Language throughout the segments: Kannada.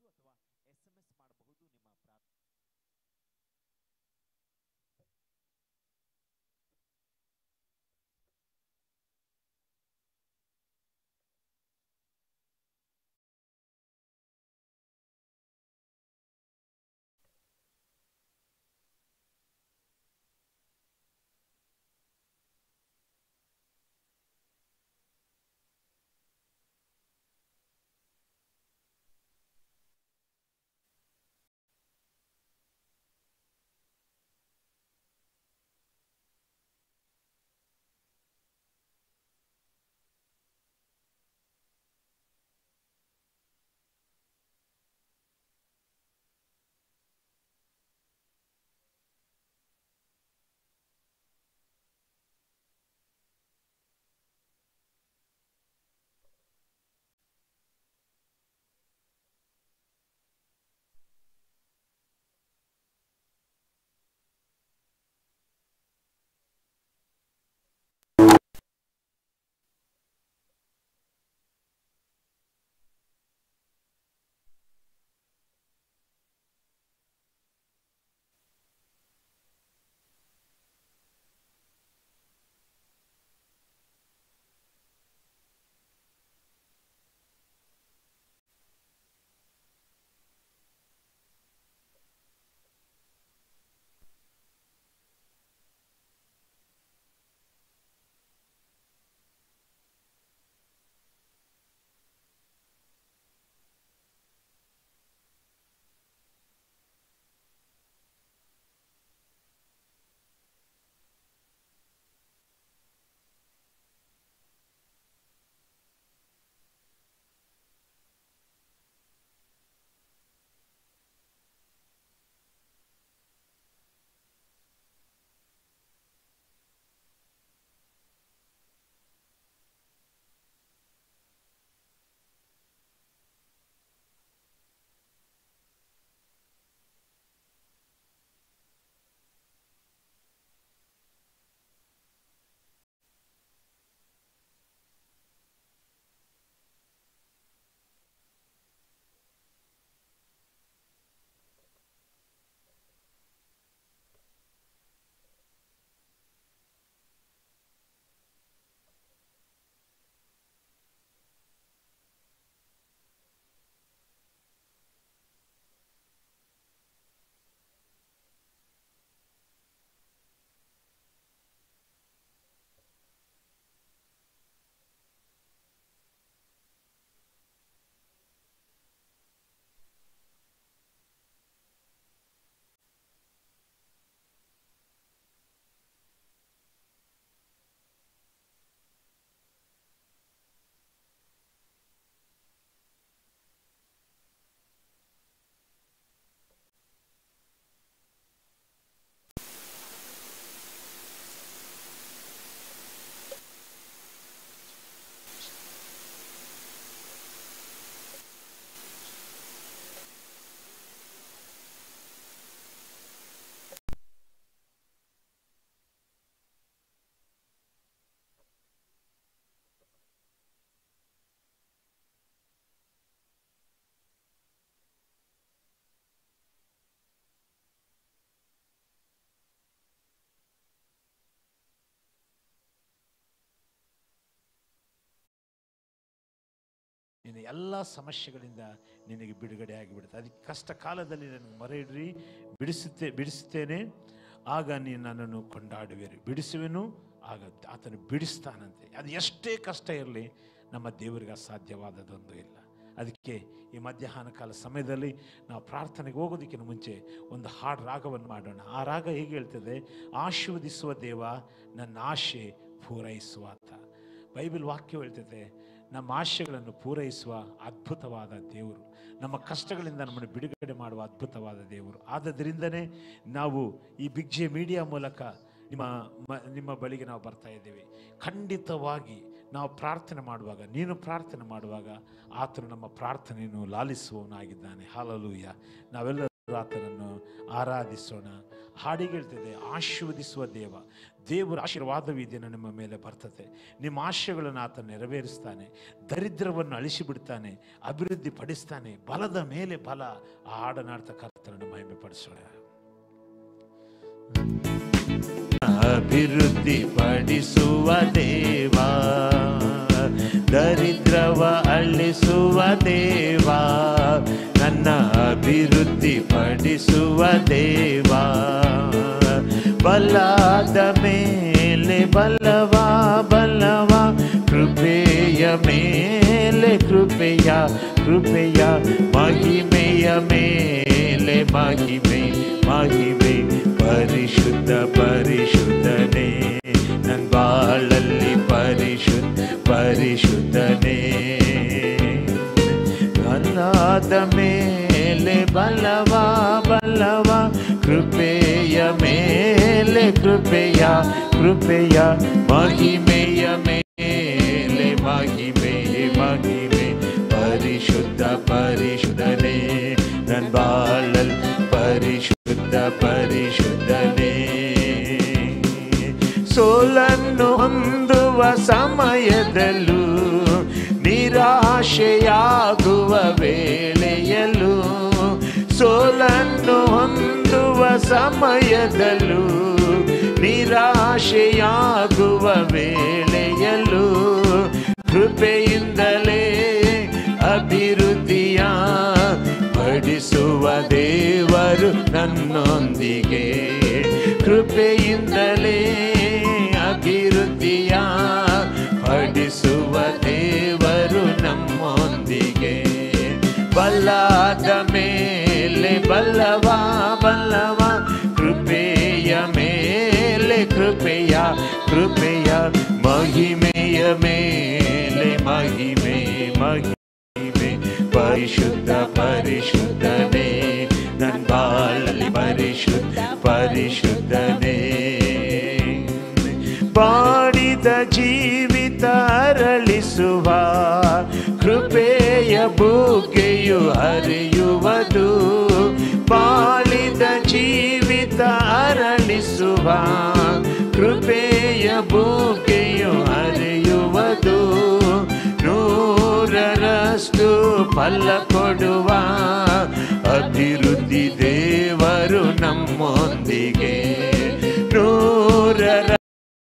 ಅಥವಾ ಎಸ್ ಎಂ ಎಸ್ ಮಾಡಬಹುದು ನಿಮ್ಮ ಪ್ರಾರ್ಥನೆ ನಿನ್ನ ಎಲ್ಲ ಸಮಸ್ಯೆಗಳಿಂದ ನಿನಗೆ ಬಿಡುಗಡೆ ಆಗಿಬಿಡುತ್ತೆ ಅದಕ್ಕೆ ಕಷ್ಟ ಕಾಲದಲ್ಲಿ ನನಗೆ ಮೊರೆ ಇಡ್ರಿ ಬಿಡಿಸುತ್ತೆ ಬಿಡಿಸುತ್ತೇನೆ ಆಗ ನೀನು ನನ್ನನ್ನು ಕೊಂಡಾಡುವಿರಿ ಬಿಡಿಸುವೆನು ಆಗ ಆತನು ಬಿಡಿಸ್ತಾನಂತೆ ಅದು ಎಷ್ಟೇ ಕಷ್ಟ ಇರಲಿ ನಮ್ಮ ದೇವರಿಗೆ ಅಸಾಧ್ಯವಾದದೊಂದು ಇಲ್ಲ ಅದಕ್ಕೆ ಈ ಮಧ್ಯಾಹ್ನ ಕಾಲ ಸಮಯದಲ್ಲಿ ನಾವು ಪ್ರಾರ್ಥನೆಗೆ ಹೋಗೋದಕ್ಕಿಂತ ಮುಂಚೆ ಒಂದು ಹಾಡು ರಾಗವನ್ನು ಮಾಡೋಣ ಆ ರಾಗ ಹೇಗೆ ಹೇಳ್ತದೆ ಆಶೀರ್ವದಿಸುವ ದೇವ ನನ್ನ ಆಶೆ ಪೂರೈಸುವ ಆತ ಬೈಬಲ್ ವಾಕ್ಯ ಹೇಳ್ತದೆ ನಮ್ಮ ಆಶೆಗಳನ್ನು ಪೂರೈಸುವ ಅದ್ಭುತವಾದ ದೇವರು ನಮ್ಮ ಕಷ್ಟಗಳಿಂದ ನಮ್ಮನ್ನು ಬಿಡುಗಡೆ ಮಾಡುವ ಅದ್ಭುತವಾದ ದೇವರು ಆದ್ದರಿಂದನೇ ನಾವು ಈ ಬಿಗ್ ಜೆ ಮೀಡಿಯಾ ಮೂಲಕ ನಿಮ್ಮ ಮ- ನಿಮ್ಮ ಬಳಿಗೆ ನಾವು ಬರ್ತಾ ಇದ್ದೇವೆ ಖಂಡಿತವಾಗಿ ನಾವು ಪ್ರಾರ್ಥನೆ ಮಾಡುವಾಗ ನೀನು ಪ್ರಾರ್ಥನೆ ಮಾಡುವಾಗ ಆತನು ನಮ್ಮ ಪ್ರಾರ್ಥನೆಯನ್ನು ಲಾಲಿಸುವವನಾಗಿದ್ದಾನೆ ಹಾಲಲೂಯ ನಾವೆಲ್ಲ ಆತನನ್ನು ಆರಾಧಿಸೋಣ ಹಾಡಿಗೆ ಹೇಳ್ತಿದೆ ಆಶೀರ್ವದಿಸುವ ದೇವ ದೇವರ ಆಶೀರ್ವಾದವಿದೆ ನಿಮ್ಮ ಮೇಲೆ ಬರ್ತದೆ ನಿಮ್ಮ ಆಶಯಗಳನ್ನು ಆತ ನೆರವೇರಿಸ್ತಾನೆ ದರಿದ್ರವನ್ನು ಅಳಿಸಿಬಿಡ್ತಾನೆ ಅಭಿವೃದ್ಧಿ ಪಡಿಸ್ತಾನೆ ಬಲದ ಮೇಲೆ ಬಲ ಆ ಹಾಡನಾಡ್ತ ಕರ್ತನನ್ನು ಮಹಿಮೆ ಪಡಿಸೋಣ ಅಭಿವೃದ್ಧಿ ಪಡಿಸುವ ದೇವ ದರಿದ್ರವ ಅಳಿಸುವ ದೇವ ನನ್ನ ಅಭಿವೃದ್ಧಿ ಪಡಿಸುವ ದೇವ ಬಲಾದ ಮೇಲೆ ಬಲವ ಬಲವ ಕೃಪೆಯ ಮೇಲೆ ಕೃಪೆಯ ಕೃಪೆಯ ಮಹಿಮೆಯ ಮೇಲೆ ಮಹಿಮೆ ಮಹಿಮೆ ಪರಿಶುದ್ಧ ಪರಿಶುದ್ಧನೇ ನನ್ ಬಾಳಲ್ಲಿ ಪರಿಶುದ್ಧ ಪರಿಶುದ್ಧನೇ ಅಲ್ಲಾದ ಮೇಲೆ ಬಲವ ಬಲವ ಕೃಪೆಯ ಮೇಲೆ ಕೃಪೆಯ ಕೃಪೆಯ ಮಹಿಮೆಯ ಮೇಲೆ ಮಹಿಮೆ ಮಹಿಮೆ ಪರಿಶುದ್ಧ ಪರಿಶುದ್ಧನೇ ನನ್ ಬಾಳಲ್ ಪರಿಶುದ್ಧ ಪರಿಶುದ್ಧನೇ ಸೋಲನ್ನು ಹೊಂದುವ ಸಮಯದಲ್ಲೂ ನಿರಾಶೆಯಾಗುವ ವೇಳೆಯಲ್ಲೂ ಸೋಲನ್ನು ಹೊಂದುವ ಸಮಯದಲ್ಲೂ ನಿರಾಶೆಯಾಗುವ ವೇಳೆಯಲ್ಲೂ ಕೃಪೆಯಿಂದಲೇ ಅಭಿವೃದ್ಧಿಯ ಪಡಿಸುವ ದೇವರು ನನ್ನೊಂದಿಗೆ ಕೃಪೆಯಿಂದಲೇ ಅಭಿವೃದ್ಧಿಯ ಪಡಿಸುವ ದೇವರು ನಮ್ಮೊಂದಿಗೆ ಬಲ್ಲಾದ ಮೇಲೆ ಬಲ್ಲವ ಬಲ್ಲವ ಕೃಪೆಯ ಮೇಲೆ ಕೃಪೆಯ ಕೃಪೆಯ ಮಹಿಮೆಯ ಮೇಲೆ ಮಹಿಮೆ ಮಹಿಮೆ ಪರಿಶುದ್ಧ ಪರಿಶುದ್ಧನೇ ನನ್ ಬಾಳಲ್ಲಿ ಪರಿಶುದ್ಧ ಪರಿಶುದ್ಧನೇ ಬಾಡಿದ ಜೀವಿತ ಅರಳಿಸುವ ಕೃಪೆಯ ಬುಗ್ಗೆಯು ಹರಿಯುವುದು ಬಾಳಿದ ಜೀವಿತ ಅರಳಿಸುವ ಕೃಪೆಯ ಬುಗ್ಗೆಯು ಹರಿಯುವುದು ನೂರರಷ್ಟು ಫಲ ಕೊಡುವ ಅಭಿವೃದ್ಧಿ ದೇವರು ನಮ್ಮೊಂದಿಗೆ ನೂರರ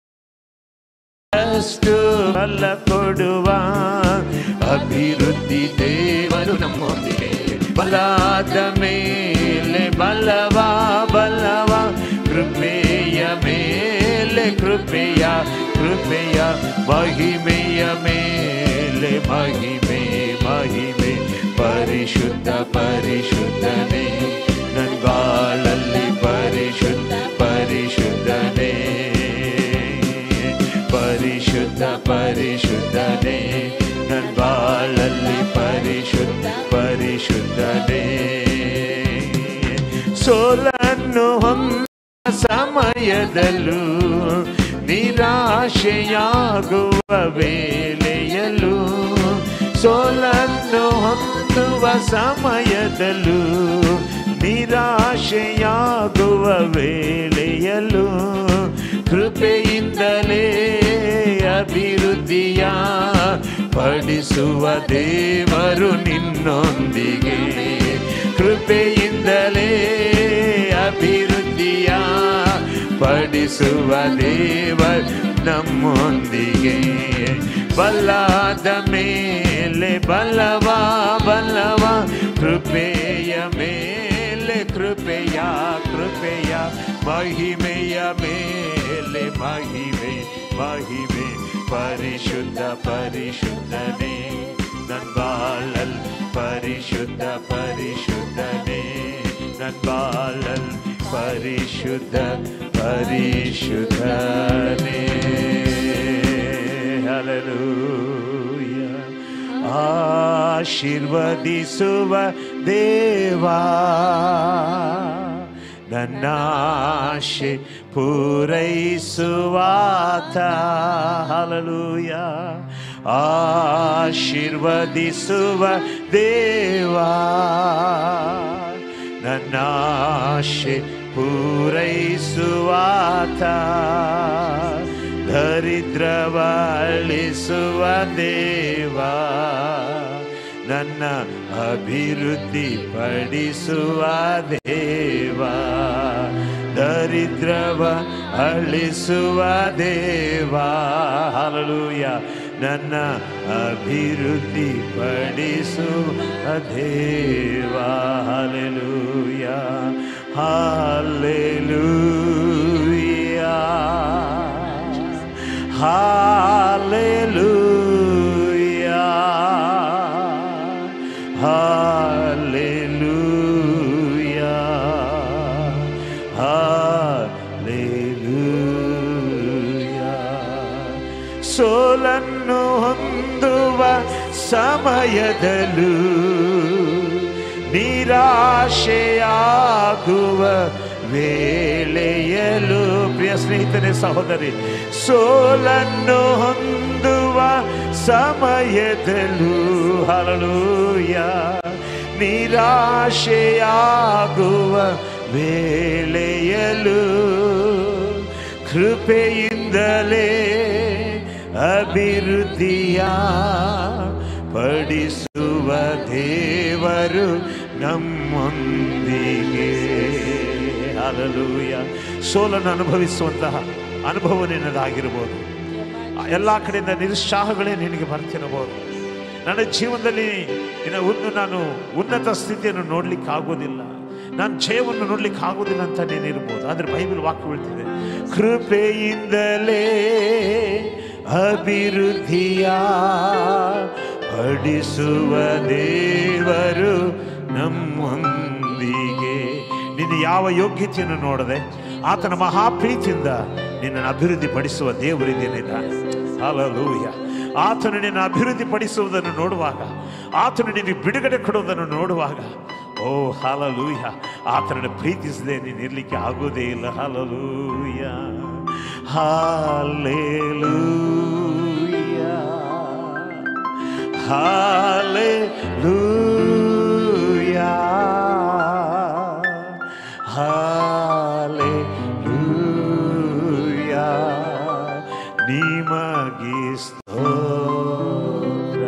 ಅಷ್ಟು ಫಲ ಕೊಡುವ ಅಭಿವೃದ್ಧಿ ದೇವರು ನಮ್ಮೊಂದಿಗೆ ಬಲಾದ ಮೇಲೆ ಬಲವ ಬಲವ ಕೃಪೆಯ ಮೇಲೆ ಕೃಪೆಯ ಕೃಪೆಯ ಮಹಿಮೆಯ ಮೇಲೆ ಮಹಿಮೆ ಮಹಿಮೆ ಪರಿಶುದ್ಧ ಪರಿಶುದ್ಧನೇ ನನ್ ಬಾಳಲ್ಲಿ ಪರಿಶುದ್ಧ ಪರಿಶುದ್ಧನೇ ಪರಿಶುದ್ಧ ಪರಿಶುದ್ಧನೇ ನನ್ ಬಾಳಲ್ಲಿ ಪರಿಶುದ್ಧ ಪರಿಶುದ್ಧನೇ ಸೋಲನ್ನು ಹೊಂದ ಸಮಯದಲ್ಲೂ ನಿರಾಶೆಯಾಗುವ ವೇಳೆಯಲ್ಲೂ ಸೋಲನ್ನು ಹೊಂದುವ ಸಮಯದಲ್ಲೂ ನಿರಾಶೆಯಾಗುವ ವೇಳೆಯಲ್ಲೂ ಕೃಪೆಯಿಂದಲೇ ಅಭಿವೃದ್ಧಿಯ ಪಡಿಸುವ ದೇವರು ನಿನ್ನೊಂದಿಗೆ ಕೃಪೆಯಿಂದಲೇ ಅಭಿವೃದ್ಧಿಯ ಪಡಿಸುವ ದೇವರು ನಮ್ಮೊಂದಿಗೆ ಬಲ್ಲಾದ ಮೇಲೆ ಬಲವ ಬಲವ ಕೃಪೆಯ ಮೇಲೆ ಕೃಪೆಯ ಕೃಪೆಯ ಮಹಿಮೆಯ ಮೇಲೆ ಮಹಿಮೆ ಮಹಿಮೆ ಪರಿಶುದ್ಧ ಪರಿಶುದ್ಧನೇ ನನ್ ಬಾಳಲ್ ಪರಿಶುದ್ಧ ಪರಿಶುದ್ಧನೇ ನನ್ ಬಾಳಲ್ ಪರಿಶುದ್ಧ ಪರಿಶುದ್ಧನೇ ಹಲಲೂಯ ಆಶೀರ್ವದಿಸುವ ದೇವಾ ನನ್ನಾಶೆ ಪೂರೈಸುವಾತ ಹಲಲೂಯ ಆಶೀರ್ವದಿಸುವ ದೇವಾ ನನ್ನಾಶೆ ಪೂರೈಸುವಾತ ದರಿದ್ರವ ಅಳಿಸುವ ದೇವ ನನ್ನ ಅಭಿವೃದ್ಧಿ ಪಡಿಸುವ ದೇವ ದರಿದ್ರವ ಅಳಿಸುವ ದೇವ ಹಲಲೂಯ ನನ್ನ ಅಭಿವೃದ್ಧಿ ಪಡಿಸುವ ದೇವ hallelujah hallelujah hallelujah hallelujah hallelujah ಸೋಲನ್ನು ಹೊಂದುವ ಸಮಯದಲ್ಲೂ ನಿರಾಶೆಯಾಗುವ ವೇಳೆಯಲು ಪ್ರಿಯ ಸ್ನೇಹಿತನೇ ಸಹೋದರಿ ಸೋಲನ್ನು ಹೊಂದುವ ಸಮಯದಲ್ಲೂ ಹರಳೂಯ ನಿರಾಶೆಯಾಗುವ ವೇಳೆಯಲು ಕೃಪೆಯಿಂದಲೇ ಅಭಿವೃದ್ಧಿಯ ಪಡಿಸುವ ದೇವರು ನಮ್ಮೊಂದಿಗೆ ಅಲಲೂಯ ಸೋಲನ್ನು ಅನುಭವಿಸುವಂತಹ ಅನುಭವ ನಿನ್ನದಾಗಿರ್ಬೋದು ಎಲ್ಲ ಕಡೆಯಿಂದ ನಿರುತ್ಸಾಹಗಳೇ ನಿನಗೆ ಬರ್ತಿರಬಹುದು ನನ್ನ ಜೀವನದಲ್ಲಿ ಇನ್ನು ಒಂದು ನಾನು ಉನ್ನತ ಸ್ಥಿತಿಯನ್ನು ನೋಡ್ಲಿಕ್ಕೆ ಆಗೋದಿಲ್ಲ ನಾನು ಜಯವನ್ನು ನೋಡ್ಲಿಕ್ಕೆ ಆಗೋದಿಲ್ಲ ಅಂತ ನೀನಿರ್ಬೋದು ಆದ್ರೆ ಬೈಬಲ್ ವಾಕ್ಯ ಹೇಳ್ತಿದೆ ಕೃಪೆಯಿಂದಲೇ ಅಭಿವೃದ್ಧಿಯ ಪಡಿಸುವ ದೇವರು ನಮ್ಮೊಂದಿಗೆ ನಿನ್ನ ಯಾವ ಯೋಗ್ಯತೆಯನ್ನು ನೋಡದೆ ಆತನ ಮಹಾಪ್ರೀತಿಯಿಂದ ನಿನ್ನನ್ನು ಅಭಿವೃದ್ಧಿ ಪಡಿಸುವ ದೇವರಿದ್ದೇನಿದ್ದಾನೆ ಹಲಲೂಯ ಆತನು ನಿನ್ನ ಅಭಿವೃದ್ಧಿ ಪಡಿಸುವುದನ್ನು ನೋಡುವಾಗ ಆತನು ನಿನಗೆ ಬಿಡುಗಡೆ ಕೊಡುವುದನ್ನು ನೋಡುವಾಗ ಓ ಹಲಲೂಯ ಆತನನ್ನು ಪ್ರೀತಿಸದೆ ನೀನು ಇರ್ಲಿಕ್ಕೆ ಆಗೋದೇ ಇಲ್ಲ ಹಲಲೂಯ ಹಾಲೆಲೂಯ ಹಾಲೆಲೂಯ ಹಾಲೆಲೂಯ ನಿಮಗೆ ಸ್ತೋತ್ರ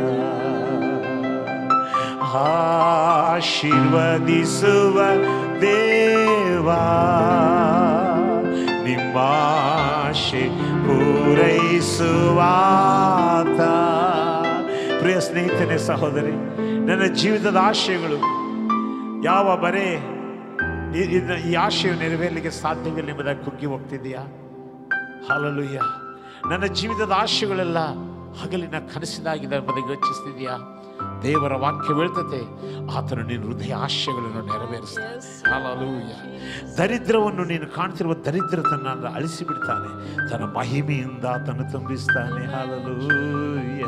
ಆಶೀರ್ವದಿಸುವ ದೇವಾ ನಿಮ್ಮಾಶೆ ಪೂರೈಸುವಾತ ಪ್ರಿಯ ಸ್ನೇಹಿತನೇ ಸಹೋದರಿ ನನ್ನ ಜೀವಿತದ ಆಶಯಗಳು ಯಾವ ಬರೇ ಈ- ಇದ್ನ- ಈ ಆಶಯ ನೆರವೇರಲಿಕ್ಕೆ ಸಾಧ್ಯವಿಲ್ಲ ಎಂಬುದಾಗಿ ಕುಗ್ಗಿ ಹೋಗ್ತಿದೆಯಾ ಹಾಲಲುಯ್ಯ ನನ್ನ ಜೀವಿತದ ಆಶಯಗಳೆಲ್ಲ ಹಗಲಿನ ಕನಸಿದಾಗಿದೆ ಎಂಬುದಾಗಿ ಯೋಚಿಸ್ತಿದೆಯಾ ದೇವರ ವಾಕ್ಯ ಹೇಳ್ತತೆ ಆತನು ನಿನ್ನ ಹೃದಯ ಆಶಯಗಳನ್ನು ನೆರವೇರಿಸ್ತಾನೆ ಹಾಲಲೂಯ ದರಿದ್ರವನ್ನು ನೀನು ಕಾಣ್ತಿರುವ ದರಿದ್ರತನ್ನ ಅಳಿಸಿ ಬಿಡ್ತಾನೆ ತನ್ನ ಮಹಿಮೆಯಿಂದ ಆತನು ತುಂಬಿಸ್ತಾನೆ ಹಾಲಲೂಯ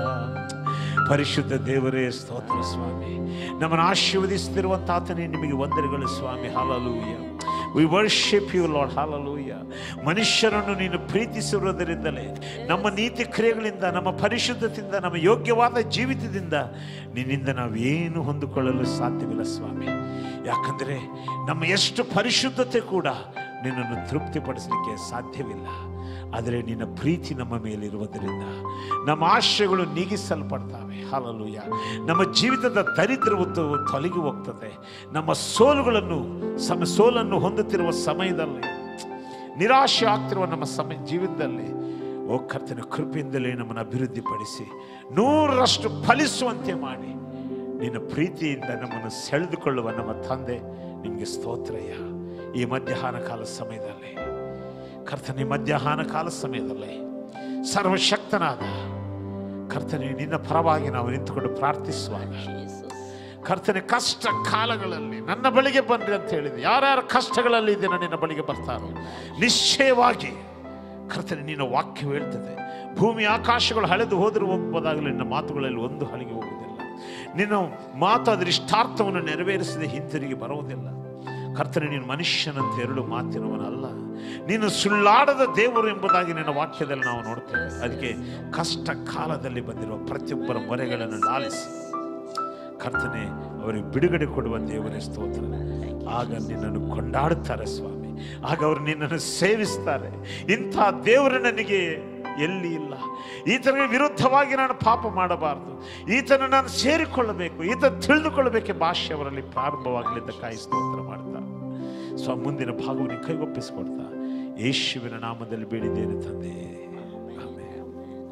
ಪರಿಶುದ್ಧ ದೇವರೇ ಸ್ತೋತ್ರ ಸ್ವಾಮಿ ನಮ್ಮನ್ನು ಆಶೀರ್ವದಿಸ್ತಿರುವಂತ ಆತನೇ ನಿಮಗೆ ವಂದನೆಗಳು ಸ್ವಾಮಿ hallelujah we worship you lord hallelujah ಮನುಷ್ಯರನ್ನು ನೀನು ಪ್ರೀತಿಸಿರುವುದರಿಂದಲೇ ನಮ್ಮ ನೀತಿ ಕ್ರಿಯೆಗಳಿಂದ ನಮ್ಮ ಪರಿಶುದ್ಧತೆಯಿಂದ ನಮ್ಮ ಯೋಗ್ಯವಾದ ಜೀವಿತದಿಂದ ನಿನ್ನಿಂದ ನಾವೇನು ಹೊಂದಿಕೊಳ್ಳಲು ಸಾಧ್ಯವಿಲ್ಲ ಸ್ವಾಮಿ ಯಾಕಂದರೆ ನಮ್ಮ ಎಷ್ಟು ಪರಿಶುದ್ಧತೆ ಕೂಡ ನಿನ್ನನ್ನು ತೃಪ್ತಿಪಡಿಸಲಿಕ್ಕೆ ಸಾಧ್ಯವಿಲ್ಲ ಆದರೆ ನಿನ್ನ ಪ್ರೀತಿ ನಮ್ಮ ಮೇಲಿರುವುದರಿಂದ ನಮ್ಮ ಆಶಯಗಳು ನೀಗಿಸಲ್ಪಡ್ತವೆ ಹಾಲಲೂಯ ನಮ್ಮ ಜೀವಿತದ ದರಿದ್ರವು ತ- ತೊಲಗಿ ಹೋಗ್ತದೆ ನಮ್ಮ ಸೋಲುಗಳನ್ನು ಸಮ ಸೋಲನ್ನು ಹೊಂದುತ್ತಿರುವ ಸಮಯದಲ್ಲಿ ನಿರಾಶೆ ಆಗ್ತಿರುವ ನಮ್ಮ ಸಮಯ ಜೀವಿತದಲ್ಲಿ ಓ ಕರ್ತನ ಕೃಪೆಯಿಂದಲೇ ನಮ್ಮನ್ನು ಅಭಿವೃದ್ಧಿಪಡಿಸಿ ನೂರರಷ್ಟು ಫಲಿಸುವಂತೆ ಮಾಡಿ ನಿನ್ನ ಪ್ರೀತಿಯಿಂದ ನಮ್ಮನ್ನು ಸೆಳೆದುಕೊಳ್ಳುವ ನಮ್ಮ ತಂದೆ ನಿಮಗೆ ಸ್ತೋತ್ರಯ್ಯ ಈ ಮಧ್ಯಾಹ್ನ ಕಾಲ ಸಮಯದಲ್ಲಿ ಕರ್ತನೆ ಮಧ್ಯಾಹ್ನ ಕಾಲ ಸಮಯದಲ್ಲಿ ಸರ್ವಶಕ್ತನಾದ ಕರ್ತನೆ ನಿನ್ನ ಪರವಾಗಿ ನಾವು ನಿಂತುಕೊಂಡು ಪ್ರಾರ್ಥಿಸುವಾಗ ಕರ್ತನೆ ಕಷ್ಟ ಕಾಲಗಳಲ್ಲಿ ನನ್ನ ಬಳಿಗೆ ಬನ್ರಿ ಅಂತ ಹೇಳಿದೆ ಯಾರ್ಯಾರ ಕಷ್ಟಗಳಲ್ಲಿ ದಿನ ನಿನ್ನ ಬಳಿಗೆ ಬರ್ತಾರೋ ನಿಶ್ಚಯವಾಗಿ ಕರ್ತನೆ ನಿನ್ನ ವಾಕ್ಯ ಹೇಳ್ತದೆ ಭೂಮಿ ಆಕಾಶಗಳು ಹಳೆದು ಹೋದರೂ ಹೋಗ್ಬೋದಾಗಲಿ ನಿನ್ನ ಮಾತುಗಳಲ್ಲಿ ಒಂದು ಹಳಿಗೆ ಹೋಗುವುದಿಲ್ಲ ನಿನ್ನ ಮಾತು ಅದರ ಇಷ್ಟಾರ್ಥವನ್ನು ನೆರವೇರಿಸದೆ ಹಿಂತಿರುಗಿ ಬರುವುದಿಲ್ಲ ಕರ್ತನೆ ನೀನು ಮನುಷ್ಯನಂತ ಎರಡು ಮಾತಿನವನಲ್ಲ ನೀನು ಸುಳ್ಳಾಡದ ದೇವರು ಎಂಬುದಾಗಿ ನಿನ್ನ ವಾಕ್ಯದಲ್ಲಿ ನಾವು ನೋಡ್ತೇವೆ ಅದಕ್ಕೆ ಕಷ್ಟ ಕಾಲದಲ್ಲಿ ಬಂದಿರುವ ಪ್ರತಿಯೊಬ್ಬರ ಮೊರೆಗಳನ್ನು ಲಾಲಿಸಿ ಕರ್ತನೆ ಅವರಿಗೆ ಬಿಡುಗಡೆ ಕೊಡುವ ದೇವರೇ ಸ್ತೋತ್ರ ಆಗ ನಿನ್ನನ್ನು ಕೊಂಡಾಡುತ್ತಾರೆ ಸ್ವಾಮಿ ಆಗ ಅವರು ನಿನ್ನನ್ನು ಸೇವಿಸ್ತಾರೆ ಇಂಥ ದೇವರು ನನಗೆ ಎಲ್ಲಿ ಇಲ್ಲ ಈತನಿಗೆ ವಿರುದ್ಧವಾಗಿ ನಾನು ಪಾಪ ಮಾಡಬಾರದು ಈತನ ನಾನು ಸೇರಿಕೊಳ್ಳಬೇಕು ಈತ ತಿಳಿದುಕೊಳ್ಳಬೇಕೆ ಭಾಷೆ ಅವರಲ್ಲಿ ಪ್ರಾರಂಭವಾಗಲಿದ್ದಕ್ಕಾಗಿ ಸ್ತೋತ್ರ ಮಾಡ್ತಾರೆ ಸ್ವ ಮುಂದಿನ ಭಾಗವನ್ನು ಕೈಗೊಪ್ಪಿಸಿಕೊಡ್ತಾ ಯೇಸುವಿನ ನಾಮದಲ್ಲಿ ಬೇಡಿದ್ದೇನೆ ತಂದೆ ಆಮೆನ್.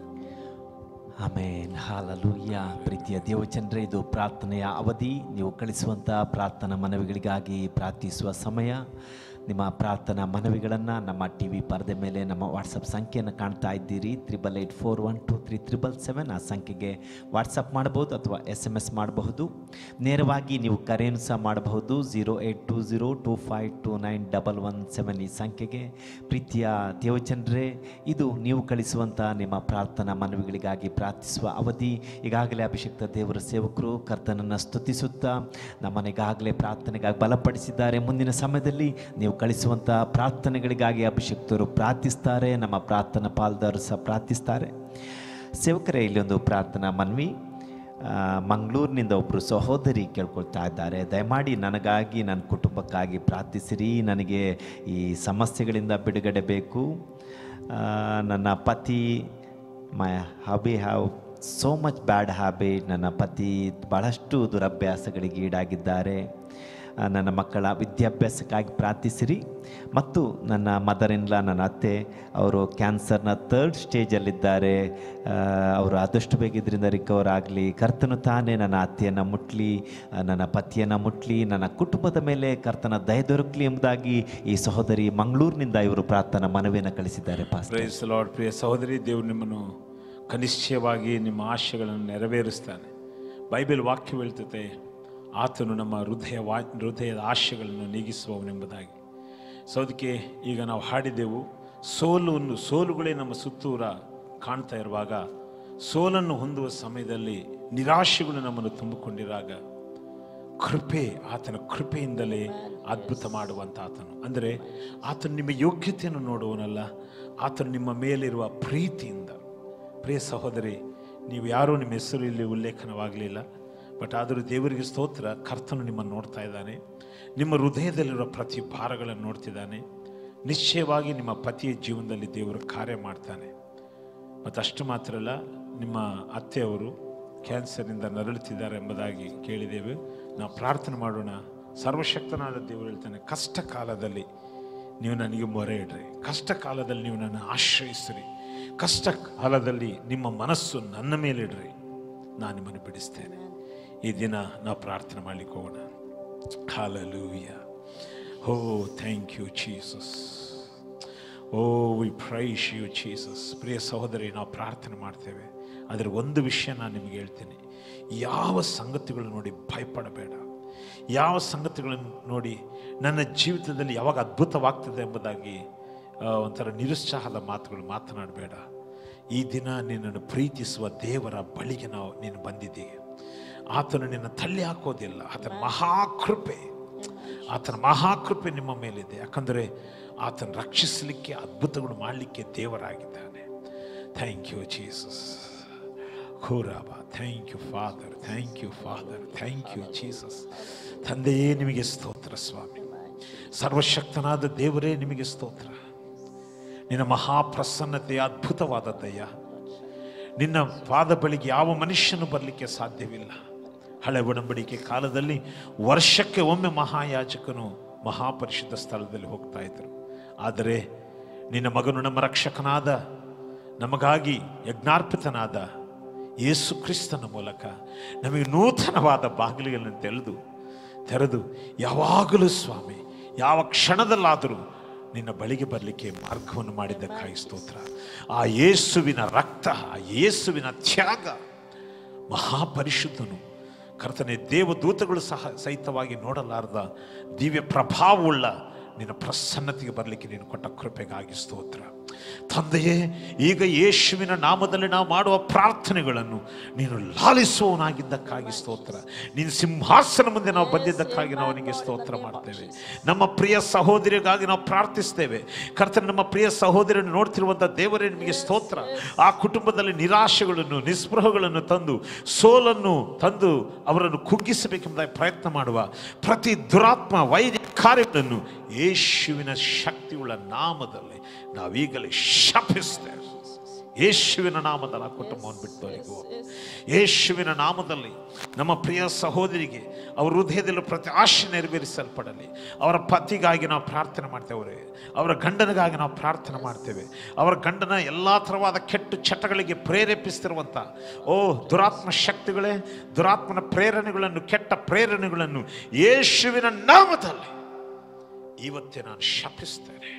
ಆಮೇನ್ ಹಾಲಲೂಯ್ಯ ಪ್ರೀತಿಯ ದೇವಚಂದ್ರ ಇದು ಪ್ರಾರ್ಥನೆಯ ಅವಧಿ ನೀವು ಕಳಿಸುವಂಥ ಪ್ರಾರ್ಥನಾ ಮನವಿಗಳಿಗಾಗಿ ಪ್ರಾರ್ಥಿಸುವ ಸಮಯ ನಿಮ್ಮ ಪ್ರಾರ್ಥನಾ ಮನವಿಗಳನ್ನು ನಮ್ಮ ಟಿ ವಿ ಪರದೆ ಮೇಲೆ ನಮ್ಮ ವಾಟ್ಸಪ್ ಸಂಖ್ಯೆಯನ್ನು ಕಾಣ್ತಾ ಇದ್ದೀರಿ triple eight four one two three triple seven ಆ ಸಂಖ್ಯೆಗೆ ವಾಟ್ಸಪ್ ಮಾಡಬಹುದು ಅಥವಾ ಎಸ್ ಎಮ್ ಎಸ್ ಮಾಡಬಹುದು ನೇರವಾಗಿ ನೀವು ಕರೆಯನ್ನು ಸಹ ಮಾಡಬಹುದು zero eight two zero two five two nine double one seven ಈ ಸಂಖ್ಯೆಗೆ ಪ್ರೀತಿಯ ದೇವಚಂದ್ರೇ ಇದು ನೀವು ಕಳಿಸುವಂಥ ನಿಮ್ಮ ಪ್ರಾರ್ಥನಾ ಮನವಿಗಳಿಗಾಗಿ ಪ್ರಾರ್ಥಿಸುವ ಅವಧಿ ಈಗಾಗಲೇ ಅಭಿಷಕ್ತ ದೇವರ ಸೇವಕರು ಕರ್ತನನ್ನು ಸ್ತುತಿಸುತ್ತಾ ನಮ್ಮನ್ನು ಈಗಾಗಲೇ ಪ್ರಾರ್ಥನೆಗಾಗಿ ಬಲಪಡಿಸಿದ್ದಾರೆ ಮುಂದಿನ ಸಮಯದಲ್ಲಿ ನೀವು ಕಳಿಸುವಂಥ ಪ್ರಾರ್ಥನೆಗಳಿಗಾಗಿ ಅಭಿಷಕ್ತರು ಪ್ರಾರ್ಥಿಸ್ತಾರೆ ನಮ್ಮ ಪ್ರಾರ್ಥನಾ ಪಾಲ್ದಾರರು ಸಹ ಪ್ರಾರ್ಥಿಸ್ತಾರೆ ಸೇವಕರೇ ಇಲ್ಲೊಂದು ಪ್ರಾರ್ಥನಾ ಮನವಿ ಆ, ಮಂಗಳೂರಿನಿಂದ ಒಬ್ಬರು ಸಹೋದರಿ ಕೇಳ್ಕೊಳ್ತಾ ಇದ್ದಾರೆ ದಯಮಾಡಿ ನನಗಾಗಿ ನನ್ನ ಕುಟುಂಬಕ್ಕಾಗಿ ಪ್ರಾರ್ಥಿಸಿರಿ ನನಗೆ ಈ ಸಮಸ್ಯೆಗಳಿಂದ ಬಿಡುಗಡೆ ಬೇಕು ಆ, ನನ್ನ ಪತಿ my hubby have so much bad habit ನನ್ನ ಪತಿ ಬಹಳಷ್ಟು ದುರಭ್ಯಾಸಗಳಿಗೆ ಈಡಾಗಿದ್ದಾರೆ ಆ, ನನ್ನ ಮಕ್ಕಳ ವಿದ್ಯಾಭ್ಯಾಸಕ್ಕಾಗಿ ಪ್ರಾರ್ಥಿಸಿರಿ ಮತ್ತು ನನ್ನ ಮದರ್ ಇನ್ಲ ನನ್ನ ಅತ್ತೆ ಅವರು ಕ್ಯಾನ್ಸರ್ನ ತರ್ಡ್ ಸ್ಟೇಜಲ್ಲಿದ್ದಾರೆ ಆ, ಅವರು ಆದಷ್ಟು ಬೇಗ ಇದರಿಂದ ರಿಕವರ್ ಆಗಲಿ ಕರ್ತನು ತಾನೇ ನನ್ನ ಅತ್ತೆಯನ್ನು ಮುಟ್ಲಿ ಆ, ನನ್ನ ಪತಿಯನ್ನು ಮುಟ್ಲಿ ನನ್ನ ಕುಟುಂಬದ ಮೇಲೆ ಕರ್ತನ ದಯ ದೊರಕಲಿ ಎಂಬುದಾಗಿ ಈ ಸಹೋದರಿ ಮಂಗಳೂರಿನಿಂದ ಇವರು ಪ್ರಾರ್ಥನಾ ಮನವಿಯನ್ನು ಕಳಿಸಿದ್ದಾರೆ ಪಾಸ್ ಪ್ರೈಸ್ ಲಾರ್ಡ್ ಪ್ರಿಯ ಸಹೋದರಿ ದೇವರು ನಿಮ್ಮನ್ನು ಕನಿಷ್ಠವಾಗಿ ನಿಮ್ಮ ಆಶೆಗಳನ್ನು ನೆರವೇರಿಸ್ತಾನೆ ಬೈಬಲ್ ವಾಕ್ಯ ಹೇಳ್ತತೆ ಆತನು ನಮ್ಮ ಹೃದಯ ವಾ ಹೃದಯದ ಆಶೆಗಳನ್ನು ನೀಗಿಸುವವನೆಂಬುದಾಗಿ ಸೊ ಅದಕ್ಕೆ ಈಗ ನಾವು ಹಾಡಿದೆವು ಸೋಲನ್ನು ಸೋಲುಗಳೇ ನಮ್ಮ ಸುತ್ತೂರ ಕಾಣ್ತಾ ಇರುವಾಗ ಸೋಲನ್ನು ಹೊಂದುವ ಸಮಯದಲ್ಲಿ ನಿರಾಶೆಗಳು ನಮ್ಮನ್ನು ತುಂಬಿಕೊಂಡಿರಾಗ ಕೃಪೆ ಆತನ ಕೃಪೆಯಿಂದಲೇ ಅದ್ಭುತ ಮಾಡುವಂಥ ಆತನು ಅಂದರೆ ಆತನು ನಿಮ್ಮ ಯೋಗ್ಯತೆಯನ್ನು ನೋಡುವನಲ್ಲ ಆತನು ನಿಮ್ಮ ಮೇಲಿರುವ ಪ್ರೀತಿಯಿಂದ ಪ್ರಿಯ ಸಹೋದರಿ ನೀವು ಯಾರೂ ನಿಮ್ಮ ಹೆಸರು ಇಲ್ಲಿ ಉಲ್ಲೇಖನವಾಗಲಿಲ್ಲ ಬಟ್ ಆದರೂ ದೇವರಿಗೆ ಸ್ತೋತ್ರ ಕರ್ತನು ನಿಮ್ಮನ್ನು ನೋಡ್ತಾ ಇದ್ದಾನೆ ನಿಮ್ಮ ಹೃದಯದಲ್ಲಿರುವ ಪ್ರತಿ ಭಾರಗಳನ್ನು ನೋಡ್ತಿದ್ದಾನೆ ನಿಶ್ಚಯವಾಗಿ ನಿಮ್ಮ ಪತಿಯ ಜೀವನದಲ್ಲಿ ದೇವರು ಕಾರ್ಯ ಮಾಡ್ತಾನೆ ಮತ್ತು ಅಷ್ಟು ಮಾತ್ರ ಅಲ್ಲ ನಿಮ್ಮ ಅತ್ತೆಯವರು ಕ್ಯಾನ್ಸರ್ನಿಂದ ನರಳುತ್ತಿದ್ದಾರೆ ಎಂಬುದಾಗಿ ಕೇಳಿದ್ದೇವೆ ನಾವು ಪ್ರಾರ್ಥನೆ ಮಾಡೋಣ ಸರ್ವಶಕ್ತನಾದ ದೇವರು ಹೇಳ್ತಾನೆ ಕಷ್ಟ ಕಾಲದಲ್ಲಿ ನೀವು ನನಗೆ ಮೊರೆ ಇಡ್ರಿ ಕಷ್ಟ ಕಾಲದಲ್ಲಿ ನೀವು ನನ್ನ ಆಶ್ರಯಿಸ್ರಿ ಕಷ್ಟ ಕಾಲದಲ್ಲಿ ನಿಮ್ಮ ಮನಸ್ಸು ನನ್ನ ಮೇಲಿಡ್ರಿ ನಾನು ನಿಮ್ಮನ್ನು ಬಿಡಿಸ್ತೇನೆ ಈ ದಿನ ನಾವು ಪ್ರಾರ್ಥನೆ ಮಾಡ್ಲಿಕ್ಕೆ ಹೋಗೋಣ hallelujah oh thank you Jesus oh we praise you Jesus ಪ್ರಿಯ ಸಹೋದರಿ ನಾವು ಪ್ರಾರ್ಥನೆ ಮಾಡ್ತೇವೆ ಅದರ ಒಂದು ವಿಷಯ ನಾನು ನಿಮಗೆ ಹೇಳ್ತೀನಿ ಯಾವ ಸಂಗತಿಗಳು ನೋಡಿ ಭಯಪಡಬೇಡ ಯಾವ ಸಂಗತಿಗಳನ್ನು ನೋಡಿ ನನ್ನ ಜೀವಿತದಲ್ಲಿ ಯಾವಾಗ ಅದ್ಭುತವಾಗ್ತದೆ ಎಂಬುದಾಗಿ ಆ, ಒಂಥರ ನಿರುತ್ಸಾಹದ ಮಾತುಗಳು ಮಾತನಾಡಬೇಡ ಈ ದಿನ ನಿನ್ನನ್ನು ಪ್ರೀತಿಸುವ ದೇವರ ಬಳಿಗೆ ನಾವು ನೀನು ಬಂದಿದ್ದೀಯ ಆತನು ನಿನ್ನ ತಳ್ಳಿ ಹಾಕೋದಿಲ್ಲ ಆತನ ಮಹಾಕೃಪೆ ಆತನ ಮಹಾಕೃಪೆ ನಿಮ್ಮ ಮೇಲಿದೆ ಯಾಕಂದರೆ ಆತನ ರಕ್ಷಿಸಲಿಕ್ಕೆ ಅದ್ಭುತಗಳು ಮಾಡಲಿಕ್ಕೆ ದೇವರಾಗಿದ್ದಾನೆ ಥ್ಯಾಂಕ್ ಯು ಜೀಸಸ್ ಖೂರಾಬ thank you father thank you father thank you Jesus ತಂದೆಯೇ ನಿಮಗೆ ಸ್ತೋತ್ರ ಸ್ವಾಮಿ ಸರ್ವಶಕ್ತನಾದ ದೇವರೇ ನಿಮಗೆ ಸ್ತೋತ್ರ ನಿನ್ನ ಮಹಾಪ್ರಸನ್ನತೆಯ ಅದ್ಭುತವಾದ ದಯ ನಿನ್ನ ಪಾದ ಬಳಿಗೆ ಯಾವ ಮನುಷ್ಯನು ಬರಲಿಕ್ಕೆ ಸಾಧ್ಯವಿಲ್ಲ ಹಳೆ ಒಡಂಬಡಿಕೆ ಕಾಲದಲ್ಲಿ ವರ್ಷಕ್ಕೆ ಒಮ್ಮೆ ಮಹಾಯಾಜಕನು ಮಹಾಪರಿಶುದ್ಧ ಸ್ಥಳದಲ್ಲಿ ಹೋಗ್ತಾ ಇದ್ದರು ಆದರೆ ನಿನ್ನ ಮಗನು ನಮ್ಮ ರಕ್ಷಕನಾದ ನಮಗಾಗಿ ಯಜ್ಞಾರ್ಪಿತನಾದ ಯೇಸು ಕ್ರಿಸ್ತನ ಮೂಲಕ ನಮಗೆ ನೂತನವಾದ ಬಾಗಿಲುಗಳನ್ನು ತೆರೆದು ತೆರೆದು ಯಾವಾಗಲೂ ಸ್ವಾಮಿ ಯಾವ ಕ್ಷಣದಲ್ಲಾದರೂ ನಿನ್ನ ಬಳಿಗೆ ಬರಲಿಕ್ಕೆ ಮಾರ್ಗವನ್ನು ಮಾಡಿದ್ದಕ್ಕಾಗಿ ಸ್ತೋತ್ರ ಆ ಯೇಸುವಿನ ರಕ್ತ ಆ ಯೇಸುವಿನ ತ್ಯಾಗ ಮಹಾಪರಿಶುದ್ಧನು ಕರ್ತನೆ ದೇವದೂತಗಳು ಸಹ ಸಹಿತವಾಗಿ ನೋಡಲಾರದ ದಿವ್ಯ ಪ್ರಭಾವವುಳ್ಳ ನಿನ್ನ ಪ್ರಸನ್ನತೆಗೆ ಬರಲಿಕ್ಕೆ ನೀನು ಕೊಟ್ಟ ಕೃಪೆಗಾಗಿ ಸ್ತೋತ್ರ ತಂದೆಯೇ ಈಗ ಯೇಸುವಿನ ನಾಮದಲ್ಲಿ ನಾವು ಮಾಡುವ ಪ್ರಾರ್ಥನೆಗಳನ್ನು ನೀನು ಲಾಲಿಸುವವನಾಗಿದ್ದಕ್ಕಾಗಿ ಸ್ತೋತ್ರ ನೀನು ಸಿಂಹಾಸನ ಮುಂದೆ ನಾವು ಬಂದಿದ್ದಕ್ಕಾಗಿ ನಾವು ನಿನಗೆ ಸ್ತೋತ್ರ ಮಾಡ್ತೇವೆ ನಮ್ಮ ಪ್ರಿಯ ಸಹೋದರಿಗಾಗಿ ನಾವು ಪ್ರಾರ್ಥಿಸ್ತೇವೆ ಕರ್ತನ ನಮ್ಮ ಪ್ರಿಯ ಸಹೋದರಿಯನ್ನು ನೋಡ್ತಿರುವಂಥ ದೇವರೇ ನಿಮಗೆ ಸ್ತೋತ್ರ ಆ ಕುಟುಂಬದಲ್ಲಿ ನಿರಾಶೆಗಳನ್ನು ನಿಸ್ಪೃಹಗಳನ್ನು ತಂದು ಸೋಲನ್ನು ತಂದು ಅವರನ್ನು ಕುಗ್ಗಿಸಬೇಕೆಂಬುದಾಗಿ ಪ್ರಯತ್ನ ಮಾಡುವ ಪ್ರತಿ ದುರಾತ್ಮ ವೈದ್ಯ ಕಾರ್ಯಗಳನ್ನು ಯೇಸುವಿನ ಶಕ್ತಿಯುಳ್ಳ ನಾಮದಲ್ಲಿ ನಾವೀಗಲೇ ಶಪಿಸ್ತೇವೆ ಯೇಸುವಿನ ನಾಮದಲ್ಲಿ ಆ ಕುಟುಂಬವನ್ನು ಬಿಟ್ಟು ತೊಲಗಿ ಹೋಗು. ಯೇಸುವಿನ ನಾಮದಲ್ಲಿ ನಮ್ಮ ಪ್ರಿಯ ಸಹೋದರಿಗೆ ಅವರ ಹೃದಯದಲ್ಲಿ ಪ್ರತಿ ಆಶೆ ನೆರವೇರಿಸಲ್ಪಡಲಿ ಅವರ ಪತಿಗಾಗಿ ನಾವು ಪ್ರಾರ್ಥನೆ ಮಾಡ್ತೇವೆ ಅವರ ಗಂಡನಿಗಾಗಿ ನಾವು ಪ್ರಾರ್ಥನೆ ಮಾಡ್ತೇವೆ ಅವರ ಗಂಡನ ಎಲ್ಲ ಥರವಾದ ಕೆಟ್ಟ ಚಟಗಳಿಗೆ ಪ್ರೇರೇಪಿಸ್ತಿರುವಂಥ ಓ ದುರಾತ್ಮ ಶಕ್ತಿಗಳೇ ದುರಾತ್ಮನ ಪ್ರೇರಣೆಗಳನ್ನು ಕೆಟ್ಟ ಪ್ರೇರಣೆಗಳನ್ನು ಯೇಸುವಿನ ನಾಮದಲ್ಲಿ ಇವತ್ತೇ ನಾನು ಶಪಿಸ್ತೇನೆ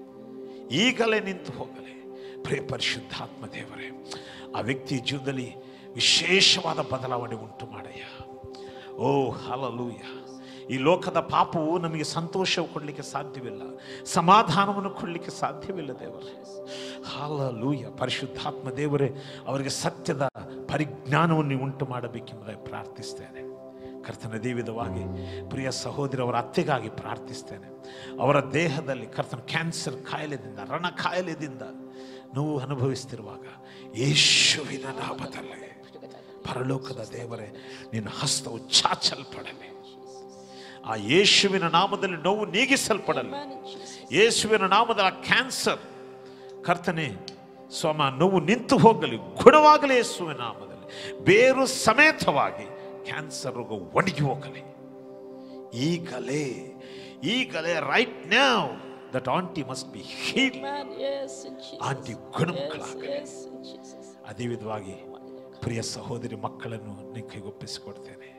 ಈಗಲೇ ನಿಂತು ಹೋಗಲಿ ಪ್ರಿಯ ಪರಿಶುದ್ಧಾತ್ಮ ದೇವರೇ ಆ ವ್ಯಕ್ತಿ ಜೀವನದಲ್ಲಿ ವಿಶೇಷವಾದ ಬದಲಾವಣೆ ಉಂಟು ಮಾಡಯ್ಯ ಓ ಹಲಲೂಯ ಈ ಲೋಕದ ಪಾಪವು ನಮಗೆ ಸಂತೋಷವು ಕೊಡಲಿಕ್ಕೆ ಸಾಧ್ಯವಿಲ್ಲ ಸಮಾಧಾನವನ್ನು ಕೊಡಲಿಕ್ಕೆ ಸಾಧ್ಯವಿಲ್ಲ ದೇವರೇ ಹಾಲಲೂಯ ಪರಿಶುದ್ಧಾತ್ಮ ದೇವರೇ ಅವರಿಗೆ ಸತ್ಯದ ಪರಿಜ್ಞಾನವನ್ನು ಉಂಟು ಮಾಡಬೇಕೆಂಬುದಾಗಿ ಪ್ರಾರ್ಥಿಸ್ತೇನೆ ಕರ್ತನ ದೇವಿದವಾಗಿ ಪ್ರಿಯ ಸಹೋದರಿ ಅವರ ಅತ್ತೆಗಾಗಿ ಪ್ರಾರ್ಥಿಸ್ತೇನೆ ಅವರ ದೇಹದಲ್ಲಿ ಕರ್ತನ ಕ್ಯಾನ್ಸರ್ ಕಾಯಿಲೆದಿಂದ ರಣ ಕಾಯಿಲೆದಿಂದ ನೋವು ಅನುಭವಿಸ್ತಿರುವಾಗ ಯೇಸುವಿನ ನಾಮದಲ್ಲಿ ಪರಲೋಕದ ದೇವರೇ ನಿನ್ನ ಹಸ್ತವು ಚಾಚಲ್ಪಡಲಿ ಆ ಯೇಸುವಿನ ನಾಮದಲ್ಲಿ ನೋವು ನೀಗಿಸಲ್ಪಡಲಿ ಯೇಸುವಿನ ನಾಮದಲ್ಲಿ ಆ ಕ್ಯಾನ್ಸರ್ ಕರ್ತನೆ ಸ್ವಾಮ ನೋವು ನಿಂತು ಹೋಗಲಿ ಗುಣವಾಗಲಿ ಯೇಸುವಿನ ನಾಮದಲ್ಲಿ ಬೇರು ಸಮೇತವಾಗಿ ಕ್ಯಾನ್ಸರ್ ರೋಗ ಒಣಗಿ ಹೋಗಲಿ ಈಗಲೇ ಈಗಲೇ right now that aunty must be heal Amen. Yes, in Jesus. Aunty ಗುಣಮುಖಳಾಗಲಿ Yes, in Jesus. ಅದೇ ವಿಧವಾಗಿ ಪ್ರಿಯ ಸಹೋದರಿ ಮಕ್ಕಳನ್ನು ನೀ ಕೈಗೊಪ್ಪಿಸಿಕೊಡ್ತೇನೆ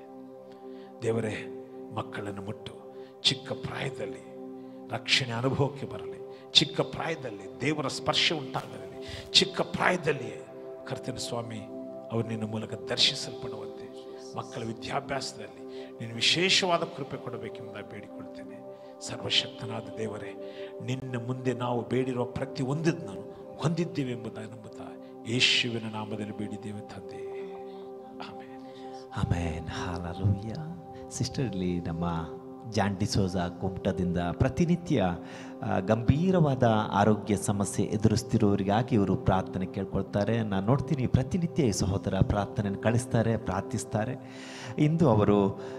ದೇವರೇ ಮಕ್ಕಳನ್ನು ಮುಟ್ಟು ಚಿಕ್ಕ ಪ್ರಾಯದಲ್ಲಿ ರಕ್ಷಣೆ ಅನುಭವಕ್ಕೆ ಬರಲಿ ಚಿಕ್ಕ ಪ್ರಾಯದಲ್ಲಿ ದೇವರ ಸ್ಪರ್ಶ ಉಂಟಾಗಲಿ ಚಿಕ್ಕ ಪ್ರಾಯದಲ್ಲಿಯೇ ಕರ್ತನ ಸ್ವಾಮಿ ಅವರು ನಿನ್ನ ಮೂಲಕ ದರ್ಶಿಸಲ್ಪಡುವಂತೆ ಮಕ್ಕಳ ವಿದ್ಯಾಭ್ಯಾಸದಲ್ಲಿ ನೀನು ವಿಶೇಷವಾದ ಕೃಪೆ ಕೊಡಬೇಕೆಂಬುದಾಗಿ ಬೇಡಿಕೊಳ್ತೇನೆ ಸರ್ವಶಕ್ತನಾದ ದೇವರೇ ನಿನ್ನ ಮುಂದೆ ನಾವು ಬೇಡಿರುವ ಪ್ರತಿ ಒಂದನ್ನು ಹೊಂದಿದ್ದೇವೆ ಎಂಬುದಾಗಿ ನಂಬುತ್ತಾ ಯೇಸುವಿನ ನಾಮದಲ್ಲಿ ಬೇಡಿದ್ದೇವೆ ತಂದೆ ಆಮೇಲೆ ಆಮೇನ್ ಹಾಲಲೂಯ ಸಿಸ್ಟರ್ ಇಲ್ಲಿ ನಮ್ಮ ಜಾನ್ ಡಿಸೋಜ ಕುಮಟದಿಂದ ಪ್ರತಿನಿತ್ಯ ಆ, ಗಂಭೀರವಾದ ಆರೋಗ್ಯ ಸಮಸ್ಯೆ ಎದುರಿಸ್ತಿರೋರಿಗಾಗಿ ಇವರು ಪ್ರಾರ್ಥನೆ ಕೇಳ್ಕೊಳ್ತಾರೆ ನಾನು ನೋಡ್ತೀನಿ ಪ್ರತಿನಿತ್ಯ ಈ ಸಹೋದರ ಪ್ರಾರ್ಥನೆಯನ್ನು ಕಳಿಸ್ತಾರೆ ಪ್ರಾರ್ಥಿಸ್ತಾರೆ ಇಂದು ಅವರು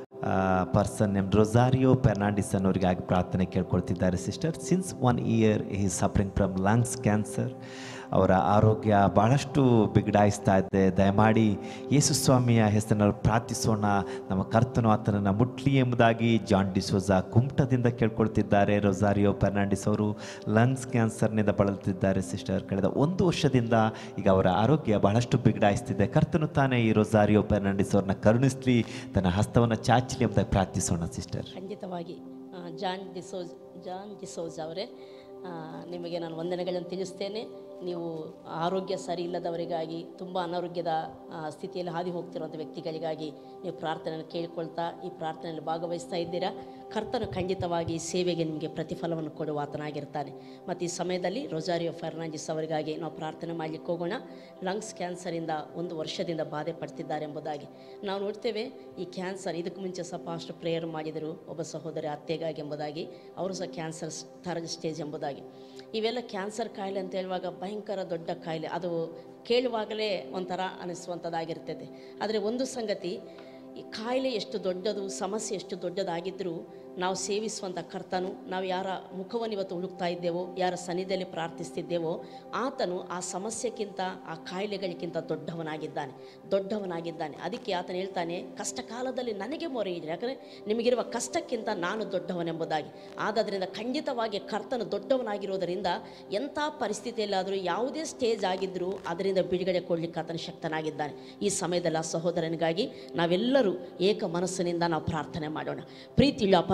ಪರ್ಸನ್ ಎಮ್ ರೊಸಾರಿಯೋ ಫೆರ್ನಾಂಡಿಸ್ ಅನ್ನೋರಿಗಾಗಿ ಪ್ರಾರ್ಥನೆ ಕೇಳ್ಕೊಳ್ತಿದ್ದಾರೆ ಸಿಸ್ಟರ್ ಸಿನ್ಸ್ ಒನ್ ಇಯರ್ ಈ ಸಫರಿಂಗ್ ಫ್ರಮ್ ಲಂಗ್ಸ್ ಕ್ಯಾನ್ಸರ್ ಅವರ ಆರೋಗ್ಯ ಬಹಳಷ್ಟು ಬಿಗಡಾಯಿಸ್ತಾ ಇದೆ ದಯಮಾಡಿ ಯೇಸು ಸ್ವಾಮಿಯ ಹೆಸರಿನಲ್ಲಿ ಪ್ರಾರ್ಥಿಸೋಣ ನಮ್ಮ ಕರ್ತನು ಆತನನ್ನು ಮುಟ್ಲಿ ಎಂಬುದಾಗಿ ಜಾನ್ ಡಿಸೋಜಾ ಕುಮಟದಿಂದ ಕೇಳ್ಕೊಳ್ತಿದ್ದಾರೆ ರೊಸಾರಿಯೋ ಫೆರ್ನಾಂಡಿಸ್ ಅವರು ಲಂಗ್ಸ್ ಕ್ಯಾನ್ಸರ್ನಿಂದ ಬಳಲ್ತಿದ್ದಾರೆ ಸಿಸ್ಟರ್ ಕಳೆದ ಒಂದು ವರ್ಷದಿಂದ ಈಗ ಅವರ ಆರೋಗ್ಯ ಬಹಳಷ್ಟು ಬಿಗಡಾಯಿಸ್ತಿದೆ ಕರ್ತನು ತಾನೇ ಈ ರೊಸಾರಿಯೋ ಫೆರ್ನಾಂಡಿಸ್ ಅವ್ರನ್ನ ಕರುಣಿಸ್ಲಿ ತನ್ನ ಹಸ್ತವನ್ನು ಚಾಚಲಿ ಎಂಬುದಾಗಿ ಪ್ರಾರ್ಥಿಸೋಣ ಸಿಸ್ಟರ್ ಖಂಡಿತವಾಗಿ ಆ, ಜಾನ್ ಡಿಸೋಜ್ ಜಾನ್ ಡಿಸೋಜ್ ಅವರೇ ಆ, ನಿಮಗೆ ನಾನು ವಂದನೆಗಳನ್ನು ತಿಳಿಸ್ತೇನೆ ನೀವು ಆರೋಗ್ಯ ಸರಿ ಇಲ್ಲದವರಿಗಾಗಿ ತುಂಬ ಅನಾರೋಗ್ಯದ ಆ, ಸ್ಥಿತಿಯಲ್ಲಿ ಹಾದಿ ಹೋಗ್ತಿರುವಂಥ ವ್ಯಕ್ತಿಗಳಿಗಾಗಿ ನೀವು ಪ್ರಾರ್ಥನೆಯನ್ನು ಕೇಳಿಕೊಳ್ತಾ ಈ ಪ್ರಾರ್ಥನೆಯಲ್ಲಿ ಭಾಗವಹಿಸ್ತಾ ಇದ್ದೀರಾ ಕರ್ತನು ಖಂಡಿತವಾಗಿ ಈ ಸೇವೆಗೆ ನಿಮಗೆ ಪ್ರತಿಫಲವನ್ನು ಕೊಡುವ ಆತನಾಗಿರ್ತಾನೆ ಮತ್ತು ಈ ಸಮಯದಲ್ಲಿ ರೊಜಾರಿಯೋ ಫರ್ನಾಂಡಿಸ್ ಅವರಿಗಾಗಿ ನಾವು ಪ್ರಾರ್ಥನೆ ಮಾಡಲಿಕ್ಕೆ ಹೋಗೋಣ ಲಂಗ್ಸ್ ಕ್ಯಾನ್ಸರಿಂದ ಒಂದು ವರ್ಷದಿಂದ ಬಾಧೆ ಪಡ್ತಿದ್ದಾರೆ ಎಂಬುದಾಗಿ ನಾವು ನೋಡ್ತೇವೆ ಈ ಕ್ಯಾನ್ಸರ್ ಇದಕ್ಕೂ ಮುಂಚೆ ಸಹ ಪಾಸ್ಟ್ ಪ್ರೇಯರ್ ಮಾಡಿದರು ಒಬ್ಬ ಸಹೋದರಿ ಅತ್ತೆಗಾಗಿ ಎಂಬುದಾಗಿ ಅವರು ಸಹ ಕ್ಯಾನ್ಸರ್ ಥರ್ಡ್ ಸ್ಟೇಜ್ ಎಂಬುದಾಗಿ ಇವೆಲ್ಲ ಕ್ಯಾನ್ಸರ್ ಕಾಯಿಲೆ ಅಂತ ಹೇಳುವಾಗ ಭಯಂಕರ ದೊಡ್ಡ ಕಾಯಿಲೆ ಅದು ಕೇಳುವಾಗಲೇ ಒಂಥರ ಅನಿಸುವಂಥದ್ದಾಗಿರ್ತದೆ ಆದರೆ ಒಂದು ಸಂಗತಿ ಈ ಕಾಯಿಲೆ ಎಷ್ಟು ದೊಡ್ಡದು ಸಮಸ್ಯೆ ಎಷ್ಟು ದೊಡ್ಡದಾಗಿದ್ದರೂ ನಾವು ಸೇವಿಸುವಂಥ ಕರ್ತನು ನಾವು ಯಾರ ಮುಖವನ್ನು ಇವತ್ತು ಹುಡುಕ್ತಾ ಇದ್ದೇವೋ ಯಾರ ಸನ್ನಿಧಿಯಲ್ಲಿ ಪ್ರಾರ್ಥಿಸ್ತಿದ್ದೇವೋ ಆತನು ಆ ಸಮಸ್ಯೆಗಿಂತ ಆ ಕಾಯಿಲೆಗಳಿಗಿಂತ ದೊಡ್ಡವನಾಗಿದ್ದಾನೆ ದೊಡ್ಡವನಾಗಿದ್ದಾನೆ ಅದಕ್ಕೆ ಆತನು ಹೇಳ್ತಾನೆ ಕಷ್ಟ ಕಾಲದಲ್ಲಿ ನನಗೆ ಮೊರೆ ಇಡ್ರಿ ಯಾಕಂದರೆ ನಿಮಗಿರುವ ಕಷ್ಟಕ್ಕಿಂತ ನಾನು ದೊಡ್ಡವನೆಂಬುದಾಗಿ ಆದದರಿಂದ ಖಂಡಿತವಾಗಿ ಕರ್ತನು ದೊಡ್ಡವನಾಗಿರೋದರಿಂದ ಎಂಥ ಪರಿಸ್ಥಿತಿಯಲ್ಲಾದರೂ ಯಾವುದೇ ಸ್ಟೇಜ್ ಆಗಿದ್ದರೂ ಅದರಿಂದ ಬಿಡುಗಡೆ ಕೊಡಲಿಕ್ಕೆ ಆತನು ಶಕ್ತನಾಗಿದ್ದಾನೆ ಈ ಸಮಯದಲ್ಲಿ ಆ ಸಹೋದರನಿಗಾಗಿ ನಾವೆಲ್ಲರೂ ಏಕ ಮನಸ್ಸಿನಿಂದ ನಾವು ಪ್ರಾರ್ಥನೆ ಮಾಡೋಣ ಪ್ರೀತಿಯುಳ್ಳ ಅಪರ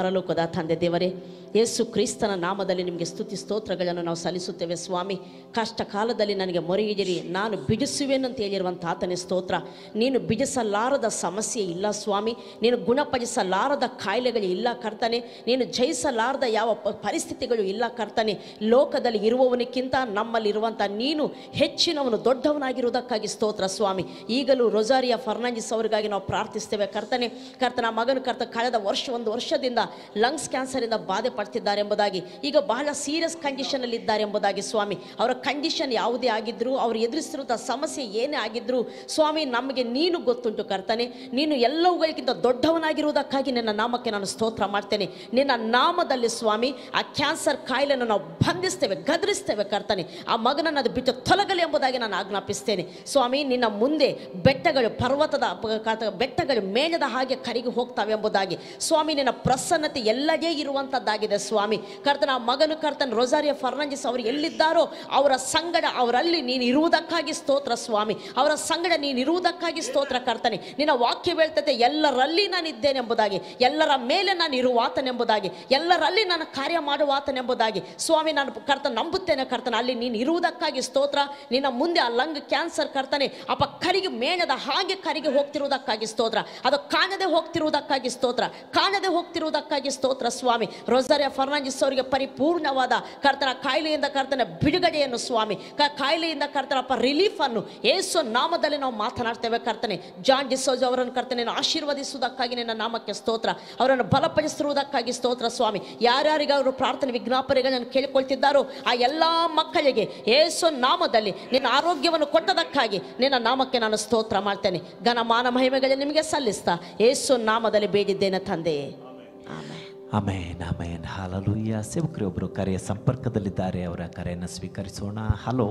ಪರಲೋಕದ ತಂದೆ ದೇವರೇ ಯೇಸು ಕ್ರಿಸ್ತನ ನಾಮದಲ್ಲಿ ನಿಮಗೆ ಸ್ತುತಿ ಸ್ತೋತ್ರಗಳನ್ನು ನಾವು ಸಲ್ಲಿಸುತ್ತೇವೆ ಸ್ವಾಮಿ ಕಷ್ಟ ಕಾಲದಲ್ಲಿ ನನಗೆ ಮೊರೆಯಿದಿರಿ ನಾನು ಬಿಡಿಸುವೆನು ಅಂತ ಹೇಳಿರುವಂಥ ಆತನೇ ಸ್ತೋತ್ರ ನೀನು ಬಿಡಿಸಲಾರದ ಸಮಸ್ಯೆ ಇಲ್ಲ ಸ್ವಾಮಿ ನೀನು ಗುಣಪಡಿಸಲಾರದ ಕಾಯಿಲೆಗಳು ಇಲ್ಲ ಕರ್ತನೆ ನೀನು ಜಯಿಸಲಾರದ ಯಾವ ಪ- ಪರಿಸ್ಥಿತಿಗಳು ಇಲ್ಲ ಕರ್ತನೆ ಲೋಕದಲ್ಲಿ ಇರುವವನಿಕ್ಕಿಂತ ನಮ್ಮಲ್ಲಿರುವಂಥ ನೀನು ಹೆಚ್ಚಿನವನು ದೊಡ್ಡವನಾಗಿರುವುದಕ್ಕಾಗಿ ಸ್ತೋತ್ರ ಸ್ವಾಮಿ ಈಗಲೂ ರೊಜಾರಿಯಾ ಫರ್ನಾಂಡಿಸ್ ಅವರಿಗಾಗಿ ನಾವು ಪ್ರಾರ್ಥಿಸ್ತೇವೆ ಕರ್ತನೆ ಕರ್ತನ ಮಗನ ಕರ್ತ ಕಳೆದ ವರ್ಷ ಒಂದು ವರ್ಷದಿಂದ ಲಂಗ್ಸ್ ಕ್ಯಾನ್ಸರಿಂದ ಬಾಧೆ ಪಡ್ತಿದ್ದಾರೆ ಎಂಬುದಾಗಿ ಈಗ ಬಹಳ ಸೀರಿಯಸ್ ಕಂಡೀಷನಲ್ಲಿ ಇದ್ದಾರೆ ಎಂಬುದಾಗಿ ಸ್ವಾಮಿ ಅವರ ಕಂಡೀಷನ್ ಯಾವುದೇ ಆಗಿದ್ರು ಅವರು ಎದುರಿಸ್ತಿರುವಂಥ ಸಮಸ್ಯೆ ಏನೇ ಆಗಿದ್ರು ಸ್ವಾಮಿ ನಮಗೆ ನೀನು ಗೊತ್ತುಂಟು ಕರ್ತನೆ ನೀನು ಎಲ್ಲವುಗಳಿಗಿಂತ ದೊಡ್ಡವನಾಗಿರುವುದಕ್ಕಾಗಿ ನಿನ್ನ ನಾಮಕ್ಕೆ ನಾನು ಸ್ತೋತ್ರ ಮಾಡ್ತೇನೆ ನಿನ್ನ ನಾಮದಲ್ಲಿ ಸ್ವಾಮಿ ಆ ಕ್ಯಾನ್ಸರ್ ಕಾಯಿಲೆಯನ್ನು ನಾವು ಬಂಧಿಸ್ತೇವೆ ಗದರಿಸ್ತೇವೆ ಕರ್ತನೆ ಆ ಮಗನನ್ನು ಅದು ಬಿಟ್ಟು ತೊಲಗಲಿ ಎಂಬುದಾಗಿ ನಾನು ಆಜ್ಞಾಪಿಸ್ತೇನೆ ಸ್ವಾಮಿ ನಿನ್ನ ಮುಂದೆ ಬೆಟ್ಟಗಳು ಪರ್ವತದ ಪ- ಕಾತ- ಬೆಟ್ಟಗಳು ಮೇಣದ ಹಾಗೆ ಕರಿಗೆ ಹೋಗ್ತಾವೆ ಎಂಬುದಾಗಿ ಸ್ವಾಮಿ ನಿನ್ನ ಪ್ರಸನ್ನತೆ ಎಲ್ಲದೇ ಇರುವಂಥದ್ದಾಗಿದೆ ಸ್ವಾಮಿ ಕರ್ತನ ಆ ಮಗನು ಕರ್ತನ ರೊಜಾರಿಯ ಫರ್ನಾಂಡಿಸ್ ಅವರು ಎಲ್ಲಿದ್ದಾರೋ ಅವರ ಸಂಗಡ ಅವರಲ್ಲಿ ನೀನು ಇರುವುದಕ್ಕಾಗಿ ಸ್ತೋತ್ರ ಸ್ವಾಮಿ ಅವರ ಸಂಗಡ ನೀನು ಇರುವುದಕ್ಕಾಗಿ ಸ್ತೋತ್ರ ಕರ್ತನೆ ನಿನ್ನ ವಾಕ್ಯ ಹೇಳ್ತತೆ ಎಲ್ಲರಲ್ಲಿ ನಾನು ಇದ್ದೇನೆ ಎಂಬುದಾಗಿ ಎಲ್ಲರ ಮೇಲೆ ನಾನು ಇರುವಾತನೆಂಬುದಾಗಿ ಎಲ್ಲರಲ್ಲಿ ನಾನು ಕಾರ್ಯ ಮಾಡುವಾತನೆಂಬುದಾಗಿ ಸ್ವಾಮಿ ನಾನು ಕರ್ತ ನಂಬುತ್ತೇನೆ ಕರ್ತನ ಅಲ್ಲಿ ನೀನು ಇರುವುದಕ್ಕಾಗಿ ಸ್ತೋತ್ರ ನಿನ್ನ ಮುಂದೆ ಆ ಲಂಗ್ ಕ್ಯಾನ್ಸರ್ ಕರ್ತನೆ ಅಪ್ಪ ಕರಿಗೆ ಮೇಣದ ಹಾಗೆ ಕರಿಗೆ ಹೋಗ್ತಿರುವುದಕ್ಕಾಗಿ ಸ್ತೋತ್ರ ಅದು ಕಾಣದೆ ಹೋಗ್ತಿರುವುದಕ್ಕಾಗಿ ಸ್ತೋತ್ರ ಕಾಣದೆ ಹೋಗ್ತಿರುವುದಕ್ಕಾಗಿ ಸ್ತೋತ್ರ ಸ್ವಾಮಿ ರೊಸಾರಿಯಾ ಫರ್ನಾಂಡಿಸ್ ಅವರಿಗೆ ಪರಿಪೂರ್ಣವಾದ ಕರ್ತನ ಕಾಯಿಲೆಯಿಂದ ಕರ್ತನ ಬಿಡುಗಡೆಯನ್ನು ಸ್ವಾಮಿ ಕ- ಕಾಯಿಲೆಯಿಂದ ಕರ್ತನಪ್ಪ ರಿಲೀಫ್ ಅನ್ನು ಏಸು ನಾಮದಲ್ಲಿ ನಾವು ಮಾತನಾಡ್ತೇವೆ ಕರ್ತನೆ ಜಾನ್ ಡಿಸೋಜ್ ಅವರನ್ನು ಕರ್ತನೆ ಆಶೀರ್ವದಿಸುವುದಕ್ಕಾಗಿ ನಿನ್ನ ನಾಮಕ್ಕೆ ಸ್ತೋತ್ರ ಅವರನ್ನು ಬಲಪಡಿಸಿರುವುದಕ್ಕಾಗಿ ಸ್ತೋತ್ರ ಸ್ವಾಮಿ ಯಾರ್ಯಾರಿಗೆ ಅವರು ಪ್ರಾರ್ಥನೆ ವಿಜ್ಞಾಪನೆಗಳನ್ನು ಕೇಳಿಕೊಳ್ತಿದ್ದಾರೋ ಆ ಎಲ್ಲ ಮಕ್ಕಳಿಗೆ ಏಸು ನಾಮದಲ್ಲಿ ನಿನ್ನ ಆರೋಗ್ಯವನ್ನು ಕೊಟ್ಟದಕ್ಕಾಗಿ ನಿನ್ನ ನಾಮಕ್ಕೆ ನಾನು ಸ್ತೋತ್ರ ಮಾಡ್ತೇನೆ ಘನಮಾನ ಮಹಿಮೆಗಳನ್ನ ನಿಮಗೆ ಸಲ್ಲಿಸ್ತಾ ಏಸು ನಾಮದಲ್ಲಿ ಬೇಡಿದ್ದೇನೆ ತಂದೆಯೇ ಆಮೇಲೆ ಅಮೇನ್ ಅಮೇನ್ ಹಾಲಲುಯ್ಯ ಸೇವಕರೊಬ್ಬರು ಕರೆಯ ಸಂಪರ್ಕದಲ್ಲಿದ್ದಾರೆ ಅವರ ಕರೆಯನ್ನು ಸ್ವೀಕರಿಸೋಣ hello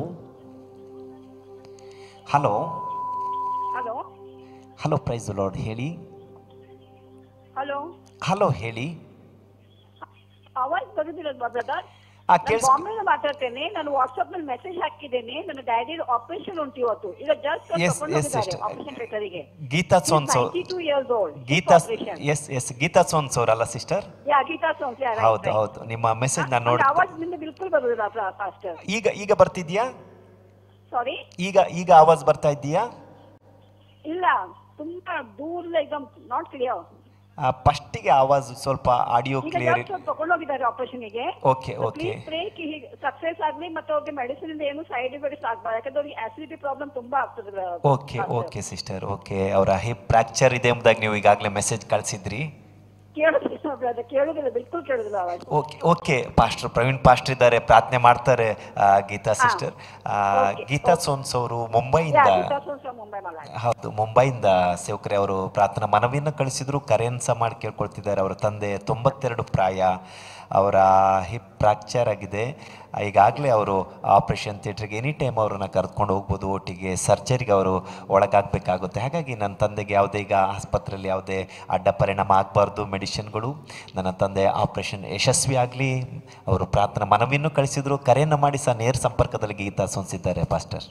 hello hello hello praise lord ಹೇಳಿ ಹಲೋ ಹಲೋ ಹೇಳಿ ಅವಾಜ್ ಬರುದಿಲ್ಲ ಬ್ರದರ್ ಆ ನಾನು ಕೇಳಿಸ್ ಬಾಂಬೆಯಿಂದ ಮಾತಾಡ್ತೇನೆ ನಾನು ವಾಟ್ಸ್ಆಪ್ ನಲ್ಲಿ ಮೆಸೇಜ್ ಹಾಕಿದ್ದೇನೆ ನನ್ನ ಡ್ಯಾಡಿ ಆಪರೇಷನ್ ಉಂಟು ಇವತ್ತು ಈಗ ಜಸ್ಟ್ Yes, ಕರ್ಕೊಂಡು yes, ಹೋಗಿದ್ದಾರೆ sister. ಆಪರೇಷನ್ ಥಿಯೇಟರಿಗೆ ಗೀತಾ ಸೋನ್ಸೋ two years old Geeta yes yes Geeta ಸೋನ್ಸ್ ಅವರಲ್ಲ ಸಿಸ್ಟರ್ ಯಾ ಗೀತಾ ಸೋನ್ಸ್ ಹೌದು ಹೌದು ನಿಮ್ಮ ಮೆಸೇಜ್ ನಾನು ನೋಡಿ ಆವಾಜ್ ನಿಮ್ಗೆ ಬಿಲ್ಕುಲ್ ಬರುದಿಲ್ಲ ಫಾಸ್ಟರ್ ಈಗ ಈಗ ಬರ್ತಿದ್ಯಾ ಸಾರಿ ಈಗ ಈಗ ಆವಾಜ್ ಬರ್ತಾ ಇದೆಯಾ ಇಲ್ಲ ತುಂಬಾ ದೂರ ಈಗ ನಾಟ್ ಕ್ಲಿಯರ್ ಫಸ್ಟಿಗೆ ಆವಾಜ್ ಸ್ವಲ್ಪ ಆಡಿಯೋ ಈಗ ಕ್ಲಿಯರ್ ಜಸ್ಟ್ ತಗೊಂಡು ಹೋಗಿದ್ದಾರೆ ಆಪರೇಷನ್ ಗೆ okay okay please pray success ಆಗ್ಲಿ ಮತ್ತೆ ಅವ್ರಿಗೆ ಮೆಡಿಸಿನ್ ಇಂದ ಏನು ಸೈಡ್ ಎಫೆಕ್ಟ್ಸ್ ಆಗ್ಬಾರ್ದು ಯಾಕಂದ್ರೆ ಅವ್ರಿಗೆ ಆಸಿಡಿಟಿ ಪ್ರಾಬ್ಲಮ್ ತುಂಬಾ ಆಗ್ತದೆ ಓಕೆ ಓಕೆ ಸಿಸ್ಟರ್ ಓಕೆ ಅವರ ಹಿಪ್ ಫ್ರಾಕ್ಚರ್ ಇದೆ ಎಂಬುದಾಗಿ ನೀವು ಈಗಾಗಲೇ ಮೆಸೇಜ್ ಕಳಿಸಿದ್ರಿ ಕೇಳುದಿಲ್ಲ brother, ಕೇಳುದಿಲ್ಲ ಬಿಲ್ಕುಲ್ ಕೇಳುದಿಲ್ಲ ಅವಾಜ್ okay okay pastor Praveen pastor ಇದ್ದಾರೆ ಪ್ರಾರ್ಥನೆ ಮಾಡ್ತಾರೆ ಆ, ಗೀತಾ ಸಿಸ್ಟರ್ Okay, ಗೀತಾ ಸೋನ್ಸ್ ಅವರು ಮುಂಬೈಯಿಂದ ಗೀತಾ ಸೋನ್ಸ್ ಮುಂಬೈ ಮಲ ಹೌದು ಮುಂಬೈಯಿಂದ ಸೇವಕರೇ ಅವರು ಪ್ರಾರ್ಥನಾ ಮನವಿಯನ್ನು ಕಳಿಸಿದ್ರು ಕರೆಯನ್ನು ಸಹ ಮಾಡಿ ಕೇಳ್ಕೊಳ್ತಿದ್ದಾರೆ ಅವರ ತಂದೆ ತೊಂಬತ್ತೆರಡು ಪ್ರಾಯ ಅವರ ಹಿಪ್ ಫ್ರಾಕ್ಚರ್ ಆಗಿದೆ ಈಗಾಗಲೇ ಅವರು ಆಪರೇಷನ್ ಥಿಯೇಟ್ರಿಗೆ ಎನಿ ಟೈಮ್ ಅವ್ರನ್ನ ಕರೆದುಕೊಂಡು ಹೋಗ್ಬೋದು ಒಟ್ಟಿಗೆ ಸರ್ಜರಿಗೆ ಅವರು ಒಳಗಾಗಬೇಕಾಗುತ್ತೆ ಹಾಗಾಗಿ ನನ್ನ ತಂದೆಗೆ ಯಾವುದೇ ಈಗ ಆಸ್ಪತ್ರೆಯಲ್ಲಿ ಯಾವುದೇ ಅಡ್ಡ ಪರಿಣಾಮ ಆಗಬಾರ್ದು ಮೆಡಿಸಿನ್ಗಳು ನನ್ನ ತಂದೆ ಆಪರೇಷನ್ ಯಶಸ್ವಿ ಆಗಲಿ ಅವರು ಪ್ರಾರ್ಥನಾ ಮನವಿಯನ್ನು ಕಳಿಸಿದ್ರು ಕರೆಯನ್ನು ಮಾಡಿ ಸಹ ನೇರ ಸಂಪರ್ಕದಲ್ಲಿ ಗೀತಾ ಸೋನ್ಸಿದ್ದಾರೆ ಪಾಸ್ಟರ್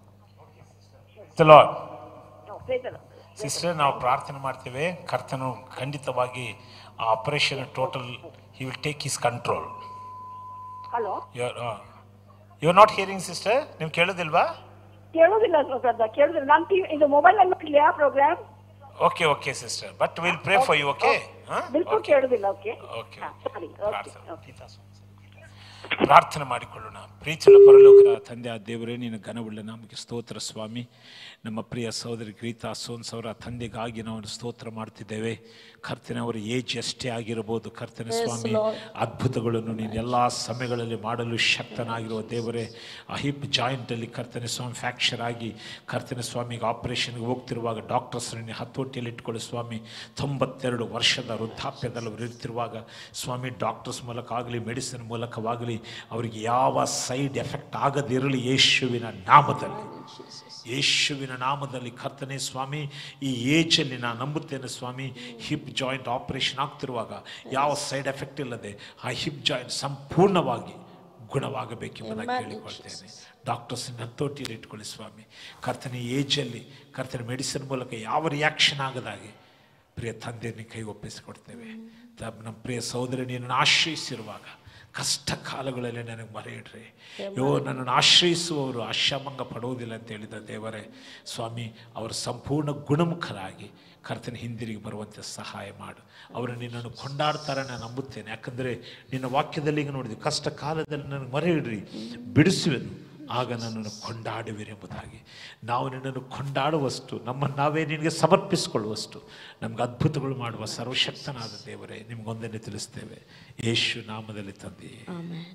ಲಾರ್ಡ್ ಪ್ರೇತಲ್ಲ ಸಿಸ್ಟರ್ ನಾವು ಪ್ರಾರ್ಥನೆ ಮಾಡ್ತೇವೆ ಕರ್ತನು ಖಂಡಿತವಾಗಿ ಆ operation total he will take his control hello your you are not hearing sister ನೀವು ಕೇಳೋದಿಲ್ವಾ ಕೇಳುದಿಲ್ಲ brother, ಕೇಳುದಿಲ್ಲ ನಾನು ಟಿವಿ ಇದು ಮೊಬೈಲ್ ಅಲ್ಲಿ ನೋಡ್ಲಿಲ್ಲ programme okay okay sister but will pray for you okay ಬಿಲ್ಕುಲ್ ಕೇಳುದಿಲ್ಲ ಓಕೆ ಓಕೆ ಸರಿ ಓಕೆ ಓಕೆ ಪ್ರಾರ್ಥನೆ ಮಾಡಿಕೊಳ್ಳೋಣ ಪ್ರೀತಿಯ ಪರಲೋಕದ ತಂದೆ ಆ ದೇವರೇ ನೀನು ಘನವುಳ್ಳ ನಮಗೆ ಸ್ತೋತ್ರ ಸ್ವಾಮಿ ನಮ್ಮ ಪ್ರಿಯ ಸಹೋದರಿ ಗೀತಾ ಸೋನ್ಸ್ ಅವರ ತಂದೆಗಾಗಿ ನಾವು ಸ್ತೋತ್ರ ಮಾಡ್ತಿದ್ದೇವೆ ಕರ್ತನೆ ಅವರ ಏಜ್ ಎಷ್ಟೇ ಆಗಿರಬಹುದು ಕರ್ತನೆ ಸ್ವಾಮಿ ಅದ್ಭುತಗಳನ್ನು ನೀನು ಎಲ್ಲ ಸಮಯಗಳಲ್ಲಿ ಮಾಡಲು ಶಕ್ತನಾಗಿರುವ ದೇವರೇ ಆ ಹಿಪ್ ಜಾಯಿಂಟಲ್ಲಿ ಕರ್ತನೆ ಸ್ವಾಮಿ ಫ್ಯಾಕ್ಚರ್ ಆಗಿ ಕರ್ತನೆ ಸ್ವಾಮಿಗೆ ಆಪರೇಷನ್ಗೆ ಹೋಗ್ತಿರುವಾಗ ಡಾಕ್ಟರ್ಸ್ ಹತೋಟಿಯಲ್ಲಿ ಇಟ್ಕೊಳ್ಳಿ ಸ್ವಾಮಿ ತೊಂಬತ್ತೆರಡು ವರ್ಷದ ವೃದ್ಧಾಪ್ಯದಲ್ಲಿ ಅವರು ಇರ್ತಿರುವಾಗ ಸ್ವಾಮಿ ಡಾಕ್ಟರ್ಸ್ ಮೂಲಕ ಆಗಲಿ ಮೆಡಿಸಿನ್ ಮೂಲಕವಾಗಲಿ ಅವರಿಗೆ ಯಾವ ಸೈಡ್ ಎಫೆಕ್ಟ್ ಆಗದಿರಲಿ ಯೇಸುವಿನ ನಾಮದಲ್ಲಿ ಯೇಸುವಿನ ನಾಮದಲ್ಲಿ ಕರ್ತನೆ ಸ್ವಾಮಿ ಈ ಏಜಲ್ಲಿ ನಾನು ನಂಬುತ್ತೇನೆ ಸ್ವಾಮಿ ಹಿಪ್ ಜಾಯಿಂಟ್ ಆಪರೇಷನ್ ಆಗ್ತಿರುವಾಗ ಯಾವ ಸೈಡ್ ಎಫೆಕ್ಟ್ ಇಲ್ಲದೆ ಆ ಹಿಪ್ ಜಾಯಿಂಟ್ ಸಂಪೂರ್ಣವಾಗಿ ಗುಣವಾಗಬೇಕೆಂಬುದಾಗಿ ಕೇಳಿಕೊಳ್ತೇನೆ ಡಾಕ್ಟರ್ಸ್ ಹತೋಟಿಯಲ್ಲಿ ಇಟ್ಕೊಳ್ಳಿ ಸ್ವಾಮಿ ಕರ್ತನೆ ಏಜಲ್ಲಿ ಕರ್ತನೆ ಮೆಡಿಸಿನ್ ಮೂಲಕ ಯಾವ ರಿಯಾಕ್ಷನ್ ಆಗದಾಗೆ ಪ್ರಿಯ ತಂದೆ ನಿನ್ನ ಕೈ ಒಪ್ಪಿಸಿಕೊಡ್ತೇವೆ ತ- ನಮ್ಮ ಪ್ರಿಯ ಸಹೋದರಿ ನಿನ್ನನ್ನು ಆಶ್ರಯಿಸಿರುವಾಗ ಕಷ್ಟ ಕಾಲಗಳಲ್ಲಿ ನನಗೆ ಮರೆ ಇಡ್ರಿ ಯೋ ನನ್ನನ್ನು ಆಶ್ರಯಿಸುವವರು ಆಶಾಭಂಗ ಪಡುವುದಿಲ್ಲ ಅಂತ ಹೇಳಿದ ದೇವರೇ ಸ್ವಾಮಿ ಅವರು ಸಂಪೂರ್ಣ ಗುಣಮುಖರಾಗಿ ಕರ್ತನ ಹಿಂದಿರುಗಿ ಬರುವಂತೆ ಸಹಾಯ ಮಾಡು ಅವರು ನಿನ್ನನ್ನು ಕೊಂಡಾಡ್ತಾರೆ ನಾನು ನಂಬುತ್ತೇನೆ ಯಾಕಂದರೆ ನಿನ್ನ ವಾಕ್ಯದಲ್ಲಿ ಈಗ ನೋಡಿದ್ವಿ ಕಷ್ಟ ಕಾಲದಲ್ಲಿ ನನಗೆ ಮರೆ ಇಡ್ರಿ ಬಿಡಿಸುವೆನು ಆಗ ನನ್ನನ್ನು ಕೊಂಡಾಡುವಿರೆಂಬುದಾಗಿ ನಾವು ನಿನ್ನನ್ನು ಕೊಂಡಾಡುವಷ್ಟು ನಮ್ಮನ್ನು ನಾವೇ ನಿನಗೆ ಸಮರ್ಪಿಸಿಕೊಳ್ಳುವಷ್ಟು ನಮ್ಗೆ ಅದ್ಭುತಗಳು ಮಾಡುವ ಸರ್ವಶಕ್ತನಾದ ದೇವರೇ ನಿಮಗೊಂದನ್ನೇ ತಿಳಿಸ್ತೇವೆ ಯೇಸು ನಾಮದಲ್ಲಿ ತಂದೆ ಆಮೇಲೆ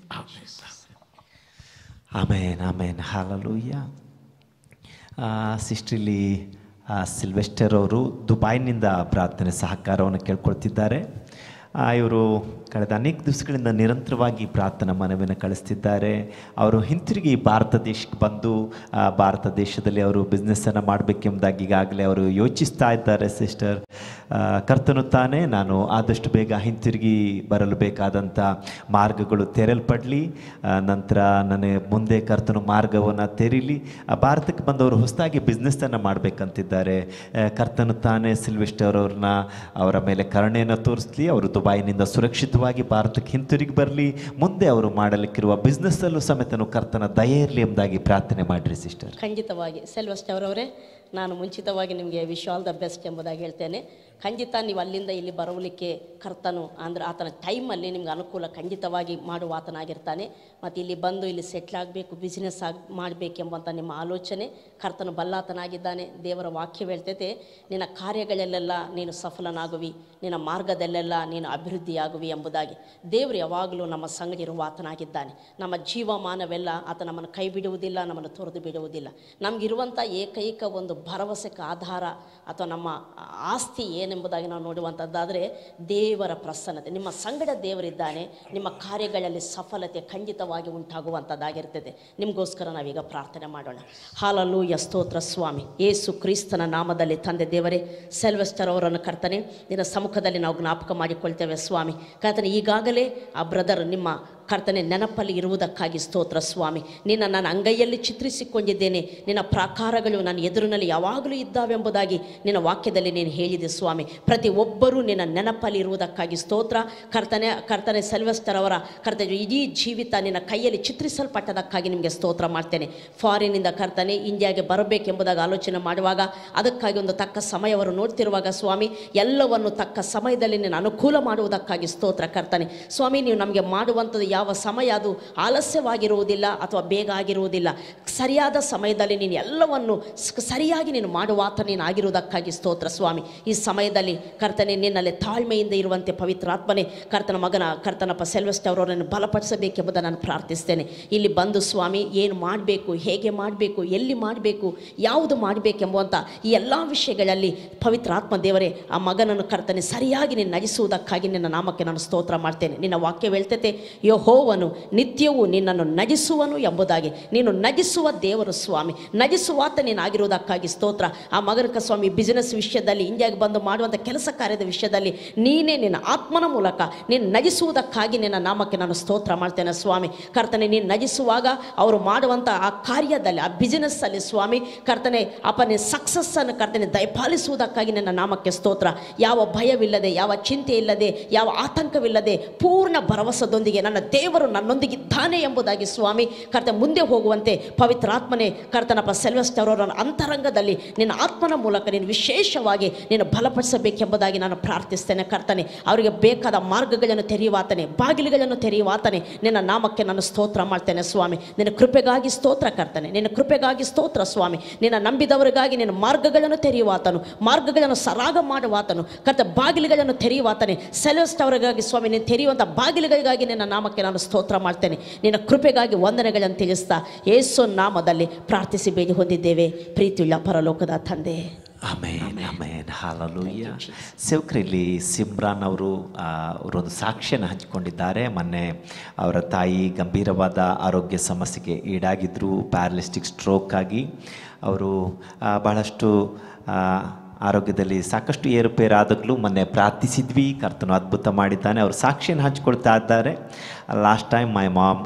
ಆಮೇನ್ ಆಮೇನ್ ಹಾಲಲೂಯ್ಯ ಸಿಸ್ಟ್ರಿಲಿ ಸಿಲ್ವೆಸ್ಟರ್ ಅವರು ದುಬೈನಿಂದ ಪ್ರಾರ್ಥನೆ ಸಹಕಾರವನ್ನು ಕೇಳ್ಕೊಳ್ತಿದ್ದಾರೆ ಆ, ಇವರು ಕಳೆದ ಅನೇಕ ದಿವಸಗಳಿಂದ ನಿರಂತರವಾಗಿ ಪ್ರಾರ್ಥನಾ ಮನವಿಯನ್ನು ಕಳಿಸ್ತಿದ್ದಾರೆ ಅವರು ಹಿಂತಿರುಗಿ ಭಾರತ ದೇಶಕ್ಕೆ ಬಂದು ಆ, ಭಾರತ ದೇಶದಲ್ಲಿ ಅವರು ಬಿಸ್ನೆಸ್ಸನ್ನು ಮಾಡಬೇಕೆಂಬುದಾಗಿ ಈಗಾಗಲೇ ಅವರು ಯೋಚಿಸ್ತಾ ಇದ್ದಾರೆ ಸಿಸ್ಟರ್ ಕರ್ತನು ತಾನೇ ನಾನು ಆದಷ್ಟು ಬೇಗ ಹಿಂತಿರುಗಿ ಬರಲು ಬೇಕಾದಂಥ ಮಾರ್ಗಗಳು ತೆರೆಯಲ್ಪಡಲಿ ನಂತರ ನನಗೆ ಮುಂದೆ ಕರ್ತನು ಮಾರ್ಗವನ್ನು ತೆರೀಲಿ ಆ, ಭಾರತಕ್ಕೆ ಬಂದವರು ಹೊಸದಾಗಿ ಬಿಸ್ನೆಸ್ಸನ್ನು ಮಾಡಬೇಕಂತಿದ್ದಾರೆ ಆ, ಕರ್ತನು ತಾನೇ ಸಿಲ್ವೆಸ್ಟರ್ ಅವ್ರನ್ನ ಅವರ ಮೇಲೆ ಕರುಣೆಯನ್ನು ತೋರಿಸ್ಲಿ ಅವರು ದುಬೈನಿಂದ ಸುರಕ್ಷಿತವಾಗಿ ಭಾರತಕ್ಕೆ ಹಿಂತಿರುಗಿ ಬರಲಿ ಮುಂದೆ ಅವರು ಮಾಡಲಿಕ್ಕಿರುವ ಬಿಸ್ನೆಸ್ಸಲ್ಲೂ ಸಮೇತನು ಕರ್ತನ ದಯೆ ಇರಲಿ ಎಂಬುದಾಗಿ ಪ್ರಾರ್ಥನೆ ಮಾಡಿರಿ ಸಿಸ್ಟರ್ ಖಂಡಿತವಾಗಿ ಸೆಲ್ವಸ್ಟ್ ಅವರವರೇ ನಾನು ಮುಂಚಿತವಾಗಿ ನಿಮಗೆ ವಿಶ್ ಆಲ್ ದ ಬೆಸ್ಟ್ ಎಂಬುದಾಗಿ ಹೇಳ್ತೇನೆ ಖಂಡಿತ ನೀವು ಅಲ್ಲಿಂದ ಇಲ್ಲಿ ಬರಲಿಕ್ಕೆ ಕರ್ತನು ಅಂದರೆ ಆತನ ಟೈಮಲ್ಲಿ ನಿಮ್ಗೆ ಅನುಕೂಲ ಖಂಡಿತವಾಗಿ ಮಾಡುವ ಆತನಾಗಿರ್ತಾನೆ ಮತ್ತು ಇಲ್ಲಿ ಬಂದು ಇಲ್ಲಿ ಸೆಟ್ಲ್ ಆಗಬೇಕು ಬಿಸ್ನೆಸ್ ಆಗಿ ಮಾಡಬೇಕೆಂಬಂಥ ನಿಮ್ಮ ಆಲೋಚನೆ ಕರ್ತನು ಬಲ್ಲಾತನಾಗಿದ್ದಾನೆ ದೇವರ ವಾಕ್ಯ ಹೇಳ್ತೈತೆ ನಿನ್ನ ಕಾರ್ಯಗಳಲ್ಲೆಲ್ಲ ನೀನು ಸಫಲನಾಗುವಿ ನಿನ್ನ ಮಾರ್ಗದಲ್ಲೆಲ್ಲ ನೀನು ಅಭಿವೃದ್ಧಿಯಾಗುವಿ ಎಂಬುದಾಗಿ ದೇವರು ಯಾವಾಗಲೂ ನಮ್ಮ ಸಂಗಡಿರುವ ಆತನಾಗಿದ್ದಾನೆ ನಮ್ಮ ಜೀವಮಾನವೆಲ್ಲ ಆತ ನಮ್ಮನ್ನು ಕೈ ಬಿಡುವುದಿಲ್ಲ ನಮ್ಮನ್ನು ತೊರೆದು ಬಿಡುವುದಿಲ್ಲ ನಮಗಿರುವಂಥ ಏಕೈಕ ಒಂದು ಭರವಸೆಗೆ ಆಧಾರ ಅಥವಾ ನಮ್ಮ ಆಸ್ತಿ ಏನೆಂಬುದಾಗಿ ನಾವು ನೋಡುವಂಥದ್ದಾದರೆ ದೇವರ ಪ್ರಸನ್ನತೆ ನಿಮ್ಮ ಸಂಗಡ ದೇವರಿದ್ದಾನೆ ನಿಮ್ಮ ಕಾರ್ಯಗಳಲ್ಲಿ ಸಫಲತೆ ಖಂಡಿತವಾಗಿ ಉಂಟಾಗುವಂಥದ್ದಾಗಿರ್ತದೆ ನಿಮಗೋಸ್ಕರ ನಾವೀಗ ಪ್ರಾರ್ಥನೆ ಮಾಡೋಣ ಹಾಲಲ್ಲೂ ಸ್ತೋತ್ರ ಸ್ವಾಮಿ ಏಸು ಕ್ರಿಸ್ತನ ನಾಮದಲ್ಲಿ ತಂದೆ ದೇವರೇ ಸೆಲ್ವೆಸ್ಟರ್ ಅವರನ್ನು ಕರ್ತನೆ ನಿನ್ನ ಸಮ್ಮುಖದಲ್ಲಿ ನಾವು ಜ್ಞಾಪಕ ಮಾಡಿಕೊಳ್ತೇವೆ ಸ್ವಾಮಿ ಕರ್ತನೆ ಈಗಾಗಲೇ ಆ ಬ್ರದರ್ ನಿಮ್ಮ ಕರ್ತನೆ ನೆನಪಲ್ಲಿ ಇರುವುದಕ್ಕಾಗಿ ಸ್ತೋತ್ರ ಸ್ವಾಮಿ ನಿನ್ನ ನನ್ನ ಅಂಗೈಯಲ್ಲಿ ಚಿತ್ರಿಸಿಕೊಂಡಿದ್ದೇನೆ ನಿನ್ನ ಪ್ರಾಕಾರಗಳು ನನ್ನ ಎದುರಿನಲ್ಲಿ ಯಾವಾಗಲೂ ಇದ್ದಾವೆಂಬುದಾಗಿ ನಿನ್ನ ವಾಕ್ಯದಲ್ಲಿ ನೀನು ಹೇಳಿದೆ ಸ್ವಾಮಿ ಪ್ರತಿ ಒಬ್ಬರೂ ನಿನ್ನ ನೆನಪಲ್ಲಿ ಇರುವುದಕ್ಕಾಗಿ ಸ್ತೋತ್ರ ಕರ್ತನೆ ಕರ್ತನೆ ಸೆಲ್ವೆಸ್ಟರ್ ಅವರ ಕರ್ತನೆ ಇಡೀ ಜೀವಿತ ನಿನ್ನ ಕೈಯಲ್ಲಿ ಚಿತ್ರಿಸಲ್ಪಟ್ಟದಕ್ಕಾಗಿ ನಿಮಗೆ ಸ್ತೋತ್ರ ಮಾಡ್ತೇನೆ ಫಾರಿನಿಂದ ಕರ್ತನೆ ಇಂಡಿಯಾಗೆ ಬರಬೇಕೆಂಬುದಾಗಿ ಆಲೋಚನೆ ಮಾಡುವಾಗ ಅದಕ್ಕಾಗಿ ಒಂದು ತಕ್ಕ ಸಮಯವರು ನೋಡ್ತಿರುವಾಗ ಸ್ವಾಮಿ ಎಲ್ಲವನ್ನು ತಕ್ಕ ಸಮಯದಲ್ಲಿ ನೀನು ಅನುಕೂಲ ಮಾಡುವುದಕ್ಕಾಗಿ ಸ್ತೋತ್ರ ಕರ್ತನೆ ಸ್ವಾಮಿ ನೀವು ನಮಗೆ ಮಾಡುವಂಥದ್ದು ಯಾವ ಸಮಯ ಅದು ಆಲಸ್ಯವಾಗಿರುವುದಿಲ್ಲ ಅಥವಾ ಬೇಗ ಆಗಿರುವುದಿಲ್ಲ ಸರಿಯಾದ ಸಮಯದಲ್ಲಿ ನೀನು ಎಲ್ಲವನ್ನು ಸ್- ಸರಿಯಾಗಿ ನೀನು ಮಾಡುವಾತ ನೀನು ಆಗಿರುವುದಕ್ಕಾಗಿ ಸ್ತೋತ್ರ ಸ್ವಾಮಿ ಈ ಸಮಯದಲ್ಲಿ ಕರ್ತನೆ ನಿನ್ನಲ್ಲಿ ತಾಳ್ಮೆಯಿಂದ ಇರುವಂತೆ ಪವಿತ್ರಾತ್ಮನೆ ಕರ್ತನ ಮಗನ ಕರ್ತನಪ್ಪ ಸೆಲ್ವೆಸ್ಟ್ ಅವರನ್ನು ಬಲಪಡಿಸಬೇಕೆಂಬುದನ್ನು ನಾನು ಪ್ರಾರ್ಥಿಸ್ತೇನೆ ಇಲ್ಲಿ ಬಂದು ಸ್ವಾಮಿ ಏನು ಮಾಡಬೇಕು ಹೇಗೆ ಮಾಡಬೇಕು ಎಲ್ಲಿ ಮಾಡಬೇಕು ಯಾವುದು ಮಾಡಬೇಕೆಂಬುವಂಥ ಈ ಎಲ್ಲ ವಿಷಯಗಳಲ್ಲಿ ಪವಿತ್ರಾತ್ಮ ದೇವರೇ ಆ ಮಗನನ್ನು ಕರ್ತನೆ ಸರಿಯಾಗಿ ನೀನು ನಜಿಸುವುದಕ್ಕಾಗಿ ನಿನ್ನ ನಾಮಕ್ಕೆ ನಾನು ಸ್ತೋತ್ರ ಮಾಡ್ತೇನೆ ನಿನ್ನ ವಾಕ್ಯ ಹೇಳ್ತೈತೆ ಯಹೋವನು ನಿತ್ಯವೂ ನಿನ್ನನ್ನು ನಜಿಸುವನು ಎಂಬುದಾಗಿ ನೀನು ನಜಿಸುವ ದೇವರು ಸ್ವಾಮಿ ನಜಿಸುವಾತ ನೀನಾಗಿರುವುದಕ್ಕಾಗಿ ಸ್ತೋತ್ರ ಆ ಮಗನಕ ಸ್ವಾಮಿ ಬಿಸಿನೆಸ್ ವಿಷಯದಲ್ಲಿ ಇಂಡಿಯಾಗೆ ಬಂದು ಮಾಡುವಂಥ ಕೆಲಸ ಕಾರ್ಯದ ವಿಷಯದಲ್ಲಿ ನೀನೇ ನಿನ್ನ ಆತ್ಮನ ಮೂಲಕ ನೀನು ನಜಿಸುವುದಕ್ಕಾಗಿ ನಿನ್ನ ನಾಮಕ್ಕೆ ನಾನು ಸ್ತೋತ್ರ ಮಾಡ್ತೇನೆ ಸ್ವಾಮಿ ಕರ್ತನೆ ನೀನು ನಜಿಸುವಾಗ ಅವರು ಮಾಡುವಂಥ ಆ ಕಾರ್ಯದಲ್ಲಿ ಆ ಬಿಸಿನೆಸ್ಸಲ್ಲಿ ಸ್ವಾಮಿ ಕರ್ತನೆ ಅಪ್ಪನೇ ಸಕ್ಸಸ್ಸನ್ನು ಕರ್ತನೆ ದಯಪಾಲಿಸುವುದಕ್ಕಾಗಿ ನನ್ನ ನಾಮಕ್ಕೆ ಸ್ತೋತ್ರ ಯಾವ ಭಯವಿಲ್ಲದೆ ಯಾವ ಚಿಂತೆ ಇಲ್ಲದೆ ಯಾವ ಆತಂಕವಿಲ್ಲದೆ ಪೂರ್ಣ ಭರವಸದೊಂದಿಗೆ ನನ್ನ ದೇವರು ನನ್ನೊಂದಿಗಿದ್ದಾನೆ ಎಂಬುದಾಗಿ ಸ್ವಾಮಿ ಕರ್ತ ಮುಂದೆ ಹೋಗುವಂತೆ ಪವಿತ್ರಾತ್ಮನೆ ಕರ್ತನಪ್ಪ ಸೆಲ್ವೆಸ್ಟ್ ಅವರ ಅಂತರಂಗದಲ್ಲಿ ನಿನ್ನ ಆತ್ಮನ ಮೂಲಕ ನೀನು ವಿಶೇಷವಾಗಿ ನೀನು ಬಲಪಡಿಸಬೇಕೆಂಬುದಾಗಿ ನಾನು ಪ್ರಾರ್ಥಿಸ್ತೇನೆ ಕರ್ತನೆ ಅವರಿಗೆ ಬೇಕಾದ ಮಾರ್ಗಗಳನ್ನು ತೆರೆಯುವಾತನೆ ಬಾಗಿಲುಗಳನ್ನು ತೆರೆಯುವಾತನೆ ನಿನ್ನ ನಾಮಕ್ಕೆ ನಾನು ಸ್ತೋತ್ರ ಮಾಡ್ತೇನೆ ಸ್ವಾಮಿ ನಿನ್ನ ಕೃಪೆಗಾಗಿ ಸ್ತೋತ್ರ ಕರ್ತನೆ ನಿನ್ನ ಕೃಪೆಗಾಗಿ ಸ್ತೋತ್ರ ಸ್ವಾಮಿ ನಿನ್ನ ನಂಬಿದವರಿಗಾಗಿ ನಿನ್ನ ಮಾರ್ಗಗಳನ್ನು ತೆರೆಯುವಾತನು ಮಾರ್ಗಗಳನ್ನು ಸರಾಗ ಮಾಡುವಾತನು ಕರ್ತ ಬಾಗಿಲುಗಳನ್ನು ತೆರೆಯುವಾತನೆ ಸೆಲೆಸ್ಟ್ ಅವರಿಗಾಗಿ ಸ್ವಾಮಿ ನೀನು ತೆರೆಯುವಂಥ ಬಾಗಿಲುಗಳಿಗಾಗಿ ನಿನ್ನ ನಾಮಕ್ಕೆ ನಾನು ಸ್ತೋತ್ರ ಮಾಡ್ತೇನೆ ನಿನ್ನ ಕೃಪೆಗಾಗಿ ವಂದನೆಗಳನ್ನು ತಿಳಿಸ್ತಾ ಯೇಸು ನಾಮದಲ್ಲಿ ಪ್ರಾರ್ಥಿಸಿ ಬೇಡಿ ಹೊಂದಿದ್ದೇವೆ ಪ್ರೀತಿಯುಳ್ಳ ಪರಲೋಕದ ತಂದೆ ಅಮೇನ್ ಅಮೇನ್ ಹಾಲಲೂಯ್ಯ ಸೇವಕರಲ್ಲಿ ಸಿಮ್ರಾನ್ ಅವರು ಆ, ಅವರೊಂದು ಸಾಕ್ಷ್ಯನ ಹಂಚಿಕೊಂಡಿದ್ದಾರೆ ಮೊನ್ನೆ ಅವರ ತಾಯಿ ಗಂಭೀರವಾದ ಆರೋಗ್ಯ ಸಮಸ್ಯೆಗೆ ಈಡಾಗಿದ್ದರು ಪ್ಯಾರಲಿಸ್ಟಿಕ್ ಸ್ಟ್ರೋಕ್ ಆಗಿ ಅವರು ಆ, ಬಹಳಷ್ಟು ಆ, ಆರೋಗ್ಯದಲ್ಲಿ ಸಾಕಷ್ಟು ಏರುಪೇರಾದಾಗಲೂ ಮೊನ್ನೆ ಪ್ರಾರ್ಥಿಸಿದ್ವಿ ಕರ್ತನು ಅದ್ಭುತ ಮಾಡಿದ್ದಾನೆ ಅವರು ಸಾಕ್ಷಿಯನ್ನು ಹಂಚ್ಕೊಳ್ತಾ ಇದ್ದಾರೆ last time my mom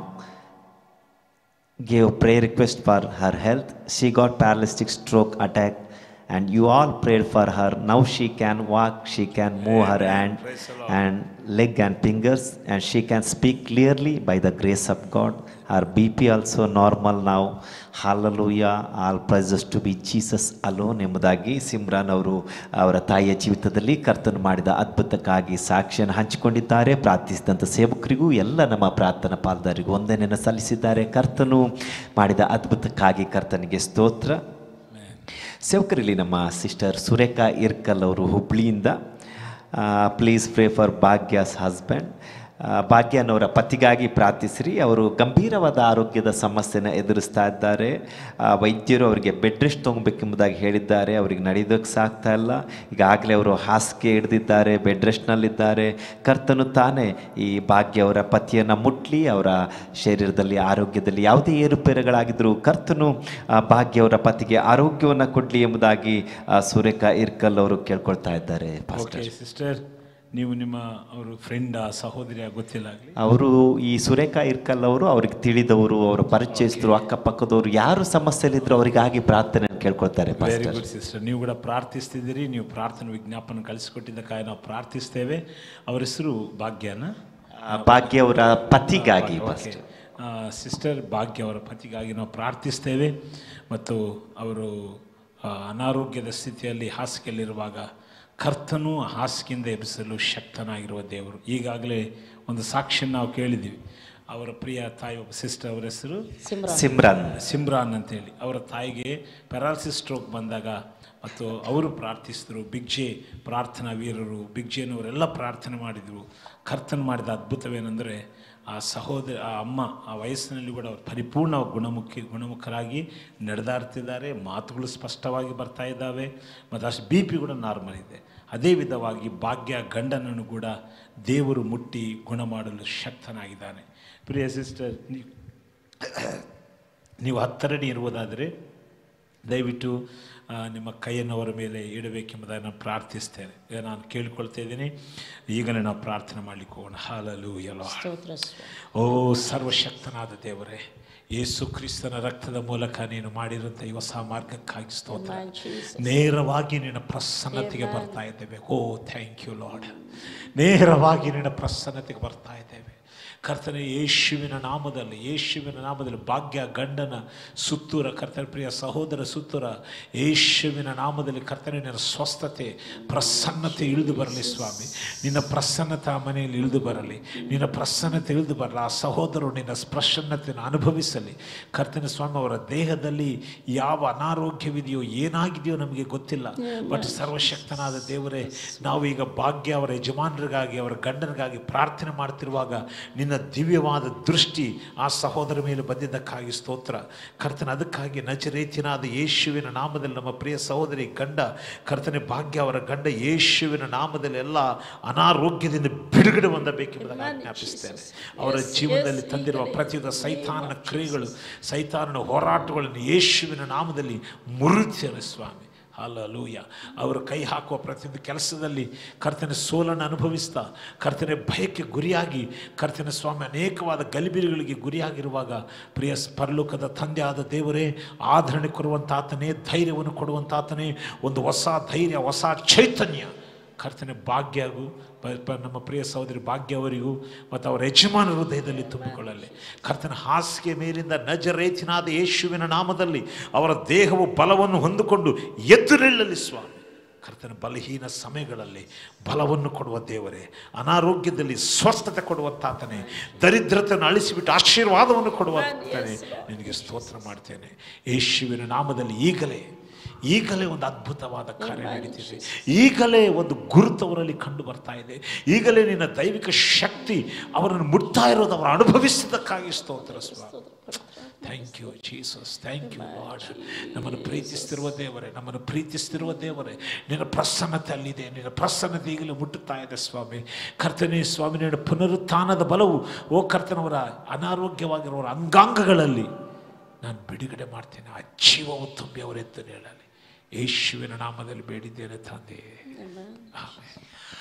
gave prayer request for her health. She got paralytic stroke attack and you all prayed for her. Now she can walk, she can move her hand and leg and fingers, and she can speak clearly by the grace of God. Her BP also normal now. Hallelujah. All praises to be Jesus alone ಎಂಬುದಾಗಿ ಸಿಮ್ರಾನ್ ಅವರು ಅವರ ತಾಯಿಯ ಜೀವಿತದಲ್ಲಿ ಕರ್ತನು ಮಾಡಿದ ಅದ್ಭುತಕ್ಕಾಗಿ ಸಾಕ್ಷಿಯನ್ನು ಹಂಚಿಕೊಂಡಿದ್ದಾರೆ ಪ್ರಾರ್ಥಿಸಿದಂಥ ಸೇವಕರಿಗೂ ಎಲ್ಲ ನಮ್ಮ ಪ್ರಾರ್ಥನಾ ಪಾಲ್ದಾರಿಗೂ ಒಂದನೇನ ಸಲ್ಲಿಸಿದ್ದಾರೆ ಕರ್ತನು ಮಾಡಿದ ಅದ್ಭುತಕ್ಕಾಗಿ ಕರ್ತನಿಗೆ ಸ್ತೋತ್ರ ಸೇವಕರಲ್ಲಿ ನಮ್ಮ ಸಿಸ್ಟರ್ ಸುರೇಖಾ ಇರ್ಕಲ್ ಅವರು ಹುಬ್ಳಿಯಿಂದ please pray for Bhagya's husband ಭಾಗ್ಯನವರ ಪತಿಗಾಗಿ ಪ್ರಾರ್ಥಿಸಿರಿ ಅವರು ಗಂಭೀರವಾದ ಆರೋಗ್ಯದ ಸಮಸ್ಯೆನ ಎದುರಿಸ್ತಾ ಇದ್ದಾರೆ ಆ, ವೈದ್ಯರು ಅವರಿಗೆ ಬೆಡ್ ರೆಸ್ಟ್ ತೊಗೊಬೇಕೆಂಬುದಾಗಿ ಹೇಳಿದ್ದಾರೆ ಅವರಿಗೆ ನಡೆಯೋದಕ್ಕೆ ಸಾಗ್ತಾ ಇಲ್ಲ ಈಗಾಗಲೇ ಅವರು ಹಾಸಿಗೆ ಹಿಡಿದಿದ್ದಾರೆ ಬೆಡ್ ರೆಸ್ಟ್ನಲ್ಲಿದ್ದಾರೆ ಕರ್ತನು ತಾನೇ ಈ ಭಾಗ್ಯ ಅವರ ಪತಿಯನ್ನು ಮುಟ್ಲಿ ಅವರ ಶರೀರದಲ್ಲಿ ಆರೋಗ್ಯದಲ್ಲಿ ಯಾವುದೇ ಏರುಪೇರುಗಳಾಗಿದ್ದರೂ ಕರ್ತನು ಆ, ಭಾಗ್ಯ ಅವರ ಪತಿಗೆ ಆರೋಗ್ಯವನ್ನು ಕೊಡಲಿ ಎಂಬುದಾಗಿ ಆ, ಸುರೇಖಾ ಇರ್ಕಲ್ ಅವರು ಕೇಳ್ಕೊಳ್ತಾ ಇದ್ದಾರೆ ಓಕೆ ಪಾಸ್ಟರ್ ಸಿಸ್ಟರ್ ನೀವು ನಿಮ್ಮ ಅವರು ಫ್ರೆಂಡಾ ಸಹೋದರಿಯ ಗೊತ್ತಿಲ್ಲ ಆಗಲಿ ಅವರು ಈ ಸುರೇಖಾ ಇರ್ಕಲ್ ಅವರು ಅವ್ರಿಗೆ ತಿಳಿದವರು ಅವರ ಪರಿಚಯಸ್ಥರು ಅಕ್ಕಪಕ್ಕದವರು ಯಾರು ಸಮಸ್ಯೆಲಿದ್ರು ಅವರಿಗಾಗಿ ಪ್ರಾರ್ಥನೆ ಕೇಳ್ಕೊಳ್ತಾರೆ ವೆರಿ ಪಾಸ್ಟರ್ ಗುಡ್ ಸಿಸ್ಟರ್ ನೀವು ಕೂಡ ಪ್ರಾರ್ಥಿಸ್ತಿದ್ದೀರಿ ನೀವು ಪ್ರಾರ್ಥನೆ ವಿಜ್ಞಾಪನೆ ಕಳಿಸಿಕೊಟ್ಟಿದ್ದಕ್ಕಾಗಿ ನಾವು ಪ್ರಾರ್ಥಿಸ್ತೇವೆ ಅವರ ಹೆಸರು ಭಾಗ್ಯನ ಆ, ಭಾಗ್ಯ ಅವರ ಪತಿಗಾಗಿ ಓಕೆ ಪಾಸ್ಟರ್ ಸಿಸ್ಟರ್ ಭಾಗ್ಯ ಅವರ ಪತಿಗಾಗಿ ನಾವು ಪ್ರಾರ್ಥಿಸ್ತೇವೆ ಮತ್ತು ಅವರು ಆ, ಅನಾರೋಗ್ಯದ ಸ್ಥಿತಿಯಲ್ಲಿ ಹಾಸಿಗೆಯಲ್ಲಿರುವಾಗ ಕರ್ತನು ಹಾಸಿಗೆಯಿಂದ ಎಬ್ಬಿಸಲು ಶಕ್ತನಾಗಿರುವ ದೇವರು ಈಗಾಗಲೇ ಒಂದು ಸಾಕ್ಷಿಯನ್ನು ನಾವು ಕೇಳಿದ್ದೀವಿ ಅವರ ಪ್ರಿಯ ತಾಯಿ ಒಬ್ಬ ಸಿಸ್ಟರ್ ಅವರ ಹೆಸರು ಸಿಮ್ರಾನ್ ಸಿಮ್ರನ್ ಸಿಮ್ರಾನ್ ಅಂತೇಳಿ ಅವರ ತಾಯಿಗೆ ಪ್ಯಾರಾಲಿಸಿಸ್ ಸ್ಟ್ರೋಕ್ ಬಂದಾಗ ಮತ್ತು ಅವರು ಪ್ರಾರ್ಥಿಸಿದರು ಬಿಗ್ಜೆ ಪ್ರಾರ್ಥನಾ ವೀರರು ಬಿಗ್ಜೆನವರೆಲ್ಲ ಪ್ರಾರ್ಥನೆ ಮಾಡಿದರು ಕರ್ತನ್ ಮಾಡಿದ ಅದ್ಭುತವೇನೆಂದರೆ ಆ ಸಹೋದರ ಆ ಅಮ್ಮ ಆ ವಯಸ್ಸಿನಲ್ಲಿ ಕೂಡ ಅವರು ಪರಿಪೂರ್ಣ ಗುಣಮುಖಿ ಗುಣಮುಖರಾಗಿ ನಡೆದಾಡ್ತಿದ್ದಾರೆ ಮಾತುಗಳು ಸ್ಪಷ್ಟವಾಗಿ ಬರ್ತಾ ಇದ್ದಾವೆ ಮತ್ತು ಅಷ್ಟು ಬಿ ಪಿ ಕೂಡ ನಾರ್ಮಲ್ ಇದೆ ಅದೇ ವಿಧವಾಗಿ ಭಾಗ್ಯ ಗಂಡನನ್ನು ಕೂಡ ದೇವರು ಮುಟ್ಟಿ ಗುಣ ಮಾಡಲು ಶಕ್ತನಾಗಿದ್ದಾನೆ ಪ್ರಿಯ ಸಿಸ್ಟರ್ ನೀವು ನೀವು ಹತ್ತರಡಿ ಇರುವುದಾದರೆ ದಯವಿಟ್ಟು ಆ, ನಿಮ್ಮ ಕೈಯನ್ನು ಅವರ ಮೇಲೆ ಇಡಬೇಕೆಂಬುದಾಗಿ ನಾನು ಪ್ರಾರ್ಥಿಸ್ತೇನೆ ಈಗ ನಾನು ಕೇಳ್ಕೊಳ್ತಾ ಇದ್ದೀನಿ ಈಗಲೇ ನಾವು ಪ್ರಾರ್ಥನೆ ಮಾಡಲಿಕ್ಕೆ ಹೋಗೋಣ ಹಾಲಲು ಎಲ್ಲ ಸ್ತೋತ್ರ ಸ್ವಾಮಿ. ಓ ಸರ್ವಶಕ್ತನಾದ ದೇವರೇ ಯೇಸು ಕ್ರಿಸ್ತನ ರಕ್ತದ ಮೂಲಕ ನೀನು ಮಾಡಿರುವಂಥ ಈ ಹೊಸ ಮಾರ್ಗಕ್ಕಾಗಿ ಸ್ತೋತ್ರ Amen, Jesus. ನೇರವಾಗಿ ನಿನ್ನ ಪ್ರಸನ್ನತೆಗೆ ಬರ್ತಾ ಇದ್ದೇವೆ ಓ ಥ್ಯಾಂಕ್ ಯು ಲಾರ್ಡ್ ನೇರವಾಗಿ ನಿನ್ನ ಪ್ರಸನ್ನತೆಗೆ ಬರ್ತಾ ಇದ್ದೇವೆ ಕರ್ತನೆ ಯೇಸುವಿನ ನಾಮದಲ್ಲಿ ಯೇಸುವಿನ ನಾಮದಲ್ಲಿ ಭಾಗ್ಯ ಗಂಡನ ಸುತ್ತೂರ ಕರ್ತನ ಪ್ರಿಯ ಸಹೋದರ ಸುತ್ತೂರ ಯೇಸುವಿನ ನಾಮದಲ್ಲಿ ಕರ್ತನೆ ನಿನ್ನ ಸ್ವಸ್ಥತೆ ಪ್ರಸನ್ನತೆ ಇಳಿದು ಬರಲಿ ಸ್ವಾಮಿ ನಿನ್ನ ಪ್ರಸನ್ನತೆ ಆ ಮನೆಯಲ್ಲಿ ಇಳಿದು ಬರಲಿ ನಿನ್ನ ಪ್ರಸನ್ನತೆ ಇಳಿದು ಬರಲಿ ಆ ಸಹೋದರರು ನಿನ್ನ ಪ್ರಸನ್ನತೆಯನ್ನು ಅನುಭವಿಸಲಿ ಕರ್ತನ ಸ್ವಾಮಿ ಅವರ ದೇಹದಲ್ಲಿ ಯಾವ ಅನಾರೋಗ್ಯವಿದೆಯೋ ಏನಾಗಿದೆಯೋ ನಮಗೆ ಗೊತ್ತಿಲ್ಲ ಬಟ್ ಸರ್ವಶಕ್ತನಾದ ದೇವರೇ ನಾವು ಈಗ ಭಾಗ್ಯ ಅವರ ಯಜಮಾನರಿಗಾಗಿ ಅವರ ಗಂಡನಿಗಾಗಿ ಪ್ರಾರ್ಥನೆ ಮಾಡ್ತಿರುವಾಗ ನಿನ್ನ ದಿವ್ಯವಾದ ದೃಷ್ಟಿ ಆ ಸಹೋದರ ಮೇಲೆ ಬಂದಿದ್ದಕ್ಕಾಗಿ ಸ್ತೋತ್ರ ಕರ್ತನ ಅದಕ್ಕಾಗಿ ನಜರೇತಿನಾದ ಯೇಸುವಿನ ನಾಮದಲ್ಲಿ ನಮ್ಮ ಪ್ರಿಯ ಸಹೋದರಿ ಗಂಡ ಕರ್ತನೆ ಭಾಗ್ಯ ಅವರ ಗಂಡ ಯೇಸುವಿನ ನಾಮದಲ್ಲಿ ಎಲ್ಲ ಅನಾರೋಗ್ಯದಿಂದ ಬಿಡುಗಡೆ ಹೊಂದಬೇಕೆಂಬುದಾಗಿ ಆಜ್ಞಾಪಿಸ್ತೇನೆ ಅವರ ಜೀವನದಲ್ಲಿ ತಂದಿರುವ ಪ್ರತಿಯೊಂದು ಸೈತಾನನ ಕ್ರಿಯೆಗಳು ಸೈತಾನನ ಹೋರಾಟಗಳನ್ನು ಯೇಸುವಿನ ನಾಮದಲ್ಲಿ ಮುರಿತೇನೆ ಸ್ವಾಮಿ ಅಲ್ಲೂಯ ಅವರು ಕೈ ಹಾಕುವ ಪ್ರತಿಯೊಂದು ಕೆಲಸದಲ್ಲಿ ಕರ್ತನ ಸೋಲನ್ನು ಅನುಭವಿಸ್ತಾ ಕರ್ತನೆ ಭಯಕ್ಕೆ ಗುರಿಯಾಗಿ ಕರ್ತನ ಸ್ವಾಮಿ ಅನೇಕವಾದ ಗಲಿಬಿಲಿಗಳಿಗೆ ಗುರಿಯಾಗಿರುವಾಗ ಪ್ರಿಯ ಪರಲೋಕದ ತಂದೆ ಆದ ದೇವರೇ ಆಧರಣೆ ಕೊಡುವಂತಾತನೇ ಧೈರ್ಯವನ್ನು ಕೊಡುವಂತಾತನೇ ಒಂದು ಹೊಸ ಧೈರ್ಯ ಹೊಸ ಚೈತನ್ಯ ಕರ್ತನೆ ಭಾಗ್ಯಗೂ ಪ- ಪ- ನಮ್ಮ ಪ್ರಿಯ ಸಹೋದರಿ ಭಾಗ್ಯ ಅವರಿಗೂ ಮತ್ತು ಅವರ ಯಜಮಾನ ಹೃದಯದಲ್ಲಿ ತುಂಬಿಕೊಳ್ಳಲಿ ಕರ್ತನ ಹಾಸಿಗೆ ಮೇಲಿಂದ ನಜರೇತಿನಾದ ಯೇಸುವಿನ ನಾಮದಲ್ಲಿ ಅವರ ದೇಹವು ಬಲವನ್ನು ಹೊಂದಿಕೊಂಡು ಎದ್ದು ನಿಲ್ಲಲಿ ಸ್ವಾಮಿ ಕರ್ತನ ಬಲಹೀನ ಸಮಯಗಳಲ್ಲಿ ಬಲವನ್ನು ಕೊಡುವ ದೇವರೇ ಅನಾರೋಗ್ಯದಲ್ಲಿ ಸ್ವಸ್ಥತೆ ಕೊಡುವಂತಾತನೇ ದರಿದ್ರತೆಯನ್ನು ಅಳಿಸಿಬಿಟ್ಟು ಆಶೀರ್ವಾದವನ್ನು ಕೊಡುವಂತಾನೆ ನಿನಗೆ ಸ್ತೋತ್ರ ಮಾಡ್ತೇನೆ ಯೇಸುವಿನ ನಾಮದಲ್ಲಿ ಈಗಲೇ ಈಗಲೇ ಒಂದು ಅದ್ಭುತವಾದ ಕಾರ್ಯ ನಡೀತಿದೆ ಈಗಲೇ ಒಂದು ಗುರುತು ಅವರಲ್ಲಿ ಕಂಡು ಬರ್ತಾ ಇದೆ ಈಗಲೇ ನಿನ್ನ ದೈವಿಕ ಶಕ್ತಿ ಅವರನ್ನು ಮುಟ್ತಾ ಇರೋದು ಅವರು ಅನುಭವಿಸಿದ್ದಕ್ಕಾಗಿ ಸ್ತೋತ್ರ ಸ್ವಾಮಿ thank you Jesus thank you lord ನಮ್ಮನ್ನು ಪ್ರೀತಿಸ್ತಿರುವ ದೇವರೇ ನಮ್ಮನ್ನು ಪ್ರೀತಿಸ್ತಿರುವ ದೇವರೇ ನಿನ್ನ ಪ್ರಸನ್ನತೆ ಅಲ್ಲಿದೆ ನಿನ್ನ ಪ್ರಸನ್ನತೆ ಈಗಲೇ ಮುಟ್ಟುತ್ತಾ ಇದೆ ಸ್ವಾಮಿ ಕರ್ತನೆ ಸ್ವಾಮಿ ನಿನ್ನ ಪುನರುತ್ಥಾನದ ಬಲವು ಓ ಕರ್ತನವರ ಅನಾರೋಗ್ಯವಾಗಿರುವವರ ಅಂಗಾಂಗಗಳಲ್ಲಿ ನಾನು ಬಿಡುಗಡೆ ಮಾಡ್ತೇನೆ ಆ ಜೀವವು ತುಂಬಿ ಅವರೆದ್ದು ಹೇಳಲಿ ಯೇಸುವಿನ ನಾಮದಲ್ಲಿ ಬೇಡಿದ್ದೇನೆ ತಂದೆ ಆಮೆನ್.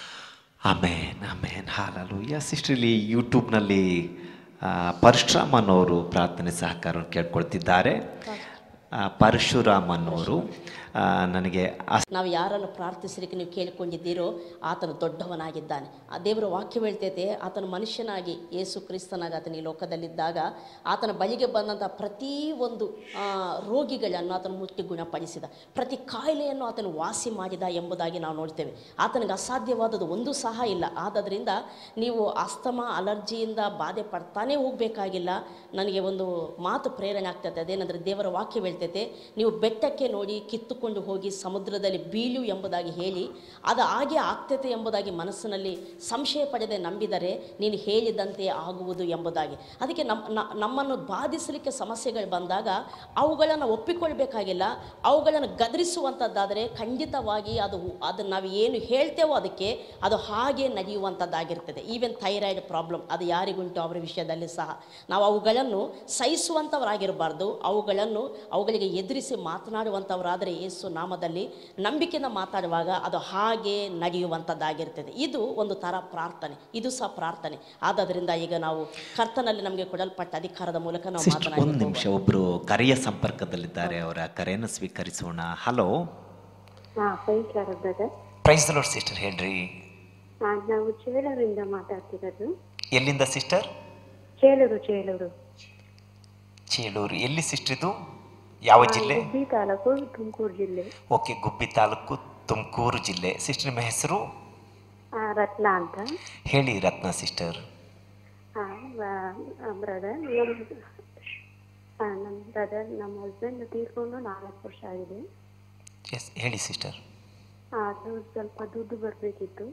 ಆಮೇನ್ ಆಮೇನ್ ಹಾಲಲು ಸಿಸ್ಟರ್ ಇಲ್ಲಿ ಯೂಟ್ಯೂಬ್ನಲ್ಲಿ ಆ, ಪರಶುರಾಮನ್ ಅವರು ಪ್ರಾರ್ಥನೆ ಸಹಕಾರವನ್ನು ಕೇಳ್ಕೊಳ್ತಿದ್ದಾರೆ ಆ, ಪರಶುರಾಮನ್ ಅವರು ಆ, ನನಗೆ ಅಸ್ ನಾವು ಯಾರನ್ನು ಪ್ರಾರ್ಥಿಸಲಿಕ್ಕೆ ನೀವು ಕೇಳಿಕೊಂಡಿದ್ದೀರೋ ಆತನು ದೊಡ್ಡವನಾಗಿದ್ದಾನೆ ಆ ದೇವರ ವಾಕ್ಯ ಹೇಳ್ತೈತೆ ಆತನು ಮನುಷ್ಯನಾಗಿ ಯೇಸು ಕ್ರಿಸ್ತನಾಗಿ ಆತನ ಈ ಲೋಕದಲ್ಲಿದ್ದಾಗ ಆತನ ಬಳಿಗೆ ಬಂದಂಥ ಪ್ರತಿ ಒಂದು ಆ, ರೋಗಿಗಳನ್ನು ಆತನು ಮುಟ್ಟಿ ಗುಣಪಡಿಸಿದ ಪ್ರತಿ ಕಾಯಿಲೆಯನ್ನು ಆತನು ವಾಸಿ ಮಾಡಿದ ಎಂಬುದಾಗಿ ನಾವು ನೋಡ್ತೇವೆ ಆತನಿಗೆ ಅಸಾಧ್ಯವಾದದ್ದು ಒಂದೂ ಸಹ ಇಲ್ಲ ಆದದ್ರಿಂದ ನೀವು ಅಸ್ತಮಾ ಅಲರ್ಜಿಯಿಂದ ಬಾಧೆ ಪಡ್ತಾನೇ ಹೋಗಬೇಕಾಗಿಲ್ಲ ನನಗೆ ಒಂದು ಮಾತು ಪ್ರೇರಣೆ ಆಗ್ತದೆ ಅದೇನೆಂದರೆ ದೇವರ ವಾಕ್ಯ ಹೇಳ್ತೈತೆ ನೀವು ಬೆಟ್ಟಕ್ಕೆ ನೋಡಿ ಕಿತ್ತುಕೊಂಡು ಹೋಗಿ ಸಮುದ್ರದಲ್ಲಿ ಬೀಳು ಎಂಬುದಾಗಿ ಹೇಳಿ ಅದು ಹಾಗೆ ಆಗ್ತೈತೆ ಎಂಬುದಾಗಿ ಮನಸ್ಸಿನಲ್ಲಿ ಸಂಶಯ ಪಡೆದೆ ನಂಬಿದರೆ ನೀನು ಹೇಳಿದಂತೆ ಆಗುವುದು ಎಂಬುದಾಗಿ ಅದಕ್ಕೆ ನಮ್ಮ ನ- ನಮ್ಮನ್ನು ಬಾಧಿಸಲಿಕ್ಕೆ ಸಮಸ್ಯೆಗಳು ಬಂದಾಗ ಅವುಗಳನ್ನು ಒಪ್ಪಿಕೊಳ್ಬೇಕಾಗಿಲ್ಲ ಅವುಗಳನ್ನು ಗದರಿಸುವಂಥದ್ದಾದರೆ ಖಂಡಿತವಾಗಿ ಅದು ಅದನ್ನು ನಾವು ಏನು ಹೇಳ್ತೇವೋ ಅದಕ್ಕೆ ಅದು ಹಾಗೆ ನಡೆಯುವಂಥದ್ದಾಗಿರ್ತದೆ ಈವನ್ ಥೈರಾಯ್ಡ್ ಪ್ರಾಬ್ಲಮ್ ಅದು ಯಾರಿಗುಂಟು ಅವರ ವಿಷಯದಲ್ಲಿ ಸಹ ನಾವು ಅವುಗಳನ್ನು ಸಹಿಸುವಂಥವರಾಗಿರಬಾರ್ದು ಅವುಗಳನ್ನು ಅವುಗಳಿಗೆ ಎದುರಿಸಿ ಮಾತನಾಡುವಂಥವರಾದರೆ ಯೇಸು ನಾಮದಲ್ಲಿ ನಂಬಿಕೆಯಿಂದ ಮಾತಾಡುವಾಗ ಅದು ಹಾಗೆ ನಡೆಯುವಂಥದ್ದಾಗಿರ್ತದೆ ಇದು ಒಂದು ಥರ ಪ್ರಾರ್ಥನೆ ಇದು ಸಹ ಪ್ರಾರ್ಥನೆ ಆದದರಿಂದ ಈಗ ನಾವು ಕರ್ತನಲ್ಲಿ ನಮಗೆ ಕೊಡಲ್ಪಟ್ಟ ಅಧಿಕಾರದ ಮೂಲಕ ನಾವು ಸಿಸ್ಟರ್ ಒಂದು ಮಾತನಾಡಿ ನಿಮಿಷ ಒಬ್ಬರು ಕರೆಯ ಸಂಪರ್ಕದಲ್ಲಿದ್ದಾರೆ ಅವರ ಕರೆಯನ್ನು ಸ್ವೀಕರಿಸೋಣ ಹಲೋ ಹಾ ಪೈಸಾರ ಬ್ರದರ್ ಪ್ರೈಸ್ ಲಾರ್ಡ್ ಸಿಸ್ಟರ್ ಹೇಳ್ರಿ ನಾವು ಚೇಳೂರಿಂದ ಮಾತಾಡ್ತಿರೋದು ಎಲ್ಲಿಂದ ಸಿಸ್ಟರ್ ಚೇಳೂರು ಚೇಳೂರು ಚೇಳೂರು ಎಲ್ಲಿ ಸಿಸ್ಟರ್ ಇದು ಯಾವ ಜಿಲ್ಲೆ ಗುಬ್ಬಿ ತಾಲೂಕು ತುಮಕೂರು ಜಿಲ್ಲೆ ಓಕೆ ಗುಬ್ಬಿ ತಾಲೂಕು ತುಮಕೂರು ಜಿಲ್ಲೆ ಸಿಸ್ಟರ್ ನಿಮ್ಮ ಹೆಸರು ಆ, ರತ್ನ ಅಂತ ಹೇಳಿ ರತ್ನ ಸಿಸ್ಟರ್ ಬ್ರದರ್ ನಮ್ಮ ನಮ್ಮ ಬ್ರದರ್ ನಮ್ಮ ಹಸ್ಬೆಂಡ್ ತೀರ್ಕೊಂಡು ನಾಲ್ಕು ವರ್ಷ ಆಗಿದೆ ಎಸ್ ಹೇಳಿ ಸಿಸ್ಟರ್ ಆ, ಅದು ಸ್ವಲ್ಪ ದುಡ್ಡು ಬರಬೇಕಿತ್ತು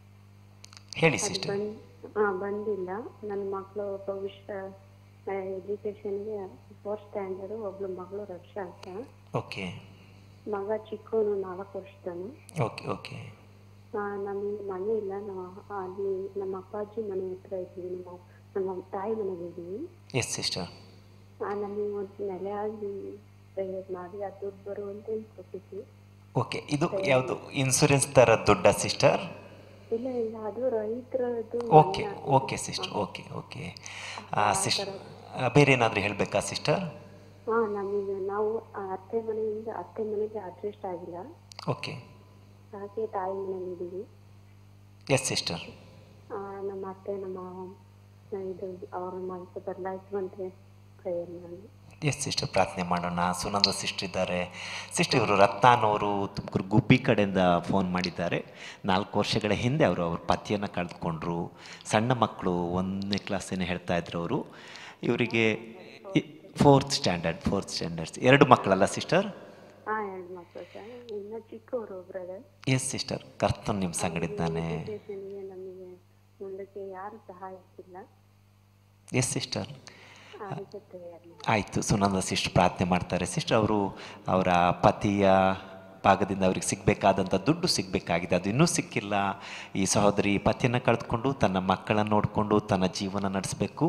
ಹೇಳಿ ಅದು ಸಿಸ್ಟರ್ ಬಂದ್ ಹಾ ಬಂದಿಲ್ಲ ನನ್ನ ಮಕ್ಕಳು ಭವಿಷ್ಯ ಎಜುಕೇಶನ್ಗೆ ಫೋರ್ತ್ ಸ್ಟ್ಯಾಂಡರ್ಡು ಒಬ್ಳು ಮಗಳು ರಕ್ಷಾ ಅಂತ ಓಕೆ ಮಗ ಚಿಕ್ಕವನು ನಾಲ್ಕು ವರ್ಷದನು ಓಕೆ ಓಕೆ ಆ, ನಮಗೆ ಮನೆ ಇಲ್ಲ ನಾವು ಅಲ್ಲಿ ನಮ್ಮ ಅಪ್ಪಾಜಿ ಮನೆ ಹತ್ರ ಇದ್ದೀವಿ ನಾವು ನಮ್ಮ ತಾಯಿ ಮನೆಗೆ ಇದ್ದೀವಿ ಎಸ್ ಸಿಸ್ಟರ್ ಆ, ನಮಗೆ ಒಂದು ನೆಲೆ ಆಗಿ ಪ್ರೇಯರ್ ಮಾಡಿ ಆ ದುಡ್ಡು ಬರುವಂತೆ ಕೊಟ್ಟಿದ್ವಿ ಓಕೆ ಇದು ಯಾವುದು ಇನ್ಸೂರೆನ್ಸ್ ಥರ ದುಡ್ಡ ಸಿಸ್ಟರ್ ಇಲ್ಲ ಇಲ್ಲ ಅದು ರೈತರದ್ದು okay okay sister okay okay sister ಬೇರೆ ಏನಾದರೂ ಹೇಳಬೇಕಾ ಸಿಸ್ಟರ್ ಹಾ ನಮಗೆ ನಾವು ಆ ಅತ್ತೆ ಮನೆಯಿಂದ ಅತ್ತೆ ಮನೆಗೆ ಅಡ್ಜಸ್ಟ್ ಆಗಿಲ್ಲ ಓಕೆ ಹಾಗೆ ತಾಯಿ ಮನೆಗೆ ಇದ್ದೀವಿ ಎಸ್ ಸಿಸ್ಟರ್ ಆ, ನಮ್ಮ ಅತ್ತೆ ನಮ್ಮ ಇದು ಅವ್ರ ಮನಸ್ಸು ಬದಲಾಯಿಸುವಂತೆ ಪ್ರೇಯರ್ ಮಾಡಿ ಎಸ್ ಸಿಸ್ಟರ್ ಪ್ರಾರ್ಥನೆ ಮಾಡೋಣ ಸುನಂದ ಸಿಸ್ಟರ್ ಇದ್ದಾರೆ ಸಿಸ್ಟರ್ ಇವರು ರತ್ನಾನವರು ತುಮಕೂರು ಗುಬ್ಬಿ ಕಡೆಯಿಂದ ಫೋನ್ ಮಾಡಿದ್ದಾರೆ ನಾಲ್ಕು ವರ್ಷಗಳ ಹಿಂದೆ ಅವರು ಅವ್ರ ಪತಿಯನ್ನು ಕಳೆದುಕೊಂಡ್ರು ಸಣ್ಣ ಮಕ್ಕಳು ಒಂದನೇ ಕ್ಲಾಸೇನೆ ಹೇಳ್ತಾ ಇದ್ರು ಅವರು ಇವರಿಗೆ ಫೋರ್ತ್ ಸ್ಟ್ಯಾಂಡರ್ಡ್ ಫೋರ್ತ್ ಸ್ಟ್ಯಾಂಡರ್ಡ್ಸ್ ಎರಡು ಮಕ್ಕಳಲ್ಲ ಸಿಸ್ಟರ್ ಹಾ ಎರಡು ಮಕ್ಕಳು ಸರ್ ಇನ್ನು ಚಿಕ್ಕವರು ಬ್ರದರ್ ಎಸ್ ಸಿಸ್ಟರ್ ಕರ್ತನ್ ನಿಮ್ಮ ಸಂಗಡಿದ್ದಾನೆ ಎಜುಕೇಷನ್ಗೆ ನಮಗೆ ಮುಂದಕ್ಕೆ ಯಾರು ಸಹಾಯ ಇಲ್ಲ ಎಸ್ ಸಿಸ್ಟರ್ ಅದಕ್ಕೆ ಪ್ರೇಯರ್ ಮಾಡಿ ಆಯಿತು ಸುನಂದ ಸಿಸ್ಟರ್ ಪ್ರಾರ್ಥನೆ ಮಾಡ್ತಾರೆ ಸಿಸ್ಟರ್ ಅವರು ಅವರ ಪತಿಯ ಭಾಗದಿಂದ ಅವ್ರಿಗೆ ಸಿಗಬೇಕಾದಂಥ ದುಡ್ಡು ಸಿಗಬೇಕಾಗಿದೆ ಅದು ಇನ್ನೂ ಸಿಕ್ಕಿಲ್ಲ ಈ ಸಹೋದರಿ ಪತಿಯನ್ನು ಕಳೆದುಕೊಂಡು ತನ್ನ ಮಕ್ಕಳನ್ನು ನೋಡಿಕೊಂಡು ತನ್ನ ಜೀವನ ನಡೆಸಬೇಕು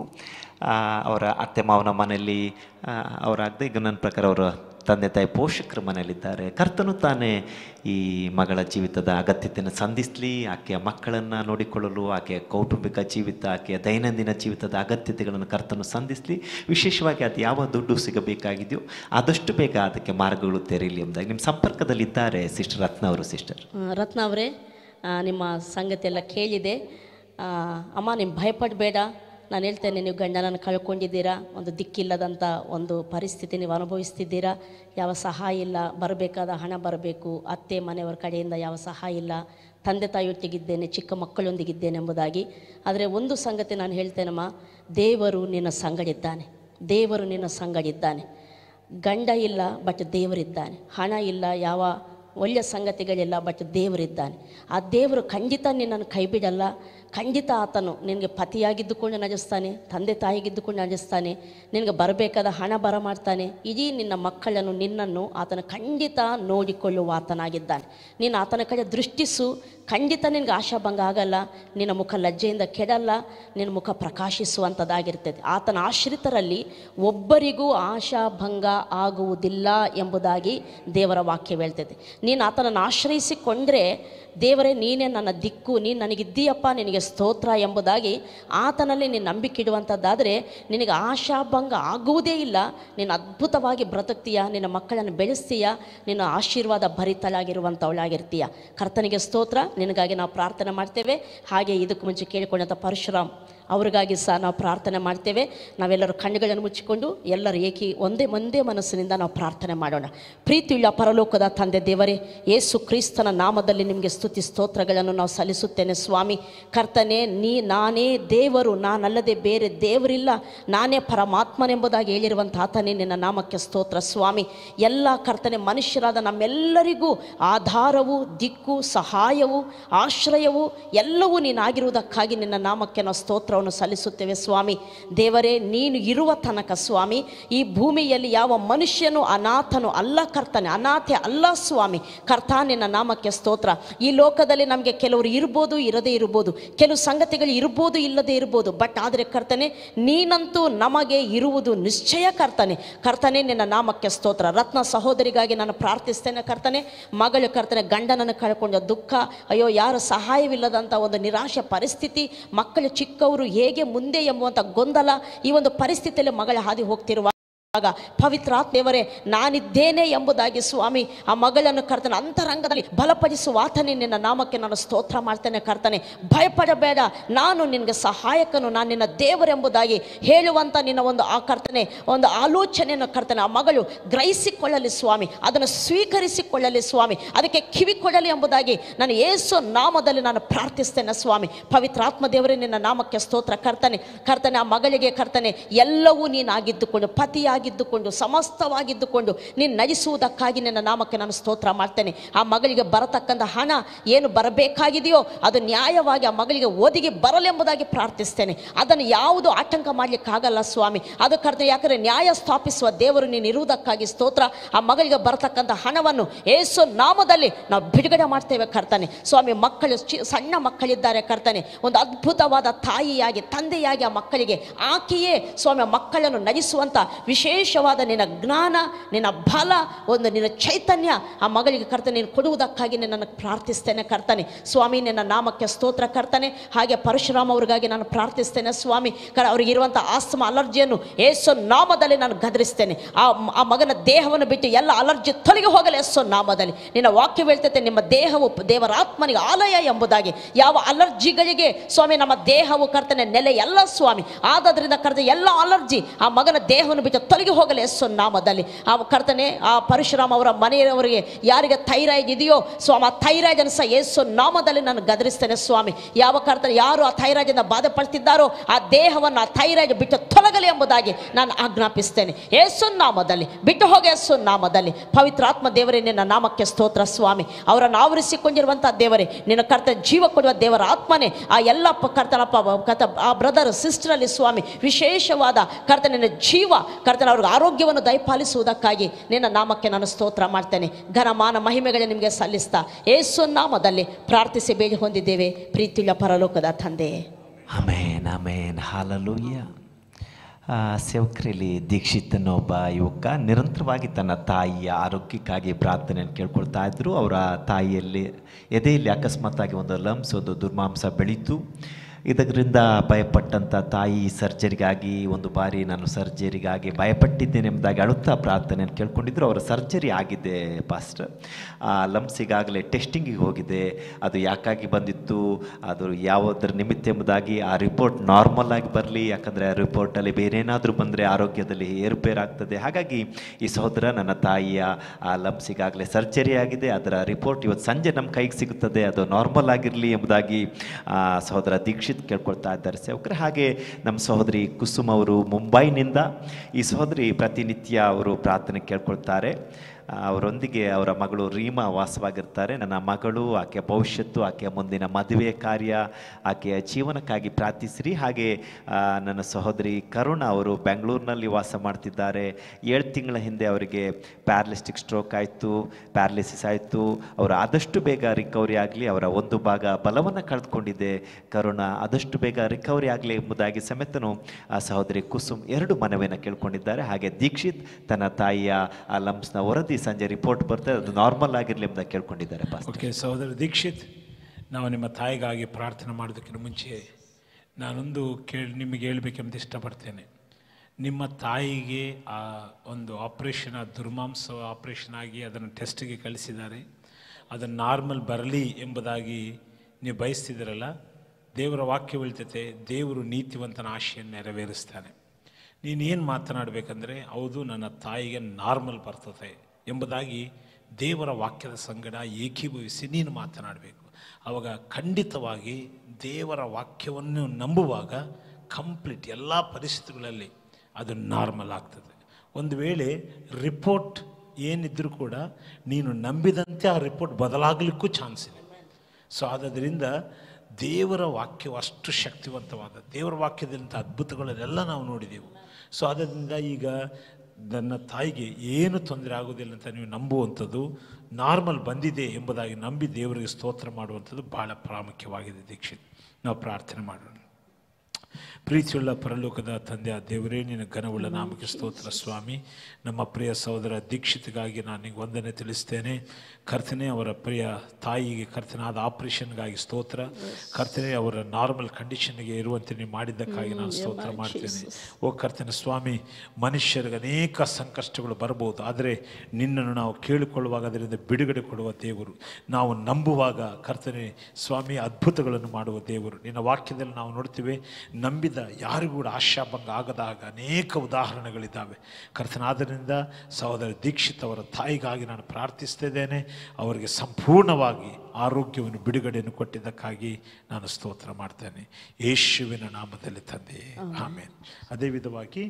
ಅವರ ಅತ್ತೆ ಮಾವನ ಮನೆಯಲ್ಲಿ ಆ, ಅವರಾಗದೆ ಈಗ ನನ್ನ ಪ್ರಕಾರ ಅವರ ತಂದೆ ತಾಯಿ ಪೋಷಕರ ಮನೆಯಲ್ಲಿದ್ದಾರೆ ಕರ್ತನು ತಾನೇ ಈ ಮಗಳ ಜೀವಿತದ ಅಗತ್ಯತೆಯನ್ನು ಸಂಧಿಸಲಿ ಆಕೆಯ ಮಕ್ಕಳನ್ನು ನೋಡಿಕೊಳ್ಳಲು ಆಕೆಯ ಕೌಟುಂಬಿಕ ಜೀವಿತ ಆಕೆಯ ದೈನಂದಿನ ಜೀವಿತದ ಅಗತ್ಯತೆಗಳನ್ನು ಕರ್ತನು ಸಂಧಿಸಲಿ ವಿಶೇಷವಾಗಿ ಅದು ಯಾವ ದುಡ್ಡು ಸಿಗಬೇಕಾಗಿದೆಯೋ ಆದಷ್ಟು ಬೇಗ ಅದಕ್ಕೆ ಮಾರ್ಗಗಳು ತೆರೀಲಿ ಎಂಬುದಾಗಿ ನಿಮ್ಮ ಸಂಪರ್ಕದಲ್ಲಿದ್ದಾರೆ ಸಿಸ್ಟರ್ ರತ್ನ ಅವರು ಸಿಸ್ಟರ್ ಆ, ರತ್ನ ಅವರೇ ಆ, ನಿಮ್ಮ ಸಂಗತಿ ಎಲ್ಲ ಕೇಳಿದೆ ಆ, ಅಮ್ಮ ನೀವು ಭಯಪಡಬೇಡ ನಾನು ಹೇಳ್ತೇನೆ ನೀವು ಗಂಡನನ್ನು ಕಳ್ಕೊಂಡಿದ್ದೀರಾ ಒಂದು ದಿಕ್ಕಿಲ್ಲದಂಥ ಒಂದು ಪರಿಸ್ಥಿತಿ ನೀವು ಅನುಭವಿಸ್ತಿದ್ದೀರಾ ಯಾವ ಸಹಾಯ ಇಲ್ಲ ಬರಬೇಕಾದ ಹಣ ಬರಬೇಕು ಅತ್ತೆ ಮನೆಯವರ ಕಡೆಯಿಂದ ಯಾವ ಸಹಾಯ ಇಲ್ಲ ತಂದೆ ತಾಯಿಯೊಟ್ಟಿಗಿದ್ದೇನೆ ಚಿಕ್ಕ ಮಕ್ಕಳೊಂದಿಗಿದ್ದೇನೆ ಎಂಬುದಾಗಿ ಆದರೆ ಒಂದು ಸಂಗತಿ ನಾನು ಹೇಳ್ತೇನಮ್ಮ ದೇವರು ನಿನ್ನ ಸಂಗಡಿದ್ದಾನೆ ದೇವರು ನಿನ್ನ ಸಂಗಡಿದ್ದಾನೆ ಗಂಡ ಇಲ್ಲ ಬಟ್ ದೇವರಿದ್ದಾನೆ ಹಣ ಇಲ್ಲ ಯಾವ ಒಳ್ಳೆಯ ಸಂಗತಿಗಳಿಲ್ಲ ಬಟ್ ದೇವರಿದ್ದಾನೆ ಆ ದೇವರು ಖಂಡಿತ ನಿನ್ನನ್ನು ಕೈ ಬಿಡಲ್ಲ ಖಂಡಿತ ಆತನು ನಿನಗೆ ಪತಿಯಾಗಿದ್ದುಕೊಂಡು ನಡೆಸ್ತಾನೆ ತಂದೆ ತಾಯಿಗಿದ್ದುಕೊಂಡು ನಡೆಸ್ತಾನೆ ನಿನಗೆ ಬರಬೇಕಾದ ಹಣ ಬರ ಮಾಡ್ತಾನೆ ಇಡೀ ನಿನ್ನ ಮಕ್ಕಳನ್ನು ನಿನ್ನನ್ನು ಆತನ ಖಂಡಿತ ನೋಡಿಕೊಳ್ಳುವ ಆತನಾಗಿದ್ದಾನೆ ನೀನು ಆತನ ಕಡೆ ದೃಷ್ಟಿಸು ಖಂಡಿತ ನಿನಗೆ ಆಶಾಭಂಗ ಆಗಲ್ಲ ನಿನ್ನ ಮುಖ ಲಜ್ಜೆಯಿಂದ ಕೆಡಲ್ಲ ನಿನ್ನ ಮುಖ ಪ್ರಕಾಶಿಸುವಂಥದ್ದಾಗಿರ್ತದೆ ಆತನ ಆಶ್ರಿತರಲ್ಲಿ ಒಬ್ಬರಿಗೂ ಆಶಾಭಂಗ ಆಗುವುದಿಲ್ಲ ಎಂಬುದಾಗಿ ದೇವರ ವಾಕ್ಯ ಹೇಳ್ತದೆ ನೀನು ಆತನನ್ನು ಆಶ್ರಯಿಸಿಕೊಂಡ್ರೆ ದೇವರೇ ನೀನೇ ನನ್ನ ದಿಕ್ಕು ನೀನು ನನಗಿದ್ದೀಯಪ್ಪ ನಿನಗೆ ಸ್ತೋತ್ರ ಎಂಬುದಾಗಿ ಆತನಲ್ಲಿ ನೀನು ನಂಬಿಕೆ ಇಡುವಂಥದ್ದಾದರೆ ನಿನಗೆ ಆಶಾಭಂಗ ಆಗುವುದೇ ಇಲ್ಲ ನೀನು ಅದ್ಭುತವಾಗಿ ಬ್ರತಕ್ತೀಯ ನಿನ್ನ ಮಕ್ಕಳನ್ನು ಬೆಳೆಸ್ತೀಯ ನಿನ್ನ ಆಶೀರ್ವಾದ ಭರಿತಳಾಗಿರುವಂಥವಳಾಗಿರ್ತೀಯ ಕರ್ತನಿಗೆ ಸ್ತೋತ್ರ ನಿನಗಾಗಿ ನಾವು ಪ್ರಾರ್ಥನೆ ಮಾಡ್ತೇವೆ ಹಾಗೆ ಇದಕ್ಕೂ ಮುಂಚೆ ಕೇಳಿಕೊಂಡಂಥ ಪರಶುರಾಮ್ ಅವ್ರಿಗಾಗಿ ಸಹ ನಾವು ಪ್ರಾರ್ಥನೆ ಮಾಡ್ತೇವೆ ನಾವೆಲ್ಲರೂ ಕಣ್ಣುಗಳನ್ನು ಮುಚ್ಚಿಕೊಂಡು ಎಲ್ಲರೂ ಏಕಿ ಒಂದೇ ಒಂದೇ ಮನಸ್ಸಿನಿಂದ ನಾವು ಪ್ರಾರ್ಥನೆ ಮಾಡೋಣ ಪ್ರೀತಿಯುಳ್ಳ ಪರಲೋಕದ ತಂದೆ ದೇವರೇ ಯೇಸು ಕ್ರಿಸ್ತನ ನಾಮದಲ್ಲಿ ನಿಮಗೆ ಸ್ತುತಿ ಸ್ತೋತ್ರಗಳನ್ನು ನಾವು ಸಲ್ಲಿಸುತ್ತೇನೆ ಸ್ವಾಮಿ ಕರ್ತನೆ ನೀ ನಾನೇ ದೇವರು ನಾನಲ್ಲದೆ ಬೇರೆ ದೇವರಿಲ್ಲ ನಾನೇ ಪರಮಾತ್ಮನೆಂಬುದಾಗಿ ಹೇಳಿರುವಂಥ ಆತನೇ ನಿನ್ನ ನಾಮಕ್ಕೆ ಸ್ತೋತ್ರ ಸ್ವಾಮಿ ಎಲ್ಲ ಕರ್ತನೆ ಮನುಷ್ಯರಾದ ನಮ್ಮೆಲ್ಲರಿಗೂ ಆಧಾರವು ದಿಕ್ಕು ಸಹಾಯವು ಆಶ್ರಯವು ಎಲ್ಲವೂ ನೀನಾಗಿರುವುದಕ್ಕಾಗಿ ನಿನ್ನ ನಾಮಕ್ಕೆ ನಾವು ಸ್ತೋತ್ರವನ್ನು ಸಲ್ಲಿಸುತ್ತೇವೆ ಸ್ವಾಮಿ ದೇವರೇ ನೀನು ಇರುವ ತನಕ ಸ್ವಾಮಿ ಈ ಭೂಮಿಯಲ್ಲಿ ಯಾವ ಮನುಷ್ಯನು ಅನಾಥನು ಅಲ್ಲ ಕರ್ತನೆ ಅನಾಥೆ ಅಲ್ಲ ಸ್ವಾಮಿ ಕರ್ತ ನಿನ್ನ ನಾಮಕ್ಕೆ ಸ್ತೋತ್ರ ಈ ಲೋಕದಲ್ಲಿ ನಮಗೆ ಕೆಲವರು ಇರ್ಬೋದು ಇರದೇ ಇರ್ಬೋದು ಕೆಲವು ಸಂಗತಿಗಳು ಇರ್ಬೋದು ಇಲ್ಲದೆ ಇರ್ಬೋದು ಬಟ್ ಆದರೆ ಕರ್ತನೆ ನೀನಂತೂ ನಮಗೆ ಇರುವುದು ನಿಶ್ಚಯ ಕರ್ತನೆ ಕರ್ತನೆ ನಿನ್ನ ನಾಮಕ್ಕೆ ಸ್ತೋತ್ರ ರತ್ನ ಸಹೋದರಿಗಾಗಿ ನಾನು ಪ್ರಾರ್ಥಿಸ್ತೇನೆ ಕರ್ತನೆ ಮಗಳು ಕರ್ತನೆ ಗಂಡನನ್ನು ಕಳ್ಕೊಂಡ ದುಃಖ ಅಯ್ಯೋ ಯಾರ ಸಹಾಯವಿಲ್ಲದಂಥ ಒಂದು ನಿರಾಶೆ ಪರಿಸ್ಥಿತಿ ಮಕ್ಕಳು ಚಿಕ್ಕವರು ಹೇಗೆ ಮುಂದೆ ಎಂಬುವಂಥ ಗೊಂದಲ ಈ ಒಂದು ಪರಿಸ್ಥಿತಿಯಲ್ಲಿ ಮಗಳ ಹಾದಿ ಹೋಗ್ತಿರುವ ಆಗ ಪವಿತ್ರಾತ್ಮೇವರೇ ನಾನಿದ್ದೇನೆ ಎಂಬುದಾಗಿ ಸ್ವಾಮಿ ಆ ಮಗಳನ್ನು ಕರ್ತನೆ ಅಂತರಂಗದಲ್ಲಿ ಬಲಪಡಿಸುವ ಆತನೇ ನಿನ್ನ ನಾಮಕ್ಕೆ ನಾನು ಸ್ತೋತ್ರ ಮಾಡ್ತೇನೆ ಕರ್ತನೆ ಭಯಪಡಬೇಡ ನಾನು ನಿನಗೆ ಸಹಾಯಕನು ನಾನು ನಿನ್ನ ದೇವರೆಂಬುದಾಗಿ ಹೇಳುವಂಥ ನಿನ್ನ ಒಂದು ಆ ಕರ್ತನೆ ಒಂದು ಆಲೋಚನೆಯನ್ನು ಕರ್ತನೆ ಆ ಮಗಳು ಗ್ರಹಿಸಿಕೊಳ್ಳಲಿ ಸ್ವಾಮಿ ಅದನ್ನು ಸ್ವೀಕರಿಸಿಕೊಳ್ಳಲಿ ಸ್ವಾಮಿ ಅದಕ್ಕೆ ಕಿವಿ ಕೊಡಲಿ ಎಂಬುದಾಗಿ ನಾನು ಏಸು ನಾಮದಲ್ಲಿ ನಾನು ಪ್ರಾರ್ಥಿಸ್ತೇನೆ ಸ್ವಾಮಿ ಪವಿತ್ರಾತ್ಮ ದೇವರೇ ನಿನ್ನ ನಾಮಕ್ಕೆ ಸ್ತೋತ್ರ ಕರ್ತನೆ ಕರ್ತನೆ ಆ ಮಗಳಿಗೆ ಕರ್ತನೆ ಎಲ್ಲವೂ ನೀನಾಗಿದ್ದುಕೊಂಡು ಪತಿಯಾಗಿದ್ದುಕೊಂಡು ಸಮಸ್ತವಾಗಿದ್ದುಕೊಂಡು ನೀನು ನಡೆಸುವುದಕ್ಕಾಗಿ ನಿನ್ನ ನಾಮಕ್ಕೆ ನಾನು ಸ್ತೋತ್ರ ಮಾಡ್ತೇನೆ ಆ ಮಗಳಿಗೆ ಬರತಕ್ಕಂಥ ಹಣ ಏನು ಬರಬೇಕಾಗಿದೆಯೋ ಅದು ನ್ಯಾಯವಾಗಿ ಆ ಮಗಳಿಗೆ ಓದಿಗೆ ಬರಲೆಂಬುದಾಗಿ ಪ್ರಾರ್ಥಿಸ್ತೇನೆ ಅದನ್ನು ಯಾವುದು ಆತಂಕ ಮಾಡಲಿಕ್ಕಾಗಲ್ಲ ಸ್ವಾಮಿ ಅದು ಕರ್ತನೆ ಯಾಕಂದರೆ ನ್ಯಾಯ ಸ್ಥಾಪಿಸುವ ದೇವರು ನೀನು ಇರುವುದಕ್ಕಾಗಿ ಸ್ತೋತ್ರ ಆ ಮಗಳಿಗೆ ಬರತಕ್ಕಂಥ ಹಣವನ್ನು ಏಸು ನಾಮದಲ್ಲಿ ನಾವು ಬಿಡುಗಡೆ ಮಾಡ್ತೇವೆ ಕರ್ತನೆ ಸ್ವಾಮಿ ಮಕ್ಕಳು ಚಿ ಸಣ್ಣ ಮಕ್ಕಳಿದ್ದಾರೆ ಕರ್ತನೆ ಒಂದು ಅದ್ಭುತವಾದ ತಾಯಿಯಾಗಿ ತಂದೆಯಾಗಿ ಆ ಮಕ್ಕಳಿಗೆ ಆಕೆಯೇ ಸ್ವಾಮಿ ಆ ಮಕ್ಕಳನ್ನು ನಡೆಸುವಂಥ ವಿಶೇಷವಾದ ನಿನ್ನ ಜ್ಞಾನ ನಿನ್ನ ಬಲ ಒಂದು ನಿನ್ನ ಚೈತನ್ಯ ಆ ಮಗಳಿಗೆ ಕರ್ತನೆ ನೀನು ಕೊಡುವುದಕ್ಕಾಗಿ ನಿನ್ನನ್ನು ಪ್ರಾರ್ಥಿಸ್ತೇನೆ ಕರ್ತನೆ ಸ್ವಾಮಿ ನಿನ್ನ ನಾಮಕ್ಕೆ ಸ್ತೋತ್ರ ಕರ್ತನೆ ಹಾಗೆ ಪರಶುರಾಮ್ ಅವ್ರಿಗಾಗಿ ನಾನು ಪ್ರಾರ್ಥಿಸ್ತೇನೆ ಸ್ವಾಮಿ ಕರ ಅವರಿಗಿರುವಂಥ ಆಸ್ತಮ ಅಲರ್ಜಿಯನ್ನು ಏಸು ನಾಮದಲ್ಲಿ ನಾನು ಗದರಿಸ್ತೇನೆ ಆ ಆ ಮಗನ ದೇಹವನ್ನು ಬಿಟ್ಟು ಎಲ್ಲ ಅಲರ್ಜಿ ತೊಲಗಿ ಹೋಗಲಿ ಎಸ್ಸೋ ನಾಮದಲ್ಲಿ ನಿನ್ನ ವಾಕ್ಯ ಹೇಳ್ತೈತೆ ನಿಮ್ಮ ದೇಹವು ದೇವರಾತ್ಮನಿಗೆ ಆಲಯ ಎಂಬುದಾಗಿ ಯಾವ ಅಲರ್ಜಿಗಳಿಗೆ ಸ್ವಾಮಿ ನಮ್ಮ ದೇಹವು ಕರ್ತನೆ ನೆಲೆ ಎಲ್ಲ ಸ್ವಾಮಿ ಆದದ್ರಿಂದ ಕರ್ತನೆ ಎಲ್ಲ ಅಲರ್ಜಿ ಆ ಮಗನ ದೇಹವನ್ನು ಬಿಟ್ಟು ತೊಲಗಿ ಹೋಗಲಿ ಎಸ್ಸೋ ನಾಮದಲ್ಲಿ ಆ ಕರ್ತನೆ ಆ ಪರಶುರಾಮ್ ಅವರ ಮನೆಯವರಿಗೆ ಯಾರಿಗೆ ಥೈರಾಯ್ಡ್ ಇದೆಯೋ ಸ್ವಾಮಿ ಆ ಥೈರಾಯ್ಡ್ ಅನ್ನು ಸಹ ಯೇಸು ನಾಮದಲ್ಲಿ ನಾನು ಗದರಿಸ್ತೇನೆ ಸ್ವಾಮಿ ಯಾವ ಕರ್ತನೆ ಯಾರು ಆ ಥೈರಾಯ್ಡಿಂದ ಬಾಧೆ ಪಡ್ತಿದ್ದಾರೋ ಆ ದೇಹವನ್ನು ಆ ಥೈರಾಯ್ಡ್ ಬಿಟ್ಟು ತೊಲಗಲಿ ಎಂಬುದಾಗಿ ನಾನು ಆಜ್ಞಾಪಿಸ್ತೇನೆ ಯೇಸು ನಾಮದಲ್ಲಿ ಬಿಟ್ಟು ಹೋಗಿ ಯೇಸು ನಾಮದಲ್ಲಿ ಪವಿತ್ರಾತ್ಮ ದೇವರೇ ನಿನ್ನ ನಾಮಕ್ಕೆ ಸ್ತೋತ್ರ ಸ್ವಾಮಿ ಅವರನ್ನು ಆವರಿಸಿಕೊಂಡಿರುವಂಥ ದೇವರೇ ನಿನ್ನ ಕರ್ತ ಜೀವ ಕೊಡುವ ದೇವರ ಆತ್ಮನೇ ಆ ಎಲ್ಲ ಪ- ಕರ್ತನಪ್ಪ ಕರ್ತ ಆ ಬ್ರದರ್ ಸಿಸ್ಟರಲ್ಲಿ ಸ್ವಾಮಿ ವಿಶೇಷವಾದ ಕರ್ತ ನಿನ್ನ ಜೀವ ಕರ್ತನ ಅವ್ರಿಗೆ ಆರೋಗ್ಯವನ್ನು ದಯಪಾಲಿಸುವುದಕ್ಕಾಗಿ ನಿನ್ನ ನಾಮಕ್ಕೆ ನಾನು ಸ್ತೋತ್ರ ಮಾಡ್ತೇನೆ ಘನಮಾನ ಮಹಿಮೆಗಳೇ ನಿಮಗೆ ಸಲ್ಲಿಸ್ತಾ ಏಸು ನಾಮದಲ್ಲಿ ಪ್ರಾರ್ಥಿಸಿ ಬೇಡಿ ಹೊಂದಿದ್ದೇವೆ ಪ್ರೀತಿಯುಳ್ಳ ಪರಲೋಕದ ತಂದೆ ಅಮೇನ್ ಅಮೇನ್ ಹಾಲಲೂಯ್ಯ ಆ, ಸೇವಕರಲ್ಲಿ ದೀಕ್ಷಿತ್ ಅನ್ನೋ ಒಬ್ಬ ಯುವಕ ನಿರಂತರವಾಗಿ ತನ್ನ ತಾಯಿಯ ಆರೋಗ್ಯಕ್ಕಾಗಿ ಪ್ರಾರ್ಥನೆಯನ್ನು ಕೇಳ್ಕೊಳ್ತಾ ಇದ್ದರು ಅವರ ತಾಯಿಯಲ್ಲಿ ಎದೆಯಲ್ಲಿ ಅಕಸ್ಮಾತ್ತಾಗಿ ಒಂದು ಲಮ್ಸ್ ಒಂದು ದುರ್ಮಾಂಸ ಬೆಳೀತು ಇದರಿಂದ ಭಯಪಟ್ಟಂಥ ತಾಯಿ ಸರ್ಜರಿಗಾಗಿ ಒಂದು ಬಾರಿ ನಾನು ಸರ್ಜರಿಗಾಗಿ ಭಯಪಟ್ಟಿದ್ದೇನೆ ಎಂಬುದಾಗಿ ಅಳುತ್ತಾ ಪ್ರಾರ್ಥನೆಯನ್ನು ಕೇಳ್ಕೊಂಡಿದ್ರು ಅವರ ಸರ್ಜರಿ ಆಗಿದೆ ಪಾಸ್ಟರ್ ಆ ಲಮ್ಸ್ ಈಗಾಗಲೇ ಟೆಸ್ಟಿಂಗಿಗೆ ಹೋಗಿದೆ ಅದು ಯಾಕಾಗಿ ಬಂದಿತ್ತು ಅದು ಯಾವುದರ ನಿಮಿತ್ತ ಎಂಬುದಾಗಿ ಆ ರಿಪೋರ್ಟ್ ನಾರ್ಮಲ್ ಆಗಿ ಬರಲಿ ಯಾಕಂದರೆ ಆ ರಿಪೋರ್ಟಲ್ಲಿ ಬೇರೆ ಏನಾದರೂ ಬಂದರೆ ಆರೋಗ್ಯದಲ್ಲಿ ಏರುಪೇರಾಗ್ತದೆ ಹಾಗಾಗಿ ಈ ಸಹೋದರ ನನ್ನ ತಾಯಿಯ ಆ ಲಮ್ಸ್ ಈಗಾಗಲೇ ಸರ್ಜರಿ ಆಗಿದೆ ಅದರ ರಿಪೋರ್ಟ್ ಇವತ್ತು ಸಂಜೆ ನಮ್ಮ ಕೈಗೆ ಸಿಗುತ್ತದೆ ಅದು ನಾರ್ಮಲ್ ಆಗಿರಲಿ ಎಂಬುದಾಗಿ ಆ, ಸಹೋದರ ದೀಕ್ಷಿತ್ ಕೇಳ್ಕೊಳ್ತಾ ಇದ್ದಾರೆ ಸೇವಕರು ಹಾಗೆ ನಮ್ಮ ಸಹೋದರಿ ಕುಸುಮ್ ಅವರು ಮುಂಬೈನಿಂದ ಈ ಸಹೋದರಿ ಪ್ರತಿನಿತ್ಯ ಅವರು ಪ್ರಾರ್ಥನೆ ಕೇಳ್ಕೊಳ್ತಾರೆ ಆ, ಅವರೊಂದಿಗೆ ಅವರ ಮಗಳು ರೀಮಾ ವಾಸವಾಗಿರ್ತಾರೆ ನನ್ನ ಮಗಳು ಆಕೆಯ ಭವಿಷ್ಯತ್ತು ಆಕೆಯ ಮುಂದಿನ ಮದುವೆ ಕಾರ್ಯ ಆಕೆಯ ಜೀವನಕ್ಕಾಗಿ ಪ್ರಾರ್ಥಿಸಿರಿ ಹಾಗೆ ಆ, ನನ್ನ ಸಹೋದರಿ ಕರುಣ ಅವರು ಬೆಂಗಳೂರಿನಲ್ಲಿ ವಾಸ ಮಾಡ್ತಿದ್ದಾರೆ ಏಳು ತಿಂಗಳ ಹಿಂದೆ ಅವರಿಗೆ ಪ್ಯಾರಲಿಸ್ಟಿಕ್ ಸ್ಟ್ರೋಕ್ ಆಯಿತು ಪ್ಯಾರಲಿಸಿಸ್ ಆಯಿತು ಅವರು ಆದಷ್ಟು ಬೇಗ ರಿಕವರಿ ಆಗಲಿ ಅವರ ಒಂದು ಭಾಗ ಬಲವನ್ನು ಕಳೆದುಕೊಂಡಿದೆ ಕರುಣ ಆದಷ್ಟು ಬೇಗ ರಿಕವರಿ ಆಗಲಿ ಎಂಬುದಾಗಿ ಸಮೇತನು ಆ ಸಹೋದರಿ ಕುಸುಮ್ ಎರಡು ಮನವಿಯನ್ನು ಕೇಳ್ಕೊಂಡಿದ್ದಾರೆ ಹಾಗೆ ದೀಕ್ಷಿತ್ ತನ್ನ ತಾಯಿಯ ಆ ಲಂಪ್ಸ್ನ ವರದಿ ಸಂಜೆ ರಿಪೋರ್ಟ್ ಬರ್ತದೆ ಅದು ನಾರ್ಮಲ್ ಆಗಿರಲಿ ಅಂತ ಕೇಳ್ಕೊಂಡಿದ್ದಾರೆ ಪಾಸ್ಟರ್ ಓಕೆ ಸಹೋದರ ದೀಕ್ಷಿತ್ ನಾವು ನಿಮ್ಮ ತಾಯಿಗಾಗಿ ಪ್ರಾರ್ಥನೆ ಮಾಡೋದಕ್ಕಿಂತ ಮುಂಚೆ ನಾನೊಂದು ಕೇಳಿ ನಿಮಗೆ ಹೇಳಬೇಕೆಂದು ಇಷ್ಟಪಡ್ತೇನೆ ನಿಮ್ಮ ತಾಯಿಗೆ ಆ ಒಂದು ಆಪ್ರೇಷನ್ ಆ ದುರ್ಮಾಂಸ ಆಪ್ರೇಷನ್ ಆಗಿ ಅದನ್ನು ಟೆಸ್ಟಿಗೆ ಕಳಿಸಿದ್ದಾರೆ ಅದನ್ನು ನಾರ್ಮಲ್ ಬರಲಿ ಎಂಬುದಾಗಿ ನೀವು ಬಯಸ್ತಿದ್ದೀರಲ್ಲ ದೇವರ ವಾಕ್ಯ ಹೇಳ್ತೈತೆ ದೇವರು ನೀತಿವಂತನ ಆಶೆಯನ್ನು ನೆರವೇರಿಸ್ತಾನೆ ನೀನು ಏನು ಮಾತನಾಡಬೇಕಂದ್ರೆ ಹೌದು ನನ್ನ ತಾಯಿಗೆ ನಾರ್ಮಲ್ ಬರ್ತದೆ ಎಂಬುದಾಗಿ ದೇವರ ವಾಕ್ಯದ ಸಂಗಡ ಏಕೀಭವಿಸಿ ನೀನು ಮಾತನಾಡಬೇಕು ಆವಾಗ ಖಂಡಿತವಾಗಿ ದೇವರ ವಾಕ್ಯವನ್ನು ನಂಬುವಾಗ ಕಂಪ್ಲೀಟ್ ಎಲ್ಲ ಪರಿಸ್ಥಿತಿಗಳಲ್ಲಿ ಅದು ನಾರ್ಮಲ್ ಆಗ್ತದೆ ಒಂದು ವೇಳೆ ರಿಪೋರ್ಟ್ ಏನಿದ್ರೂ ಕೂಡ ನೀನು ನಂಬಿದಂತೆ ಆ ರಿಪೋರ್ಟ್ ಬದಲಾಗಲಿಕ್ಕೂ ಚಾನ್ಸ್ ಇದೆ ಸೊ ಆದ್ದರಿಂದ ದೇವರ ವಾಕ್ಯವು ಅಷ್ಟು ಶಕ್ತಿವಂತವಾದ ದೇವರ ವಾಕ್ಯದಂಥ ಅದ್ಭುತಗಳನ್ನೆಲ್ಲ ನಾವು ನೋಡಿದೆವು ಸೊ ಆದ್ದರಿಂದ ಈಗ ನನ್ನ ತಾಯಿಗೆ ಏನು ತೊಂದರೆ ಆಗೋದಿಲ್ಲ ಅಂತ ನೀವು ನಂಬುವಂಥದ್ದು ನಾರ್ಮಲ್ ಬಂದಿದೆ ಎಂಬುದಾಗಿ ನಂಬಿ ದೇವರಿಗೆ ಸ್ತೋತ್ರ ಮಾಡುವಂಥದ್ದು ಭಾಳ ಪ್ರಾಮುಖ್ಯವಾಗಿದೆ ದೀಕ್ಷಿತ್ ನಾವು ಪ್ರಾರ್ಥನೆ ಮಾಡೋಣ ಪ್ರೀತಿಯುಳ್ಳ ಪರಲೋಕದ ತಂದೆ ಆ ದೇವರೇ ನಿನ್ನ ಘನವುಳ್ಳ ನಾಮಕ್ಕೆ ಸ್ತೋತ್ರ ಸ್ವಾಮಿ ನಮ್ಮ ಪ್ರಿಯ ಸಹೋದರ ದೀಕ್ಷಿತಗಾಗಿ ನಾನು ನಿಮಗೆ ವಂದನೆ ತಿಳಿಸ್ತೇನೆ ಕರ್ತನೆ ಅವರ ಪ್ರಿಯ ತಾಯಿಗೆ ಕರ್ತನಾದ ಆಪರೇಷನ್ಗಾಗಿ ಸ್ತೋತ್ರ ಕರ್ತನೆ ಅವರ ನಾರ್ಮಲ್ ಕಂಡೀಷನ್ಗೆ ಇರುವಂತೆ ನೀವು ಮಾಡಿದ್ದಕ್ಕಾಗಿ ನಾನು ಸ್ತೋತ್ರ ಮಾಡ್ತೇನೆ ಓ ಕರ್ತನೆ ಸ್ವಾಮಿ ಮನುಷ್ಯರಿಗೆ ಅನೇಕ ಸಂಕಷ್ಟಗಳು ಬರಬಹುದು ಆದರೆ ನಿನ್ನನ್ನು ನಾವು ಕೇಳಿಕೊಳ್ಳುವಾಗ ಅದರಿಂದ ಬಿಡುಗಡೆ ಕೊಡುವ ದೇವರು ನಾವು ನಂಬುವಾಗ ಕರ್ತನೆ ಸ್ವಾಮಿ ಅದ್ಭುತಗಳನ್ನು ಮಾಡುವ ದೇವರು ನಿನ್ನ ವಾಕ್ಯದಲ್ಲಿ ನಾವು ನೋಡ್ತೀವಿ ನಂಬಿದ ಯಾರಿಗೂ ಕೂಡ ಆಶಾಭಂಗ ಆಗದಾಗ ಅನೇಕ ಉದಾಹರಣೆಗಳಿದ್ದಾವೆ ಕರ್ತನಾದ್ದರಿಂದ ಸಹೋದರ ದೀಕ್ಷಿತ್ ಅವರ ತಾಯಿಗಾಗಿ ನಾನು ಪ್ರಾರ್ಥಿಸ್ತಿದ್ದೇನೆ ಅವರಿಗೆ ಸಂಪೂರ್ಣವಾಗಿ ಆರೋಗ್ಯವನ್ನು ಬಿಡುಗಡೆಯನ್ನು ಕೊಟ್ಟಿದ್ದಕ್ಕಾಗಿ ನಾನು ಸ್ತೋತ್ರ ಮಾಡ್ತೇನೆ ಯೇಸುವಿನ ನಾಮದಲ್ಲಿ ತಂದೆ ಆಮೇಲೆ ಅದೇ ವಿಧವಾಗಿ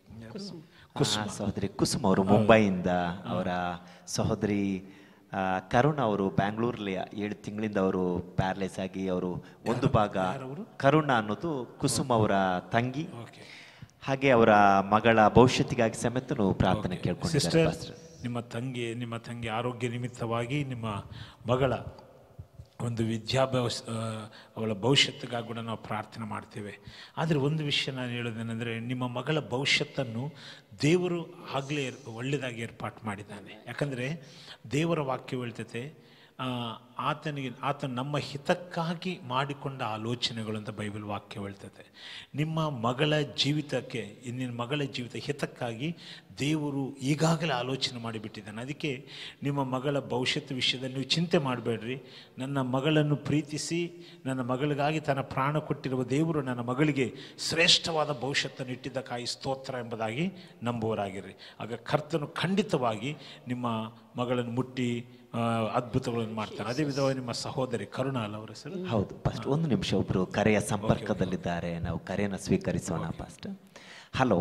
ಆ, ಸಹೋದರಿ ಕುಸುಮ್ ಅವರು ಮುಂಬೈಯಿಂದ ಅವರ ಸಹೋದರಿ ಆ, ಕರುಣ್ ಅವರು ಬ್ಯಾಂಗ್ಳೂರಲ್ಲಿ ಏಳು ತಿಂಗಳಿಂದ ಅವರು ಪ್ಯಾರಲೈಸ್ ಆಗಿ ಅವರು ಒಂದು ಭಾಗ ಕರುಣ ಅನ್ನೋದು ಕುಸುಮ್ ಅವರ ತಂಗಿ ಓಕೆ ಹಾಗೆ ಅವರ ಮಗಳ ಭವಿಷ್ಯತ್ತಿಗಾಗಿ ಸಮೇತನು ಪ್ರಾರ್ಥನೆ ಕೇಳ್ಕೊಂಡಿದ್ದಾರೆ ಸಿಸ್ಟರ್ ಪಾಸ್ಟರ್. ನಿಮ್ಮ ತಂಗಿ ನಿಮ್ಮ ತಂಗಿ ಆರೋಗ್ಯ ನಿಮಿತ್ತವಾಗಿ ನಿಮ್ಮ ಮಗಳ ಒಂದು ವಿದ್ಯಾಭ್ಯಾಸ ಆ, ಅವಳ ಭವಿಷ್ಯತ್ತಿಗಾಗಿ ಕೂಡ ನಾವು ಪ್ರಾರ್ಥನೆ ಮಾಡ್ತೇವೆ ಆದರೆ ಒಂದು ವಿಷಯ ನಾನು ಹೇಳೋದೇನೆಂದರೆ ನಿಮ್ಮ ಮಗಳ ಭವಿಷ್ಯತ್ತನ್ನು ದೇವರು ಆಗಲೇ ಒಳ್ಳೆಯದಾಗಿ ಏರ್ಪಾಟ್ ಮಾಡಿದ್ದಾನೆ ಯಾಕಂದರೆ ದೇವರ ವಾಕ್ಯ ಹೇಳ್ತೈತೆ ಆ, ಆತನಿಗೆ ಆತ ನಮ್ಮ ಹಿತಕ್ಕಾಗಿ ಮಾಡಿಕೊಂಡ ಆಲೋಚನೆಗಳು ಅಂತ ಬೈಬಲ್ ವಾಕ್ಯ ಹೇಳ್ತದೆ ನಿಮ್ಮ ಮಗಳ ಜೀವಿತಕ್ಕೆ ನಿನ್ನ ಮಗಳ ಜೀವಿತ ಹಿತಕ್ಕಾಗಿ ದೇವರು ಈಗಾಗಲೇ ಆಲೋಚನೆ ಮಾಡಿಬಿಟ್ಟಿದ್ದಾನೆ ಅದಕ್ಕೆ ನಿಮ್ಮ ಮಗಳ ಭವಿಷ್ಯತ್ ವಿಷಯದಲ್ಲಿ ನೀವು ಚಿಂತೆ ಮಾಡಬೇಡ್ರಿ ನನ್ನ ಮಗಳನ್ನು ಪ್ರೀತಿಸಿ ನನ್ನ ಮಗಳಿಗಾಗಿ ತನ್ನ ಪ್ರಾಣ ಕೊಟ್ಟಿರುವ ದೇವರು ನನ್ನ ಮಗಳಿಗೆ ಶ್ರೇಷ್ಠವಾದ ಭವಿಷ್ಯತ್ತನ್ನು ಇಟ್ಟಿದ್ದಕ್ಕಾಗಿ ಸ್ತೋತ್ರ ಎಂಬುದಾಗಿ ನಂಬುವರಾಗಿರ್ರಿ ಆಗ ಕರ್ತನು ಖಂಡಿತವಾಗಿ ನಿಮ್ಮ ಮಗಳನ್ನು ಮುಟ್ಟಿ ಆ, ಅದ್ಭುತಗಳನ್ನು ಮಾಡ್ತಾನೆ ಅದೇ ವಿಧವಾಗಿ ನಿಮ್ಮ ಸಹೋದರಿ ಕರುಣಾಲ್ ಅವರ ಹೆಸರು ಹೌದು ಫಸ್ಟ್ ಒಂದು ನಿಮಿಷ ಒಬ್ರು ಕರೆಯ ಸಂಪರ್ಕದಲ್ಲಿದ್ದಾರೆ ನಾವು ಕರೆಯನ್ನು ಸ್ವೀಕರಿಸೋಣ ಫಸ್ಟ್ ಹಲೋ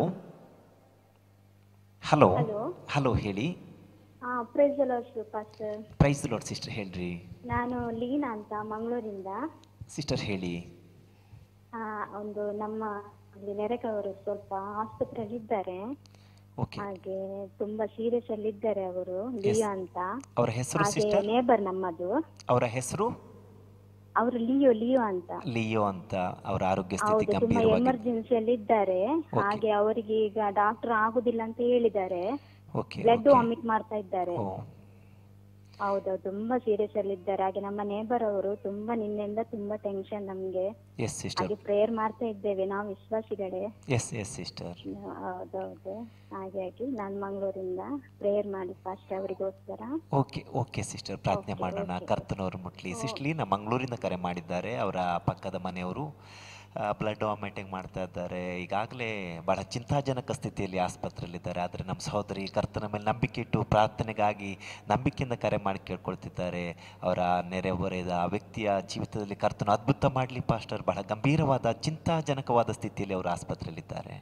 ಹಲೋ ಹಲೋ ಹೇಳಿ ಹಾ praise pastor praise lord sister ಹೇಳ್ರಿ ನಾನು ಲೀನಾ ಅಂತ ಮಂಗಳೂರಿಂದ ಸಿಸ್ಟರ್ ಹೇಳಿ ಆ, ಒಂದು ನಮ್ಮ ಅಲ್ಲಿ ನೆರೆಕವರು ಸ್ವಲ್ಪ ಆಸ್ಪತ್ರೆಯಲ್ಲಿ ಇದ್ದಾರೆ ಓಕೆ ಹಾಗೆ ತುಂಬಾ ಸೀರಿಯಸ್ ಅಲ್ಲಿ ಇದ್ದಾರೆ ಅವರು ಲಿಯೋ ಅಂತ ಅವರ ಹೆಸರು ಹಾಗೆ ಸಿಸ್ಟರ್ ನೇಬರ್ ನಮ್ಮದು ಅವರ ಹೆಸರು ಅವರು ಲಿಯೋ ಲಿಯೋ ಅಂತ ಲಿಯೋ ಅಂತ ಅವರ ಆರೋಗ್ಯ ಸ್ಥಿತಿ ಹೌದು ತುಂಬಾ ಗಂಭೀರವಾಗಿ ಎಮರ್ಜೆನ್ಸಿಯಲ್ಲಿ ಇದ್ದಾರೆ ಹಾಗೆ ಅವರಿಗೆ ಈಗ ಡಾಕ್ಟರ್ ಆಗುದಿಲ್ಲ ಅಂತ ಹೇಳಿದ್ದಾರೆ ಓಕೆ ಬ್ಲಡ್ ವಾಮಿಟ್ ಮಾಡ್ತಾ ಇದ್ದಾರೆ ಓ ಹೌದು ತುಂಬಾ ಸೀರಿಯಸ್ ಅಲ್ಲಿ ಇದ್ದಾರೆ ಹಾಗೆ ನಮ್ಮ ನೇಬರ್ ಅವರು ತುಂಬಾ ನಿನ್ನೆಯಿಂದ ತುಂಬಾ ಟೆನ್ಷನ್ ನಮ್ಗೆ ಎಸ್ ಸಿಸ್ಟರ್ ಹಾಗೆ ಪ್ರೇಯರ್ ಮಾಡ್ತಾ ಇದ್ದೇವೆ ನಾವು ವಿಶ್ವಾಸಿಗಳೇ ಎಸ್ ಎಸ್ ಸಿಸ್ಟರ್ ಹೌದೌದು ಹಾಗಾಗಿ ನಾನು ಮಂಗಳೂರಿಂದ ಪ್ರೇಯರ್ ಮಾಡಿ ಫಸ್ಟ್ ಅವರಿಗೋಸ್ಕರ ಓಕೆ ಓಕೆ ಸಿಸ್ಟರ್ ಪ್ರಾರ್ಥನೆ ಮಾಡೋಣ ಕರ್ತನವರು ಮುಟ್ಲಿ ಸಿಸ್ಟರ್ ಲೀನಾ ಮಂಗಳೂರಿಂದ ಕರೆ ಮಾಡಿದ್ದಾರೆ ಅವರ ಪಕ್ಕದ ಮನೆಯವರು ಬ್ಲಡ್ ವಾಮಿಟಿಂಗ್ ಮಾಡ್ತಾ ಇದ್ದಾರೆ ಈಗಾಗಲೇ ಬಹಳ ಚಿಂತಾಜನಕ ಸ್ಥಿತಿಯಲ್ಲಿ ಆಸ್ಪತ್ರೆಯಲ್ಲಿದ್ದಾರೆ ಆದರೆ ನಮ್ಮ ಸಹೋದರಿ ಕರ್ತನ ಮೇಲೆ ನಂಬಿಕೆ ಇಟ್ಟು ಪ್ರಾರ್ಥನೆಗಾಗಿ ನಂಬಿಕೆಯಿಂದ ಕರೆ ಮಾಡಿ ಕೇಳ್ಕೊಳ್ತಿದ್ದಾರೆ ಅವರ ನೆರೆಹೊರೆಯದ ಆ ವ್ಯಕ್ತಿಯ ಜೀವಿತದಲ್ಲಿ ಕರ್ತನ ಅದ್ಭುತ ಮಾಡಲಿ ಪಾಸ್ಟರ್ ಬಹಳ ಗಂಭೀರವಾದ ಚಿಂತಾಜನಕವಾದ ಸ್ಥಿತಿಯಲ್ಲಿ ಅವರು ಆಸ್ಪತ್ರೆಯಲ್ಲಿದ್ದಾರೆ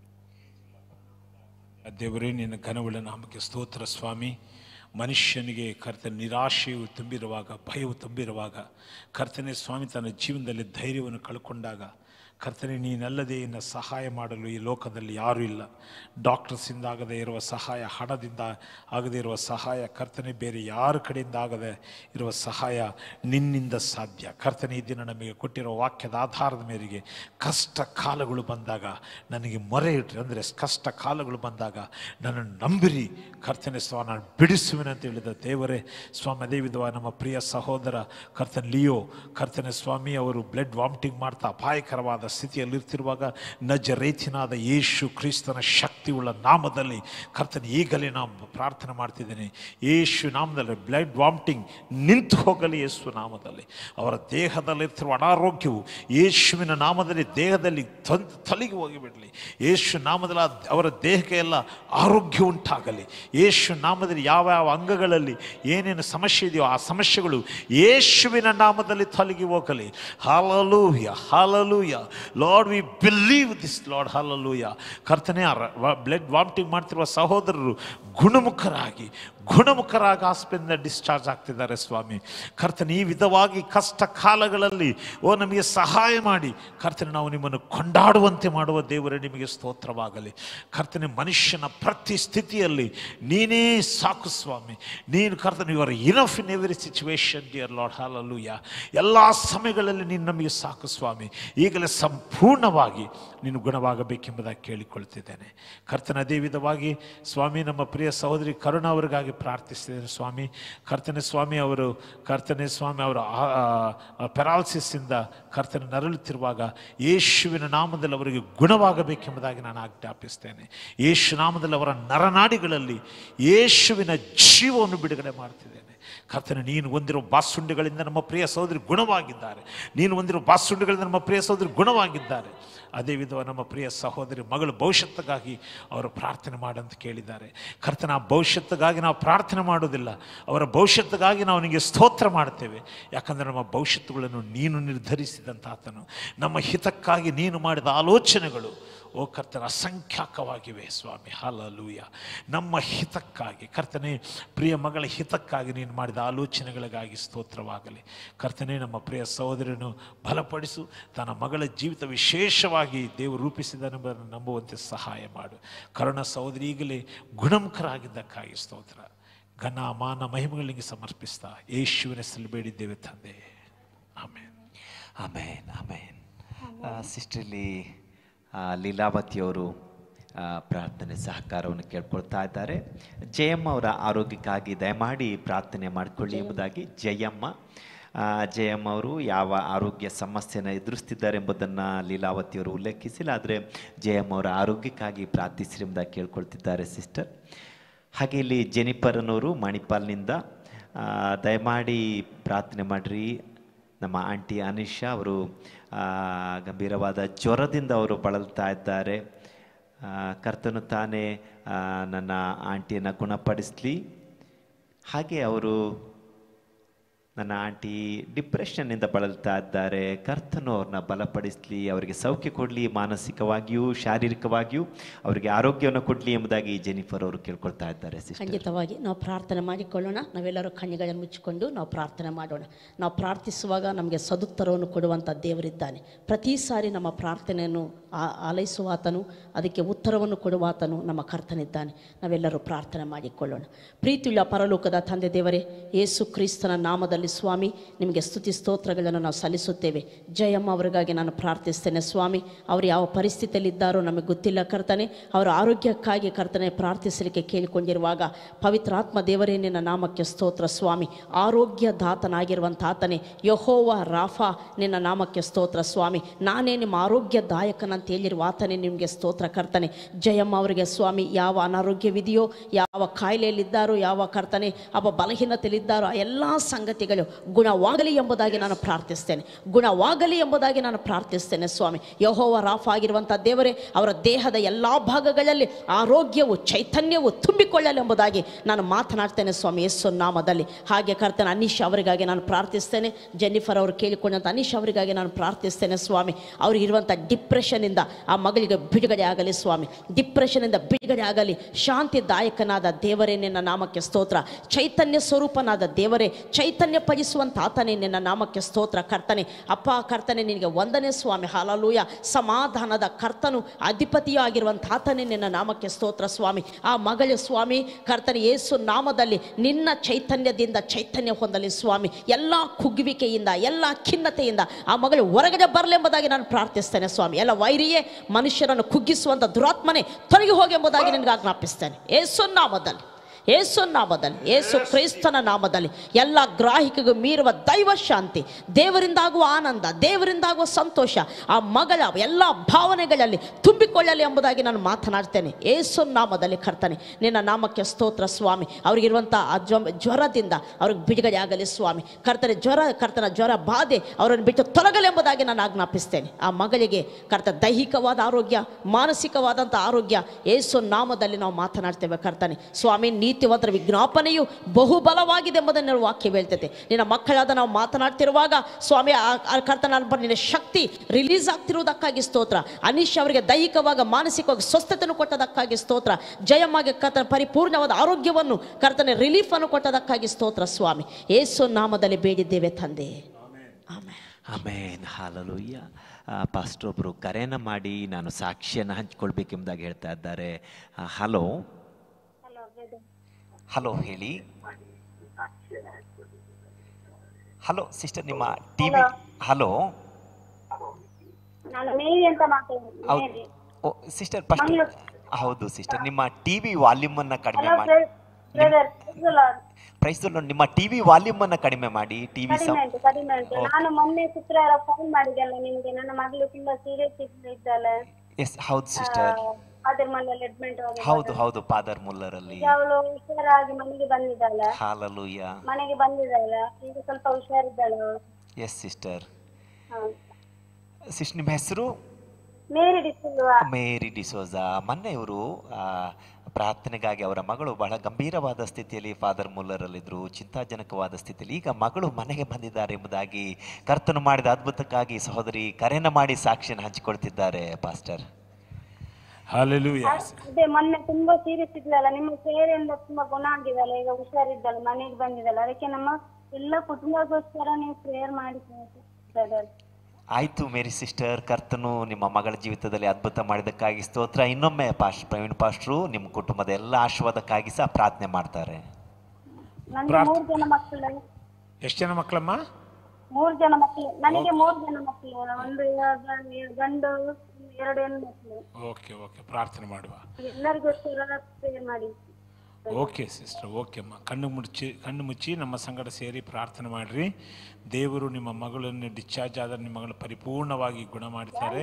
ದೇವರೇ ನಿನ್ನ ಘನವುಳ್ಳ ನಾಮಕ್ಕೆ ಸ್ತೋತ್ರ ಸ್ವಾಮಿ ಮನುಷ್ಯನಿಗೆ ಕರ್ತನ ನಿರಾಶೆಯು ತುಂಬಿರುವಾಗ ಭಯವು ತುಂಬಿರುವಾಗ ಕರ್ತನೆ ಸ್ವಾಮಿ ತನ್ನ ಜೀವನದಲ್ಲಿ ಧೈರ್ಯವನ್ನು ಕಳ್ಕೊಂಡಾಗ ಕರ್ತನೆ ನೀನಲ್ಲದೆ ಇನ್ನು ಸಹಾಯ ಮಾಡಲು ಈ ಲೋಕದಲ್ಲಿ ಯಾರೂ ಇಲ್ಲ ಡಾಕ್ಟರ್ಸಿಂದ ಆಗದೇ ಇರುವ ಸಹಾಯ ಹಣದಿಂದ ಆಗದೇ ಇರುವ ಸಹಾಯ ಕರ್ತನೆ ಬೇರೆ ಯಾರ ಕಡೆಯಿಂದ ಆಗದೆ ಇರುವ ಸಹಾಯ ನಿನ್ನಿಂದ ಸಾಧ್ಯ ಕರ್ತನೆ ಈ ದಿನ ನಮಗೆ ಕೊಟ್ಟಿರೋ ವಾಕ್ಯದ ಆಧಾರದ ಮೇರೆಗೆ ಕಷ್ಟ ಕಾಲಗಳು ಬಂದಾಗ ನನಗೆ ಮೊರೆ ಇಟ್ರಿ ಅಂದರೆ ಕಷ್ಟ ಕಾಲಗಳು ಬಂದಾಗ ನನ್ನನ್ನು ನಂಬಿರಿ ಕರ್ತನೆ ಸ್ವ ನಾನು ಬಿಡಿಸುವೆನು ಅಂತ ಹೇಳಿದ ದೇವರೇ ಸ್ವಾಮಿ ಅದೇ ವಿಧವಾಗಿ ನಮ್ಮ ಪ್ರಿಯ ಸಹೋದರ ಕರ್ತನ್ ಲಿಯೋ ಕರ್ತನೆ ಸ್ವಾಮಿ ಅವರು ಬ್ಲಡ್ ವಾಮಿಟಿಂಗ್ ಮಾಡ್ತಾ ಅಪಾಯಕರವಾದ ಸ್ಥಿತಿಯಲ್ಲಿರ್ತಿರುವಾಗ ನಜರೇತಿನಾದ ಯೇಸು ಕ್ರಿಸ್ತನ ಶಕ್ತಿಯುಳ್ಳ ನಾಮದಲ್ಲಿ ಕರ್ತನ ಈಗಲೇ ನಾವು ಪ್ರಾರ್ಥನೆ ಮಾಡ್ತಿದ್ದೇನೆ ಯೇಸು ನಾಮದಲ್ಲಿ ಬ್ಲಡ್ ವಾಮಿಟಿಂಗ್ ನಿಂತು ಹೋಗಲಿ ಯೇಸು ನಾಮದಲ್ಲಿ ಅವರ ದೇಹದಲ್ಲಿರ್ತಿರುವ ಅನಾರೋಗ್ಯವು ಯೇಸುವಿನ ನಾಮದಲ್ಲಿ ದೇಹದಲ್ಲಿ ತೊಂದ್ ತೊಲಗಿ ಹೋಗಿಬಿಡಲಿ ಯೇಸು ನಾಮದಲ್ಲಿ ಆ- ಅವರ ದೇಹಕ್ಕೆ ಎಲ್ಲ ಆರೋಗ್ಯ ಉಂಟಾಗಲಿ ಯೇಸು ನಾಮದಲ್ಲಿ ಯಾವ ಯಾವ ಅಂಗಗಳಲ್ಲಿ ಏನೇನು ಸಮಸ್ಯೆ ಇದೆಯೋ ಆ ಸಮಸ್ಯೆಗಳು ಯೇಸುವಿನ ನಾಮದಲ್ಲಿ ತೊಲಗಿ ಹೋಗಲಿ hallelujah hallelujah lord we believe this lord hallelujah ಕರ್ತನೆ ಬ್ಲಡ್ ವಾಮಿಟಿಂಗ್ ಮಾಡ್ತಿರುವ ಸಹೋದರರು ಗುಣಮುಖರಾಗಿ ಗುಣಮುಖರಾಗಿ ಆಸ್ಪತ್ರೆಯಿಂದ ಡಿಸ್ಚಾರ್ಜ್ ಆಗ್ತಿದ್ದಾರೆ ಸ್ವಾಮಿ ಕರ್ತನೆ ಈ ವಿಧವಾಗಿ ಕಷ್ಟ ಕಾಲಗಳಲ್ಲಿ ಓ ನಮಗೆ ಸಹಾಯ ಮಾಡಿ ಕರ್ತನೆ ನಾವು ನಿಮ್ಮನ್ನು ಕೊಂಡಾಡುವಂತೆ ಮಾಡುವ ದೇವರೇ ನಿಮಗೆ ಸ್ತೋತ್ರವಾಗಲಿ ಕರ್ತನೆ ಮನುಷ್ಯನ ಪ್ರತಿ ಸ್ಥಿತಿಯಲ್ಲಿ ನೀನೇ ಸಾಕು ಸ್ವಾಮಿ ನೀನು ಕರ್ತನೆ ಇವರ enough in every situation dear lord hallelujah ಎಲ್ಲ ಸಮಯಗಳಲ್ಲಿ ನೀನು ನಮಗೆ ಸಾಕು ಸ್ವಾಮಿ ಈಗಲೇ ಸಂಪೂರ್ಣವಾಗಿ ನೀನು ಗುಣವಾಗಬೇಕೆಂಬುದಾಗಿ ಕೇಳಿಕೊಳ್ತಿದ್ದೇನೆ ಕರ್ತನ ಅದೇ ವಿಧವಾಗಿ ಸ್ವಾಮಿ ನಮ್ಮ ಪ್ರಿಯ ಸಹೋದರಿ ಕರುಣ ಅವರಿಗಾಗಿ ಪ್ರಾರ್ಥಿಸಿದ್ದೇನೆ ಸ್ವಾಮಿ ಕರ್ತನೆ ಸ್ವಾಮಿ ಅವರು ಕರ್ತನೆ ಸ್ವಾಮಿ ಅವರು ಪೆರಾಲ್ಸಿಸ್ಸಿಂದ ಕರ್ತನೆ ನರಳುತ್ತಿರುವಾಗ ಯೇಸುವಿನ ನಾಮದಲ್ಲಿ ಅವರಿಗೆ ಗುಣವಾಗಬೇಕೆಂಬುದಾಗಿ ನಾನು ಆಜ್ಞಾಪಿಸ್ತೇನೆ ಯೇಸು ನಾಮದಲ್ಲಿ ಅವರ ನರನಾಡಿಗಳಲ್ಲಿ ಯೇಸುವಿನ ಜೀವವನ್ನು ಬಿಡುಗಡೆ ಮಾಡ್ತಿದ್ದೇನೆ ಕರ್ತನೆ ನೀನು ಹೊಂದಿರೋ ಬಾಸುಂಡಿಗಳಿಂದ ನಮ್ಮ ಪ್ರಿಯ ಸಹೋದರಿ ಗುಣವಾಗಿದ್ದಾರೆ ನೀನು ಹೊಂದಿರೋ ಬಾಸುಂಡಿಗಳಿಂದ ನಮ್ಮ ಪ್ರಿಯ ಸಹೋದರಿ ಗುಣವಾಗಿದ್ದಾರೆ ಅದೇ ವಿಧವಾಗಿ ನಮ್ಮ ಪ್ರಿಯ ಸಹೋದರಿ ಮಗಳು ಭವಿಷ್ಯತ್ತಿಗಾಗಿ ಅವರು ಪ್ರಾರ್ಥನೆ ಮಾಡಂತ ಕೇಳಿದ್ದಾರೆ ಕರ್ತನ ಆ ಭವಿಷ್ಯತ್ತಿಗಾಗಿ ನಾವು ಪ್ರಾರ್ಥನೆ ಮಾಡೋದಿಲ್ಲ ಅವರ ಭವಿಷ್ಯತ್ತಿಗಾಗಿ ನಾವು ನಿನಗೆ ಸ್ತೋತ್ರ ಮಾಡ್ತೇವೆ ಯಾಕಂದರೆ ನಮ್ಮ ಭವಿಷ್ಯತ್ತುಗಳನ್ನು ನೀನು ನಿರ್ಧರಿಸಿದಂಥ ಆತನು ನಮ್ಮ ಹಿತಕ್ಕಾಗಿ ನೀನು ಮಾಡಿದ ಆಲೋಚನೆಗಳು ಓ ಕರ್ತನ ಅಸಂಖ್ಯಾಕವಾಗಿವೆ ಸ್ವಾಮಿ ಹಾಲಲೂಯ ನಮ್ಮ ಹಿತಕ್ಕಾಗಿ ಕರ್ತನೆ ಪ್ರಿಯ ಮಗಳ ಹಿತಕ್ಕಾಗಿ ನೀನು ಮಾಡಿದ ಆಲೋಚನೆಗಳಿಗಾಗಿ ಸ್ತೋತ್ರವಾಗಲಿ ಕರ್ತನೆ ನಮ್ಮ ಪ್ರಿಯ ಸಹೋದರನು ಬಲಪಡಿಸು ತನ್ನ ಮಗಳ ಜೀವಿತ ವಿಶೇಷವಾಗಿ ದೇವರು ರೂಪಿಸಿದನೆಂಬುದನ್ನು ನಂಬುವಂತೆ ಸಹಾಯ ಮಾಡು ಕರುಣ ಸಹೋದರಿ ಈಗಲೇ ಗುಣಮುಖರಾಗಿದ್ದಕ್ಕಾಗಿ ಸ್ತೋತ್ರ ಘನ ಮಾನ ಮಹಿಮೆಗಳಿಗೆ ಸಮರ್ಪಿಸ್ತಾ ಯೇಸುವಿನ ಹೆಸರಲ್ಲಿ ಬೇಡಿದ್ದೇವೆ ತಂದೆ ಆಮೇಲೆ ಆಮೇನ್ ಆಮೇನ್ ಸಿಸ್ಟರ್ಲಿ ಲೀಲಾವತಿಯವರು ಆ, ಪ್ರಾರ್ಥನೆ ಸಹಕಾರವನ್ನು ಕೇಳ್ಕೊಳ್ತಾ ಇದ್ದಾರೆ ಜಯಮ್ಮ ಅವರ ಆರೋಗ್ಯಕ್ಕಾಗಿ ದಯಮಾಡಿ ಪ್ರಾರ್ಥನೆ ಮಾಡಿಕೊಳ್ಳಿ ಎಂಬುದಾಗಿ ಜಯಮ್ಮ ಆ, ಜಯಮ್ಮ ಅವರು ಯಾವ ಆರೋಗ್ಯ ಸಮಸ್ಯೆನ ಎದುರಿಸ್ತಿದ್ದಾರೆ ಎಂಬುದನ್ನು ಲೀಲಾವತಿಯವರು ಉಲ್ಲೇಖಿಸಿಲ್ಲ ಆದರೆ ಜಯಮ್ಮ ಅವರ ಆರೋಗ್ಯಕ್ಕಾಗಿ ಪ್ರಾರ್ಥಿಸಿರಿ ಎಂಬುದಾಗಿ ಕೇಳ್ಕೊಳ್ತಿದ್ದಾರೆ ಸಿಸ್ಟರ್ ಹಾಗೆ ಇಲ್ಲಿ ಜೆನಿಫರ್ ಅನ್ನೋರು ಮಣಿಪಾಲ್ನಿಂದ ಆ, ದಯಮಾಡಿ ಪ್ರಾರ್ಥನೆ ಮಾಡಿರಿ ನಮ್ಮ ಆಂಟಿ ಅನಿಶಾ ಅವರು ಆ, ಗಂಭೀರವಾದ ಜ್ವರದಿಂದ ಅವರು ಬಳಲ್ತಾ ಇದ್ದಾರೆ ಆ, ಕರ್ತನು ತಾನೇ ಆ, ನನ್ನ ಆಂಟಿಯನ್ನು ಗುಣಪಡಿಸಲಿ ಹಾಗೆ ಅವರು ನನ್ನ ಆಂಟಿ ಡಿಪ್ರೆಷನ್ನಿಂದ ಬಳಲ್ತಾ ಇದ್ದಾರೆ ಕರ್ತನು ಅವ್ರನ್ನ ಬಲಪಡಿಸಲಿ ಅವರಿಗೆ ಸೌಖ್ಯ ಕೊಡಲಿ ಮಾನಸಿಕವಾಗಿಯೂ ಶಾರೀರಿಕವಾಗಿಯೂ ಅವರಿಗೆ ಆರೋಗ್ಯವನ್ನು ಕೊಡಲಿ ಎಂಬುದಾಗಿ ಜೆನಿಫರ್ ಅವರು ಕೇಳ್ಕೊಳ್ತಾ ಇದ್ದಾರೆ ಸಿಸ್ಟರ್ ಖಂಡಿತವಾಗಿ ನಾವು ಪ್ರಾರ್ಥನೆ ಮಾಡಿಕೊಳ್ಳೋಣ ನಾವೆಲ್ಲರೂ ಕಣ್ಣುಗಳನ್ನು ಮುಚ್ಚಿಕೊಂಡು ನಾವು ಪ್ರಾರ್ಥನೆ ಮಾಡೋಣ ನಾವು ಪ್ರಾರ್ಥಿಸುವಾಗ ನಮಗೆ ಸದುತ್ತರವನ್ನು ಕೊಡುವಂಥ ದೇವರಿದ್ದಾನೆ ಪ್ರತಿ ಸಾರಿ ನಮ್ಮ ಪ್ರಾರ್ಥನೆಯನ್ನು ಆ- ಆಲೈಸುವ ಆತನು ಅದಕ್ಕೆ ಉತ್ತರವನ್ನು ಕೊಡುವ ಆತನು ನಮ್ಮ ಕರ್ತನಿದ್ದಾನೆ ನಾವೆಲ್ಲರೂ ಪ್ರಾರ್ಥನೆ ಮಾಡಿಕೊಳ್ಳೋಣ ಪ್ರೀತಿಯುಳ್ಳ ಪರಲೋಕದ ತಂದೆ ದೇವರೇ ಯೇಸು ಕ್ರಿಸ್ತನ ನಾಮದಲ್ಲಿ ಸ್ವಾಮಿ ನಿಮಗೆ ಸ್ತುತಿ ಸ್ತೋತ್ರಗಳನ್ನು ನಾವು ಸಲ್ಲಿಸುತ್ತೇವೆ ಜಯಮ್ಮ ಅವರಿಗಾಗಿ ನಾನು ಪ್ರಾರ್ಥಿಸ್ತೇನೆ ಸ್ವಾಮಿ ಅವರು ಯಾವ ಪರಿಸ್ಥಿತಿಯಲ್ಲಿದ್ದಾರೋ ನಮಗೆ ಗೊತ್ತಿಲ್ಲ ಕರ್ತನೆ ಅವರ ಆರೋಗ್ಯಕ್ಕಾಗಿ ಕರ್ತನೆ ಪ್ರಾರ್ಥಿಸಲಿಕ್ಕೆ ಕೇಳಿಕೊಂಡಿರುವಾಗ ಪವಿತ್ರಾತ್ಮ ದೇವರೇ ನಿನ್ನ ನಾಮಕ್ಕೆ ಸ್ತೋತ್ರ ಸ್ವಾಮಿ ಆರೋಗ್ಯ ದಾತನಾಗಿರುವಂಥ ಆತನೇ ಯಹೋವ ರಾಫಾ ನಿನ್ನ ನಾಮಕ್ಕೆ ಸ್ತೋತ್ರ ಸ್ವಾಮಿ ನಾನೇ ನಿಮ್ಮ ಆರೋಗ್ಯದಾಯಕನಂತ ಹೇಳಿರುವ ಆತನೇ ನಿಮಗೆ ಸ್ತೋತ್ರ ಕರ್ತನೆ ಜಯಮ್ಮ ಅವರಿಗೆ ಸ್ವಾಮಿ ಯಾವ ಅನಾರೋಗ್ಯವಿದೆಯೋ ಯಾವ ಕಾಯಿಲೆಯಲ್ಲಿದ್ದಾರೋ ಯಾವ ಕರ್ತನೆ ಅವ ಬಲಹೀನತೆಯಲ್ಲಿದ್ದಾರೋ ಆ ಎಲ್ಲ ಸಂಗತಿಗಳು ಗುಣವಾಗಲಿ ಎಂಬುದಾಗಿ ನಾನು ಪ್ರಾರ್ಥಿಸ್ತೇನೆ ಗುಣವಾಗಲಿ ಎಂಬುದಾಗಿ ನಾನು ಪ್ರಾರ್ಥಿಸ್ತೇನೆ ಸ್ವಾಮಿ ಯಹೋವ ರಾಫ್ ಆಗಿರುವಂಥ ದೇವರೇ ಅವರ ದೇಹದ ಎಲ್ಲ ಭಾಗಗಳಲ್ಲಿ ಆರೋಗ್ಯವು ಚೈತನ್ಯವು ತುಂಬಿಕೊಳ್ಳಲಿ ಎಂಬುದಾಗಿ ನಾನು ಮಾತನಾಡ್ತೇನೆ ಸ್ವಾಮಿ ಯೇಸು ನಾಮದಲ್ಲಿ ಹಾಗೆ ಕರ್ತನೆ ಅನೀಶ್ ಅವರಿಗಾಗಿ ನಾನು ಪ್ರಾರ್ಥಿಸ್ತೇನೆ ಜೆನ್ನಿಫರ್ ಅವರು ಕೇಳಿಕೊಂಡಂಥ ಅನೀಶ್ ಅವರಿಗಾಗಿ ನಾನು ಪ್ರಾರ್ಥಿಸ್ತೇನೆ ಸ್ವಾಮಿ ಅವರಿಗಿರುವಂಥ ಡಿಪ್ರೆಷನ್ನಿಂದ ಆ ಮಗಳಿಗೆ ಬಿಡುಗಡೆ ಆಗಲಿ ಸ್ವಾಮಿ ಡಿಪ್ರೆಷನ್ನಿಂದ ಬಿಡುಗಡೆ ಆಗಲಿ ಶಾಂತಿದಾಯಕನಾದ ದೇವರೇ ನಿನ್ನ ನಾಮಕ್ಕೆ ಸ್ತೋತ್ರ ಚೈತನ್ಯ ಸ್ವರೂಪನಾದ ದೇವರೇ ಚೈತನ್ಯ ಧೈರ್ಯಪಡಿಸುವಂಥ ಆತನೇ ನಿನ್ನ ನಾಮಕ್ಕೆ ಸ್ತೋತ್ರ ಕರ್ತನೆ ಅಪ್ಪ ಕರ್ತನೆ ನಿನಗೆ ಒಂದನೇ ಸ್ವಾಮಿ ಹಾಲಲೂಯ ಸಮಾಧಾನದ ಕರ್ತನು ಅಧಿಪತಿಯೂ ಆಗಿರುವಂಥ ಆತನೇ ನಿನ್ನ ನಾಮಕ್ಕೆ ಸ್ತೋತ್ರ ಸ್ವಾಮಿ ಆ ಮಗಳು ಸ್ವಾಮಿ ಕರ್ತನೆ ಯೇಸು ನಾಮದಲ್ಲಿ ನಿನ್ನ ಚೈತನ್ಯದಿಂದ ಚೈತನ್ಯ ಹೊಂದಲಿ ಸ್ವಾಮಿ ಎಲ್ಲ ಕುಗ್ಗುವಿಕೆಯಿಂದ ಎಲ್ಲ ಖಿನ್ನತೆಯಿಂದ ಆ ಮಗಳು ಹೊರಗಡೆ ಬರಲೆಂಬುದಾಗಿ ನಾನು ಪ್ರಾರ್ಥಿಸ್ತೇನೆ ಸ್ವಾಮಿ ಎಲ್ಲ ವೈರಿಯೇ ಮನುಷ್ಯರನ್ನು ಕುಗ್ಗಿಸುವಂಥ ದುರಾತ್ಮನೆ ತೊಲಗಿ ಹೋಗಿ ಎಂಬುದಾಗಿ ನಿನಗೆ ಆಜ್ಞಾಪಿಸ್ತೇನೆ ಯೇಸು ನಾಮದಲ್ಲಿ ಏಸು ನಾಮದಲ್ಲಿ ಏಸು ಕ್ರೈಸ್ತನ ನಾಮದಲ್ಲಿ ಎಲ್ಲ ಗ್ರಾಹಿಕೆಗೂ ಮೀರುವ ದೈವ ಶಾಂತಿ ದೇವರಿಂದಾಗುವ ಆನಂದ ದೇವರಿಂದಾಗುವ ಸಂತೋಷ ಆ ಮಗಳ ಎಲ್ಲ ಭಾವನೆಗಳಲ್ಲಿ ತುಂಬಿಕೊಳ್ಳಲಿ ಎಂಬುದಾಗಿ ನಾನು ಮಾತನಾಡ್ತೇನೆ ಏಸು ನಾಮದಲ್ಲಿ ಕರ್ತನೆ ನಿನ್ನ ನಾಮಕ್ಕೆ ಸ್ತೋತ್ರ ಸ್ವಾಮಿ ಅವ್ರಿಗಿರುವಂಥ ಆ ಜ್ವ- ಜ್ವರದಿಂದ ಅವ್ರಿಗೆ ಬಿಡುಗಡೆ ಆಗಲಿ ಸ್ವಾಮಿ ಕರ್ತನೆ ಜ್ವರ ಕರ್ತನ ಜ್ವರ ಬಾಧೆ ಅವರನ್ನು ಬಿಟ್ಟು ತೊಲಗಲೆಂಬುದಾಗಿ ನಾನು ಆಜ್ಞಾಪಿಸ್ತೇನೆ ಆ ಮಗಳಿಗೆ ಕರ್ತ ದೈಹಿಕವಾದ ಆರೋಗ್ಯ ಮಾನಸಿಕವಾದಂಥ ಆರೋಗ್ಯ ಏಸು ನಾಮದಲ್ಲಿ ನಾವು ಮಾತನಾಡ್ತೇವೆ ಕರ್ತನೆ ಸ್ವಾಮಿ ನೀತಿವಂತರ ವಿಜ್ಞಾಪನೆಯು ಬಹುಬಲವಾಗಿದೆ ಎಂಬುದನ್ನು ವಾಕ್ಯ ಹೇಳ್ತೈತೆ ನಿನ್ನ ಮಕ್ಕಳಾದ ನಾವು ಮಾತನಾಡ್ತಿರುವಾಗ ಸ್ವಾಮಿ ಆ- ಆ ಕರ್ತನ ಅಲ್ಪ ನಿನ್ನ ಶಕ್ತಿ ರಿಲೀಸ್ ಆಗ್ತಿರುವುದಕ್ಕಾಗಿ ಸ್ತೋತ್ರ ಅನೀಶ್ ಅವರಿಗೆ ದೈಹಿಕವಾಗ ಮಾನಸಿಕವಾಗಿ ಸ್ವಸ್ಥತೆಯನ್ನು ಕೊಟ್ಟದಕ್ಕಾಗಿ ಸ್ತೋತ್ರ ಜಯಮ್ಮಗೆ ಕರ್ತನ ಪರಿಪೂರ್ಣವಾದ ಆರೋಗ್ಯವನ್ನು ಕರ್ತನ ರಿಲೀಫನ್ನು ಕೊಟ್ಟದಕ್ಕಾಗಿ ಸ್ತೋತ್ರ ಸ್ವಾಮಿ ಏಸು ನಾಮದಲ್ಲಿ ಬೇಡಿದ್ದೇವೆ ತಂದೆ ಆಮೇಲೆ ಆಮೇನ್ ಹಾಲಲುಯ್ಯ ಪಾಸ್ಟರ್ ಒಬ್ಬರು ಕರೆಯನ್ನು ಮಾಡಿ ನಾನು ಸಾಕ್ಷಿಯನ್ನು ಹಂಚ್ಕೊಳ್ಬೇಕೆಂಬುದಾಗಿ ಹೇಳ್ತಾ ಇದ್ದಾರೆ ಹಲೋ ಹಲೋ ಹೇಳಿ ಹಲೋ ಸಿಸ್ಟರ್ ನಿಮ್ಮ ಟಿ ವಿ ಹಲೋ ನಾನು ಮೇರಿ ಅಂತ ಮಾತಾಡ್ತೀನಿ ಹೌದು ಮೇರಿ ಓ ಸಿಸ್ಟರ್ ಫಸ್ಟ್ ಹೌದು ಸಿಸ್ಟರ್ ನಿಮ್ಮ ಟಿ ವಿ ವಾಲ್ಯೂಮನ್ನು ಕಡಿಮೆ ಹಲೋ ಮಾಡಿ ಬ್ರದರ್ ಪ್ರೈಸ್ ನಿಮ್ಮ ಟಿ ವಿ ವಾಲ್ಯೂಮನ್ನು ಕಡಿಮೆ ಮಾಡಿ ಟಿ ವಿ ಕಡಿಮೆ ಉಂಟು ಕಡಿಮೆ ಉಂಟು ನಾನು ಮೊನ್ನೆ ಶುಕ್ರವಾರ ಫೋನ್ ಮಾಡಿದ್ದಲ್ಲ ನಿಮ್ಗೆ ನನ್ನ ಮಗಳು ತುಂಬಾ ಸೀರಿಯಸ್ ಇದ್ದಲ್ಲ ಎಸ್ ಹೌದು ಸಿಸ್ಟರ್ ಅದ್ರ ಮನೇಲಿ ಅಡ್ಮಿಟ್ ಹೌದು ಹೌದು ಪಾದರ್ ಮುಲ್ಲರಲ್ಲಿ ಅವಳು ಹುಷಾರಾಗಿ ಮನೆಗೆ ಬಂದಿದ್ದಾಳ ಹಾಲಲುಯ್ಯ ಮನೆಗೆ ಬಂದಿದ್ದಾಳ ಈಗ ಸ್ವಲ್ಪ ಹುಷಾರಿದ್ದಾಳೆ ಅವಳು ಎಸ್ ಸಿಸ್ಟರ್ ಹಾ. ಸಿಸ್ಟರ್ ನಿಮ್ಮ ಹೆಸರು ಮೇರಿ ಡಿಸಿಲ್ವಾ ಮೇರಿ ಡಿಸೋಜಾ ಮೊನ್ನೆ ಇವರು ಪ್ರಾರ್ಥನೆಗಾಗಿ ಅವರ ಮಗಳು ಬಹಳ ಗಂಭೀರವಾದ ಸ್ಥಿತಿಯಲ್ಲಿ ಫಾದರ್ ಮುಲ್ಲರಲ್ಲಿದ್ದರು ಚಿಂತಾಜನಕವಾದ ಸ್ಥಿತಿಯಲ್ಲಿ ಈಗ ಮಗಳು ಮನೆಗೆ ಬಂದಿದ್ದಾರೆ ಎಂಬುದಾಗಿ ಕರ್ತನು ಮಾಡಿದ ಅದ್ಭುತಕ್ಕಾಗಿ ಸಹೋದರಿ ಕರೆನ ಮಾಡಿ ಸಾಕ್ಷಿಯನ್ನು ಹಂಚಿಕೊಳ್ತಿದ್ದಾರೆ ಪಾಸ್ಟರ್ ಹಾಲೆಲೂಯ ಅದೇ ಮೊನ್ನೆ ತುಂಬಾ ಸೀರಿಯಸ್ ಇದ್ಲಲ್ಲ ನಿಮ್ಮ ಸೇವೆಯಿಂದ ತುಂಬಾ ಗುಣ ಆಗಿದಲ್ಲ ಈಗ ಹುಷಾರಿದ್ದಾಳೆ ಮನೆಗೆ ಬಂದಿದ್ದಾಳೆ ಅದಕ್ಕೆ ನಮ್ಮ ಎಲ್ಲ ಕುಟುಂಬಗೋಸ್ಕರ ನೀವು ಪ್ರೇಯರ್ ಮಾಡಿ ಬ್ರದರ್ ಆಯಿತು ಮೇರಿ ಸಿಸ್ಟರ್ ಕರ್ತನು ನಿಮ್ಮ ಮಗಳ ಜೀವಿತದಲ್ಲಿ ಅದ್ಭುತ ಮಾಡಿದ್ದಕ್ಕಾಗಿ ಸ್ತೋತ್ರ ಇನ್ನೊಮ್ಮೆ ಪಾಶ್ ಪ್ರವೀಣ್ ಪಾಸ್ಟ್ರು ನಿಮ್ಮ ಕುಟುಂಬದ ಎಲ್ಲ ಆಶೀರ್ವಾದಕ್ಕಾಗಿ ಸಹ ಪ್ರಾರ್ಥನೆ ಮಾಡ್ತಾರೆ ನನಗೆ ಮೂರು ಜನ ಮಕ್ಕಳು ಎಷ್ಟು ಜನ ಮಕ್ಕಳಮ್ಮ ಮೂರು ಜನ ಮಕ್ಕಳು ನನಗೆ ಮೂರು ಜನ ಮಕ್ಕಳು ಒಂದು ಗ- ಗಂಡು ಎರಡು ಹೆಣ್ಣು ಮಕ್ಕಳು ಓಕೆ ಓಕೆ ಪ್ರಾರ್ಥನೆ ಮಾಡುವ ಎಲ್ಲರಿಗೋಸ್ಕರ ಪ್ರೇಯರ್ ಮಾಡಿ ಓಕೆ ಸಿಸ್ಟರ್ ಓಕೆ ಅಮ್ಮ ಕಣ್ಣು ಮುಚ್ಚಿ ಕಣ್ಣು ಮುಚ್ಚಿ ನಮ್ಮ ಸಂಗಡ ಸೇರಿ ಪ್ರಾರ್ಥನೆ ಮಾಡಿರಿ ದೇವರು ನಿಮ್ಮ ಮಗಳನ್ನು ಡಿಸ್ಚಾರ್ಜ್ ಆದ ನಿಮ್ಮ ಮಗಳು ಪರಿಪೂರ್ಣವಾಗಿ ಗುಣ ಮಾಡ್ತಾರೆ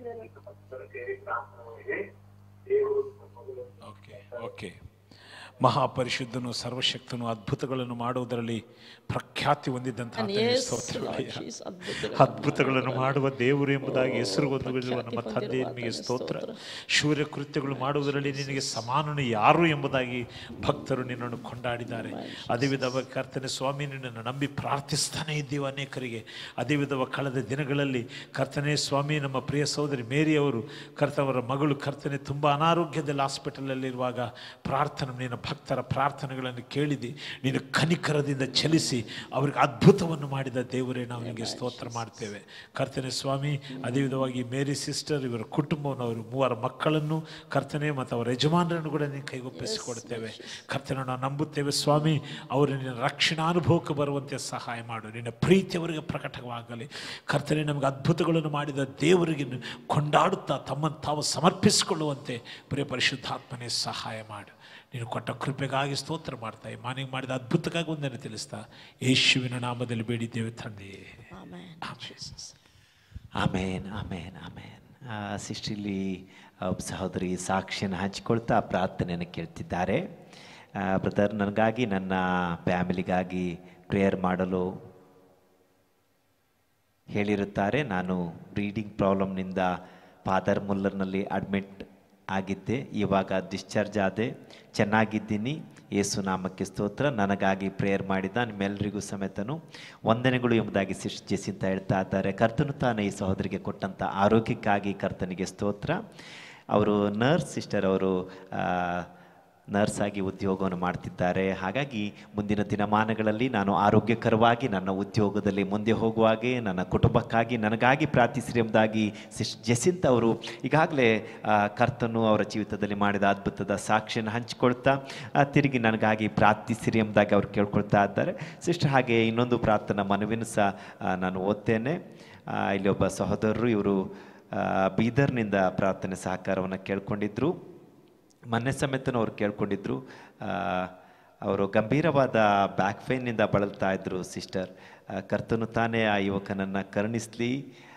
ಓಕೆ ಓಕೆ ಮಹಾಪರಿಶುದ್ಧನು ಸರ್ವಶಕ್ತನು ಅದ್ಭುತಗಳನ್ನು ಮಾಡುವುದರಲ್ಲಿ ಪ್ರಖ್ಯಾತಿ ಹೊಂದಿದ್ದಂತಹ ಆತನಿಗೆ ಸ್ತೋತ್ರವಯ್ಯ. ಅದ್ಭುತಗಳನ್ನು ಮಾಡುವ ದೇವರು ಎಂಬುದಾಗಿ ಹೆಸರು ಹೊಂದಿರುವ ನಮ್ಮ ತಂದೆ ನಿಮಗೆ ಸ್ತೋತ್ರ ಶೂರ್ಯ ಕೃತ್ಯಗಳು ಮಾಡುವುದರಲ್ಲಿ ನಿನಗೆ ಸಮಾನನು ಯಾರು ಎಂಬುದಾಗಿ ಭಕ್ತರು ನಿನ್ನನ್ನು ಕೊಂಡಾಡಿದ್ದಾರೆ ಅದೇ ವಿಧವ ಕರ್ತನೆ ಸ್ವಾಮಿ ನಿನ್ನನ್ನು ನಂಬಿ ಪ್ರಾರ್ಥಿಸ್ತಾನೆ ಇದ್ದೀವಿ ಅನೇಕರಿಗೆ ಅದೇ ವಿಧವ ಕಳೆದ ದಿನಗಳಲ್ಲಿ ಕರ್ತನೆ ಸ್ವಾಮಿ ನಮ್ಮ ಪ್ರಿಯ ಸಹೋದರಿ ಮೇರಿ ಅವರು ಕರ್ತವರ ಮಗಳು ಕರ್ತನೆ ತುಂಬ ಅನಾರೋಗ್ಯದಲ್ಲಿ ಹಾಸ್ಪಿಟಲಲ್ಲಿರುವಾಗ ಪ್ರಾರ್ಥನೆ ನಿನ್ನ ಭಕ್ತರ ಪ್ರಾರ್ಥನೆಗಳನ್ನು ಕೇಳಿದಿ ನೀನು ಕನಿಕರದಿಂದ ಚಲಿಸಿ ಅವರಿಗೆ ಅದ್ಭುತವನ್ನು ಮಾಡಿದ ದೇವರೇ ನಾವು ನಿಮಗೆ ಸ್ತೋತ್ರ ಮಾಡ್ತೇವೆ ಕರ್ತನೆ ಸ್ವಾಮಿ ಅದೇ ವಿಧವಾಗಿ ಮೇರಿ ಸಿಸ್ಟರ್ ಇವರ ಕುಟುಂಬವನ್ನು ಅವರು ಮೂವರ ಮಕ್ಕಳನ್ನು ಕರ್ತನೆ ಮತ್ತು ಅವರ ಯಜಮಾನರನ್ನು ಕೂಡ ನೀನು ಕೈಗೊಪ್ಪಿಸಿಕೊಡ್ತೇವೆ ಕರ್ತನೆ ನಾವು ನಂಬುತ್ತೇವೆ ಸ್ವಾಮಿ ಅವರು ನಿನ್ನ ರಕ್ಷಣಾ ಅನುಭವಕ್ಕೆ ಬರುವಂತೆ ಸಹಾಯ ಮಾಡು ನಿನ್ನ ಪ್ರೀತಿ ಅವರಿಗೆ ಪ್ರಕಟವಾಗಲಿ ಕರ್ತನೆ ನಮಗೆ ಅದ್ಭುತಗಳನ್ನು ಮಾಡಿದ ದೇವರಿಗೆ ಕೊಂಡಾಡುತ್ತಾ ತಮ್ಮನ್ನು ತಾವು ಸಮರ್ಪಿಸಿಕೊಳ್ಳುವಂತೆ ಪ್ರಿಯ ಪರಿಶುದ್ಧಾತ್ಮನೇ ಸಹಾಯ ಮಾಡು ನೀನು ಕೊಟ್ಟ ಕೃಪೆಗಾಗಿ ಸ್ತೋತ್ರ ಮಾಡ್ತಾ ಈ ಮಾನಿಗೆ ಮಾಡಿದ ಅದ್ಭುತಕ್ಕಾಗಿ ಒಂದನ್ನು ತಿಳಿಸ್ತಾ ಯೇಸುವಿನ ನಾಮದಲ್ಲಿ ಬೇಡಿದ್ದೇವೆ ತಂದೆಯೇ ಆಮೇನ್ ಆಮೇನ್ ಆಮೇನ್ ಆಮೇನ್ ಸಿಸ್ಟರ್ ಇಲ್ಲಿ ಒಬ್ಬ ಸಹೋದರಿ ಸಾಕ್ಷಿಯನ್ನು ಹಂಚಿಕೊಳ್ತಾ ಪ್ರಾರ್ಥನೆಯನ್ನು ಕೇಳ್ತಿದ್ದಾರೆ ಬ್ರದರ್ ನನಗಾಗಿ ನನ್ನ ಫ್ಯಾಮಿಲಿಗಾಗಿ ಪ್ರೇಯರ್ ಮಾಡಲು ಹೇಳಿರುತ್ತಾರೆ ನಾನು ಬ್ರೀಡಿಂಗ್ ಪ್ರಾಬ್ಲಮ್ನಿಂದ ಫಾದರ್ ಮುಲ್ಲರ್ನಲ್ಲಿ ಅಡ್ಮಿಟ್ ಆಗಿದ್ದೆ ಇವಾಗ ಡಿಸ್ಚಾರ್ಜ್ ಆದೆ ಚೆನ್ನಾಗಿದ್ದೀನಿ ಯೇಸು ನಾಮಕ್ಕೆ ಸ್ತೋತ್ರ ನನಗಾಗಿ ಪ್ರೇಯರ್ ಮಾಡಿದ ನಿಮ್ಮೆಲ್ಲರಿಗೂ ಸಮೇತನು ವಂದನೆಗಳು ಎಂಬುದಾಗಿ ಸಿಸ್ ಜೆಸಿಂತ ಹೇಳ್ತಾ ಇದ್ದಾರೆ ಕರ್ತನು ತಾನೇ ಈ ಸಹೋದರಿಗೆ ಕೊಟ್ಟಂಥ ಆರೋಗ್ಯಕ್ಕಾಗಿ ಕರ್ತನಿಗೆ ಸ್ತೋತ್ರ ಅವರು ನರ್ಸ್ ಸಿಸ್ಟರ್ ಅವರು ಆ, ನರ್ಸ್ ಆಗಿ ಉದ್ಯೋಗವನ್ನು ಮಾಡ್ತಿದ್ದಾರೆ ಹಾಗಾಗಿ ಮುಂದಿನ ದಿನಮಾನಗಳಲ್ಲಿ ನಾನು ಆರೋಗ್ಯಕರವಾಗಿ ನನ್ನ ಉದ್ಯೋಗದಲ್ಲಿ ಮುಂದೆ ಹೋಗುವಾಗೆ ನನ್ನ ಕುಟುಂಬಕ್ಕಾಗಿ ನನಗಾಗಿ ಪ್ರಾರ್ಥಿಸಿರಿ ಎಂಬುದಾಗಿ ಸಿಸ್ ಜೆಸಿಂತ್ ಅವರು ಈಗಾಗಲೇ ಆ, ಕರ್ತನು ಅವರ ಜೀವಿತದಲ್ಲಿ ಮಾಡಿದ ಅದ್ಭುತದ ಸಾಕ್ಷಿಯನ್ನು ಹಂಚಿಕೊಳ್ತಾ ಆ, ತಿರುಗಿ ನನಗಾಗಿ ಪ್ರಾರ್ಥಿಸಿರಿ ಎಂಬುದಾಗಿ ಅವರು ಕೇಳ್ಕೊಳ್ತಾ ಇದ್ದಾರೆ ಸಿಸ್ಟರ್ ಹಾಗೆ ಇನ್ನೊಂದು ಪ್ರಾರ್ಥನಾ ಮನವಿನೂ ಸಹ ಆ, ನಾನು ಓದ್ತೇನೆ ಆ, ಇಲ್ಲಿ ಒಬ್ಬ ಸಹೋದರರು ಇವರು ಆ, ಬೀದರ್ನಿಂದ ಪ್ರಾರ್ಥನೆ ಸಹಕಾರವನ್ನು ಕೇಳ್ಕೊಂಡಿದ್ರು ಮೊನ್ನೆ ಸಮೇತನೂ ಅವ್ರು ಕೇಳ್ಕೊಂಡಿದ್ರು ಆ, ಅವರು ಗಂಭೀರವಾದ ಬ್ಯಾಕ್ ಪೇನ್ನಿಂದ ಬಳಲ್ತಾ ಇದ್ರು ಸಿಸ್ಟರ್ ಕರ್ತನು ತಾನೇ ಆ ಯುವಕನನ್ನು ಕರುಣಿಸಲಿ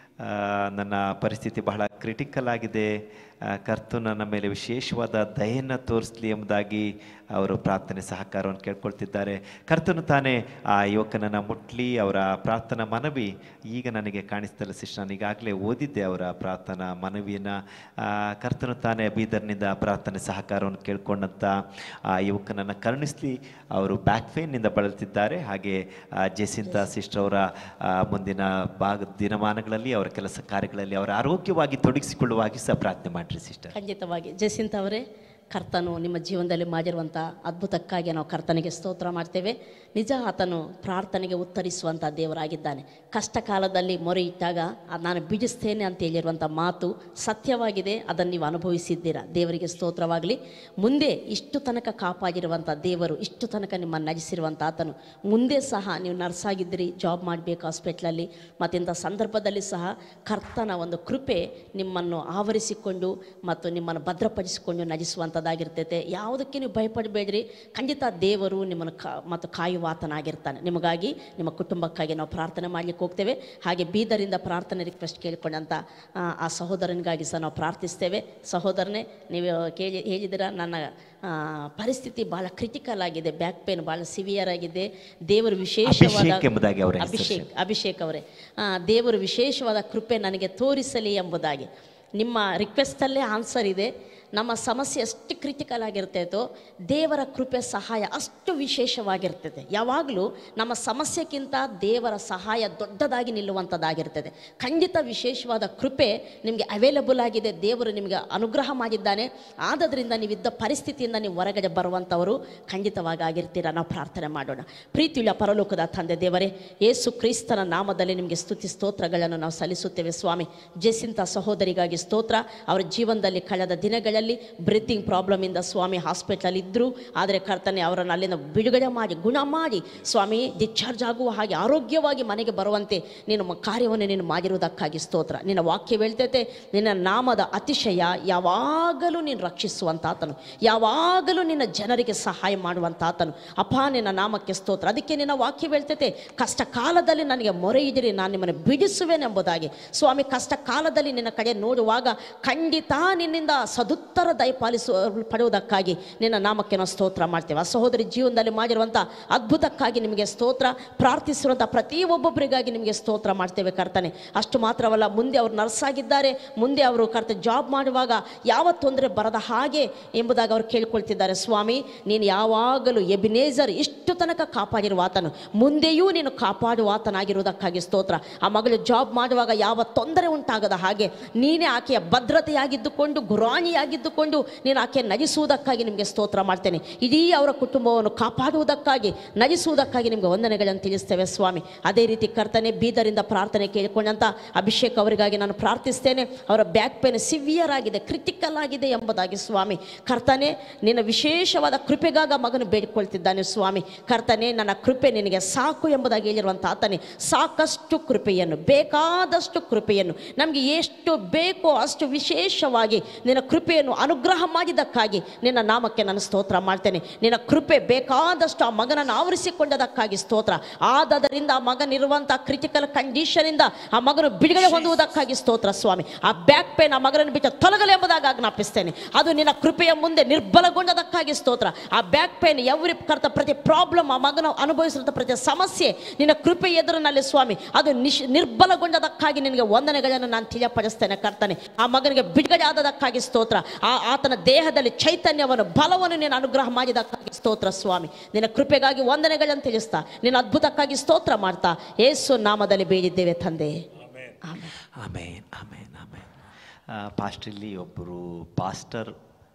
ನನ್ನ ಪರಿಸ್ಥಿತಿ ಬಹಳ ಕ್ರಿಟಿಕಲ್ ಆಗಿದೆ ಆ, ಕರ್ತು ನನ್ನ ಮೇಲೆ ವಿಶೇಷವಾದ ದಯೆಯನ್ನು ತೋರಿಸಲಿ ಎಂಬುದಾಗಿ ಅವರು ಪ್ರಾರ್ಥನೆ ಸಹಕಾರವನ್ನು ಕೇಳ್ಕೊಳ್ತಿದ್ದಾರೆ ಕರ್ತನು ತಾನೇ ಆ ಯುವಕನನ್ನು ಮುಟ್ಲಿ ಅವರ ಪ್ರಾರ್ಥನಾ ಮನವಿ ಈಗ ನನಗೆ ಕಾಣಿಸ್ತಲ್ಲ ಸಿಸ್ಟರ್ ನಾನು ಈಗಾಗಲೇ ಓದಿದ್ದೆ ಅವರ ಪ್ರಾರ್ಥನಾ ಮನವಿಯನ್ನು ಕರ್ತನು ತಾನೇ ಬೀದರ್ನಿಂದ ಪ್ರಾರ್ಥನೆ ಸಹಕಾರವನ್ನು ಕೇಳ್ಕೊಂಡಂಥ ಆ ಯುವಕನನ್ನು ಕರುಣಿಸಲಿ ಅವರು ಬ್ಯಾಕ್ ಪೇನ್ನಿಂದ ಬಳಲ್ತಿದ್ದಾರೆ ಹಾಗೆ ಆ, ಜೆಸಿಂತ ಸಿಸ್ಟರ್ ಅವರ ಆ, ಮುಂದಿನ ಭಾಗ ದಿನಮಾನಗಳಲ್ಲಿ ಅವರ ಕೆಲಸ ಕಾರ್ಯಗಳಲ್ಲಿ ಅವರ ಆರೋಗ್ಯವಾಗಿ ತೊಡಗಿಸಿಕೊಳ್ಳುವ ಹಾಗೆ ಸಹ ಪ್ರಾರ್ಥನೆ ಮಾಡಿರಿ ಸಿಸ್ಟರ್ ಖಂಡಿತವಾಗಿ ಜಯಸಿಂತ್ ಅವರೇ ಕರ್ತನು ನಿಮ್ಮ ಜೀವನದಲ್ಲಿ ಮಾಡಿರುವಂಥ ಅದ್ಭುತಕ್ಕಾಗಿ ನಾವು ಕರ್ತನಿಗೆ ಸ್ತೋತ್ರ ಮಾಡ್ತೇವೆ ನಿಜ ಆತನು ಪ್ರಾರ್ಥನೆಗೆ ಉತ್ತರಿಸುವಂಥ ದೇವರಾಗಿದ್ದಾನೆ ಕಷ್ಟ ಕಾಲದಲ್ಲಿ ಮೊರೆ ಇಟ್ಟಾಗ ಅದ್ ನಾನು ಬಿಡಿಸ್ತೇನೆ ಅಂತ ಹೇಳಿರುವಂಥ ಮಾತು ಸತ್ಯವಾಗಿದೆ ಅದನ್ನು ನೀವು ಅನುಭವಿಸಿದ್ದೀರಾ ದೇವರಿಗೆ ಸ್ತೋತ್ರವಾಗಲಿ ಮುಂದೆ ಇಷ್ಟು ತನಕ ಕಾಪಾಡಿರುವಂಥ ದೇವರು ಇಷ್ಟು ತನಕ ನಿಮ್ಮನ್ನು ನಜಿಸಿರುವಂಥ ಆತನು ಮುಂದೆ ಸಹ ನೀವು ನರ್ಸ್ ಆಗಿದ್ದೀರಿ ಜಾಬ್ ಮಾಡಬೇಕು ಹಾಸ್ಪಿಟ್ಲಲ್ಲಿ ಮತ್ತು ಇಂಥ ಸಂದರ್ಭದಲ್ಲಿ ಸಹ ಕರ್ತನ ಒಂದು ಕೃಪೆ ನಿಮ್ಮನ್ನು ಆವರಿಸಿಕೊಂಡು ಮತ್ತು ನಿಮ್ಮನ್ನು ಭದ್ರಪಡಿಸಿಕೊಂಡು ನಜಿಸುವಂಥದ್ದಾಗಿರ್ತೈತೆ ಯಾವುದಕ್ಕೆ ನೀವು ಭಯಪಡಬೇಡ್ರಿ ಖಂಡಿತ ದೇವರು ನಿಮ್ಮನ್ನು ಕಾ ಮತ್ತು ಕಾಯುವಾತನಾಗಿರ್ತಾನೆ ನಿಮಗಾಗಿ ನಿಮ್ಮ ಕುಟುಂಬಕ್ಕಾಗಿ ನಾವು ಪ್ರಾರ್ಥನೆ ಮಾಡಲಿಕ್ಕೆ ಹೋಗ್ತೇವೆ ಹಾಗೆ ಬೀದರಿಂದ ಪ್ರಾರ್ಥನೆ ರಿಕ್ವೆಸ್ಟ್ ಕೇಳಿಕೊಂಡಂಥ ಆ, ಆ ಸಹೋದರನಿಗಾಗಿ ಸಹ ನಾವು ಪ್ರಾರ್ಥಿಸ್ತೇವೆ ಸಹೋದರನೇ ನೀವು ಕೇಳಿ ಹೇಳಿದಿರ ನನ್ನ ಆ, ಪರಿಸ್ಥಿತಿ ಭಾಳ ಕ್ರಿಟಿಕಲ್ ಆಗಿದೆ ಬ್ಯಾಕ್ ಪೇನ್ ಭಾಳ ಸಿವಿಯರ್ ಆಗಿದೆ ದೇವರು ವಿಶೇಷವಾದ ಅಭಿಷೇಕ್ ಎಂಬುದಾಗಿ ಅವರ ಹೆಸರು. ಅಭಿಷೇಕ್ ಅಭಿಷೇಕ್ ಅವರೇ ಆ, ದೇವರು ವಿಶೇಷವಾದ ಕೃಪೆ ನನಗೆ ತೋರಿಸಲಿ ಎಂಬುದಾಗಿ ನಿಮ್ಮ ರಿಕ್ವೆಸ್ಟಲ್ಲೇ ಆನ್ಸರ್ ಇದೆ ನಮ್ಮ ಸಮಸ್ಯೆ ಎಷ್ಟು ಕ್ರಿಟಿಕಲ್ ಆಗಿರ್ತೈತೋ ದೇವರ ಕೃಪೆ ಸಹಾಯ ಅಷ್ಟು ವಿಶೇಷವಾಗಿರ್ತದೆ ಯಾವಾಗಲೂ ನಮ್ಮ ಸಮಸ್ಯೆಗಿಂತ ದೇವರ ಸಹಾಯ ದೊಡ್ಡದಾಗಿ ನಿಲ್ಲುವಂಥದ್ದಾಗಿರ್ತದೆ ಖಂಡಿತ ವಿಶೇಷವಾದ ಕೃಪೆ ನಿಮಗೆ ಅವೈಲಬಲ್ ಆಗಿದೆ ದೇವರು ನಿಮಗೆ ಅನುಗ್ರಹ ಮಾಡಿದ್ದಾನೆ ಆದದ್ರಿಂದ ನೀವಿದ್ದ ಪರಿಸ್ಥಿತಿಯಿಂದ ನೀವು ಹೊರಗಡೆ ಬರುವಂಥವರು ಖಂಡಿತವಾಗಿ ಆಗಿರ್ತೀರ ನಾವು ಪ್ರಾರ್ಥನೆ ಮಾಡೋಣ ಪ್ರೀತಿಯುಳ್ಳ ಪರಲೋಕದ ತಂದೆ ದೇವರೇ ಯೇಸು ಕ್ರಿಸ್ತನ ನಾಮದಲ್ಲಿ ನಿಮಗೆ ಸ್ತುತಿ ಸ್ತೋತ್ರಗಳನ್ನು ನಾವು ಸಲ್ಲಿಸುತ್ತೇವೆ ಸ್ವಾಮಿ ಜೆಸಿಂತ ಸಹೋದರಿಗಾಗಿ ಸ್ತೋತ್ರ ಅವರ ಜೀವನದಲ್ಲಿ ಕಳೆದ ದಿನಗಳಲ್ಲಿ ಬ್ರೀತಿಂಗ್ ಪ್ರಾಬ್ಲಮಿಂದ ಸ್ವಾಮಿ ಹಾಸ್ಪಿಟಲ್ ಇದ್ದರು ಆದರೆ ಕರ್ತನೆ ಅವರನ್ನು ಅಲ್ಲಿಂದ ಬಿಡುಗಡೆ ಮಾಡಿ ಗುಣ ಮಾಡಿ ಸ್ವಾಮಿ ಡಿಸ್ಚಾರ್ಜ್ ಆಗುವ ಹಾಗೆ ಆರೋಗ್ಯವಾಗಿ ಮನೆಗೆ ಬರುವಂತೆ ನೀನು ಮ- ಕಾರ್ಯವನ್ನು ನೀನು ಮಾಡಿರುವುದಕ್ಕಾಗಿ ಸ್ತೋತ್ರ ನಿನ್ನ ವಾಕ್ಯ ಹೇಳ್ತೈತೆ ನಿನ್ನ ನಾಮದ ಅತಿಶಯ ಯಾವಾಗಲೂ ನೀನು ರಕ್ಷಿಸುವಂತಾತನು ಯಾವಾಗಲೂ ನಿನ್ನ ಜನರಿಗೆ ಸಹಾಯ ಮಾಡುವಂತಾತನು ಅಪ್ಪ ನಿನ್ನ ನಾಮಕ್ಕೆ ಸ್ತೋತ್ರ ಅದಕ್ಕೆ ನಿನ್ನ ವಾಕ್ಯ ಹೇಳ್ತೈತೆ ಕಷ್ಟ ಕಾಲದಲ್ಲಿ ನನಗೆ ಮೊರೆ ಇದಿರಿ ನಾನು ನಿಮ್ಮನ್ನು ಬಿಡಿಸುವೆನೆಂಬುದಾಗಿ ಸ್ವಾಮಿ ಕಷ್ಟ ಕಾಲದಲ್ಲಿ ನಿನ್ನ ಕಡೆ ನೋಡುವಾಗ ಖಂಡಿತ ನಿನ್ನಿಂದ ಸದುತ್ತರ ದಯಪಾಲಿಸು ಪಡುವುದಕ್ಕಾಗಿ ನಿನ್ನ ನಾಮಕ್ಕೆ ನಾವು ಸ್ತೋತ್ರ ಮಾಡ್ತೇವೆ ಆ ಸಹೋದರಿ ಜೀವನದಲ್ಲಿ ಮಾಡಿರುವಂಥ ಅದ್ಭುತಕ್ಕಾಗಿ ನಿಮಗೆ ಸ್ತೋತ್ರ ಪ್ರಾರ್ಥಿಸಿರುವಂಥ ಪ್ರತಿಯೊಬ್ಬೊಬ್ಬರಿಗಾಗಿ ನಿಮಗೆ ಸ್ತೋತ್ರ ಮಾಡ್ತೇವೆ ಕರ್ತನೆ ಅಷ್ಟು ಮಾತ್ರವಲ್ಲ ಮುಂದೆ ಅವರು ನರ್ಸ್ ಆಗಿದ್ದಾರೆ ಮುಂದೆ ಅವರು ಕರ್ತ ಜಾಬ್ ಮಾಡುವಾಗ ಯಾವ ತೊಂದರೆ ಬರದ ಹಾಗೆ ಎಂಬುದಾಗಿ ಅವರು ಕೇಳ್ಕೊಳ್ತಿದ್ದಾರೆ ಸ್ವಾಮಿ ನೀನು ಯಾವಾಗಲೂ ಎಬಿನೇಜರ್ ಇಷ್ಟು ತನಕ ಕಾಪಾಡಿರುವ ಆತನು ಮುಂದೆಯೂ ನೀನು ಕಾಪಾಡುವ ಆತನಾಗಿರುವುದಕ್ಕಾಗಿ ಸ್ತೋತ್ರ ಆ ಮಗಳು ಜಾಬ್ ಮಾಡುವಾಗ ಯಾವ ತೊಂದರೆ ಉಂಟಾಗದ ಹಾಗೆ ನೀನೇ ಆಕೆಯ ಭದ್ರತೆಯಾಗಿದ್ದುಕೊಂಡು ಗುರಾಣಿಯಾಗಿದ್ದುಕೊಂಡು ನೀನು ಆಕೆ ನಜಿಸುವುದಕ್ಕಾಗಿ ನಿಮಗೆ ಸ್ತೋತ್ರ ಮಾಡ್ತೇನೆ ಇಡೀ ಅವರ ಕುಟುಂಬವನ್ನು ಕಾಪಾಡುವುದಕ್ಕಾಗಿ ನಜಿಸುವುದಕ್ಕಾಗಿ ನಿಮಗೆ ವಂದನೆಗಳನ್ನು ತಿಳಿಸ್ತೇವೆ ಸ್ವಾಮಿ ಅದೇ ರೀತಿ ಕರ್ತನೆ ಬೀದರಿಂದ ಪ್ರಾರ್ಥನೆ ಕೇಳಿಕೊಂಡಂಥ ಅಭಿಷೇಕ್ ಅವರಿಗಾಗಿ ನಾನು ಪ್ರಾರ್ಥಿಸ್ತೇನೆ ಅವರ ಬ್ಯಾಕ್ ಪೇನ್ ಸಿವಿಯರ್ ಆಗಿದೆ ಕ್ರಿಟಿಕಲ್ ಆಗಿದೆ ಎಂಬುದಾಗಿ ಸ್ವಾಮಿ ಕರ್ತನೆ ನಿನ್ನ ವಿಶೇಷವಾದ ಕೃಪೆಗಾಗ ಮಗನು ಬೇಡಿಕೊಳ್ತಿದ್ದಾನೆ ಸ್ವಾಮಿ ಕರ್ತನೆ ನನ್ನ ಕೃಪೆ ನಿನಗೆ ಸಾಕು ಎಂಬುದಾಗಿ ಹೇಳಿರುವಂಥ ಆತನೇ ಸಾಕಷ್ಟು ಕೃಪೆಯನ್ನು ಬೇಕಾದಷ್ಟು ಕೃಪೆಯನ್ನು ನಮಗೆ ಎಷ್ಟು ಬೇಕೋ ಅಷ್ಟು ವಿಶೇಷವಾಗಿ ನಿನ್ನ ಕೃಪೆಯನ್ನು ಅನುಗ್ರಹ ಮಾಡಿದ್ದಕ್ಕಾಗಿ ನಿನ್ನ ನಾಮಕ್ಕೆ ನಾನು ಸ್ತೋತ್ರ ಮಾಡ್ತೇನೆ ನಿನ್ನ ಕೃಪೆ ಬೇಕಾದಷ್ಟು ಆ ಮಗನನ್ನು ಆವರಿಸಿಕೊಂಡದಕ್ಕಾಗಿ ಸ್ತೋತ್ರ ಆದದರಿಂದ ಆ ಮಗನಿರುವಂಥ ಕ್ರಿಟಿಕಲ್ ಕಂಡೀಷನಿಂದ ಆ ಮಗನು ಬಿಡುಗಡೆ ಹೊಂದುವುದಕ್ಕಾಗಿ ಸ್ತೋತ್ರ ಸ್ವಾಮಿ ಆ ಬ್ಯಾಕ್ ಪೇನ್ ಆ ಮಗನನ್ನು ಬಿಟ್ಟು ತೊಲಗಲಿ ಎಂಬುದಾಗಿ ಆಜ್ಞಾಪಿಸ್ತೇನೆ ಅದು ನಿನ್ನ ಕೃಪೆಯ ಮುಂದೆ ನಿರ್ಬಲಗೊಂಡದಕ್ಕಾಗಿ ಸ್ತೋತ್ರ ಆ ಬ್ಯಾಕ್ ಪೇನ್ ಎವ್ರಿ ಕರ್ತ ಪ್ರತಿ ಪ್ರಾಬ್ಲಮ್ ಆ ಮಗನ ಅನುಭವಿಸಿದಂಥ ಪ್ರತಿ ಸಮಸ್ಯೆ ನಿನ್ನ ಕೃಪೆ ಎದುರಿನಲ್ಲಿ ಸ್ವಾಮಿ ಅದು ನಿಶ್ ನಿರ್ಬಲಗೊಂಡದಕ್ಕಾಗಿ ನಿನಗೆ ವಂದನೆಗಳನ್ನು ನಾನು ತಿಳಿಯಪಡಿಸ್ತೇನೆ ಕರ್ತನೆ ಆ ಮಗನಿಗೆ ಬಿಡುಗಡೆ ಆದದಕ್ಕಾಗಿ ಸ್ತೋತ್ರ ಆ ಆತನ ದೇಹದಲ್ಲಿ ಚೈತನ್ಯವನ್ನು ಬಲವನ್ನು ನೀನು ಅನುಗ್ರಹ ಮಾಡಿದಕ್ಕಾಗಿ ಸ್ತೋತ್ರ ಸ್ವಾಮಿ ನಿನ್ನ ಕೃಪೆಗಾಗಿ ವಂದನೆಗಳನ್ನು ತಿಳಿಸ್ತಾ ನಿನ್ನ ಅದ್ಭುತಕ್ಕಾಗಿ ಸ್ತೋತ್ರ ಮಾಡ್ತಾ ಏಸು ನಾಮದಲ್ಲಿ ಬೇಡಿದ್ದೇವೆ ತಂದೆ ಆಮೇಲೆ ಆಮೇನ್ ಆಮೇನ್ ಆಮೇನ್ ಆ, ಪಾಸ್ಟರ್ ಇಲ್ಲಿ ಒಬ್ಬರು ಪಾಸ್ಟರ್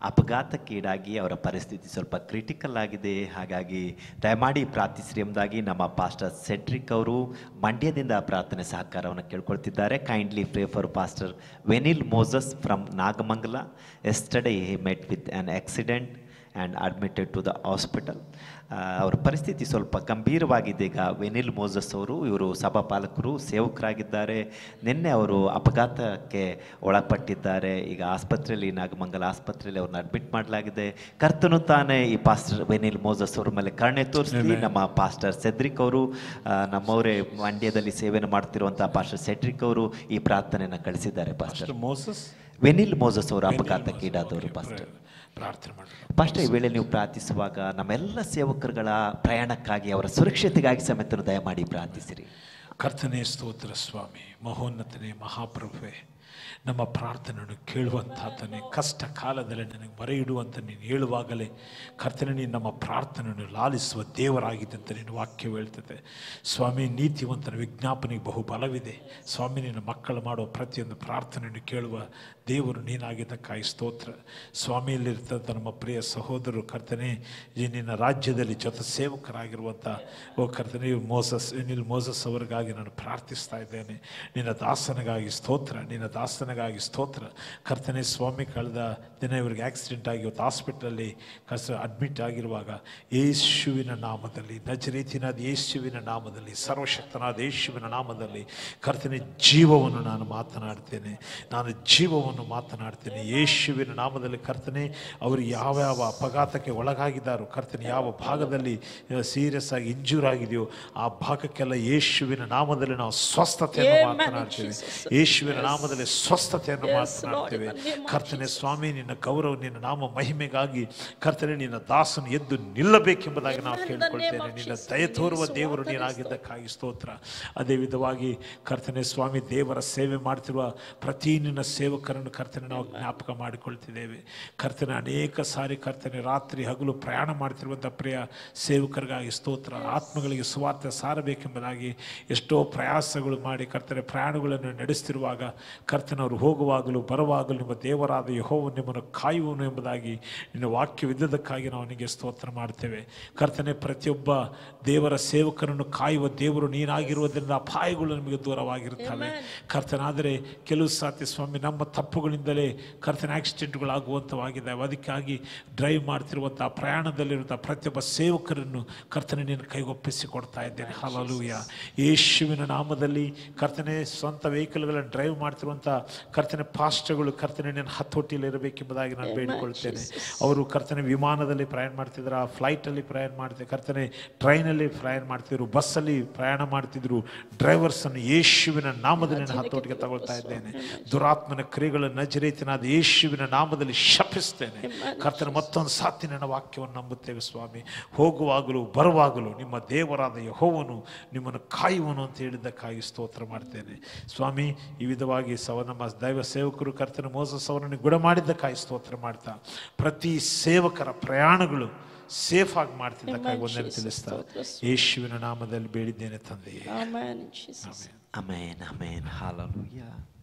ಅಪಘಾತಕ್ಕೀಡಾಗಿ ಅವರ ಪರಿಸ್ಥಿತಿ ಸ್ವಲ್ಪ ಕ್ರಿಟಿಕಲ್ ಆಗಿದೆ ಹಾಗಾಗಿ ದಯಮಾಡಿ ಪ್ರಾರ್ಥಿಸ್ರಿ ಎಂಬುದಾಗಿ ನಮ್ಮ ಪಾಸ್ಟರ್ ಸೆಡ್ರಿಕ್ ಅವರು ಮಂಡ್ಯದಿಂದ ಪ್ರಾರ್ಥನೆ ಸಹಕಾರವನ್ನು ಕೇಳ್ಕೊಳ್ತಿದ್ದಾರೆ kindly pray for pastor Venil Moses from Nagamangala yesterday he met with an accident and admitted to the hospital ಅವರ ಪರಿಸ್ಥಿತಿ ಸ್ವಲ್ಪ ಗಂಭೀರವಾಗಿದೆ ಈಗ ವೆನಿಲ್ ಮೋಸಸ್ ಅವರು ಇವರು ಸಭಾಪಾಲಕರು ಸೇವಕರಾಗಿದ್ದಾರೆ ನಿನ್ನೆ ಅವರು ಅಪಘಾತಕ್ಕೆ ಒಳಪಟ್ಟಿದ್ದಾರೆ ಈಗ ಆಸ್ಪತ್ರೆಯಲ್ಲಿ ನಾಗಮಂಗಲ ಆಸ್ಪತ್ರೆಯಲ್ಲಿ ಅವ್ರನ್ನ ಅಡ್ಮಿಟ್ ಮಾಡಲಾಗಿದೆ ಕರ್ತನು ತಾನೇ ಈ ಪಾಸ್ಟರ್ ವೆನಿಲ್ ಮೋಸಸ್ ಅವ್ರ ಮೇಲೆ ಕರುಣೆ ತೋರಿಸಿ ನಮ್ಮ ಪಾಸ್ಟರ್ ಸೆದ್ರಿಕ್ ಅವರು ಆ, ನಮ್ಮವರೇ ಮಂಡ್ಯದಲ್ಲಿ ಸೇವೆಯನ್ನು ಮಾಡ್ತಿರುವಂಥ ಪಾಸ್ಟರ್ ಸೆಡ್ರಿಕ್ ಅವರು ಈ ಪ್ರಾರ್ಥನೆಯನ್ನು ಕಳಿಸಿದ್ದಾರೆ ಪಾಸ್ಟರ್ ಮೋಸಸ್ ವೆನಿಲ್ ಮೋಸಸ್ ಅವರು ಅಪಘಾತಕ್ಕೀಡಾದವರು ಪಾಸ್ಟರ್ ಪ್ರಾರ್ಥನೆ ಮಾಡಿ ಪಾಸ್ಟರ್ ಈ ವೇಳೆ ನೀವು ಪ್ರಾರ್ಥಿಸುವಾಗ ನಮ್ಮೆಲ್ಲ ಸೇವಕರುಗಳ ಪ್ರಯಾಣಕ್ಕಾಗಿ ಅವರ ಸುರಕ್ಷತೆಗಾಗಿ ಸಮೇತ ದಯಮಾಡಿ ಪ್ರಾರ್ಥಿಸಿರಿ ಕರ್ತನೇ ಸ್ತೋತ್ರ ಸ್ವಾಮಿ ಮಹೋನ್ನತನೇ ಮಹಾಪ್ರಭುವೆ ನಮ್ಮ ಪ್ರಾರ್ಥನೆಯನ್ನು ಕೇಳುವಂತಾತನೇ ಕಷ್ಟ ಕಾಲದಲ್ಲಿ ನನಗೆ ಮರೆ ಇಡುವಂತ ನೀನು ಹೇಳುವಾಗಲೇ ಕರ್ತನೆ ನೀನು ನಮ್ಮ ಪ್ರಾರ್ಥನೆಯನ್ನು ಲಾಲಿಸುವ ದೇವರಾಗಿದೆ ಅಂತ ನಿನ್ನ ವಾಕ್ಯ ಹೇಳ್ತದೆ ಸ್ವಾಮಿ ನೀತಿವಂತನ ವಿಜ್ಞಾಪನೆಗೆ ಬಹು ಬಲವಿದೆ ಸ್ವಾಮಿ ನಿನ್ನ ಮಕ್ಕಳು ಮಾಡುವ ಪ್ರತಿಯೊಂದು ಪ್ರಾರ್ಥನೆಯನ್ನು ಕೇಳುವ ದೇವರು ನೀನಾಗಿದ್ದಕ್ಕಾಗಿ ಸ್ತೋತ್ರ ಸ್ವಾಮಿಯಲ್ಲಿರ್ತಂಥ ನಮ್ಮ ಪ್ರಿಯ ಸಹೋದರರು ಕರ್ತನೆ ಈ ನಿನ್ನ ರಾಜ್ಯದಲ್ಲಿ ಜೊತೆ ಸೇವಕರಾಗಿರುವಂಥ ಓ ಕರ್ತನೆ ಇವು ಮೋಸಸ್ ನಿಲ್ ಮೋಸಸ್ ಅವರಿಗಾಗಿ ನಾನು ಪ್ರಾರ್ಥಿಸ್ತಾ ಇದ್ದೇನೆ ನಿನ್ನ ದಾಸನಿಗಾಗಿ ಸ್ತೋತ್ರ ನಿನ್ನ ದಾಸನಿಗಾಗಿ ಸ್ತೋತ್ರ ಕರ್ತನೆ ಸ್ವಾಮಿ ಕಳೆದ ದಿನ ಇವರಿಗೆ ಆಕ್ಸಿಡೆಂಟ್ ಆಗಿ ಇವತ್ತು ಹಾಸ್ಪಿಟ್ಲಲ್ಲಿ ಕಸ ಅಡ್ಮಿಟ್ ಆಗಿರುವಾಗ ಯೇಸುವಿನ ನಾಮದಲ್ಲಿ ನಜರೀತಿನಾದ ಯೇಸುವಿನ ನಾಮದಲ್ಲಿ ಸರ್ವಶಕ್ತನಾದ ಯೇಸುವಿನ ನಾಮದಲ್ಲಿ ಕರ್ತನೆ ಜೀವವನ್ನು ನಾನು ಮಾತನಾಡ್ತೇನೆ ನಾನು ಜೀವವನ್ನು ಮಾತನಾಡ್ತೇನೆ ಯೇಸುವಿನ ನಾಮದಲ್ಲಿ ಕರ್ತನೆ ಅವರು ಯಾವ ಯಾವ ಅಪಘಾತಕ್ಕೆ ಒಳಗಾಗಿದ್ದಾರೋ ಕರ್ತನೆ ಯಾವ ಭಾಗದಲ್ಲಿ ಸೀರಿಯಸ್ ಆಗಿ ಇಂಜೂರ್ ಆಗಿದೆಯೋ ಆ ಭಾಗಕ್ಕೆಲ್ಲ ಯೇಸುವಿನ ನಾಮದಲ್ಲಿ ನಾವು ಸ್ವಸ್ಥತೆಯನ್ನು Amen, ಮಾತನಾಡ್ತೇವೆ Jesus. ಯೇಸುವಿನ ನಾಮದಲ್ಲಿ ಸ್ವಸ್ಥತೆಯನ್ನು Yes, ಮಾತನಾಡ್ತೇವೆ Lord, in the name of ಕರ್ತನೆ ಸ್ವಾಮಿ ನಿನ್ನ ಗೌರವ ನಿನ್ನ ನಾಮ ಮಹಿಮೆಗಾಗಿ ಕರ್ತನೆ ನಿನ್ನ ದಾಸನು ಎದ್ದು ನಿಲ್ಲಬೇಕೆಂಬುದಾಗಿ ನಾವು Amen, in the ಕೇಳಿಕೊಳ್ತೇನೆ name of ನಿನ್ನ Jesus. ದಯ ತೋರುವ ನಿನ್ನ ದೇವರು ಸುವಾರ್ತೆ ನೀನಾಗಿದ್ದಕ್ಕಾಗಿ ಸ್ತೋತ್ರ ಅದೇ ವಿಧವಾಗಿ ಕರ್ತನೆ ಸ್ವಾಮಿ ದೇವರ ಸೇವೆ ಮಾಡ್ತಿರುವ ಪ್ರತಿ ನಿನ್ನ ಸೇವಕರನ್ನು ಕರ್ತನೆ ನಾವು ಜ್ಞಾಪಕ ಮಾಡಿಕೊಳ್ತಿದ್ದೇವೆ ಕರ್ತನೆ ಅನೇಕ ಸಾರಿ ಕರ್ತನೆ ರಾತ್ರಿ ಹಗಲು ಪ್ರಯಾಣ ಮಾಡ್ತಿರುವಂಥ ಪ್ರಿಯ ಸೇವಕರಿಗಾಗಿ ಸ್ತೋತ್ರ ಆತ್ಮಗಳಿಗೆ ಸುವಾರ್ತೆ ಸಾರಬೇಕೆಂಬುದಾಗಿ ಎಷ್ಟೋ ಪ್ರಯಾಸಗಳು ಮಾಡಿ ಕರ್ತನೆ ಪ್ರಯಾಣಗಳನ್ನು ನಡೆಸ್ತಿರುವಾಗ ಕರ್ತನವರು ಹೋಗುವಾಗಲೂ ಬರುವಾಗಲೂ ನಿಮ್ಮ ದೇವರಾದ ಯಹೋವು ನಿಮ್ಮನ್ನು ಕಾಯುವನು ಎಂಬುದಾಗಿ ನಿನ್ನ ವಾಕ್ಯವಿದ್ದದಕ್ಕಾಗಿ ನಾವು ನಿನಗೆ ಸ್ತೋತ್ರ ಮಾಡ್ತೇವೆ ಕರ್ತನೆ ಪ್ರತಿಯೊಬ್ಬ ದೇವರ ಸೇವಕರನ್ನು ಕಾಯುವ ದೇವರು ನೀನಾಗಿರುವುದರಿಂದ ಅಪಾಯಗಳು ನಮಗೆ ದೂರವಾಗಿರುತ್ತವೆ ಕರ್ತನಾದರೆ ಕೆಲವು ಸಾತಿ ಸ್ವಾಮಿ ನಮ್ಮ ತಪ್ಪುಗಳಿಂದಲೇ ಕರ್ತನ ಆಕ್ಸಿಡೆಂಟ್ಗಳಾಗುವಂಥವಾಗಿದ್ದಾವೆ ಅದಕ್ಕಾಗಿ ಡ್ರೈವ್ ಮಾಡ್ತಿರುವಂಥ ಪ್ರಯಾಣದಲ್ಲಿರುವಂಥ ಪ್ರತಿಯೊಬ್ಬ ಸೇವಕರನ್ನು ಕರ್ತನೆ ನಿನ್ನ ಕೈಗೊಪ್ಪಿಸಿ ಕೊಡ್ತಾ ಇದ್ದೇನೆ ಹಲಲೂಯ ಯೇಸುವಿನ ನಾಮದಲ್ಲಿ ಕರ್ತನೆ ಸ್ವಂತ ವೆಹಿಕಲ್ಗಳನ್ನು ಡ್ರೈವ್ ಮಾಡ್ತಿರುವಂಥ ಕರ್ತನೆ ಪಾಸ್ಟ್ಗಳು ಕರ್ತನೆ ನಿನ್ನ ಹತೋಟಿಯಲ್ಲಿ ಇರಬೇಕೆಂಬುದಾಗಿ ನಾನು ಬೇಡಿಕೊಳ್ತೇನೆ ಅವರು ಕರ್ತನೆ ವಿಮಾನದಲ್ಲಿ ಪ್ರಯಾಣ ಮಾಡ್ತಿದ್ರು ಆ ಫ್ಲೈಟಲ್ಲಿ ಪ್ರಯಾಣ ಮಾಡ್ತಿದ್ರು ಕರ್ತನೆ ಟ್ರೈನಲ್ಲಿ ಪ್ರಯಾಣ ಮಾಡ್ತಿದ್ರು ಬಸ್ಸಲ್ಲಿ ಪ್ರಯಾಣ ಮಾಡ್ತಿದ್ರು ಡ್ರೈವರ್ಸನ್ನು ಯೇಸುವಿನ ನಾಮದಲ್ಲಿ ನಾನು ಹತೋಟಿಗೆ ತಗೊಳ್ತಾ ಇದ್ದೇನೆ ದುರಾತ್ಮನ ಕ್ರಿಯೆಗಳ ನಜರೇತಿನಾದ ಯೇಸುವಿನ ನಾಮದಲ್ಲಿ ಶಪಿಸ್ತೇನೆ ಕರ್ತನ ಮತ್ತೊಂದು ಸಾತಿ ನನ್ನ ವಾಕ್ಯವನ್ನು ನಂಬುತ್ತೇವೆ ಸ್ವಾಮಿ ಹೋಗುವಾಗಲೂ ಬರುವಾಗಲೂ ನಿಮ್ಮ ದೇವರಾದ ಯಹೋವನು ನಿಮ್ಮನ್ನು ಕಾಯುವನು ಅಂತ ಹೇಳಿದ್ದಕ್ಕಾಗಿ ಸ್ತೋತ್ರ ಮಾಡ್ತೇನೆ ಸ್ವಾಮಿ ಈ ವಿಧವಾಗಿ ಸವ ನಮ್ಮ ದೈವ ಸೇವಕರು ಕರ್ತನ ಮೋಸಸ್ ಅವರನ್ನು ಗುಣ ಮಾಡಿದ್ದಕ್ಕಾಗಿ ಸ್ತೋತ್ರ ಮಾಡ್ತಾ ಪ್ರತಿ ಸೇವಕರ ಪ್ರಯಾಣಗಳು ಸೇಫ್ ಆಗಿ ಮಾಡ್ತಿದ್ದಕ್ಕಾಗಿ ಒಂದನ್ನು ತಿಳಿಸ್ತಾ ಯೇಸುವಿನ ನಾಮದಲ್ಲಿ ಬೇಡಿದ್ದೇನೆ ತಂದೆಯೇ Amen, Jesus. Amen amen hallelujah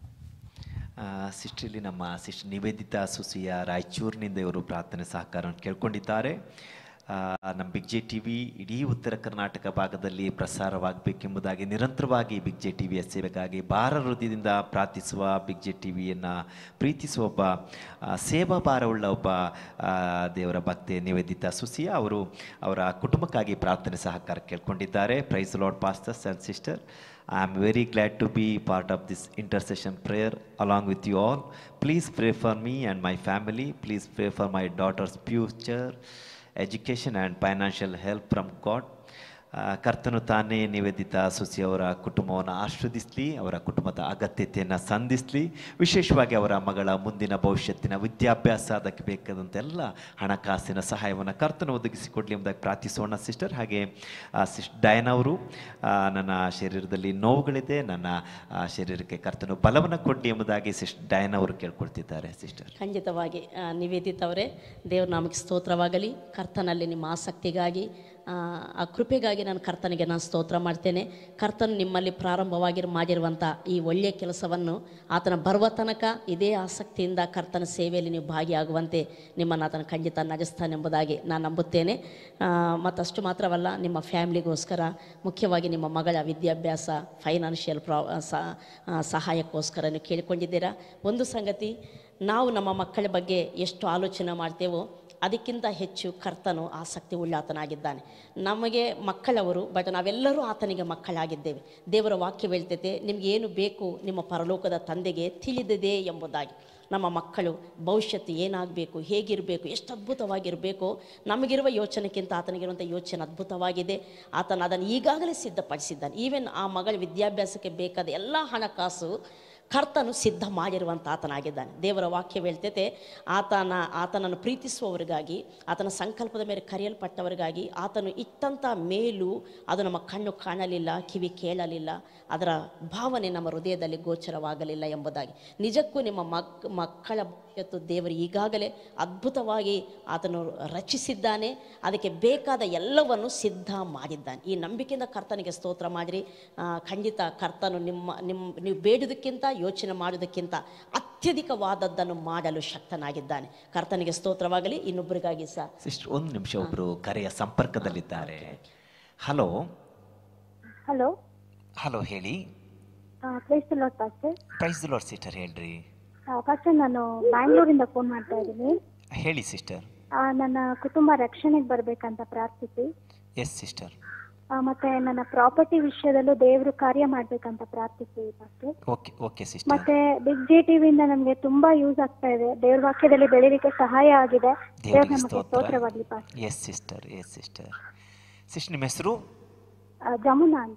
ಸಿಸ್ಟ್ರಲ್ಲಿ ನಮ್ಮ ಸಿಸ್ಟರ್ ನಿವೇದಿತಾ ಸುಸಿಯ ರಾಯಚೂರಿನಿಂದ ಇವರು ಪ್ರಾರ್ಥನೆ ಸಹಕಾರವನ್ನು ಕೇಳ್ಕೊಂಡಿದ್ದಾರೆ ಆ, ನಮ್ಮ ಬಿಗ್ ಜೆ ಟಿ ವಿ ಇಡೀ ಉತ್ತರ ಕರ್ನಾಟಕ ಭಾಗದಲ್ಲಿ ಪ್ರಸಾರವಾಗಬೇಕೆಂಬುದಾಗಿ ನಿರಂತರವಾಗಿ ಬಿಗ್ ಜೆ ಟಿ ವಿಯ ಸೇವೆಗಾಗಿ ಭಾರ ಹೃದಯದಿಂದ ಪ್ರಾರ್ಥಿಸುವ ಬಿಗ್ ಜೆ ಟಿ ವಿಯನ್ನು ಪ್ರೀತಿಸುವ ಒಬ್ಬ ಆ, ಸೇವಾ ಭಾರವುಳ್ಳ ಒಬ್ಬ ಆ, ದೇವರ ಭಕ್ತೆ ನಿವೇದಿತಾ ಸುಸಿಯ ಅವರು ಅವರ ಕುಟುಂಬಕ್ಕಾಗಿ ಪ್ರಾರ್ಥನೆ ಸಹಕಾರ ಕೇಳ್ಕೊಂಡಿದ್ದಾರೆ praise lord pastors and sister I am very glad to be part of this intercession prayer along with you all. Please pray for me and my family. Please pray for my daughter's future, education, and financial help from God. ಆ, ಕರ್ತನು ತಾನೇ ನಿವೇದಿತ ಸುಸಿ ಅವರ ಕುಟುಂಬವನ್ನು ಆಶೀರ್ವದಿಸಲಿ ಅವರ ಕುಟುಂಬದ ಅಗತ್ಯತೆಯನ್ನು ಸಂಧಿಸಲಿ ವಿಶೇಷವಾಗಿ ಅವರ ಮಗಳ ಮುಂದಿನ ಭವಿಷ್ಯತ್ತಿನ ವಿದ್ಯಾಭ್ಯಾಸ ಅದಕ್ಕೆ ಬೇಕಾದಂಥ ಎಲ್ಲ ಹಣಕಾಸಿನ ಸಹಾಯವನ್ನು ಕರ್ತನು ಒದಗಿಸಿಕೊಡ್ಲಿ ಎಂಬುದಾಗಿ ಪ್ರಾರ್ಥಿಸೋಣ ಸಿಸ್ಟರ್ ಹಾಗೆ ಸಿಸ್ ಡಯನ್ ಅವರು ಆ, ನನ್ನ ಶರೀರದಲ್ಲಿ ನೋವುಗಳಿದೆ ನನ್ನ ಆ, ಶರೀರಕ್ಕೆ ಕರ್ತನು ಬಲವನ್ನು ಕೊಡ್ಲಿ ಎಂಬುದಾಗಿ ಸಿಸ್ ಡಯನ್ ಅವರು ಕೇಳ್ಕೊಳ್ತಿದ್ದಾರೆ ಸಿಸ್ಟರ್ ಖಂಡಿತವಾಗಿ ಆ, ನಿವೇದಿತ ಅವರೇ ದೇವ್ರ ನಾಮಕ್ಕೆ ಸ್ತೋತ್ರವಾಗಲಿ ಕರ್ತನಲ್ಲಿ ನಿಮ್ಮ ಆಸಕ್ತಿಗಾಗಿ ಆ, ಆ ಕೃಪೆಗಾಗಿ ನಾನು ಕರ್ತನಿಗೆ ನಾನು ಸ್ತೋತ್ರ ಮಾಡ್ತೇನೆ ಕರ್ತನು ನಿಮ್ಮಲ್ಲಿ ಪ್ರಾರಂಭವಾಗಿ ಮಾಡಿರುವಂಥ ಈ ಒಳ್ಳೆಯ ಕೆಲಸವನ್ನು ಆತನ ಬರುವ ತನಕ ಇದೇ ಆಸಕ್ತಿಯಿಂದ ಕರ್ತನ ಸೇವೆಯಲ್ಲಿ ನೀವು ಭಾಗಿಯಾಗುವಂತೆ ನಿಮ್ಮನ್ನು ಆತನ ಖಂಡಿತ ನಡೆಸ್ತಾನೆಂಬುದಾಗಿ ನಾನು ನಂಬುತ್ತೇನೆ ಆ, ಮತ್ತಷ್ಟು ಮಾತ್ರವಲ್ಲ ನಿಮ್ಮ ಫ್ಯಾಮ್ಲಿಗೋಸ್ಕರ ಮುಖ್ಯವಾಗಿ ನಿಮ್ಮ ಮಗಳ ವಿದ್ಯಾಭ್ಯಾಸ ಫೈನಾನ್ಷಿಯಲ್ ಪ್ರಾ ಸ- ಆ, ಸಹಾಯಕ್ಕೋಸ್ಕರ ನೀವು ಕೇಳಿಕೊಂಡಿದ್ದೀರಾ ಒಂದು ಸಂಗತಿ ನಾವು ನಮ್ಮ ಮಕ್ಕಳ ಬಗ್ಗೆ ಎಷ್ಟು ಆಲೋಚನೆ ಮಾಡ್ತೇವೋ ಅದಕ್ಕಿಂತ ಹೆಚ್ಚು ಕರ್ತನು ಆಸಕ್ತಿ ಉಳ್ಳಾತನಾಗಿದ್ದಾನೆ ನಮಗೆ ಮಕ್ಕಳವರು ಬಟ್ ನಾವೆಲ್ಲರೂ ಆತನಿಗೆ ಮಕ್ಕಳಾಗಿದ್ದೇವೆ ದೇವರ ವಾಕ್ಯ ಹೇಳ್ತೈತೆ ನಿಮ್ಗೆ ಏನು ಬೇಕು ನಿಮ್ಮ ಪರಲೋಕದ ತಂದೆಗೆ ತಿಳಿದಿದೆ ಎಂಬುದಾಗಿ ನಮ್ಮ ಮಕ್ಕಳು ಭವಿಷ್ಯತ್ತು ಏನಾಗಬೇಕು ಹೇಗಿರಬೇಕು ಎಷ್ಟು ಅದ್ಭುತವಾಗಿರಬೇಕು ನಮಗಿರುವ ಯೋಚನೆಗಿಂತ ಆತನಿಗಿರುವಂಥ ಯೋಚನೆ ಅದ್ಭುತವಾಗಿದೆ ಆತನ ಅದನ್ನು ಈಗಾಗಲೇ ಸಿದ್ಧಪಡಿಸಿದ್ದಾನೆ ಈವನ್ ಆ ಮಗಳ ವಿದ್ಯಾಭ್ಯಾಸಕ್ಕೆ ಬೇಕಾದ ಎಲ್ಲ ಹಣಕಾಸು ಕರ್ತನು ಸಿದ್ಧ ಮಾಡಿರುವಂಥ ಆತನಾಗಿದ್ದಾನೆ ದೇವರ ವಾಕ್ಯ ಹೇಳ್ತೈತೆ ಆತನ ಆತನನ್ನು ಪ್ರೀತಿಸುವವರಿಗಾಗಿ ಆತನ ಸಂಕಲ್ಪದ ಮೇಲೆ ಕರೆಯಲ್ಪಟ್ಟವರಿಗಾಗಿ ಆತನು ಇಟ್ಟಂಥ ಮೇಲು ಅದು ನಮ್ಮ ಕಣ್ಣು ಕಾಣಲಿಲ್ಲ ಕಿವಿ ಕೇಳಲಿಲ್ಲ ಅದರ ಭಾವನೆ ನಮ್ಮ ಹೃದಯದಲ್ಲಿ ಗೋಚರವಾಗಲಿಲ್ಲ ಎಂಬುದಾಗಿ ನಿಜಕ್ಕೂ ನಿಮ್ಮ ಮಕ್ ಮಕ್ಕಳ ಭವಿಷ್ಯತ್ತು ದೇವರು ಈಗಾಗಲೇ ಅದ್ಭುತವಾಗಿ ಆತನು ರಚಿಸಿದ್ದಾನೆ ಅದಕ್ಕೆ ಬೇಕಾದ ಎಲ್ಲವನ್ನು ಸಿದ್ಧ ಮಾಡಿದ್ದಾನೆ ಈ ನಂಬಿಕೆಯಿಂದ ಕರ್ತನಿಗೆ ಸ್ತೋತ್ರ ಮಾಡಿರಿ ಆ, ಖಂಡಿತ ಕರ್ತನು ನಿಮ್ಮ ನಿಮ್ಮ ನೀವು ಬೇಡುವುದಕ್ಕಿಂತ ಯೋಚನೆ ಮಾಡೋದಕ್ಕಿಂತ ಅತ್ಯಧಿಕವಾದದ್ದನ್ನು ಮಾಡಲು ಶಕ್ತನಾಗಿದ್ದಾನೆ ಕರ್ತನಿಗೆ ಸ್ತೋತ್ರವಾಗಲಿ ಇನ್ನೊಬ್ಬರಿಗಾಗಿ ಸಹ ಸಿಸ್ಟರ್ ಒಂದು ನಿಮಿಷ ಒಬ್ರು ಕರೆಯ ಸಂಪರ್ಕದಲ್ಲಿದ್ದಾರೆ ಹಲೋ ಹಲೋ ಹಲೋ ಹೇಳಿ praise lord pastor praise lord sister ಹೇಳ್ರಿ ಪಾಸ್ಟರ್ ನಾನು ಬ್ಯಾಂಗ್ಳೂರಿಂದ ಫೋನ್ ಮಾಡ್ತಾ ಇದ್ದೀನಿ ಹೇಳಿ ಸಿಸ್ಟರ್ ಆ, ನನ್ನ ಕುಟುಂಬ ರಕ್ಷಣೆಗೆ ಬರ್ಬೇಕಂತ ಪ್ರಾರ್ಥಿಸಿ ಎಸ್ ಸಿಸ್ಟರ್ ಆ, ಮತ್ತೆ ನನ್ನ ಪ್ರಾಪರ್ಟಿ ವಿಷಯದಲ್ಲೂ ದೇವರು ಕಾರ್ಯ ಮಾಡ್ಬೇಕಂತ ಪ್ರಾರ್ಥಿಸಿ ಪಾಸ್ಟರ್ ಓಕೆ ಓಕೆ ಸಿಸ್ಟರ್ ಮತ್ತೆ ಬಿಗ್ ಜಿ ಟಿವಿಯಿಂದ ನಮ್ಗೆ ತುಂಬಾ ಯೂಸ್ ಆಗ್ತಾ ಇದೆ ದೇವ್ರ ವಾಕ್ಯದಲ್ಲಿ ಬೆಳೀಲಿಕ್ಕೆ ಸಹಾಯ ಆಗಿದೆ ದೇವ್ರ ದೇವರಿಗೆ ನಮಗೆ ಸ್ತೋತ್ರ ಸ್ತೋತ್ರವಾಗ್ಲಿ pastor yes sister yes sister sister ನಿಮ್ಮ ಹೆಸರು ಆ, ಜಮುನಾ ಅಂತ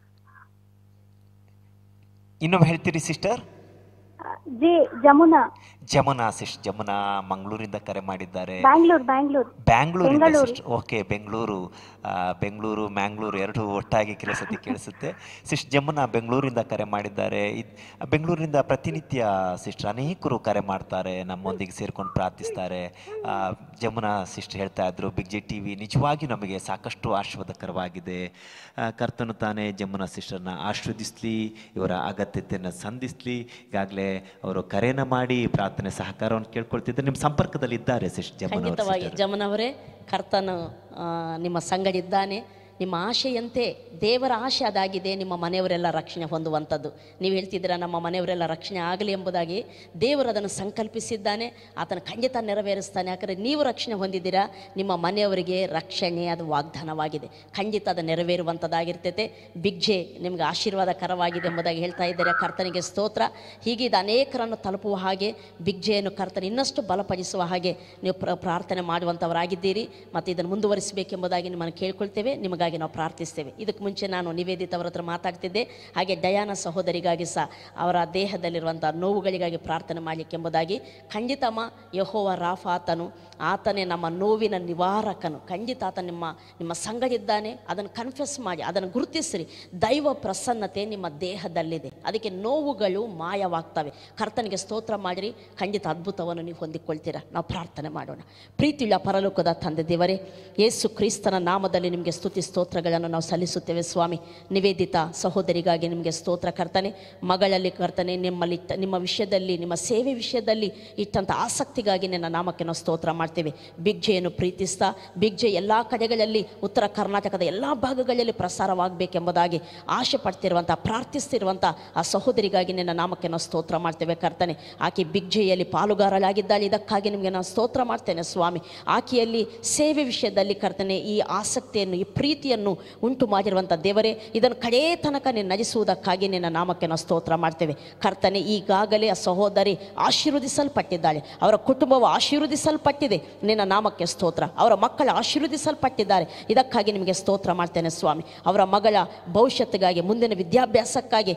ಇನ್ನೊಮ್ಮೆ ಹೇಳ್ತೀರಿ ಸಿಸ್ಟರ್ ಆ, ಜಿ ಜಮುನಾ ಜಮುನಾ ಸಿಸ್ ಜಮುನಾ ಮಂಗಳೂರಿಂದ ಕರೆ ಮಾಡಿದ್ದಾರೆ ಬ್ಯಾಂಗ್ಳೂರ್ ಬ್ಯಾಂಗ್ಳೂರ್ ಬ್ಯಾಂಗ್ಳೂರಿಂದ ಬೆಂಗಳೂರು. ಸಿಸ್ಟರ್ ಓಕೆ ಬೆಂಗಳೂರು ಆ, ಬೆಂಗಳೂರು ಮ್ಯಾಂಗ್ಳೂರು ಎರಡು ಒಟ್ಟಾಗಿ ಕೆಲಸತಿ ಕೇಳಿಸುತ್ತೆ ಸಿಸ್ಟ್ ಜಮುನಾ ಬೆಂಗಳೂರಿಂದ ಕರೆ ಮಾಡಿದ್ದಾರೆ ಇದ್- ಬೆಂಗಳೂರಿನಿಂದ ಪ್ರತಿನಿತ್ಯ ಸಿಸ್ಟರ್ ಅನೇಕರು ಕರೆ ಮಾಡ್ತಾರೆ ನಮ್ಮೊಂದಿಗೆ ಸೇರ್ಕೊಂಡು ಪ್ರಾರ್ಥಿಸ್ತಾರೆ ಆ, ಜಮುನಾ ಸಿಸ್ಟರ್ ಹೇಳ್ತಾ ಇದ್ರು ಬಿಗ್ ಜೆ ಟಿ ವಿ ನಿಜವಾಗಿ ನಮಗೆ ಸಾಕಷ್ಟು ಆಶೀರ್ವಾದಕರವಾಗಿದೆ ಆ, ಕರ್ತನು ತಾನೇ ಜಮುನಾ ಸಿಸ್ಟರ್ನ ಆಶೀರ್ವದಿಸ್ಲಿ ಇವರ ಅಗತ್ಯತೆಯನ್ನು ಸಂಧಿಸ್ಲಿ ಈಗಾಗಲೇ ಅವರು ಕರೆನ ಮಾಡಿ ಪ್ರಾರ್ಥನೆ ಸಹಕಾರವನ್ನು ಕೇಳ್ಕೊಳ್ತಿದ್ದಾರೆ ನಿಮ್ಮ ಸಂಪರ್ಕದಲ್ಲಿ ಇದ್ದಾರೆ ಸಿಸ್ಟ್ ಜಮುನಾ ಅವ್ರ ಖಂಡಿತವಾಗಿ sister. ಜಮನವರೇ ಕರ್ತನು ಆ, ನಿಮ್ಮ ಸಂಗಡಿದ್ದಾನೆ ನಿಮ್ಮ ಆಶೆಯಂತೆ ದೇವರ ಆಶೆ ಅದಾಗಿದೆ ನಿಮ್ಮ ಮನೆಯವರೆಲ್ಲ ರಕ್ಷಣೆ ಹೊಂದುವಂಥದ್ದು ನೀವು ಹೇಳ್ತಿದ್ದೀರಾ ನಮ್ಮ ಮನೆಯವರೆಲ್ಲ ರಕ್ಷಣೆ ಆಗಲಿ ಎಂಬುದಾಗಿ ದೇವರು ಅದನ್ನು ಸಂಕಲ್ಪಿಸಿದ್ದಾನೆ ಆತನ ಖಂಡಿತ ನೆರವೇರಿಸ್ತಾನೆ ಯಾಕಂದರೆ ನೀವು ರಕ್ಷಣೆ ಹೊಂದಿದ್ದೀರಾ ನಿಮ್ಮ ಮನೆಯವರಿಗೆ ರಕ್ಷಣೆ ಅದು ವಾಗ್ದಾನವಾಗಿದೆ ಖಂಡಿತ ಅದು ನೆರವೇರುವಂಥದ್ದಾಗಿರ್ತೈತೆ ಬಿಗ್ಜೆ ನಿಮಗೆ ಆಶೀರ್ವಾದಕರವಾಗಿದೆ ಎಂಬುದಾಗಿ ಹೇಳ್ತಾ ಇದ್ದಾರೆ ಕರ್ತನಿಗೆ ಸ್ತೋತ್ರ ಹೀಗೆ ಇದು ಅನೇಕರನ್ನು ತಲುಪುವ ಹಾಗೆ ಬಿಗ್ಜೆಯನ್ನು ಕರ್ತನ ಇನ್ನಷ್ಟು ಬಲಪಡಿಸುವ ಹಾಗೆ ನೀವು ಪ್ರ ಪ್ರಾರ್ಥನೆ ಮಾಡುವಂಥವರಾಗಿದ್ದೀರಿ ಮತ್ತು ಇದನ್ನು ಮುಂದುವರಿಸಬೇಕೆಂಬುದಾಗಿ ನಿಮ್ಮನ್ನು ಕೇಳ್ಕೊಳ್ತೇವೆ ನಿಮಗಾಗಿ ನಾವು ಪ್ರಾರ್ಥಿಸ್ತೇವೆ ಇದಕ್ಕೆ ಮುಂಚೆ ನಾನು ನಿವೇದಿತ ಅವರ ಹತ್ರ ಮಾತಾಡ್ತಿದ್ದೆ ಹಾಗೆ ಡಯಾನ ಸಹೋದರಿಗಾಗಿ ಸಹ ಅವರ ದೇಹದಲ್ಲಿರುವಂಥ ನೋವುಗಳಿಗಾಗಿ ಪ್ರಾರ್ಥನೆ ಮಾಡಲಿಕ್ಕೆಂಬುದಾಗಿ ಖಂಡಿತಮ್ಮ ಯಹೋವ ರಾಫ ಆತನು ಆತನೇ ನಮ್ಮ ನೋವಿನ ನಿವಾರಕನು ಖಂಡಿತ ಆತ ನಿಮ್ಮ ನಿಮ್ಮ ಸಂಗಡಿದ್ದಾನೆ ಅದನ್ನು ಕನ್ಫ್ಯೂಸ್ ಮಾಡಿ ಅದನ್ನು ಗುರುತಿಸ್ರಿ ದೈವ ಪ್ರಸನ್ನತೆ ನಿಮ್ಮ ದೇಹದಲ್ಲಿದೆ ಅದಕ್ಕೆ ನೋವುಗಳು ಮಾಯವಾಗ್ತವೆ ಕರ್ತನಿಗೆ ಸ್ತೋತ್ರ ಮಾಡಿರಿ ಖಂಡಿತ ಅದ್ಭುತವನ್ನು ನೀವು ಹೊಂದಿಕೊಳ್ತೀರಾ ನಾವು ಪ್ರಾರ್ಥನೆ ಮಾಡೋಣ ಪ್ರೀತಿಯುಳ್ಳ ಪರಲೋಕದ ತಂದೆ ದೇವರೇ ಯೇಸು ಕ್ರಿಸ್ತನ ನಾಮದಲ್ಲಿ ನಿಮಗೆ ಸ್ತುತಿ ಸ್ತೋತ್ರಗಳನ್ನು ನಾವು ಸಲ್ಲಿಸುತ್ತೇವೆ ಸ್ವಾಮಿ ನಿವೇದಿತ ಸಹೋದರಿಗಾಗಿ ನಿಮಗೆ ಸ್ತೋತ್ರ ಕರ್ತನೆ ಮಗಳಲ್ಲಿ ಕರ್ತನೆ ನಿಮ್ಮಲ್ಲಿ ಇಟ್ಟ- ನಿಮ್ಮ ವಿಷಯದಲ್ಲಿ ನಿಮ್ಮ ಸೇವೆ ವಿಷಯದಲ್ಲಿ ಇಟ್ಟಂಥ ಆಸಕ್ತಿಗಾಗಿ ನಿನ್ನ ನಾಮಕ್ಕೆ ನಾವು ಸ್ತೋತ್ರ ಮಾಡ್ತೇವೆ ಬಿಗ್ಜೆಯನ್ನು ಪ್ರೀತಿಸ್ತಾ ಬಿಗ್ಜೆ ಎಲ್ಲ ಕಡೆಗಳಲ್ಲಿ ಉತ್ತರ ಕರ್ನಾಟಕದ ಎಲ್ಲ ಭಾಗಗಳಲ್ಲಿ ಪ್ರಸಾರವಾಗಬೇಕೆಂಬುದಾಗಿ ಆಶೆ ಪಡ್ತಿರುವಂಥ ಪ್ರಾರ್ಥಿಸ್ತಿರುವಂಥ ಆ ಸಹೋದರಿಗಾಗಿ ನಿನ್ನ ನಾಮಕ್ಕೆ ನಾವು ಸ್ತೋತ್ರ ಮಾಡ್ತೇವೆ ಕರ್ತನೆ ಆಕೆ ಬಿಗ್ಜೆಯಲ್ಲಿ ಪಾಲುಗಾರಳಾಗಿದ್ದಾಳೆ ಇದಕ್ಕಾಗಿ ನಿಮಗೆ ನಾನು ಸ್ತೋತ್ರ ಮಾಡ್ತೇನೆ ಸ್ವಾಮಿ ಆಕೆಯಲ್ಲಿ ಸೇವೆ ವಿಷಯದಲ್ಲಿ ಕರ್ತನೆ ಈ ಆಸಕ್ತಿಯನ್ನು ಈ ಪ್ರೀತಿಯನ್ನು ಉಂಟು ಮಾಡಿರುವಂಥ ದೇವರೇ ಇದನ್ನು ಕಡೇ ತನಕ ನೀನು ನಜಿಸುವುದಕ್ಕಾಗಿ ನಿನ್ನ ನಾಮಕ್ಕೆ ನಾವು ಸ್ತೋತ್ರ ಮಾಡ್ತೇವೆ ಕರ್ತನೆ ಈಗಾಗಲೇ ಆ ಸಹೋದರಿ ಆಶೀರ್ವದಿಸಲ್ಪಟ್ಟಿದ್ದಾಳೆ ಅವರ ಕುಟುಂಬವು ಆಶೀರ್ವದಿಸಲ್ಪಟ್ಟಿದೆ ನಿನ್ನ ನಾಮಕ್ಕೆ ಸ್ತೋತ್ರ ಅವರ ಮಕ್ಕಳು ಆಶೀರ್ವದಿಸಲ್ಪಟ್ಟಿದ್ದಾರೆ ಇದಕ್ಕಾಗಿ ನಿಮಗೆ ಸ್ತೋತ್ರ ಮಾಡ್ತೇನೆ ಸ್ವಾಮಿ ಅವರ ಮಗಳ ಭವಿಷ್ಯತ್ತಿಗಾಗಿ ಮುಂದಿನ ವಿದ್ಯಾಭ್ಯಾಸಕ್ಕಾಗಿ ಕರ್ತನೆ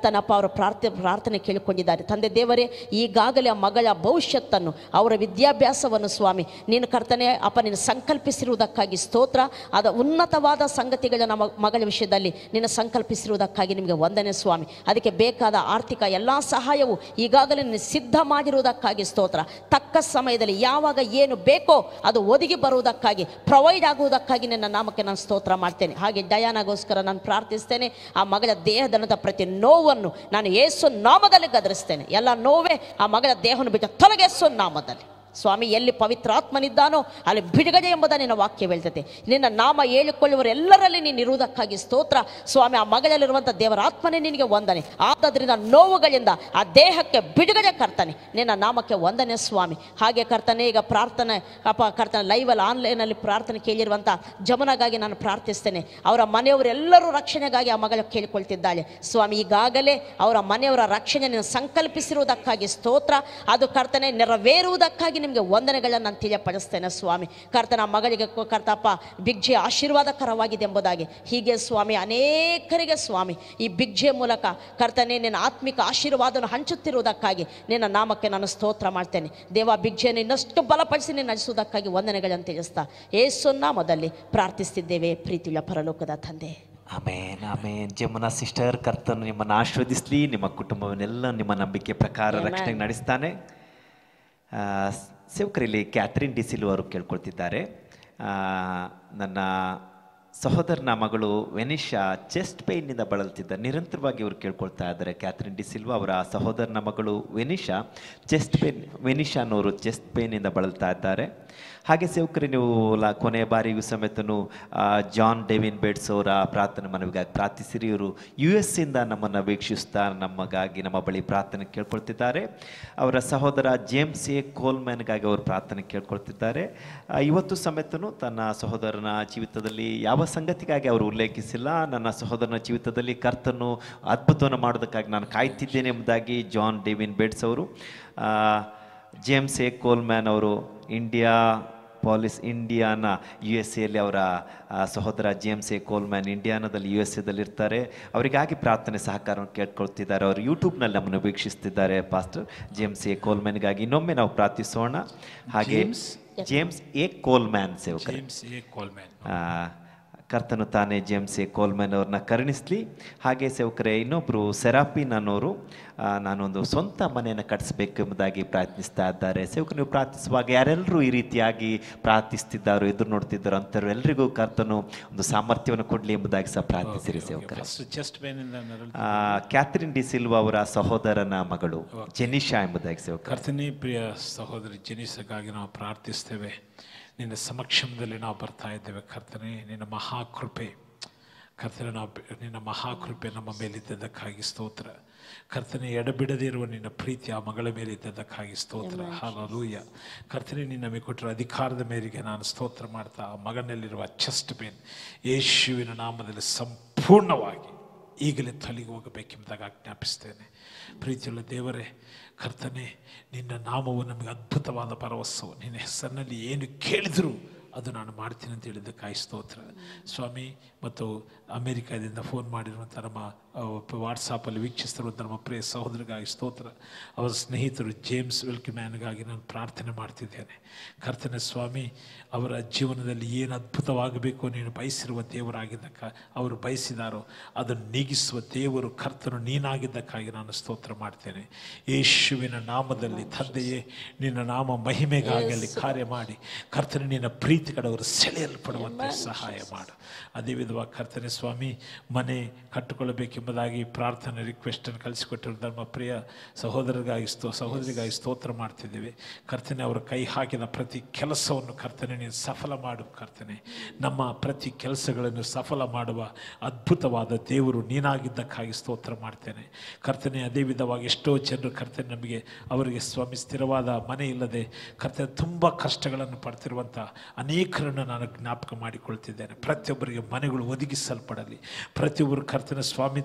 ಕರ್ತನಪ್ಪ ಅವರ ಪ್ರಾರ್ಥನೆ ಪ್ರಾರ್ಥನೆ ಕೇಳಿಕೊಂಡಿದ್ದಾರೆ ತಂದೆ ದೇವರೇ ಈಗಾಗಲೇ ಆ ಮಗಳ ಭವಿಷ್ಯತ್ತನ್ನು ಅವರ ವಿದ್ಯಾಭ್ಯಾಸವನ್ನು ಸ್ವಾಮಿ ನೀನು ಕರ್ತನೆ ಅಪ್ಪ ನೀನು ಸಂಕಲ್ಪಿಸಿರುವುದಕ್ಕಾಗಿ ಸ್ತೋತ್ರ ಅದ ಉನ್ನತವಾದ ಸಂಗತಿಗಳ ನಮ್ಮ ಮಗಳ ವಿಷಯದಲ್ಲಿ ನೀನು ಸಂಕಲ್ಪಿಸಿರುವುದಕ್ಕಾಗಿ ನಿಮಗೆ ವಂದನೆ ಸ್ವಾಮಿ ಅದಕ್ಕೆ ಬೇಕಾದ ಆರ್ಥಿಕ ಎಲ್ಲ ಸಹಾಯವು ಈಗಾಗಲೇ ನೀನು ಸಿದ್ಧ ಮಾಡಿರುವುದಕ್ಕಾಗಿ ಸ್ತೋತ್ರ ತಕ್ಕ ಸಮಯದಲ್ಲಿ ಯಾವಾಗ ಏನು ಬೇಕೋ ಅದು ಒದಗಿ ಬರುವುದಕ್ಕಾಗಿ ಪ್ರೊವೈಡ್ ಆಗುವುದಕ್ಕಾಗಿ ನನ್ನ ನಾಮಕ್ಕೆ ನಾನು ಸ್ತೋತ್ರ ಮಾಡ್ತೇನೆ ಹಾಗೆ ಡಯಾನಾಗೋಸ್ಕರ ನಾನು ಪ್ರಾರ್ಥಿಸ್ತೇನೆ ಆ ಮಗಳ ದೇಹದಲ್ಲದ ಪ್ರತಿ ನೋವನ್ನು ನಾನು ಏಸು ನಾಮದಲ್ಲಿ ಗದರಿಸ್ತೇನೆ ಎಲ್ಲ ನೋವೇ ಆ ಮಗಳ ದೇಹವನ್ನು ಬಿಟ್ಟು ತೊಲಗೆಸು ನಾಮದಲ್ಲಿ ಸ್ವಾಮಿ ಎಲ್ಲಿ ಪವಿತ್ರಾತ್ಮನಿದ್ದಾನೋ ಅಲ್ಲಿ ಬಿಡುಗಡೆ ಎಂಬುದ ನಿನ್ನ ವಾಕ್ಯ ಹೇಳ್ತದೆ ನಿನ್ನ ನಾಮ ಹೇಳಿಕೊಳ್ಳುವರೆಲ್ಲರಲ್ಲಿ ನೀನು ಇರುವುದಕ್ಕಾಗಿ ಸ್ತೋತ್ರ ಸ್ವಾಮಿ ಆ ಮಗಳಲ್ಲಿರುವಂಥ ದೇವರ ಆತ್ಮನೇ ನಿನಗೆ ವಂದನೆ ಆದದ್ರಿಂದ ನೋವುಗಳಿಂದ ಆ ದೇಹಕ್ಕೆ ಬಿಡುಗಡೆ ಕರ್ತಾನೆ ನಿನ್ನ ನಾಮಕ್ಕೆ ವಂದನೆ ಸ್ವಾಮಿ ಹಾಗೆ ಕರ್ತನೆ ಈಗ ಪ್ರಾರ್ಥನೆ ಅಪ್ಪ ಕರ್ತನೆ ಲೈವಲ್ಲಿ ಆನ್ಲೈನಲ್ಲಿ ಪ್ರಾರ್ಥನೆ ಕೇಳಿರುವಂಥ ಜಮನಗಾಗಿ ನಾನು ಪ್ರಾರ್ಥಿಸ್ತೇನೆ ಅವರ ಮನೆಯವರೆಲ್ಲರೂ ರಕ್ಷಣೆಗಾಗಿ ಆ ಮಗಳು ಕೇಳಿಕೊಳ್ತಿದ್ದಾಳೆ ಸ್ವಾಮಿ ಈಗಾಗಲೇ ಅವರ ಮನೆಯವರ ರಕ್ಷಣೆ ನೀನು ಸಂಕಲ್ಪಿಸಿರುವುದಕ್ಕಾಗಿ ಸ್ತೋತ್ರ ಅದು ಕರ್ತನೆ ನೆರವೇರುವುದಕ್ಕಾಗಿ ನಿಮಗೆ ವಂದನೆಗಳನ್ನು ನಾನು ತಿಳಿಯಪಡಿಸ್ತೇನೆ ಸ್ವಾಮಿ ಕರ್ತನ ಮಗಳಿಗೆ ಕೊ- ಕರ್ತಪ್ಪ ಬಿಗ್ಜೆ ಆಶೀರ್ವಾದಕರವಾಗಿದೆ ಎಂಬುದಾಗಿ ಹೀಗೆ ಸ್ವಾಮಿ ಅನೇಕರಿಗೆ ಸ್ವಾಮಿ ಈ ಬಿಗ್ಜೆ ಮೂಲಕ ಕರ್ತನೆ ನಿನ್ನ ಆತ್ಮಿಕ ಆಶೀರ್ವಾದವನ್ನು ಹಂಚುತ್ತಿರುವುದಕ್ಕಾಗಿ ನಿನ್ನ ನಾಮಕ್ಕೆ ನಾನು ಸ್ತೋತ್ರ ಮಾಡ್ತೇನೆ ದೇವ ಬಿಗ್ಜೆಯನ್ನು ಇನ್ನಷ್ಟು ಬಲಪಡಿಸಿ ನೀನು ನಡೆಸುವುದಕ್ಕಾಗಿ ವಂದನೆಗಳನ್ನು ತಿಳಿಸ್ತಾ ಏಸು ನಾಮದಲ್ಲಿ ಪ್ರಾರ್ಥಿಸ್ತಿದ್ದೇವೆ ಪ್ರೀತಿಯುಳ್ಳ ಪರಲೋಕದ ತಂದೆ ಆಮೇನ್ ಆಮೇನ್ ಜಮುನಾ ಸಿಸ್ಟರ್ ಕರ್ತನು ನಿಮ್ಮನ್ನು ಆಶೀರ್ವದಿಸಲಿ ನಿಮ್ಮ ಕುಟುಂಬವನ್ನೆಲ್ಲ ನಿಮ್ಮ ನಂಬಿಕೆ ಪ್ರಕಾರ Amen. ರಕ್ಷಣೆಗೆ ನಡೆಸ್ತಾನೆ ಆ, ಸ್- ಸೇವಕರಲ್ಲಿ ಕ್ಯಾಥರಿನ್ ಡಿಸಿಲು ಅವರು ಕೇಳ್ಕೊಳ್ತಿದ್ದಾರೆ ಆ, ನನ್ನ ಸಹೋದರನ ಮಗಳು ವೆನಿಶಾ ಚೆಸ್ಟ್ ಪೇಯ್ನಿಂದ ಬಳಲ್ತಿದ್ದ ನಿರಂತರವಾಗಿ ಇವರು ಕೇಳ್ಕೊಳ್ತಾ ಇದ್ದಾರೆ ಕ್ಯಾಥರಿನ್ ಡಿಸಿಲ್ವಾ ಅವರ ಸಹೋದರನ ಮಗಳು ವೆನಿಶಾ ಚೆಸ್ಟ್ ಪೇನ್ ವೆನಿಶಾ ಅನ್ನೋರು ಚೆಸ್ಟ್ ಪೇಯ್ನಿಂದ ಬಳಲ್ತಾ ಇದ್ದಾರೆ ಹಾಗೆ ಸೇವಕರು ನೀವು ಲ ಕೊನೆಯ ಬಾರಿಗೂ ಸಮೇತನು ಆ, ಜಾನ್ ಡೇವಿನ್ ಬೇಡ್ಸ್ ಅವರ ಪ್ರಾರ್ಥನೆ ಮನವಿಗಾಗಿ ಪ್ರಾರ್ಥಿಸಿರಿ ಇವರು ಯು ಎಸ್ ಇಂದ ನಮ್ಮನ್ನು ವೀಕ್ಷಿಸ್ತಾ ನಮಗಾಗಿ ನಮ್ಮ ಬಳಿ ಪ್ರಾರ್ಥನೆ ಕೇಳ್ಕೊಳ್ತಿದ್ದಾರೆ ಅವರ ಸಹೋದರ ಜೇಮ್ಸ್ ಎ ಕೋಲ್ಮ್ಯಾನ್ಗಾಗಿ ಅವರು ಪ್ರಾರ್ಥನೆ ಕೇಳ್ಕೊಳ್ತಿದ್ದಾರೆ ಆ, ಇವತ್ತು ಸಮೇತನು ತನ್ನ ಸಹೋದರನ ಜೀವಿತದಲ್ಲಿ ಯಾವ ಸಂಗತಿಗಾಗಿ ಅವರು ಉಲ್ಲೇಖಿಸಿಲ್ಲ ನನ್ನ ಸಹೋದರನ ಜೀವಿತದಲ್ಲಿ ಕರ್ತನು ಅದ್ಭುತವನ್ನು ಮಾಡೋದಕ್ಕಾಗಿ ನಾನು ಕಾಯ್ತಿದ್ದೇನೆ ಎಂಬುದಾಗಿ ಜಾನ್ ಡೇವಿನ್ ಬೇಡ್ಸ್ ಅವರು ಆ, ಜೇಮ್ಸ್ ಎ ಕೋಲ್ಮ್ಯಾನ್ ಅವರು Indianapolis Indiana U S ಎಲ್ಲಿ ಅವರ ಆ, ಸಹೋದರ ಜೇಮ್ಸ್ ಎ ಕೋಲ್ಮ್ಯಾನ್ ಇಂಡಿಯಾನದಲ್ಲಿ ಯು ಎಸ್ ಎದಲ್ಲಿ ಇರ್ತಾರೆ ಅವರಿಗಾಗಿ ಪ್ರಾರ್ಥನೆ ಸಹಕಾರವನ್ನು ಕೇಳ್ಕೊಳ್ತಿದ್ದಾರೆ ಅವರು ಯೂಟ್ಯೂಬ್ನಲ್ಲಿ ನಮ್ಮನ್ನು ವೀಕ್ಷಿಸ್ತಿದ್ದಾರೆ ಪಾಸ್ಟರ್ ಜೇಮ್ಸ್ ಎ ಕೋಲ್ಮ್ಯಾನ್ಗಾಗಿ ಇನ್ನೊಮ್ಮೆ ನಾವು ಪ್ರಾರ್ಥಿಸೋಣ ಹಾಗೆ ಜೇಮ್ಸ್? ಜೇಮ್ಸ್ ಎ ಕೋಲ್ಮ್ಯಾನ್ ಸೇವಕರೇ ಜೇಮ್ಸ್ ಎ ಕೋಲ್ಮ್ಯಾನ್ ಆ, ಕರ್ತನು ತಾನೇ ಜೇಮ್ಸ್ ಎ ಕೋಲ್ಮ್ಯಾನ್ ಅವ್ರನ್ನ ಕರುಣಿಸ್ಲಿ ಹಾಗೆ ಸೇವಕರೇ ಇನ್ನೊಬ್ಬರು ಸೆರಾಪಿನ್ ಅನ್ನೋರು ಆ, ನಾನೊಂದು ಸ್ವಂತ ಮನೆಯನ್ನು ಕಟ್ಟಿಸ್ಬೇಕೆಂಬುದಾಗಿ ಪ್ರಯತ್ನಿಸ್ತಾ ಇದ್ದಾರೆ ಸೇವಕರು ನೀವು ಪ್ರಾರ್ಥಿಸುವಾಗ ಯಾರೆಲ್ಲರೂ ಈ ರೀತಿಯಾಗಿ ಪ್ರಾರ್ಥಿಸ್ತಿದ್ದಾರೋ ಎದುರು ನೋಡ್ತಿದ್ದಾರೋ ಅಂಥವ್ರು ಎಲ್ರಿಗೂ ಕರ್ತನು ಒಂದು ಸಾಮರ್ಥ್ಯವನ್ನು ಕೊಡಲಿ ಎಂಬುದಾಗಿ ಸಹ ಪ್ರಾರ್ಥಿಸಿರಿ ಸೇವಕರೇ ಫಸ್ಟ್ ಚೆಸ್ಟ್ ಪೇನಿಂದ ನರಳು ಆ, ಕ್ಯಾಥರಿನ್ ಡಿ ಸಿಲ್ವಾ ಅವರ ಸಹೋದರನ ಮಗಳು ಜೆನಿಶಾ ಎಂಬುದಾಗಿ ಸೇವಕರು ಕರ್ತನೇ ಪ್ರಿಯ ಸಹೋದರಿ ಜನಿಸಗಾಗಿ ನಾವು ಪ್ರಾರ್ಥಿಸ್ತೇವೆ ನಿನ್ನ ಸಮಕ್ಷಮದಲ್ಲಿ ನಾವು ಬರ್ತಾ ಇದ್ದೇವೆ ಕರ್ತನೆ ನಿನ್ನ ಮಹಾಕೃಪೆ ಕರ್ತನೆ ನಾವು ಬೆ- ನಿನ್ನ ಮಹಾಕೃಪೆ ನಮ್ಮ ಮೇಲಿದ್ದದಕ್ಕಾಗಿ ಸ್ತೋತ್ರ ಕರ್ತನೆ ಎಡಬಿಡದೇ ಇರುವ ನಿನ್ನ ಪ್ರೀತಿ ಆ ಮಗಳ ಮೇಲಿದ್ದದಕ್ಕಾಗಿ ಸ್ತೋತ್ರ ಹಾಲೂಯ ಕರ್ತನೆ ನಿನ್ನ ನಮಗೆ ಕೊಟ್ಟಿರೋ ಅಧಿಕಾರದ ಮೇರೆಗೆ ನಾನು ಸ್ತೋತ್ರ ಮಾಡ್ತಾ ಆ ಮಗನಲ್ಲಿರುವ ಚೆಸ್ಟ್ ಪೇನ್ ಯೇಸುವಿನ ನಾಮದಲ್ಲಿ ಸಂಪೂರ್ಣವಾಗಿ ಈಗಲೇ ತೊಲಗಿ ಹೋಗಬೇಕೆಂಬುದಾಗಿ ಆಜ್ಞಾಪಿಸ್ತೇನೆ ಪ್ರೀತಿಯುಳ್ಳ ದೇವರೇ ಕರ್ತನೆ ನಿನ್ನ ನಾಮವು ನಮಗೆ ಅದ್ಭುತವಾದ ಭರವಸವು ನಿನ್ನ ಹೆಸರಿನಲ್ಲಿ ಏನು ಕೇಳಿದರೂ ಅದು ನಾನು ಮಾಡ್ತೀನಿ ಅಂತ ಹೇಳಿದ್ದಕ್ಕಾಗಿ ಸ್ತೋತ್ರ ಸ್ವಾಮಿ ಮತ್ತು ಅಮೇರಿಕಾದಿಂದ ಫೋನ್ ಮಾಡಿರುವಂಥ ನಮ್ಮ ವಾಟ್ಸಾಪಲ್ಲಿ ವೀಕ್ಷಿಸ್ತಿರುವಂಥ ನಮ್ಮ ಪ್ರಿಯ ಸಹೋದರಿಗಾಗಿ ಸ್ತೋತ್ರ ಅವರ ಸ್ನೇಹಿತರು ಜೇಮ್ಸ್ ಮ್ಯಾನ್ಗಾಗಿ ನಾನು ಪ್ರಾರ್ಥನೆ ಮಾಡ್ತಿದ್ದೇನೆ ಕರ್ತನೆ ಸ್ವಾಮಿ ಅವರ ಜೀವನದಲ್ಲಿ ಏನು ಅದ್ಭುತವಾಗಬೇಕು ನೀನು ಬಯಸಿರುವ ದೇವರಾಗಿದ್ದಕ್ಕ ಅವರು ಬಯಸಿದಾರೋ ಅದನ್ನು ನೀಗಿಸುವ ದೇವರು ಕರ್ತನು ನೀನಾಗಿದ್ದಕ್ಕಾಗಿ ನಾನು ಸ್ತೋತ್ರ ಮಾಡ್ತೇನೆ ಯೇಸುವಿನ ನಾಮದಲ್ಲಿ ತಂದೆಯೇ ನಿನ್ನ ನಾಮ ಮಹಿಮೆಗಾಗಲಿ ಕಾರ್ಯ ಮಾಡಿ ಕರ್ತನೆ ನಿನ್ನ ಪ್ರೀತಿ ಕಡೆ ಅವರು ಸೆಳೆಯಲ್ಪಡುವಂತೆ ಸಹಾಯ ಮಾಡು ಅದೇ ವಿಧವಾಗಿ ಕರ್ತನೆ ಸ್ವಾಮಿ ಮನೆ ಕಟ್ಟಿಕೊಳ್ಳಬೇಕೆಂಬುದಾಗಿ ಪ್ರಾರ್ಥನೆ ರಿಕ್ವೆಸ್ಟನ್ನು ಕಳಿಸಿಕೊಟ್ಟಿರುವ ನಮ್ಮ ಪ್ರಿಯ ಸಹೋದರರಿಗಾಗಿ ಸ್ತೋ ಸಹೋದರಿಗಾಗಿ ಸ್ತೋತ್ರ ಮಾಡ್ತಿದ್ದೇವೆ ಕರ್ತನೆ ಅವರ ಕೈ ಹಾಕಿದ ಪ್ರತಿ ಕೆಲಸವನ್ನು ಕರ್ತನೆ ನೀನು ಸಫಲ ಮಾಡು ಕರ್ತನೆ ನಮ್ಮ ಪ್ರತಿ ಕೆಲಸಗಳನ್ನು ಸಫಲ ಮಾಡುವ ಅದ್ಭುತವಾದ ದೇವರು ನೀನಾಗಿದ್ದಕ್ಕಾಗಿ ಸ್ತೋತ್ರ ಮಾಡ್ತೇನೆ ಕರ್ತನೆ ಅದೇ ವಿಧವಾಗಿ ಎಷ್ಟೋ ಜನರು ಕರ್ತನೆ ನಮಗೆ ಅವರಿಗೆ ಸ್ವಾಮಿ ಸ್ಥಿರವಾದ ಮನೆ ಇಲ್ಲದೆ ಕರ್ತನೆ ತುಂಬ ಕಷ್ಟಗಳನ್ನು ಪಡ್ತಿರುವಂಥ ಅನೇಕರನ್ನು ನಾನು ಜ್ಞಾಪಕ ಮಾಡಿಕೊಳ್ತಿದ್ದೇನೆ ಪ್ರತಿಯೊಬ್ಬರಿಗೆ ಮನೆಗಳು ಒದಗಿಸಲ್ಪಡಲಿ ಪ್ರತಿಯೊಬ್ಬರು ಕರ್ತನ ಸ್ವಾಮಿ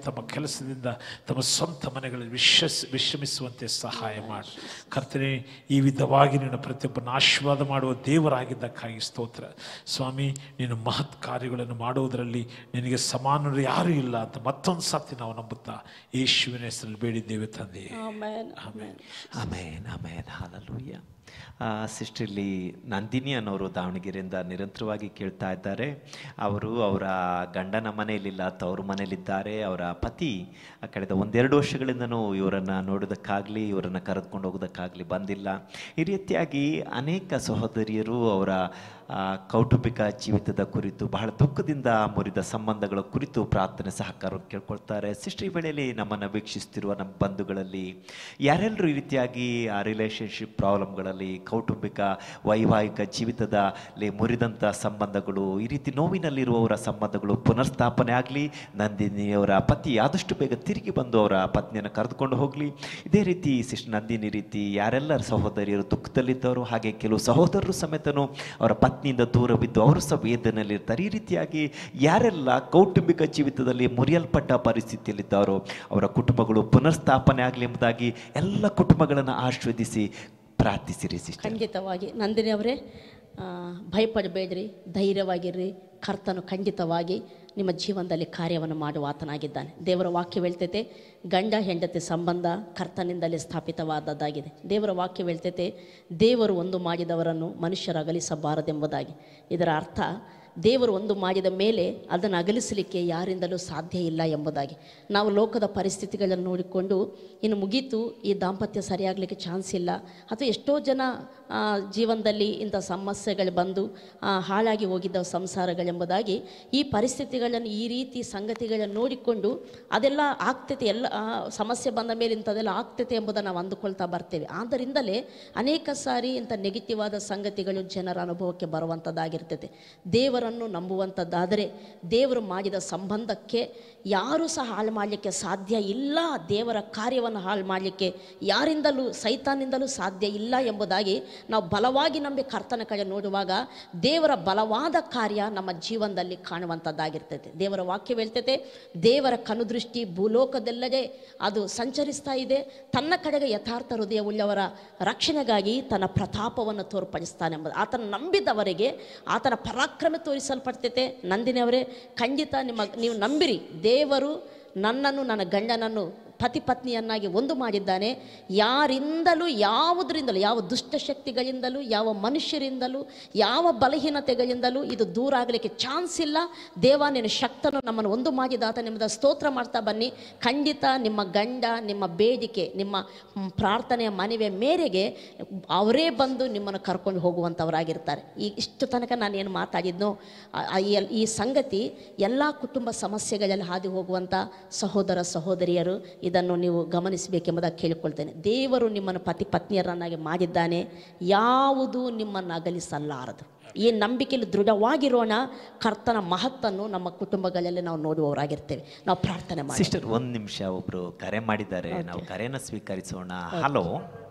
ತಮ್ಮ ಕೆಲಸದಿಂದ ತಮ್ಮ ಸ್ವಂತ ಮನೆಗಳಲ್ಲಿ ವಿಶ್ವಸ್ ವಿಶ್ರಮಿಸುವಂತೆ ಸಹಾಯ ಮಾಡಿ ಕರ್ತನೆ ಈ ವಿಧವಾಗಿ ನೀನು ಪ್ರತಿಯೊಬ್ಬನ ಆಶೀರ್ವಾದ ಮಾಡುವ ದೇವರಾಗಿದ್ದಕ್ಕಾಗಿ ಸ್ತೋತ್ರ ಸ್ವಾಮಿ ನೀನು ಮಹತ್ ಕಾರ್ಯಗಳನ್ನು ಮಾಡುವುದರಲ್ಲಿ ನಿನಗೆ ಸಮಾನರು ಯಾರೂ ಇಲ್ಲ ಅಂತ ಮತ್ತೊಂದು ಸತಿ ನಾವು ನಂಬುತ್ತಾ ಯೇಸುವಿನ ಹೆಸರಲ್ಲಿ ಬೇಡಿದ್ದೇವೆ ತಂದೆ amen amen amen amen hallelujah sister ಇಲ್ಲಿ ನಂದಿನಿ ಅನ್ನೋರು ದಾವಣಗೆರೆಯಿಂದ ನಿರಂತರವಾಗಿ ಕೇಳ್ತಾ ಇದ್ದಾರೆ ಅವರು ಅವರ ಗಂಡನ ಮನೆಯಲ್ಲಿಲ್ಲ ತವರು ಮನೆಯಲ್ಲಿದ್ದಾರೆ ಅವರ ಪತಿ ಆ ಕಳೆದ ಒಂದೆರಡು ವರ್ಷಗಳಿಂದನೂ ಇವರನ್ನು ನೋಡೋದಕ್ಕಾಗಲಿ ಇವರನ್ನು ಕರೆದುಕೊಂಡು ಹೋಗೋದಕ್ಕಾಗಲಿ ಬಂದಿಲ್ಲ ಈ ರೀತಿಯಾಗಿ ಅನೇಕ ಸಹೋದರಿಯರು ಅವರ ಆ, ಕೌಟುಂಬಿಕ ಜೀವಿತದ ಕುರಿತು ಬಹಳ ದುಃಖದಿಂದ ಮುರಿದ ಸಂಬಂಧಗಳ ಕುರಿತು ಪ್ರಾರ್ಥನೆ ಸಹಕಾರ ಕೇಳ್ಕೊಳ್ತಾರೆ ಸಿಸ್ಟರ್ ಈ ವೇಳೆಯಲ್ಲಿ ನಮ್ಮನ್ನು ವೀಕ್ಷಿಸ್ತಿರುವ ನಮ್ಮ ಬಂಧುಗಳಲ್ಲಿ ಯಾರೆಲ್ಲರೂ ಈ ರೀತಿಯಾಗಿ ಆ ರಿಲೇಷನ್ಶಿಪ್ ಪ್ರಾಬ್ಲಮ್ಗಳಲ್ಲಿ ಕೌಟುಂಬಿಕ ವೈವಾಹಿಕ ಜೀವಿತದಲ್ಲಿ ಮುರಿದಂಥ ಸಂಬಂಧಗಳು ಈ ರೀತಿ ನೋವಿನಲ್ಲಿರುವವರ ಸಂಬಂಧಗಳು ಪುನರ್ಸ್ಥಾಪನೆ ಆಗಲಿ ನಂದಿನಿಯವರ ಪತಿ ಆದಷ್ಟು ಬೇಗ ತಿರುಗಿ ಬಂದು ಅವರ ಪತ್ನಿಯನ್ನು ಕರೆದುಕೊಂಡು ಹೋಗಲಿ ಇದೇ ರೀತಿ ಸಿಸ್ಟರ್ ನಂದಿನಿ ರೀತಿ ಯಾರೆಲ್ಲ ಸಹೋದರಿಯರು ದುಃಖದಲ್ಲಿದ್ದವರು ಹಾಗೆ ಕೆಲವು ಸಹೋದರರು ಸಮೇತನು ಅವರ ಪತ್ನಿಯಿಂದ ದೂರ ಬಿದ್ದು ಅವರು ಸಹ ವೇದನೆಯಲ್ಲಿರ್ತಾರೆ ಈ ರೀತಿಯಾಗಿ ಯಾರೆಲ್ಲ ಕೌಟುಂಬಿಕ ಜೀವಿತದಲ್ಲಿ ಮುರಿಯಲ್ಪಟ್ಟ ಪರಿಸ್ಥಿತಿಯಲ್ಲಿದ್ದಾರೋ ಅವರ ಕುಟುಂಬಗಳು ಪುನರ್ಸ್ಥಾಪನೆ ಆಗಲಿ ಎಂಬುದಾಗಿ ಎಲ್ಲ ಕುಟುಂಬಗಳನ್ನು ಆಶೀರ್ವದಿಸಿ ಪ್ರಾರ್ಥಿಸಿರಿ ಸಿಸ್ಟರ್ ಖಂಡಿತವಾಗಿ ನಂದಿನಿ ಅವರೇ ಆ, ಭಯಪಡಬೇಡ್ರಿ ಧೈರ್ಯವಾಗಿರ್ರಿ ಕರ್ತನು ಖಂಡಿತವಾಗಿ ನಿಮ್ಮ ಜೀವನದಲ್ಲಿ ಕಾರ್ಯವನ್ನು ಮಾಡುವ ಆತನಾಗಿದ್ದಾನೆ ದೇವರ ವಾಕ್ಯ ಹೇಳ್ತೈತೆ ಗಂಡ ಹೆಂಡತಿ ಸಂಬಂಧ ಕರ್ತನಿಂದಲೇ ಸ್ಥಾಪಿತವಾದದ್ದಾಗಿದೆ ದೇವರ ವಾಕ್ಯ ಹೇಳ್ತೈತೆ ದೇವರು ಒಂದು ಮಾಡಿದವರನ್ನು ಮನುಷ್ಯರು ಅಗಲಿಸಬಾರದೆಂಬುದಾಗಿ ಇದರ ಅರ್ಥ ದೇವರು ಒಂದು ಮಾಡಿದ ಮೇಲೆ ಅದನ್ನು ಅಗಲಿಸಲಿಕ್ಕೆ ಯಾರಿಂದಲೂ ಸಾಧ್ಯ ಇಲ್ಲ ಎಂಬುದಾಗಿ ನಾವು ಲೋಕದ ಪರಿಸ್ಥಿತಿಗಳನ್ನು ನೋಡಿಕೊಂಡು ಇನ್ನು ಮುಗೀತು ಈ ದಾಂಪತ್ಯ ಸರಿಯಾಗಲಿಕ್ಕೆ ಚಾನ್ಸ್ ಇಲ್ಲ ಅಥವಾ ಎಷ್ಟೋ ಜನ ಆ, ಜೀವನದಲ್ಲಿ ಇಂಥ ಸಮಸ್ಯೆಗಳು ಬಂದು ಆ, ಹಾಳಾಗಿ ಹೋಗಿದ್ದ ಸಂಸಾರಗಳೆಂಬುದಾಗಿ ಈ ಪರಿಸ್ಥಿತಿಗಳನ್ನು ಈ ರೀತಿ ಸಂಗತಿಗಳನ್ನು ನೋಡಿಕೊಂಡು ಅದೆಲ್ಲ ಆಗ್ತೈತೆ ಎಲ್ಲ ಆ, ಸಮಸ್ಯೆ ಬಂದ ಮೇಲೆ ಇಂಥದ್ದೆಲ್ಲ ಆಗ್ತೈತೆ ಎಂಬುದನ್ನು ನಾವು ಅಂದುಕೊಳ್ತಾ ಬರ್ತೇವೆ ಆದ್ದರಿಂದಲೇ ಅನೇಕ ಸಾರಿ ಇಂಥ ನೆಗೆಟಿವ್ ಆದ ಸಂಗತಿಗಳು ಜನರ ಅನುಭವಕ್ಕೆ ಬರುವಂಥದ್ದಾಗಿರ್ತೈತೆ ದೇವರನ್ನು ನಂಬುವಂಥದ್ದಾದರೆ ದೇವರು ಮಾಡಿದ ಸಂಬಂಧಕ್ಕೆ ಯಾರೂ ಸಹ ಹಾಳು ಮಾಡಲಿಕ್ಕೆ ಸಾಧ್ಯ ಇಲ್ಲ ದೇವರ ಕಾರ್ಯವನ್ನು ಹಾಳು ಮಾಡಲಿಕ್ಕೆ ಯಾರಿಂದಲೂ ಸೈತಾನಿಂದಲೂ ಸಾಧ್ಯ ಇಲ್ಲ ಎಂಬುದಾಗಿ ನಾವು ಬಲವಾಗಿ ನಂಬಿ ಕರ್ತನ ಕಡೆ ನೋಡುವಾಗ ದೇವರ ಬಲವಾದ ಕಾರ್ಯ ನಮ್ಮ ಜೀವನದಲ್ಲಿ ಕಾಣುವಂಥದ್ದಾಗಿರ್ತೈತೆ ದೇವರ ವಾಕ್ಯ ಹೇಳ್ತೈತೆ ದೇವರ ಕನುದೃಷ್ಟಿ ಭೂಲೋಕದೆಲ್ಲದೆ ಅದು ಸಂಚರಿಸ್ತಾ ಇದೆ ತನ್ನ ಕಡೆಗೆ ಯಥಾರ್ಥ ಹೃದಯವುಳ್ಳವರ ರಕ್ಷಣೆಗಾಗಿ ತನ್ನ ಪ್ರತಾಪವನ್ನು ತೋರ್ಪಡಿಸ್ತಾನೆ ಎಂಬುದು ಆತನ ನಂಬಿದವರಿಗೆ ಆತನ ಪರಾಕ್ರಮ ತೋರಿಸಲ್ಪಡ್ತೈತೆ ನಂದಿನಿಯವರೇ ಖಂಡಿತ ನಿಮ್ಮ ನೀವು ನಂಬಿರಿ ದೇವರು ನನ್ನನ್ನು ನನ್ನ ಗಂಡನನ್ನು ಪತಿ ಪತ್ನಿಯನ್ನಾಗಿ ಒಂದು ಮಾಡಿದ್ದಾನೆ ಯಾರಿಂದಲೂ ಯಾವುದರಿಂದಲೂ ಯಾವ ದುಷ್ಟಶಕ್ತಿಗಳಿಂದಲೂ ಯಾವ ಮನುಷ್ಯರಿಂದಲೂ ಯಾವ ಬಲಹೀನತೆಗಳಿಂದಲೂ ಇದು ದೂರ ಆಗಲಿಕ್ಕೆ ಚಾನ್ಸ್ ಇಲ್ಲ ದೇವ ನಿನ್ನ ಶಕ್ತನು ನಮ್ಮನ್ನು ಒಂದು ಮಾಡಿದಾತ ನಿಮ್ಮದ ಸ್ತೋತ್ರ ಮಾಡ್ತಾ ಬನ್ನಿ ಖಂಡಿತ ನಿಮ್ಮ ಗಂಡ ನಿಮ್ಮ ಬೇಡಿಕೆ ನಿಮ್ಮ ಮ್, ಪ್ರಾರ್ಥನೆಯ ಮನವಿಯ ಮೇರೆಗೆ ಅವರೇ ಬಂದು ನಿಮ್ಮನ್ನು ಕರ್ಕೊಂಡು ಹೋಗುವಂಥವರಾಗಿರ್ತಾರೆ ಈ ಇಷ್ಟು ತನಕ ನಾನು ಏನು ಮಾತಾಡಿದ್ನೋ ಆ- ಆ ಈ ಎಲ್- ಈ ಸಂಗತಿ ಎಲ್ಲ ಕುಟುಂಬ ಸಮಸ್ಯೆಗಳಲ್ಲಿ ಹಾದಿ ಹೋಗುವಂಥ ಸಹೋದರ ಸಹೋದರಿಯರು ಇದನ್ನು ನೀವು ಗಮನಿಸಬೇಕೆಂಬುದಾಗಿ ಕೇಳಿಕೊಳ್ತೇನೆ ದೇವರು ನಿಮ್ಮನ್ನು ಪತಿ ಪತ್ನಿಯರನ್ನಾಗಿ ಮಾಡಿದ್ದಾನೆ ಯಾವುದು ನಿಮ್ಮನ್ನು ಅಗಲಿಸಲಾರದು ಈ ನಂಬಿಕೆಯಲ್ಲಿ ದೃಢವಾಗಿರೋಣ ಕರ್ತನ ಮಹತ್ತನ್ನು ನಮ್ಮ ಕುಟುಂಬಗಳಲ್ಲಿ ನಾವು ನೋಡುವವರಾಗಿರ್ತೇವೆ ನಾವು ಪ್ರಾರ್ಥನೆ ಮಾಡಿ ಸಿಸ್ಟರ್ ಒಂದು ನಿಮಿಷ ಒಬ್ರು ಕರೆ ಮಾಡಿದ್ದಾರೆ ನಾವು ಕರೆಯನ್ನು ಸ್ವೀಕರಿಸೋಣ ಹಲೋ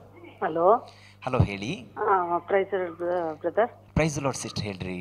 ಹಲೋ ಹಲೋ ಹೇಳಿ praise brother praise lord sister ಹೇಳ್ರಿ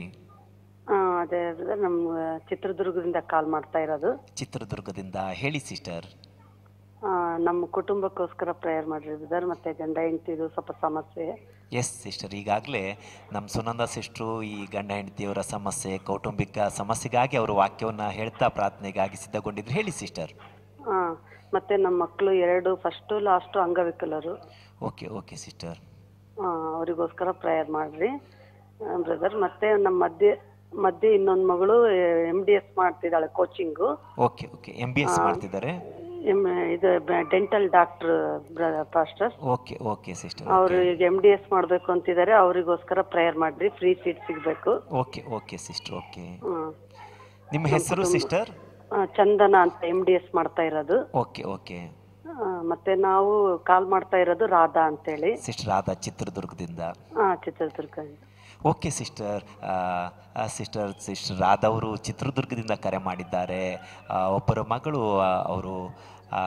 ಅದೇ ಬ್ರದರ್ ನಮ್ಮ ಚಿತ್ರದುರ್ಗದಿಂದ ಕಾಲ್ ಮಾಡ್ತಾ ಇರೋದು ಚಿತ್ರದುರ್ಗದಿಂದ ಹೇಳಿ ಸಿಸ್ಟರ್ ಆ, ನಮ್ಮ ಕುಟುಂಬಕ್ಕೋಸ್ಕರ ಪ್ರೇಯರ್ ಮಾಡ್ರಿ ಬ್ರದರ್ ಮತ್ತೆ ಗಂಡ ಹೆಂಡತಿದು ಸ್ವಲ್ಪ ಸಮಸ್ಯೆ ಎಸ್ ಸಿಸ್ಟರ್ ಈಗಾಗಲೇ ನಮ್ಮ ಸುನಂದ ಸಿಸ್ಟ್ರು ಈ ಗಂಡ ಹೆಂಡತಿಯವರ ಸಮಸ್ಯೆ ಕೌಟುಂಬಿಕ ಸಮಸ್ಯೆಗಾಗಿ ಅವರು ವಾಕ್ಯವನ್ನು ಹೇಳ್ತಾ ಪ್ರಾರ್ಥನೆಗಾಗಿ ಸಿದ್ಧಗೊಂಡಿದ್ರು ಹೇಳಿ ಸಿಸ್ಟರ್ ಆ, ಮತ್ತೆ ನಮ್ಮ ಮಕ್ಕಳು ಎರಡು ಫಸ್ಟು ಲಾಸ್ಟು ಅಂಗವಿಕಲರು ಓಕೆ ಓಕೆ ಸಿಸ್ಟರ್ ಆ, ಅವರಿಗೋಸ್ಕರ ಪ್ರೇಯರ್ ಮಾಡ್ರಿ ಬ್ರದರ್ ಮತ್ತೆ ನಮ್ಮ ಮಧ್ಯೆ ಮಧ್ಯೆ ಇನ್ನೊಂದು ಮಗಳು ಎಮ್ ಡಿ ಎಸ್ ಮಾಡ್ತಿದ್ದಾಳೆ coaching okay okay M B S ಮಾಡ್ತಿದ್ದಾರೆ ಎಮ್ ಇದು dental doctor pastor okay okay sister ಅವರು ಈಗ ಎಮ್ ಡಿ ಎಸ್ ಮಾಡಬೇಕು ಅಂತಿದ್ದಾರೆ ಅವರಿಗೋಸ್ಕರ ಪ್ರೇಯರ್ ಮಾಡ್ರಿ ಫ್ರೀ ಸೀಟ್ ಸಿಗಬೇಕು ಓಕೆ ಓಕೆ ಸಿಸ್ಟರ್ ಓಕೆ ನಿಮ್ಮ ಹೆಸರು ಸಿಸ್ಟರ್ ಚಂದನ ಅಂತ ಎಮ್ ಡಿ ಎಸ್ ಮಾಡ್ತಾ ಇರೋದು ಓಕೆ ಓಕೆ ಆ, ಮತ್ತೆ ನಾವು ಕಾಲ್ ಮಾಡ್ತಾ ಇರೋದು ರಾಧಾ ಅಂತೇಳಿ ಸಿಸ್ಟರ್ ಆದ ಚಿತ್ರದುರ್ಗದಿಂದ ಆ, Chitradurga okay sister sister sister ರಾಧವರು ಚಿತ್ರದುರ್ಗದಿಂದ ಕರೆ ಮಾಡಿದ್ದಾರೆ ಆ, ಒಬ್ಬರ ಮಗಳು ಅವರು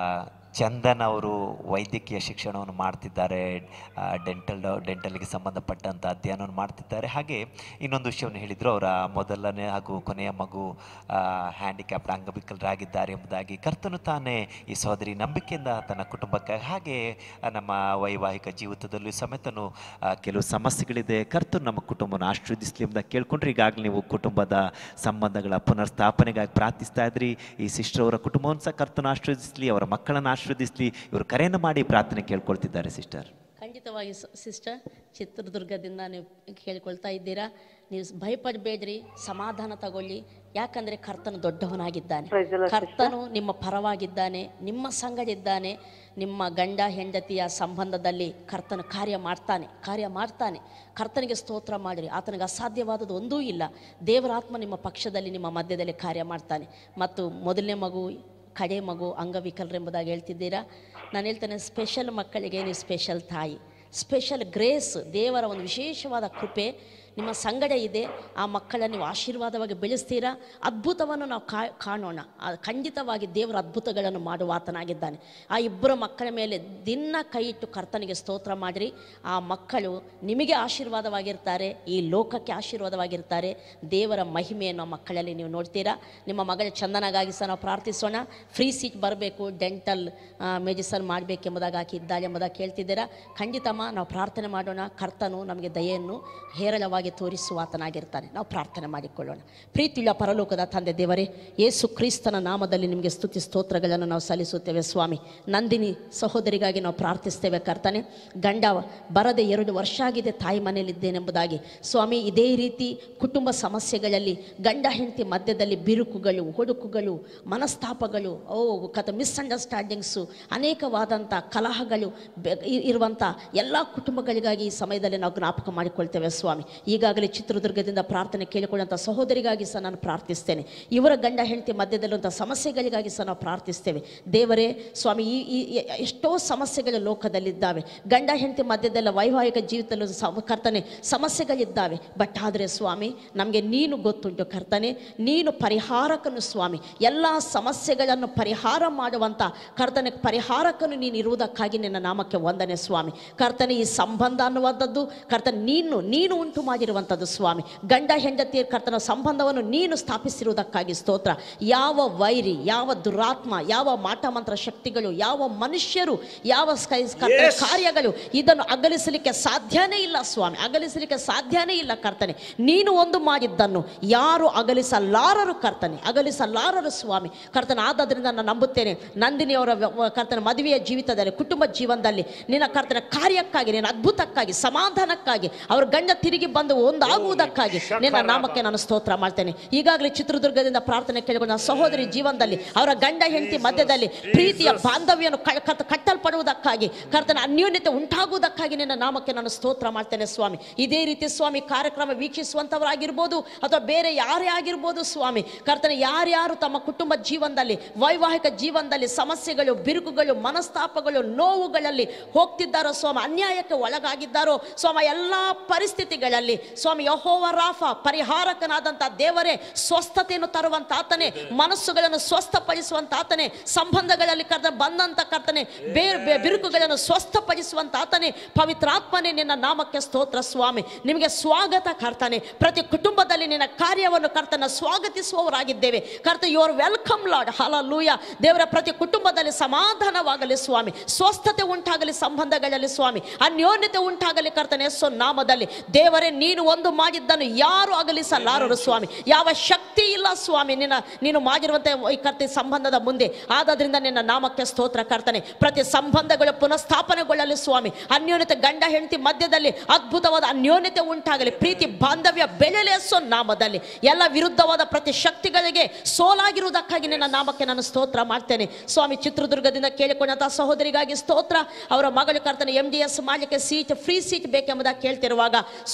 ಚಂದನ್ ಅವರು ವೈದ್ಯಕೀಯ ಶಿಕ್ಷಣವನ್ನು ಮಾಡ್ತಿದ್ದಾರೆ ಡೆಂಟಲ್ ಡೆಂಟಲ್ಗೆ ಸಂಬಂಧಪಟ್ಟಂಥ ಅಧ್ಯಯನವನ್ನು ಮಾಡ್ತಿದ್ದಾರೆ ಹಾಗೆ ಇನ್ನೊಂದು ವಿಷಯವನ್ನು ಹೇಳಿದರು ಅವರ ಮೊದಲನೇ ಹಾಗೂ ಕೊನೆಯ ಮಗು ಹ್ಯಾಂಡಿಕ್ಯಾಪ್ಡ್ ಅಂಗವಿಕಲರಾಗಿದ್ದಾರೆ ಎಂಬುದಾಗಿ ಕರ್ತನು ತಾನೇ ಈ ಸಹೋದರಿ ನಂಬಿಕೆಯಿಂದ ತನ್ನ ಕುಟುಂಬಕ್ಕೆ ಹಾಗೆ ಆ, ನಮ್ಮ ವೈವಾಹಿಕ ಜೀವಿತದಲ್ಲೂ ಸಮೇತನು ಆ, ಕೆಲವು ಸಮಸ್ಯೆಗಳಿದೆ ಕರ್ತನು ನಮ್ಮ ಕುಟುಂಬನ ಆಶೀರ್ವದಿಸಲಿ ಎಂಬುದಾಗಿ ಕೇಳ್ಕೊಂಡ್ರೆ ಈಗಾಗಲೇ ನೀವು ಕುಟುಂಬದ ಸಂಬಂಧಗಳ ಪುನರ್ಸ್ಥಾಪನೆಗಾಗಿ ಪ್ರಾರ್ಥಿಸ್ತಾ ಇದ್ರಿ ಈ ಸಿಸ್ಟರ್ ಅವರ ಕುಟುಂಬವನ್ನು ಸಹ ಕರ್ತನ ಆಶೀರ್ವದಿಸಲಿ ಅವರ ಮಕ್ಕಳನ್ನು ಆಶೀರ್ವದಿಸಲಿ ಇವರು ಕರೆಯನ್ನು ಮಾಡಿ ಪ್ರಾರ್ಥನೆ ಕೇಳ್ಕೊಳ್ತಿದ್ದಾರೆ ಸಿಸ್ಟರ್ ಖಂಡಿತವಾಗಿ ಸಿಸ್ಟರ್ ಚಿತ್ರದುರ್ಗದಿಂದ ನೀವು ಕೇಳ್ಕೊಳ್ತಾ ಇದ್ದೀರಾ ನೀವು ಭಯಪಡಬೇಡ್ರಿ ಸಮಾಧಾನ ತಗೊಳ್ಳಿ ಯಾಕಂದರೆ ಕರ್ತನು ದೊಡ್ಡವನಾಗಿದ್ದಾನೆ Praise the Lord, ಕರ್ತನು ನಿಮ್ಮ ಪರವಾಗಿದ್ದಾನೆ ನಿಮ್ಮ ಸಂಗಡಿದ್ದಾನೆ ನಿಮ್ಮ ಗಂಡ ಹೆಂಡತಿಯ ಸಂಬಂಧದಲ್ಲಿ ಕರ್ತನ ಕಾರ್ಯ ಮಾಡ್ತಾನೆ ಕಾರ್ಯ ಮಾಡ್ತಾನೆ ಕರ್ತನಿಗೆ ಸ್ತೋತ್ರ ಮಾಡಿರಿ ಆತನಿಗೆ ಅಸಾಧ್ಯವಾದದ್ದು ಒಂದೂ ಇಲ್ಲ ದೇವರಾತ್ಮ ನಿಮ್ಮ ಪಕ್ಷದಲ್ಲಿ ನಿಮ್ಮ ಮಧ್ಯದಲ್ಲಿ ಕಾರ್ಯ ಮಾಡ್ತಾನೆ ಮತ್ತು ಮೊದಲನೇ ಮಗು ಕಡೆ ಮಗು ಅಂಗವಿಕಲರೆಂಬುದಾಗಿ ಹೇಳ್ತಿದ್ದೀರಾ ನಾನು ಹೇಳ್ತೇನೆ ಸ್ಪೆಷಲ್ ಮಕ್ಕಳಿಗೆ ನೀವು ಸ್ಪೆಷಲ್ ತಾಯಿ ಸ್ಪೆಷಲ್ ಗ್ರೇಸ್ ದೇವರ ಒಂದು ವಿಶೇಷವಾದ ಕೃಪೆ ನಿಮ್ಮ ಸಂಗಡ ಇದೆ ಆ ಮಕ್ಕಳನ್ನು ನೀವು ಆಶೀರ್ವಾದವಾಗಿ ಬೆಳೆಸ್ತೀರಾ ಅದ್ಭುತವನ್ನು ನಾವು ಕಾ ಕಾಣೋಣ ಆ ಖಂಡಿತವಾಗಿ ದೇವರ ಅದ್ಭುತಗಳನ್ನು ಮಾಡುವ ಆತನಾಗಿದ್ದಾನೆ ಆ ಇಬ್ಬರು ಮಕ್ಕಳ ಮೇಲೆ ದಿನ ಕೈ ಇಟ್ಟು ಕರ್ತನಿಗೆ ಸ್ತೋತ್ರ ಮಾಡಿರಿ ಆ ಮಕ್ಕಳು ನಿಮಗೆ ಆಶೀರ್ವಾದವಾಗಿರ್ತಾರೆ ಈ ಲೋಕಕ್ಕೆ ಆಶೀರ್ವಾದವಾಗಿರ್ತಾರೆ ದೇವರ ಮಹಿಮೆಯನ್ನು ಆ ಮಕ್ಕಳಲ್ಲಿ ನೀವು ನೋಡ್ತೀರಾ ನಿಮ್ಮ ಮಗಳ ಚಂದನಗಾಗಿ ಸಹ ನಾವು ಪ್ರಾರ್ಥಿಸೋಣ ಫ್ರೀ ಸೀಟ್ ಬರಬೇಕು ಡೆಂಟಲ್ ಮೆಡಿಸನ್ ಮಾಡಬೇಕೆಂಬುದಾಗಿ ಆಕೆ ಇದ್ದಾಳೆ ಎಂಬುದಾಗಿ ಕೇಳ್ತಿದ್ದೀರಾ ಖಂಡಿತಮ್ಮ ನಾವು ಪ್ರಾರ್ಥನೆ ಮಾಡೋಣ ಕರ್ತನು ನಮಗೆ ದಯೆಯನ್ನು ಹೇರಳವಾಗಿ ತೋರಿಸುವ ಆತನಾಗಿರ್ತಾನೆ ನಾವು ಪ್ರಾರ್ಥನೆ ಮಾಡಿಕೊಳ್ಳೋಣ ಪ್ರೀತಿಯುಳ್ಳ ಪರಲೋಕದ ತಂದೆ ದೇವರೇ ಯೇಸು ಕ್ರಿಸ್ತನ ನಾಮದಲ್ಲಿ ನಿಮಗೆ ಸ್ತುತಿ ಸ್ತೋತ್ರಗಳನ್ನು ನಾವು ಸಲ್ಲಿಸುತ್ತೇವೆ ಸ್ವಾಮಿ ನಂದಿನಿ ಸಹೋದರಿಗಾಗಿ ನಾವು ಪ್ರಾರ್ಥಿಸ್ತೇವೆ ಕರ್ತನೆ ಗಂಡ ಬರದೆ ಎರಡು ವರ್ಷ ಆಗಿದೆ ತಾಯಿ ಮನೆಯಲ್ಲಿದ್ದೇನೆಂಬುದಾಗಿ ಸ್ವಾಮಿ ಇದೇ ರೀತಿ ಕುಟುಂಬ ಸಮಸ್ಯೆಗಳಲ್ಲಿ ಗಂಡ ಹೆಂಡತಿ ಮಧ್ಯದಲ್ಲಿ ಬಿರುಕುಗಳು ಹೊಡುಕುಗಳು ಮನಸ್ತಾಪಗಳು ಓ ಕಥ ಮಿಸ್ಅಂಡರ್ಸ್ಟ್ಯಾಂಡಿಂಗ್ಸು ಅನೇಕವಾದಂಥ ಕಲಹಗಳು ಬೆ- ಇ- ಇರುವಂಥ ಎಲ್ಲ ಕುಟುಂಬಗಳಿಗಾಗಿ ಈ ಸಮಯದಲ್ಲಿ ನಾವು ಜ್ಞಾಪಕ ಮಾಡಿಕೊಳ್ತೇವೆ ಸ್ವಾಮಿ ಈಗಾಗಲೇ ಚಿತ್ರದುರ್ಗದಿಂದ ಪ್ರಾರ್ಥನೆ ಕೇಳಿಕೊಳ್ಳುವಂಥ ಸಹೋದರಿಗಾಗಿ ಸಹ ನಾನು ಪ್ರಾರ್ಥಿಸ್ತೇನೆ ಇವರ ಗಂಡ ಹೆಂಡತಿ ಮಧ್ಯದಲ್ಲಿರುವಂಥ ಸಮಸ್ಯೆಗಳಿಗಾಗಿ ಸಹ ನಾವು ಪ್ರಾರ್ಥಿಸ್ತೇವೆ ದೇವರೇ ಸ್ವಾಮಿ ಈ ಈ ಈ- ಎಷ್ಟೋ ಸಮಸ್ಯೆಗಳು ಲೋಕದಲ್ಲಿದ್ದಾವೆ ಗಂಡ ಹೆಂಡತಿ ಮಧ್ಯದಲ್ಲ ವೈವಾಹಿಕ ಜೀವಿತದಲ್ಲೂ ಸಮ ಕರ್ತನೆ ಸಮಸ್ಯೆಗಳಿದ್ದಾವೆ ಬಟ್ ಆದರೆ ಸ್ವಾಮಿ ನಮಗೆ ನೀನು ಗೊತ್ತುಂಟು ಕರ್ತನೆ ನೀನು ಪರಿಹಾರಕನು ಸ್ವಾಮಿ ಎಲ್ಲ ಸಮಸ್ಯೆಗಳನ್ನು ಪರಿಹಾರ ಮಾಡುವಂಥ ಕರ್ತನೆ ಪರಿಹಾರಕನು ನೀನು ಇರುವುದಕ್ಕಾಗಿ ನಿನ್ನ ನಾಮಕ್ಕೆ ವಂದನೆ ಸ್ವಾಮಿ ಕರ್ತನೆ ಈ ಸಂಬಂಧ ಅನ್ನುವಂಥದ್ದು ಕರ್ತನೆ ನೀನು ನೀನು ಉಂಟು ಮಾಡಿರುವಂಥದ್ದು ಸ್ವಾಮಿ ಗಂಡ ಹೆಂಡತಿಯ ಕರ್ತನ ಸಂಬಂಧವನ್ನು ನೀನು ಸ್ಥಾಪಿಸಿರುವುದಕ್ಕಾಗಿ ಸ್ತೋತ್ರ ಯಾವ ವೈರಿ ಯಾವ ದುರಾತ್ಮ ಯಾವ ಮಾಟ ಮಂತ್ರ ಶಕ್ತಿಗಳು ಯಾವ ಮನುಷ್ಯರು ಯಾವ ಸ್ಕೈ- ಕರ್ತನೆ ಕಾರ್ಯಗಳು ಇದನ್ನು ಅಗಲಿಸಲಿಕ್ಕೆ ಸಾಧ್ಯನೇ ಇಲ್ಲ ಸ್ವಾಮಿ ಅಗಲಿಸಲಿಕ್ಕೆ ಸಾಧ್ಯನೇ ಇಲ್ಲ ಕರ್ತನೆ ನೀನು ಒಂದು ಮಾಡಿದ್ದನ್ನು ಯಾರು ಅಗಲಿಸಲಾರರು ಕರ್ತನೆ ಅಗಲಿಸಲಾರರು ಸ್ವಾಮಿ ಕರ್ತನ ಆದದ್ರಿಂದ ನಾನು ನಂಬುತ್ತೇನೆ ನಂದಿನಿಯವರ ವ್ಯ- ವ- ಕರ್ತನ ಮದುವೆಯ ಜೀವಿತದಲ್ಲಿ ಕುಟುಂಬ ಜೀವನದಲ್ಲಿ ನಿನ್ನ ಕರ್ತನ ಕಾರ್ಯಕ್ಕಾಗಿ ನಿನ್ನ ಅದ್ಭುತಕ್ಕಾಗಿ ಸಮಾಧಾನಕ್ಕಾಗಿ ಅವ್ರ ಗಂಡ ತಿರುಗಿ ಬಂದು ಒಂದಾಗುವುದಕ್ಕಾಗಿ ನಿನ್ನ ನಾಮಕ್ಕೆ ನಾನು ಸ್ತೋತ್ರ ಮಾಡ್ತೇನೆ ಈಗಾಗಲೇ ಚಿತ್ರದುರ್ಗದಿಂದ ಪ್ರಾರ್ಥನೆ ಕೇಳಿಕೊಂಡು ನನ್ನ ಸಹೋದರಿ ಜೀವನದಲ್ಲಿ ಅವರ ಗಂಡ ಹೆಂಡತಿ ಮಧ್ಯದಲ್ಲಿ ಪ್ರೀತಿಯ ಬಾಂಧವ್ಯವನ್ನು ಕ- ಕಟ್- ಕಟ್ಟಲ್ಪಡುವುದಕ್ಕಾಗಿ ಕರ್ತನ ಅನ್ಯೋನ್ಯತೆ ಉಂಟಾಗುವುದಕ್ಕಾಗಿ ನಿನ್ನ ನಾಮಕ್ಕೆ ನಾನು ಸ್ತೋತ್ರ ಮಾಡ್ತೇನೆ ಸ್ವಾಮಿ ಇದೇ ರೀತಿ ಸ್ವಾಮಿ ಕಾರ್ಯಕ್ರಮ ವೀಕ್ಷಿಸುವಂಥವರಾಗಿರ್ಬೋದು ಅಥವಾ ಬೇರೆ ಯಾರೇ ಆಗಿರ್ಬೋದು ಸ್ವಾಮಿ ಕರ್ತನ ಯಾರ್ಯಾರು ತಮ್ಮ ಕುಟುಂಬ ಜೀವನದಲ್ಲಿ ವೈವಾಹಿಕ ಜೀವನದಲ್ಲಿ ಸಮಸ್ಯೆಗಳು ಬಿರುಕುಗಳು ಮನಸ್ತಾಪಗಳು ನೋವುಗಳಲ್ಲಿ ಹೋಗ್ತಿದ್ದಾರೋ ಸ್ವಾಮಿ ಅನ್ಯಾಯಕ್ಕೆ ಒಳಗಾಗಿದ್ದಾರೋ ಸ್ವಾಮಿ ಎಲ್ಲ ಪರಿಸ್ಥಿತಿಗಳಲ್ಲಿ ಸ್ವಾಮಿ ಯಹೋವ ರಾಫ ಪರಿಹಾರಕನಾದಂಥ ದೇವರೇ ಸ್ವಸ್ಥತೆಯನ್ನು ತರುವಂತ ಆತನೇ ಮನಸ್ಸುಗಳನ್ನು ಸ್ವಸ್ಥಪಡಿಸುವಂತ ಆತನೇ ಸಂಬಂಧಗಳಲ್ಲಿ ಕರ್ತ ಬಂದಂತ ಕರ್ತನೆ ಬೇರೆ ಬೇ- ಬಿರುಕುಗಳನ್ನು ಸ್ವಸ್ಥಪಡಿಸುವಂತ ಆತನೇ ಪವಿತ್ರಾತ್ಮನೇ ನಿನ್ನ ನಾಮಕ್ಕೆ ಸ್ತೋತ್ರ ಸ್ವಾಮಿ ನಿಮಗೆ ಸ್ವಾಗತ ಕರ್ತನೆ ಪ್ರತಿ ಕುಟುಂಬದಲ್ಲಿ ನಿನ್ನ ಕಾರ್ಯವನ್ನು ಕರ್ತನ ಸ್ವಾಗತಿಸುವವರಾಗಿದ್ದೇವೆ ಕರ್ತ you are welcome lord hallelujah ದೇವರ ಪ್ರತಿ ಕುಟುಂಬದಲ್ಲಿ ಸಮಾಧಾನವಾಗಲಿ ಸ್ವಾಮಿ ಸ್ವಸ್ಥತೆ ಉಂಟಾಗಲಿ ಸಂಬಂಧಗಳಲ್ಲಿ ಸ್ವಾಮಿ ಅನ್ಯೋನ್ಯತೆ ಉಂಟಾಗಲಿ ಕರ್ತನೆ ಯೇಸು ನಾಮದಲ್ಲಿ ದೇವರೇ ನೀನು ಒಂದು ಮಾಡಿದ್ದನ್ನು ಯಾರು ಅಗಲಿಸಲಾರರು ಸ್ವಾಮಿ ಯಾವ ಶಕ್ತಿ ಇಲ್ಲ ಸ್ವಾಮಿ ನಿನ್ನ ನೀನು ಮಾಡಿರುವಂತೆ ಈ ಕರ್ತಿ ಸಂಬಂಧದ ಮುಂದೆ ಆದದ್ರಿಂದ ನಿನ್ನ ನಾಮಕ್ಕೆ ಸ್ತೋತ್ರ ಕರ್ತನೆ ಪ್ರತಿ ಸಂಬಂಧಗಳು ಪುನಃಸ್ಥಾಪನೆಗೊಳ್ಳಲಿ ಸ್ವಾಮಿ ಅನ್ಯೋನ್ಯತೆ ಗಂಡ ಹೆಂಡತಿ ಮಧ್ಯದಲ್ಲಿ ಅದ್ಭುತವಾದ ಅನ್ಯೋನ್ಯತೆ ಉಂಟಾಗಲಿ ಪ್ರೀತಿ ಬಾಂಧವ್ಯ ಬೆಳೆಯಲಿ ಯೇಸು ನಾಮದಲ್ಲಿ ಎಲ್ಲ ವಿರುದ್ಧವಾದ ಪ್ರತಿ ಶಕ್ತಿಗಳಿಗೆ ಸೋಲಾಗಿರುವುದಕ್ಕಾಗಿ ನಿನ್ನ ನಾಮಕ್ಕೆ ನಾನು ಸ್ತೋತ್ರ ಮಾಡ್ತೇನೆ ಸ್ವಾಮಿ ಚಿತ್ರದುರ್ಗದಿಂದ ಕೇಳಿಕೊಂಡಂತಹ ಸಹೋದರಿಗಾಗಿ ಸ್ತೋತ್ರ ಅವರ ಮಗಳು ಕರ್ತನೆ ಎಂ ಡಿ ಎಸ್ ಮಾಡಲಿಕ್ಕೆ ಸೀಟ್ ಫ್ರೀ ಸೀಟ್ ಬೇಕೆಂಬುದಾಗಿ ಕೇಳ್ತಿರುವಾಗ ಸ್ವಾಮಿ ಕರ್ತ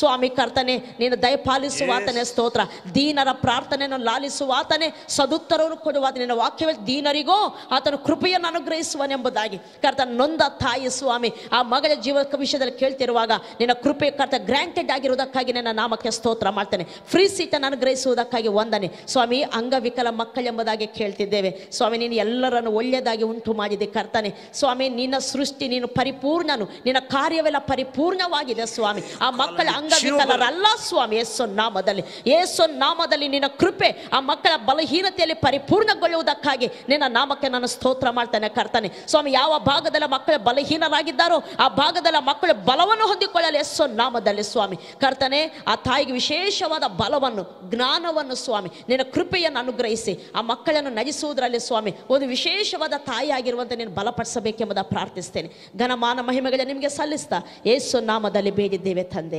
ಕರ್ತನೆ ನೀನು ದಯಪಾಲಿಸುವ ಆತನೇ ಸ್ತೋತ್ರ ದೀನರ ಪ್ರಾರ್ಥನೆಯನ್ನು ಲಾಲಿಸುವ ಆತನೇ ಸದುತ್ತರವನ್ನು ಕೊಡುವ ಆತ ನಿನ್ನ ವಾಕ್ಯವೇ ದೀನರಿಗೂ ಆತನ ಕೃಪೆಯನ್ನು ಅನುಗ್ರಹಿಸುವನೆಂಬುದಾಗಿ ಕರ್ತನ ನೊಂದ ತಾಯಿ ಸ್ವಾಮಿ ಆ ಮಗಳ ಜೀವ ವಿಷಯದಲ್ಲಿ ಕೇಳ್ತಿರುವಾಗ ನಿನ್ನ ಕೃಪೆ ಕರ್ತ ಗ್ರಾಂಟೆಡ್ ಆಗಿರುವುದಕ್ಕಾಗಿ ನನ್ನ ನಾಮಕ್ಕೆ ಸ್ತೋತ್ರ ಮಾಡ್ತೇನೆ ಫ್ರೀ ಸೀಟನ್ನು ಅನುಗ್ರಹಿಸುವುದಕ್ಕಾಗಿ ವಂದನೆ ಸ್ವಾಮಿ ಅಂಗವಿಕಲ ಮಕ್ಕಳೆಂಬುದಾಗಿ ಕೇಳ್ತಿದ್ದೇವೆ ಸ್ವಾಮಿ ನೀನು ಎಲ್ಲರನ್ನು ಒಳ್ಳೆಯದಾಗಿ ಉಂಟು ಮಾಡಿದೆ ಕರ್ತನೆ ಸ್ವಾಮಿ ನಿನ್ನ ಸೃಷ್ಟಿ ನೀನು ಪರಿಪೂರ್ಣನು ನಿನ್ನ ಕಾರ್ಯವೆಲ್ಲ ಪರಿಪೂರ್ಣವಾಗಿದೆ ಸ್ವಾಮಿ ಆ ಮಕ್ಕಳ ಅಂಗವಿಕಲರಲ್ಲ ಸ್ವಾಮಿ ಯೇಸು ನಾಮದಲ್ಲಿ ಯೇಸು ನಾಮದಲ್ಲಿ ನಿನ್ನ ಕೃಪೆ ಆ ಮಕ್ಕಳ ಬಲಹೀನತೆಯಲ್ಲಿ ಪರಿಪೂರ್ಣಗೊಳ್ಳುವುದಕ್ಕಾಗಿ ನಿನ್ನ ನಾಮಕ್ಕೆ ನಾನು ಸ್ತೋತ್ರ ಮಾಡ್ತೇನೆ ಕರ್ತನೆ ಸ್ವಾಮಿ ಯಾವ ಭಾಗದಲ್ಲಿ ಮಕ್ಕಳು ಬಲಹೀನರಾಗಿದ್ದಾರೋ ಆ ಭಾಗದಲ್ಲಿ ಮಕ್ಕಳು ಬಲವನ್ನು ಹೊಂದಿಕೊಳ್ಳಲು ಯೇಸು ನಾಮದಲ್ಲಿ ಸ್ವಾಮಿ ಕರ್ತನೆ ಆ ತಾಯಿಗೆ ವಿಶೇಷವಾದ ಬಲವನ್ನು ಜ್ಞಾನವನ್ನು ಸ್ವಾಮಿ ನಿನ್ನ ಕೃಪೆಯನ್ನು ಅನುಗ್ರಹಿಸಿ ಆ ಮಕ್ಕಳನ್ನು ನಜಿಸುವುದರಲ್ಲಿ ಸ್ವಾಮಿ ಒಂದು ವಿಶೇಷವಾದ ತಾಯಿ ಆಗಿರುವಂತೆ ನೀನು ಬಲಪಡಿಸಬೇಕೆಂಬುದ ಪ್ರಾರ್ಥಿಸ್ತೇನೆ ಘನಮಾನ ಮಹಿಮೆಗಳ ನಿಮಗೆ ಸಲ್ಲಿಸ್ತಾ ಯೇಸು ನಾಮದಲ್ಲಿ ಬೇಡಿದ್ದೇವೆ ತಂದೆ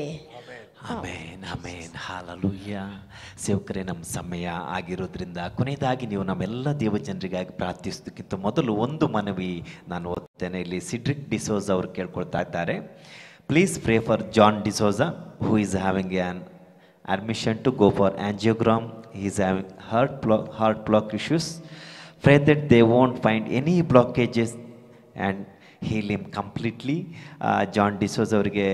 ಆಮೇನ್ ಆಮೇನ್ ಹಾಲಲುಯ್ಯ ಸೇವಕರೇ ನಮ್ಮ ಸಮಯ ಆಗಿರೋದ್ರಿಂದ ಕೊನೆಯದಾಗಿ ನೀವು ನಮ್ಮೆಲ್ಲ ದೇವಜನರಿಗಾಗಿ ಪ್ರಾರ್ಥಿಸೋದಕ್ಕಿಂತ ಮೊದಲು ಒಂದು ಮನವಿ ನಾನು ಓದ್ತೇನೆ ಇಲ್ಲಿ ಸಿಡ್ರಿಕ್ ಡಿಸೋಜ್ ಅವರು ಕೇಳ್ಕೊಳ್ತಾ ಇದ್ದಾರೆ please pray for John D'Souza who is having an admission to go for angiogram. He's having heart block, heart block issues. Pray that they won't find any blockages and heal him completely. John D'Souza ಅವರಿಗೆ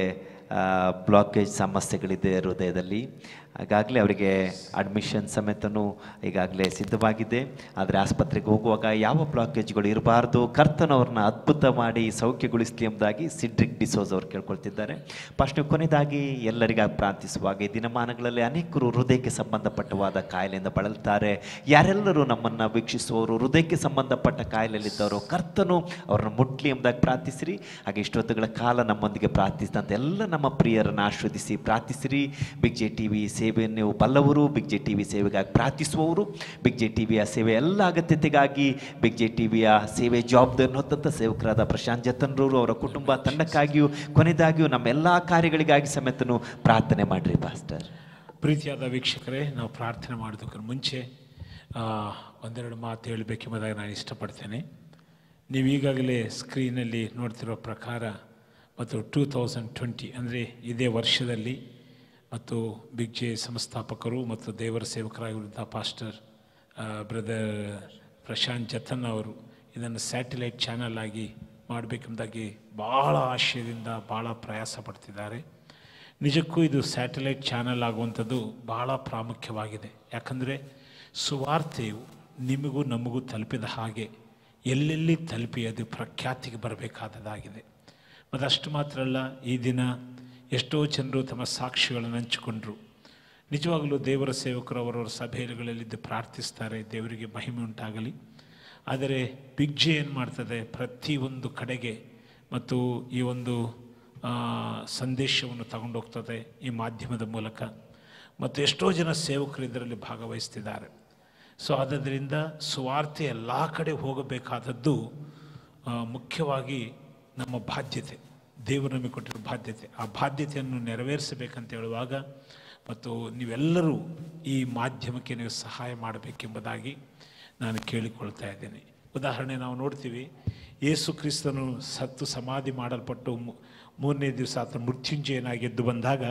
ಬ್ಲಾಕೇಜ್ ಸಮಸ್ಯೆಗಳಿದೆ ಹೃದಯದಲ್ಲಿ ಈಗಾಗಲೇ ಅವರಿಗೆ ಅಡ್ಮಿಷನ್ ಸಮೇತನೂ ಈಗಾಗಲೇ ಸಿದ್ಧವಾಗಿದೆ ಆದರೆ ಆಸ್ಪತ್ರೆಗೆ ಹೋಗುವಾಗ ಯಾವ ಬ್ಲಾಕೇಜ್ಗಳು ಇರಬಾರ್ದು ಕರ್ತನವ್ರನ್ನ ಅದ್ಭುತ ಮಾಡಿ ಸೌಖ್ಯಗೊಳಿಸಲಿ ಎಂಬುದಾಗಿ ಸಿಡ್ರಿಕ್ ಡಿಸೋಸ್ ಅವರು ಕೇಳ್ಕೊಳ್ತಿದ್ದಾರೆ ಫಸ್ಟ್ ಕೊನೆಯದಾಗಿ ಎಲ್ಲರಿಗಾಗಿ ಪ್ರಾರ್ಥಿಸುವಾಗ ಈ ದಿನಮಾನಗಳಲ್ಲಿ ಅನೇಕರು ಹೃದಯಕ್ಕೆ ಸಂಬಂಧಪಟ್ಟವಾದ ಕಾಯಿಲೆಯಿಂದ ಬಳಲ್ತಾರೆ ಯಾರೆಲ್ಲರೂ ನಮ್ಮನ್ನು ವೀಕ್ಷಿಸುವವರು ಹೃದಯಕ್ಕೆ ಸಂಬಂಧಪಟ್ಟ ಕಾಯಿಲೆಯಲ್ಲಿದ್ದವರು ಕರ್ತನು ಅವ್ರನ್ನ ಮುಟ್ಲಿ ಎಂಬುದಾಗಿ ಪ್ರಾರ್ಥಿಸಿರಿ ಹಾಗೆ ಇಷ್ಟೊತ್ತುಗಳ ಕಾಲ ನಮ್ಮೊಂದಿಗೆ ಪ್ರಾರ್ಥಿಸಿದಂತೆ ಎಲ್ಲ ನಮ್ಮ ಪ್ರಿಯರನ್ನು ಆಶ್ರದಿಸಿ ಪ್ರಾರ್ಥಿಸಿರಿ ಬಿಗ್ ಜೆ ಟಿ ವಿ ಸೇವೆಯನ್ನು ನೀವು ಬಲ್ಲವರು ಬಿಗ್ ಜೆ ಟಿ ವಿ ಸೇವೆಗಾಗಿ ಪ್ರಾರ್ಥಿಸುವವರು ಬಿಗ್ ಜೆ ಟಿ ವಿಯ ಸೇವೆ ಎಲ್ಲ ಅಗತ್ಯತೆಗಾಗಿ ಬಿಗ್ ಜೆ ಟಿ ವಿಯ ಸೇವೆ ಜವಾಬ್ದಾರಿಯನ್ನು ಹೊತ್ತಂಥ ಸೇವಕರಾದ ಪ್ರಶಾಂತ್ ಜತನ್ರವರು ಅವರ ಕುಟುಂಬ ತಂಡಕ್ಕಾಗಿಯೂ ಕೊನೆಯದಾಗಿಯೂ ನಮ್ಮ ಎಲ್ಲ ಕಾರ್ಯಗಳಿಗಾಗಿ ಸಮೇತನು ಪ್ರಾರ್ಥನೆ ಮಾಡಿರಿ ಪಾಸ್ಟರ್ ಪ್ರೀತಿಯಾದ ವೀಕ್ಷಕರೇ ನಾವು ಪ್ರಾರ್ಥನೆ ಮಾಡೋದಕ್ಕೆ ಮುಂಚೆ ಆ, ಒಂದೆರಡು ಮಾತು ಹೇಳಬೇಕೆಂಬುದಾಗಿ ನಾನು ಇಷ್ಟಪಡ್ತೇನೆ ನೀವು ಈಗಾಗಲೇ ಸ್ಕ್ರೀನಲ್ಲಿ ನೋಡ್ತಿರೋ ಪ್ರಕಾರ ಮತ್ತು ಟೂ ತೌಸಂಡ್ ಟ್ವೆಂಟಿ ಅಂದರೆ ಇದೇ ವರ್ಷದಲ್ಲಿ ಮತ್ತು ಬಿಗ್ ಜೆ ಸಂಸ್ಥಾಪಕರು ಮತ್ತು ದೇವರ ಸೇವಕರಾಗಿರುವಂಥ ಪಾಸ್ಟರ್ ಬ್ರದರ್ ಪ್ರಶಾಂತ್ ಜತನ್ ಅವರು ಇದನ್ನು ಸ್ಯಾಟಲೈಟ್ ಚಾನಲ್ ಆಗಿ ಮಾಡಬೇಕೆಂಬುದಾಗಿ ಭಾಳ ಆಶಯದಿಂದ ಭಾಳ ಪ್ರಯಾಸ ಪಡ್ತಿದ್ದಾರೆ ನಿಜಕ್ಕೂ ಇದು ಸ್ಯಾಟಲೈಟ್ ಚಾನಲ್ ಆಗುವಂಥದ್ದು ಭಾಳ ಪ್ರಾಮುಖ್ಯವಾಗಿದೆ ಯಾಕಂದರೆ ಸುವಾರ್ತೆಯು ನಿಮಗೂ ನಮಗೂ ತಲುಪಿದ ಹಾಗೆ ಎಲ್ಲೆಲ್ಲಿ ತಲುಪಿ ಅದು ಪ್ರಖ್ಯಾತಿಗೆ ಬರಬೇಕಾದದ್ದಾಗಿದೆ ಮತ್ತು ಅಷ್ಟು ಮಾತ್ರ ಅಲ್ಲ ಈ ದಿನ ಎಷ್ಟೋ ಜನರು ತಮ್ಮ ಸಾಕ್ಷಿಗಳನ್ನು ಹಂಚಿಕೊಂಡ್ರು ನಿಜವಾಗಲೂ ದೇವರ ಸೇವಕರು ಅವರವರ ಸಭೆಗಳಲ್ಲಿದ್ದು ಪ್ರಾರ್ಥಿಸ್ತಾರೆ ದೇವರಿಗೆ ಮಹಿಮೆ ಉಂಟಾಗಲಿ ಆದರೆ ಬಿಗ್ ಜೆ ಏನು ಮಾಡ್ತದೆ ಪ್ರತಿಯೊಂದು ಕಡೆಗೆ ಮತ್ತು ಈ ಒಂದು ಆ, ಸಂದೇಶವನ್ನು ತಗೊಂಡೋಗ್ತದೆ ಈ ಮಾಧ್ಯಮದ ಮೂಲಕ ಮತ್ತು ಎಷ್ಟೋ ಜನ ಸೇವಕರು ಇದರಲ್ಲಿ ಭಾಗವಹಿಸ್ತಿದ್ದಾರೆ ಸೊ ಆದ್ದರಿಂದ ಸುವಾರ್ತೆ ಎಲ್ಲ ಕಡೆ ಹೋಗಬೇಕಾದದ್ದು ಆ, ಮುಖ್ಯವಾಗಿ ನಮ್ಮ ಬಾಧ್ಯತೆ ದೇವರು ನಮಗೆ ಕೊಟ್ಟಿರೋ ಬಾಧ್ಯತೆ ಆ ಬಾಧ್ಯತೆಯನ್ನು ನೆರವೇರಿಸಬೇಕಂತ ಹೇಳುವಾಗ ಮತ್ತು ನೀವೆಲ್ಲರೂ ಈ ಮಾಧ್ಯಮಕ್ಕೆ ನೀವು ಸಹಾಯ ಮಾಡಬೇಕೆಂಬುದಾಗಿ ನಾನು ಕೇಳಿಕೊಳ್ತಾ ಇದ್ದೇನೆ ಉದಾಹರಣೆ ನಾವು ನೋಡ್ತೀವಿ ಯೇಸು ಕ್ರಿಸ್ತನು ಸತ್ತು ಸಮಾಧಿ ಮಾಡಲ್ಪಟ್ಟು ಮೂ- ಮೂರನೇ ದಿವಸ ಆತ ಮೃತ್ಯುಂಜಯನಾಗಿ ಎದ್ದು ಬಂದಾಗ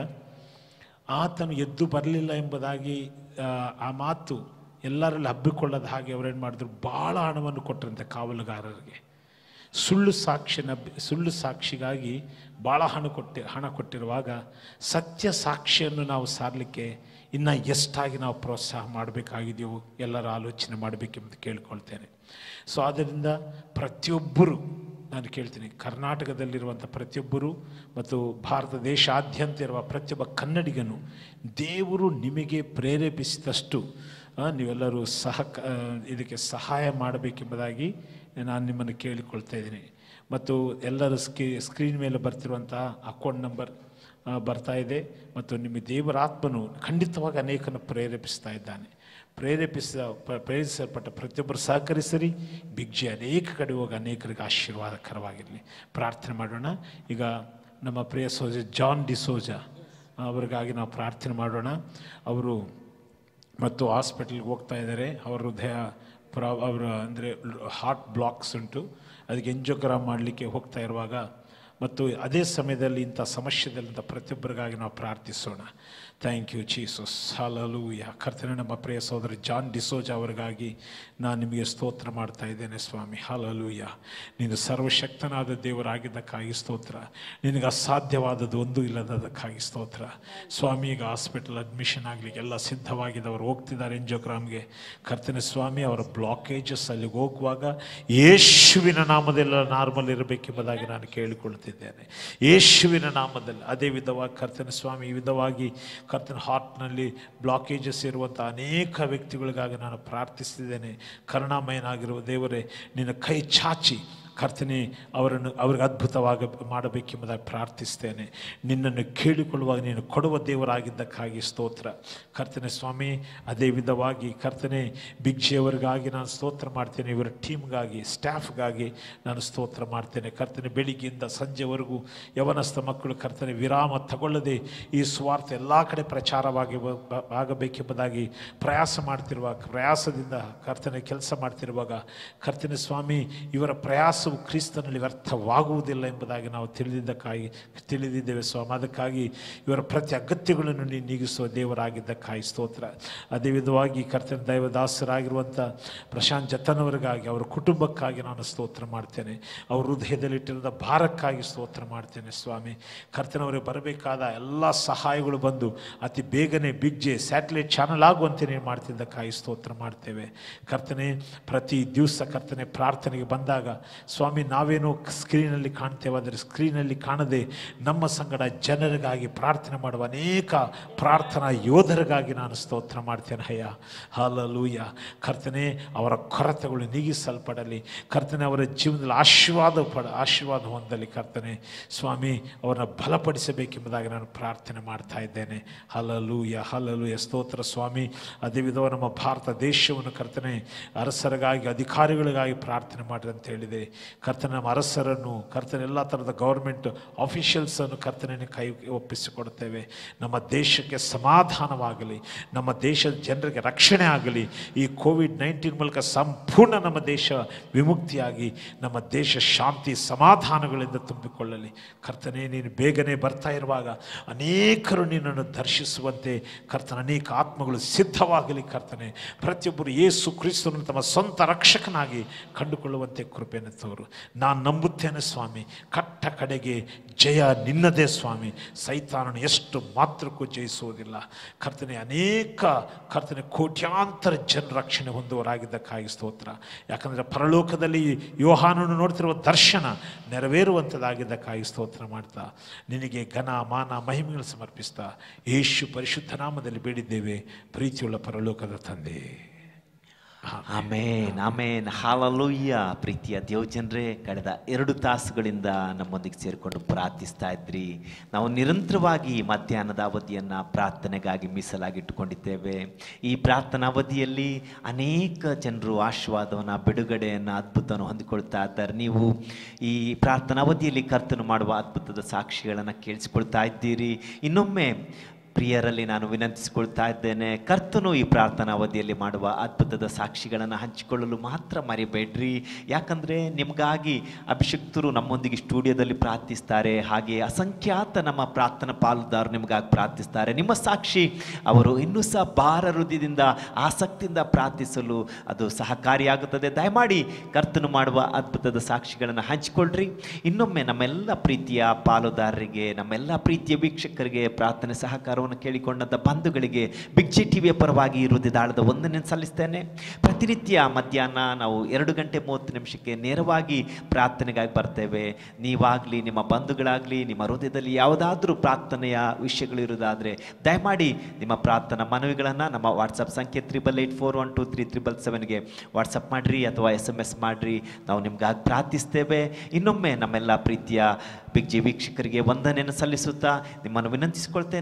ಆತನು ಎದ್ದು ಬರಲಿಲ್ಲ ಎಂಬುದಾಗಿ ಆ, ಆ ಮಾತು ಎಲ್ಲರಲ್ಲಿ ಹಬ್ಬಿಕೊಳ್ಳದ ಹಾಗೆ ಅವರೇನು ಮಾಡಿದ್ರು ಭಾಳ ಹಣವನ್ನು ಕೊಟ್ಟರಂತೆ ಕಾವಲುಗಾರರಿಗೆ ಸುಳ್ಳು ಸಾಕ್ಷಿನ ಸುಳ್ಳು ಸಾಕ್ಷಿಗಾಗಿ ಭಾಳ ಹಣ ಕೊಟ್ಟಿ ಹಣ ಕೊಟ್ಟಿರುವಾಗ ಸತ್ಯ ಸಾಕ್ಷಿಯನ್ನು ನಾವು ಸಾರಲಿಕ್ಕೆ ಇನ್ನು ಎಷ್ಟಾಗಿ ನಾವು ಪ್ರೋತ್ಸಾಹ ಮಾಡಬೇಕಾಗಿದೆಯೋ ಎಲ್ಲರ ಆಲೋಚನೆ ಮಾಡಬೇಕೆಂಬುದು ಕೇಳ್ಕೊಳ್ತೇನೆ ಸೊ ಆದ್ದರಿಂದ ಪ್ರತಿಯೊಬ್ಬರು ನಾನು ಕೇಳ್ತೀನಿ ಕರ್ನಾಟಕದಲ್ಲಿರುವಂಥ ಪ್ರತಿಯೊಬ್ಬರು ಮತ್ತು ಭಾರತ ದೇಶಾದ್ಯಂತ ಇರುವ ಪ್ರತಿಯೊಬ್ಬ ಕನ್ನಡಿಗನು ದೇವರು ನಿಮಗೆ ಪ್ರೇರೇಪಿಸಿದಷ್ಟು ಆ, ನೀವೆಲ್ಲರೂ ಸಹ ಆ, ಇದಕ್ಕೆ ಸಹಾಯ ಮಾಡಬೇಕೆಂಬುದಾಗಿ ನಾನು ನಿಮ್ಮನ್ನು ಕೇಳಿಕೊಳ್ತಾ ಇದ್ದೀನಿ ಮತ್ತು ಎಲ್ಲರ ಸ್ಕಿ ಸ್ಕ್ರೀನ್ ಮೇಲೆ ಬರ್ತಿರುವಂತಹ ಅಕೌಂಟ್ ನಂಬರ್ ಆ, ಬರ್ತಾ ಇದೆ ಮತ್ತು ನಿಮ್ಮ ದೇವರ ಆತ್ಮನು ಖಂಡಿತವಾಗಿ ಅನೇಕನ ಪ್ರೇರೇಪಿಸ್ತಾ ಇದ್ದಾನೆ ಪ್ರೇರೇಪಿಸಿದ ಪ- ಪ್ರೇರಿಸಲ್ಪಟ್ಟ ಪ್ರತಿಯೊಬ್ಬರು ಸಹಕರಿಸಿರಿ ಬಿಗ್ಜಿ ಅನೇಕ ಕಡೆ ಹೋಗಿ ಅನೇಕರಿಗೆ ಆಶೀರ್ವಾದಕರವಾಗಿರಲಿ ಪ್ರಾರ್ಥನೆ ಮಾಡೋಣ ಈಗ ನಮ್ಮ ಪ್ರಿಯ ಸೋಜ ಜಾನ್ ಡಿಸೋಜ ಅವರಿಗಾಗಿ ನಾವು ಪ್ರಾರ್ಥನೆ ಮಾಡೋಣ ಅವರು ಮತ್ತು ಹಾಸ್ಪಿಟಲ್ಗೆ ಹೋಗ್ತಾ ಇದ್ದಾರೆ ಅವರ ಹೃದಯ ಪ್ರಾ ಅವರ ಅಂದರೆ ಹಾರ್ಟ್ ಬ್ಲಾಕ್ಸ್ ಉಂಟು ಅದಕ್ಕೆ ಎಂಜೋಗ್ರಾಮ್ ಮಾಡಲಿಕ್ಕೆ ಹೋಗ್ತಾ ಇರುವಾಗ ಮತ್ತು ಅದೇ ಸಮಯದಲ್ಲಿ ಇಂಥ ಸಮಸ್ಯೆದಲ್ಲಿಂದ ಪ್ರತಿಯೊಬ್ಬರಿಗಾಗಿ ನಾವು ಪ್ರಾರ್ಥಿಸೋಣ ಥ್ಯಾಂಕ್ ಯು ಜೀಸಸ್ ಹಾಲಲೂಯ ಕರ್ತನೆ ನಮ್ಮ ಪ್ರಿಯ ಸಹೋದರ ಜಾನ್ ಡಿಸೋಜ ಅವರಿಗಾಗಿ ನಾನು ನಿಮಗೆ ಸ್ತೋತ್ರ ಮಾಡ್ತಾ ಇದ್ದೇನೆ ಸ್ವಾಮಿ ಹಾಲಲೂಯ ನೀನು ಸರ್ವಶಕ್ತನಾದ ದೇವರಾಗಿದ್ದಕ್ಕಾಗಿ ಸ್ತೋತ್ರ ನಿನಗೆ ಅಸಾಧ್ಯವಾದದ್ದು ಒಂದು ಇಲ್ಲದಕ್ಕಾಗಿ ಸ್ತೋತ್ರ ಸ್ವಾಮಿ ಈಗ ಹಾಸ್ಪಿಟಲ್ ಅಡ್ಮಿಷನ್ ಆಗಲಿಕ್ಕೆ ಎಲ್ಲ ಸಿದ್ಧವಾಗಿದ್ದವರು ಹೋಗ್ತಿದ್ದಾರೆ ಎಂಜೋಗ್ರಾಮ್ಗೆ ಕರ್ತನೆ ಸ್ವಾಮಿ ಅವರ ಬ್ಲಾಕೇಜಸ್ ಅಲ್ಲಿಗೆ ಹೋಗುವಾಗ ಯೇಸುವಿನ ನಾಮದೆಲ್ಲ ನಾರ್ಮಲ್ ಇರಬೇಕೆಂಬುದಾಗಿ ನಾನು ಕೇಳಿಕೊಳ್ತಿದ್ದೇನೆ ಯೇಸುವಿನ ನಾಮದಲ್ಲಿ ಅದೇ ವಿಧವಾಗಿ ಕರ್ತನ ಸ್ವಾಮಿ ಈ ವಿಧವಾಗಿ ಕರ್ತನ ಹಾರ್ಟ್ನಲ್ಲಿ ಬ್ಲಾಕೇಜಸ್ ಇರುವಂಥ ಅನೇಕ ವ್ಯಕ್ತಿಗಳಿಗಾಗಿ ನಾನು ಪ್ರಾರ್ಥಿಸ್ತಿದ್ದೇನೆ ಕರುಣಾಮಯನಾಗಿರುವ ದೇವರೇ ನಿನ್ನ ಕೈ ಚಾಚಿ ಕರ್ತನೆ ಅವರನ್ನು ಅವ್ರಿಗೆ ಅದ್ಭುತವಾಗ ಮಾಡಬೇಕೆಂಬುದಾಗಿ ಪ್ರಾರ್ಥಿಸ್ತೇನೆ ನಿನ್ನನ್ನು ಕೇಳಿಕೊಳ್ಳುವಾಗ ನೀನು ಕೊಡುವ ದೇವರಾಗಿದ್ದಕ್ಕಾಗಿ ಸ್ತೋತ್ರ ಕರ್ತನೆ ಸ್ವಾಮಿ ಅದೇ ವಿಧವಾಗಿ ಕರ್ತನೆ ಭಿಕ್ಷೆಯವರಿಗಾಗಿ ನಾನು ಸ್ತೋತ್ರ ಮಾಡ್ತೇನೆ ಇವರ ಟೀಮ್ಗಾಗಿ ಸ್ಟಾಫ್ಗಾಗಿ ನಾನು ಸ್ತೋತ್ರ ಮಾಡ್ತೇನೆ ಕರ್ತನೆ ಬೆಳಿಗ್ಗೆಯಿಂದ ಸಂಜೆವರೆಗೂ ಯವನಸ್ಥ ಮಕ್ಕಳು ಕರ್ತನೆ ವಿರಾಮ ತಗೊಳ್ಳದೆ ಈ ಸ್ವಾರ್ಥ ಎಲ್ಲ ಕಡೆ ಪ್ರಚಾರವಾಗಿ ಬ- ಬ- ಆಗಬೇಕೆಂಬುದಾಗಿ ಪ್ರಯಾಸ ಮಾಡ್ತಿರುವಾಗ ಪ್ರಯಾಸದಿಂದ ಕರ್ತನೆ ಕೆಲಸ ಮಾಡ್ತಿರುವಾಗ ಕರ್ತನೆ ಸ್ವಾಮಿ ಇವರ ಪ್ರಯಾಸವು ಕ್ರಿಸ್ತನಲ್ಲಿ ವ್ಯರ್ಥವಾಗುವುದಿಲ್ಲ ಎಂಬುದಾಗಿ ನಾವು ತಿಳಿದಿದ್ದಕ್ಕಾಗಿ ತಿಳಿದಿದ್ದೇವೆ ಸ್ವಾಮಿ ಅದಕ್ಕಾಗಿ ಇವರ ಪ್ರತಿ ಅಗತ್ಯಗಳನ್ನು ನೀನು ನೀಗಿಸುವ ದೇವರಾಗಿದ್ದಕ್ಕಾಗಿ ಸ್ತೋತ್ರ ಅದೇ ವಿಧವಾಗಿ ಕರ್ತನ ದೈವದಾಸರಾಗಿರುವಂಥ ಪ್ರಶಾಂತ್ ಜತನವರಿಗಾಗಿ ಅವರ ಕುಟುಂಬಕ್ಕಾಗಿ ನಾನು ಸ್ತೋತ್ರ ಮಾಡ್ತೇನೆ ಅವ್ರ ಹೃದಯದಲ್ಲಿಟ್ಟಿರುವ ಭಾರಕ್ಕಾಗಿ ಸ್ತೋತ್ರ ಮಾಡ್ತೇನೆ ಸ್ವಾಮಿ ಕರ್ತನವರಿಗೆ ಬರಬೇಕಾದ ಎಲ್ಲ ಸಹಾಯಗಳು ಬಂದು ಅತಿ ಬೇಗನೆ ಬಿಗ್ ಜೆ ಸ್ಯಾಟಲೈಟ್ ಚಾನಲ್ ಆಗುವಂತೆ ನೀನು ಮಾಡ್ತಿದ್ದಕ್ಕಾಗಿ ಸ್ತೋತ್ರ ಮಾಡ್ತೇವೆ ಕರ್ತನೆ ಪ್ರತಿ ದಿವಸ ಕರ್ತನೆ ಪ್ರಾರ್ಥನೆಗೆ ಬಂದಾಗ ಸ್ವಾಮಿ ನಾವೇನೋ ಸ್ಕ್ರೀನಲ್ಲಿ ಕಾಣ್ತೇವೆ ಆದರೆ ಸ್ಕ್ರೀನಲ್ಲಿ ಕಾಣದೆ ನಮ್ಮ ಸಂಗಡ ಜನರಿಗಾಗಿ ಪ್ರಾರ್ಥನೆ ಮಾಡುವ ಅನೇಕ ಪ್ರಾರ್ಥನಾ ಯೋಧರಿಗಾಗಿ ನಾನು ಸ್ತೋತ್ರ ಮಾಡ್ತೇನೆ ಅಯ್ಯ ಹಾಲಲೂಯ ಕರ್ತನೆ ಅವರ ಕೊರತೆಗಳು ನೀಗಿಸಲ್ಪಡಲಿ ಕರ್ತನೆ ಅವರ ಜೀವನದಲ್ಲಿ ಆಶೀರ್ವಾದ ಪಡ ಆಶೀರ್ವಾದ ಹೊಂದಲಿ ಕರ್ತನೆ ಸ್ವಾಮಿ ಅವರನ್ನ ಬಲಪಡಿಸಬೇಕೆಂಬುದಾಗಿ ನಾನು ಪ್ರಾರ್ಥನೆ ಮಾಡ್ತಾ ಇದ್ದೇನೆ ಹಲಲೂಯ ಹಲಲೂಯ ಸ್ತೋತ್ರ ಸ್ವಾಮಿ ಅದೇ ವಿಧವ ನಮ್ಮ ಭಾರತ ದೇಶವನ್ನು ಕರ್ತನೆ ಅರಸರಿಗಾಗಿ ಅಧಿಕಾರಿಗಳಿಗಾಗಿ ಪ್ರಾರ್ಥನೆ ಮಾಡಿರಿ ಅಂತ ಹೇಳಿದೆ ಕರ್ತನೆ ನಮ್ಮ ಅರಸರನ್ನು ಕರ್ತನೆ ಎಲ್ಲ ಥರದ ಗೌರ್ಮೆಂಟ್ ಆಫೀಷಿಯಲ್ಸನ್ನು ಕರ್ತನೆ ಕೈ ಒಪ್ಪಿಸಿಕೊಡ್ತೇವೆ ನಮ್ಮ ದೇಶಕ್ಕೆ ಸಮಾಧಾನವಾಗಲಿ ನಮ್ಮ ದೇಶದ ಜನರಿಗೆ ರಕ್ಷಣೆ ಆಗಲಿ ಈ ಕೋವಿಡ್ ನೈನ್ಟೀನ್ ಮೂಲಕ ಸಂಪೂರ್ಣ ನಮ್ಮ ದೇಶ ವಿಮುಕ್ತಿಯಾಗಿ ನಮ್ಮ ದೇಶ ಶಾಂತಿ ಸಮಾಧಾನಗಳಿಂದ ತುಂಬಿಕೊಳ್ಳಲಿ ಕರ್ತನೆ ನೀನು ಬೇಗನೆ ಬರ್ತಾ ಇರುವಾಗ ಅನೇಕರು ನಿನ್ನನ್ನು ದರ್ಶಿಸುವಂತೆ ಕರ್ತನ ಅನೇಕ ಆತ್ಮಗಳು ಸಿದ್ಧವಾಗಲಿ ಕರ್ತನೆ ಪ್ರತಿಯೊಬ್ಬರು ಯೇಸು ಕ್ರಿಸ್ತನು ತಮ್ಮ ಸ್ವಂತ ರಕ್ಷಕನಾಗಿ ಕಂಡುಕೊಳ್ಳುವಂತೆ ಕೃಪೆಯನ್ನು ತೋರು ನಾನು ನಂಬುತ್ತೇನೆ ಸ್ವಾಮಿ ಕಟ್ಟ ಕಡೆಗೆ ಜಯ ನಿನ್ನದೇ ಸ್ವಾಮಿ ಸೈತಾನನು ಎಷ್ಟು ಮಾತ್ರಕ್ಕೂ ಜಯಿಸುವುದಿಲ್ಲ ಕರ್ತನೆ ಅನೇಕ ಕರ್ತನೆ ಕೋಟ್ಯಾಂತರ ಜನ ರಕ್ಷಣೆ ಹೊಂದುವರಾಗಿದ್ದಕ್ಕಾಗಿ ಸ್ತೋತ್ರ ಯಾಕಂದರೆ ಪರಲೋಕದಲ್ಲಿ ಯೋಹಾನನ್ನು ನೋಡ್ತಿರುವ ದರ್ಶನ ನೆರವೇರುವಂಥದ್ದಾಗಿದ್ದಕ್ಕಾಗಿ ಸ್ತೋತ್ರ ಮಾಡ್ತಾ ನಿನಗೆ ಘನ ಮಾನ ಮಹಿಮೆಗಳು ಸಮರ್ಪಿಸ್ತಾ ಯೇಸು ಪರಿಶುದ್ಧ ನಾಮದಲ್ಲಿ ಬೇಡಿದ್ದೇವೆ ಪ್ರೀತಿಯುಳ್ಳ ಪರಲೋಕದ ತಂದೆ ಆಮೇನ್ ಆಮೇನ್ ಹಾಲಲೂಯ್ಯ ಪ್ರೀತಿಯ ದೇವಜನರೇ ಕಳೆದ ಎರಡು ತಾಸುಗಳಿಂದ ನಮ್ಮೊಂದಿಗೆ ಸೇರಿಕೊಂಡು ಪ್ರಾರ್ಥಿಸ್ತಾ ಇದ್ರಿ ನಾವು ನಿರಂತರವಾಗಿ ಈ ಮಧ್ಯಾಹ್ನದ ಅವಧಿಯನ್ನು ಪ್ರಾರ್ಥನೆಗಾಗಿ ಮೀಸಲಾಗಿಟ್ಟುಕೊಂಡಿದ್ದೇವೆ ಈ ಪ್ರಾರ್ಥನಾ ಅವಧಿಯಲ್ಲಿ ಅನೇಕ ಜನರು ಆಶೀರ್ವಾದವನ್ನು ಬಿಡುಗಡೆಯನ್ನು ಅದ್ಭುತವನ್ನು ಹೊಂದಿಕೊಳ್ತಾ ಇದ್ದಾರೆ ನೀವು ಈ ಪ್ರಾರ್ಥನಾ ಅವಧಿಯಲ್ಲಿ ಕರ್ತನು ಮಾಡುವ ಅದ್ಭುತದ ಸಾಕ್ಷಿಗಳನ್ನು ಕೇಳಿಸ್ಕೊಳ್ತಾ ಇದ್ದೀರಿ ಇನ್ನೊಮ್ಮೆ ಪ್ರಿಯರಲ್ಲಿ ನಾನು ವಿನಂತಿಸಿಕೊಳ್ತಾ ಇದ್ದೇನೆ ಕರ್ತನು ಈ ಪ್ರಾರ್ಥನಾ ಅವಧಿಯಲ್ಲಿ ಮಾಡುವ ಅದ್ಭುತದ ಸಾಕ್ಷಿಗಳನ್ನು ಹಂಚಿಕೊಳ್ಳಲು ಮಾತ್ರ ಮರಿಬೇಡ್ರಿ ಯಾಕಂದರೆ ನಿಮಗಾಗಿ ಅಭಿಷಕ್ತರು ನಮ್ಮೊಂದಿಗೆ ಸ್ಟುಡಿಯೋದಲ್ಲಿ ಪ್ರಾರ್ಥಿಸ್ತಾರೆ ಹಾಗೆ ಅಸಂಖ್ಯಾತ ನಮ್ಮ ಪ್ರಾರ್ಥನಾ ಪಾಲುದಾರರು ನಿಮಗಾಗಿ ಪ್ರಾರ್ಥಿಸ್ತಾರೆ ನಿಮ್ಮ ಸಾಕ್ಷಿ ಅವರು ಇನ್ನೂ ಸಹ ಭಾರ ಹೃದಯದಿಂದ ಆಸಕ್ತಿಯಿಂದ ಪ್ರಾರ್ಥಿಸಲು ಅದು ಸಹಕಾರಿಯಾಗುತ್ತದೆ ದಯಮಾಡಿ ಕರ್ತನು ಮಾಡುವ ಅದ್ಭುತದ ಸಾಕ್ಷಿಗಳನ್ನು ಹಂಚಿಕೊಳ್ಳ್ರಿ ಇನ್ನೊಮ್ಮೆ ನಮ್ಮೆಲ್ಲ ಪ್ರೀತಿಯ ಪಾಲುದಾರರಿಗೆ ನಮ್ಮೆಲ್ಲ ಪ್ರೀತಿಯ ವೀಕ್ಷಕರಿಗೆ ಪ್ರಾರ್ಥನೆ ಸಹಕಾರವನ್ನು ಕೇಳಿಕೊಂಡಂಥ ಬಂಧುಗಳಿಗೆ ಬಿಗ್ ಜಿ ಟಿವಿಯ ಪರವಾಗಿ ಹೃದಯದಾಳದ ವಂದನೆ ಸಲ್ಲಿಸ್ತೇನೆ ಪ್ರತಿನಿತ್ಯ ಮಧ್ಯಾಹ್ನ ನಾವು ಎರಡು ಗಂಟೆ ಮೂವತ್ತು ನಿಮಿಷಕ್ಕೆ ನೇರವಾಗಿ ಪ್ರಾರ್ಥನೆಗಾಗಿ ಬರ್ತೇವೆ ನೀವಾಗಲಿ ನಿಮ್ಮ ಬಂಧುಗಳಾಗಲಿ ನಿಮ್ಮ ಹೃದಯದಲ್ಲಿ ಯಾವುದಾದ್ರೂ ಪ್ರಾರ್ಥನೆಯ ವಿಷಯಗಳು ಇರೋದಾದರೆ ದಯಮಾಡಿ ನಿಮ್ಮ ಪ್ರಾರ್ಥನಾ ಮನವಿಗಳನ್ನು ನಮ್ಮ ವಾಟ್ಸಪ್ ಸಂಖ್ಯೆ triple eight four one two three triple ಸೆವೆನ್ಗೆ ವಾಟ್ಸಪ್ ಮಾಡಿರಿ ಅಥವಾ ಎಸ್ ಎಮ್ ಎಸ್ ಮಾಡಿರಿ ನಾವು ನಿಮ್ಗಾಗಿ ಪ್ರಾರ್ಥಿಸ್ತೇವೆ ಇನ್ನೊಮ್ಮೆ ನಮ್ಮೆಲ್ಲ ಪ್ರೀತಿಯ ಬಿಗ್ ಜೆ ವೀಕ್ಷಕರಿಗೆ ವಂದನೆಯನ್ನು ಸಲ್ಲಿಸುತ್ತಾ ನಿಮ್ಮನ್ನು ವಿನಂತಿಸಿಕೊಳ್ತೇನೆ ಬಿಗ್ ಜೆ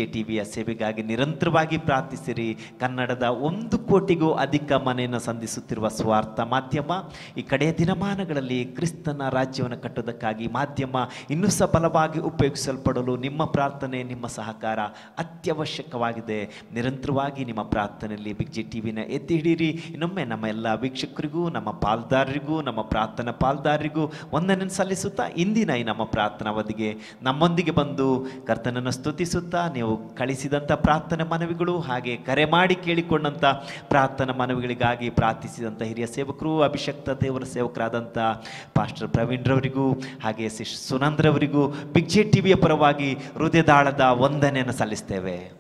ಟಿವಿಯ ಸೇವೆಗಾಗಿ ನಿರಂತರವಾಗಿ ಪ್ರಾರ್ಥಿಸಿರಿ ಕನ್ನಡದ ಒಂದು ಕೋಟಿಗೂ ಅಧಿಕ ಮನೆಯನ್ನು ಸಂಧಿಸುತ್ತಿರುವ ಸ್ವಾರ್ಥ ಮಾಧ್ಯಮ ಈ ಕಡೆಯ ದಿನಮಾನಗಳಲ್ಲಿ ಕ್ರಿಸ್ತನ ರಾಜ್ಯವನ್ನು ಕಟ್ಟುವುದಕ್ಕಾಗಿ ಮಾಧ್ಯಮ ಇನ್ನೂ ಸಹ ಬಲವಾಗಿ ಉಪಯೋಗಿಸಲ್ಪಡಲು ನಿಮ್ಮ ಪ್ರಾರ್ಥನೆ ನಿಮ್ಮ ಸಹಕಾರ ಅತ್ಯವಶ್ಯಕವಾಗಿದೆ ನಿರಂತರವಾಗಿ ನಿಮ್ಮ ಪ್ರಾರ್ಥನೆಯಲ್ಲಿ ಬಿಗ್ ಜಿ ಟಿವಿನ ಎತ್ತಿ ಹಿಡೀರಿ ಇನ್ನೊಮ್ಮೆ ನಮ್ಮ ಎಲ್ಲ ವೀಕ್ಷಕರಿಗೂ ನಮ್ಮ ಪಾಲ್ದಾರರಿಗೂ ನಮ್ಮ ಪ್ರಾರ್ಥನಾ ಪಾಲ್ದಾರರಿಗೂ ವಂದನೆ ಸಲ್ಲಿಸುತ್ತಾ ಇಂದಿನ ಈ ನಮ್ಮ ಪ್ರಾರ್ಥನಾ ಅವಧಿಗೆ ನಮ್ಮೊಂದಿಗೆ ಬಂದು ಕರ್ತನನ್ನು ಸ್ತುತಿಸುತ್ತಾ ನೀವು ಕಳಿಸಿದಂಥ ಪ್ರಾರ್ಥನೆ ಮನವಿಗಳು ಹಾಗೆ ಕರೆ ಮಾಡಿ ಕೇಳಿಕೊಂಡಂಥ ಪ್ರಾರ್ಥನಾ ಮನವಿಗಳಿಗಾಗಿ ಪ್ರಾರ್ಥಿಸಿದಂಥ ಹಿರಿಯ ಸೇವಕರು ಅಭಿಷಕ್ತ ದೇವರ ಸೇವಕರಾದಂಥ ಪಾಸ್ಟರ್ ಪ್ರವೀಣ್ರವರಿಗೂ ಹಾಗೆ ಸಿಶ್ ಸುನಂದ್ರವರಿಗೂ ಬಿಗ್ ಜೆ ಟಿವಿಯ ಪರವಾಗಿ ಹೃದಯದಾಳದ ವಂದನೆಯನ್ನು ಸಲ್ಲಿಸ್ತೇವೆ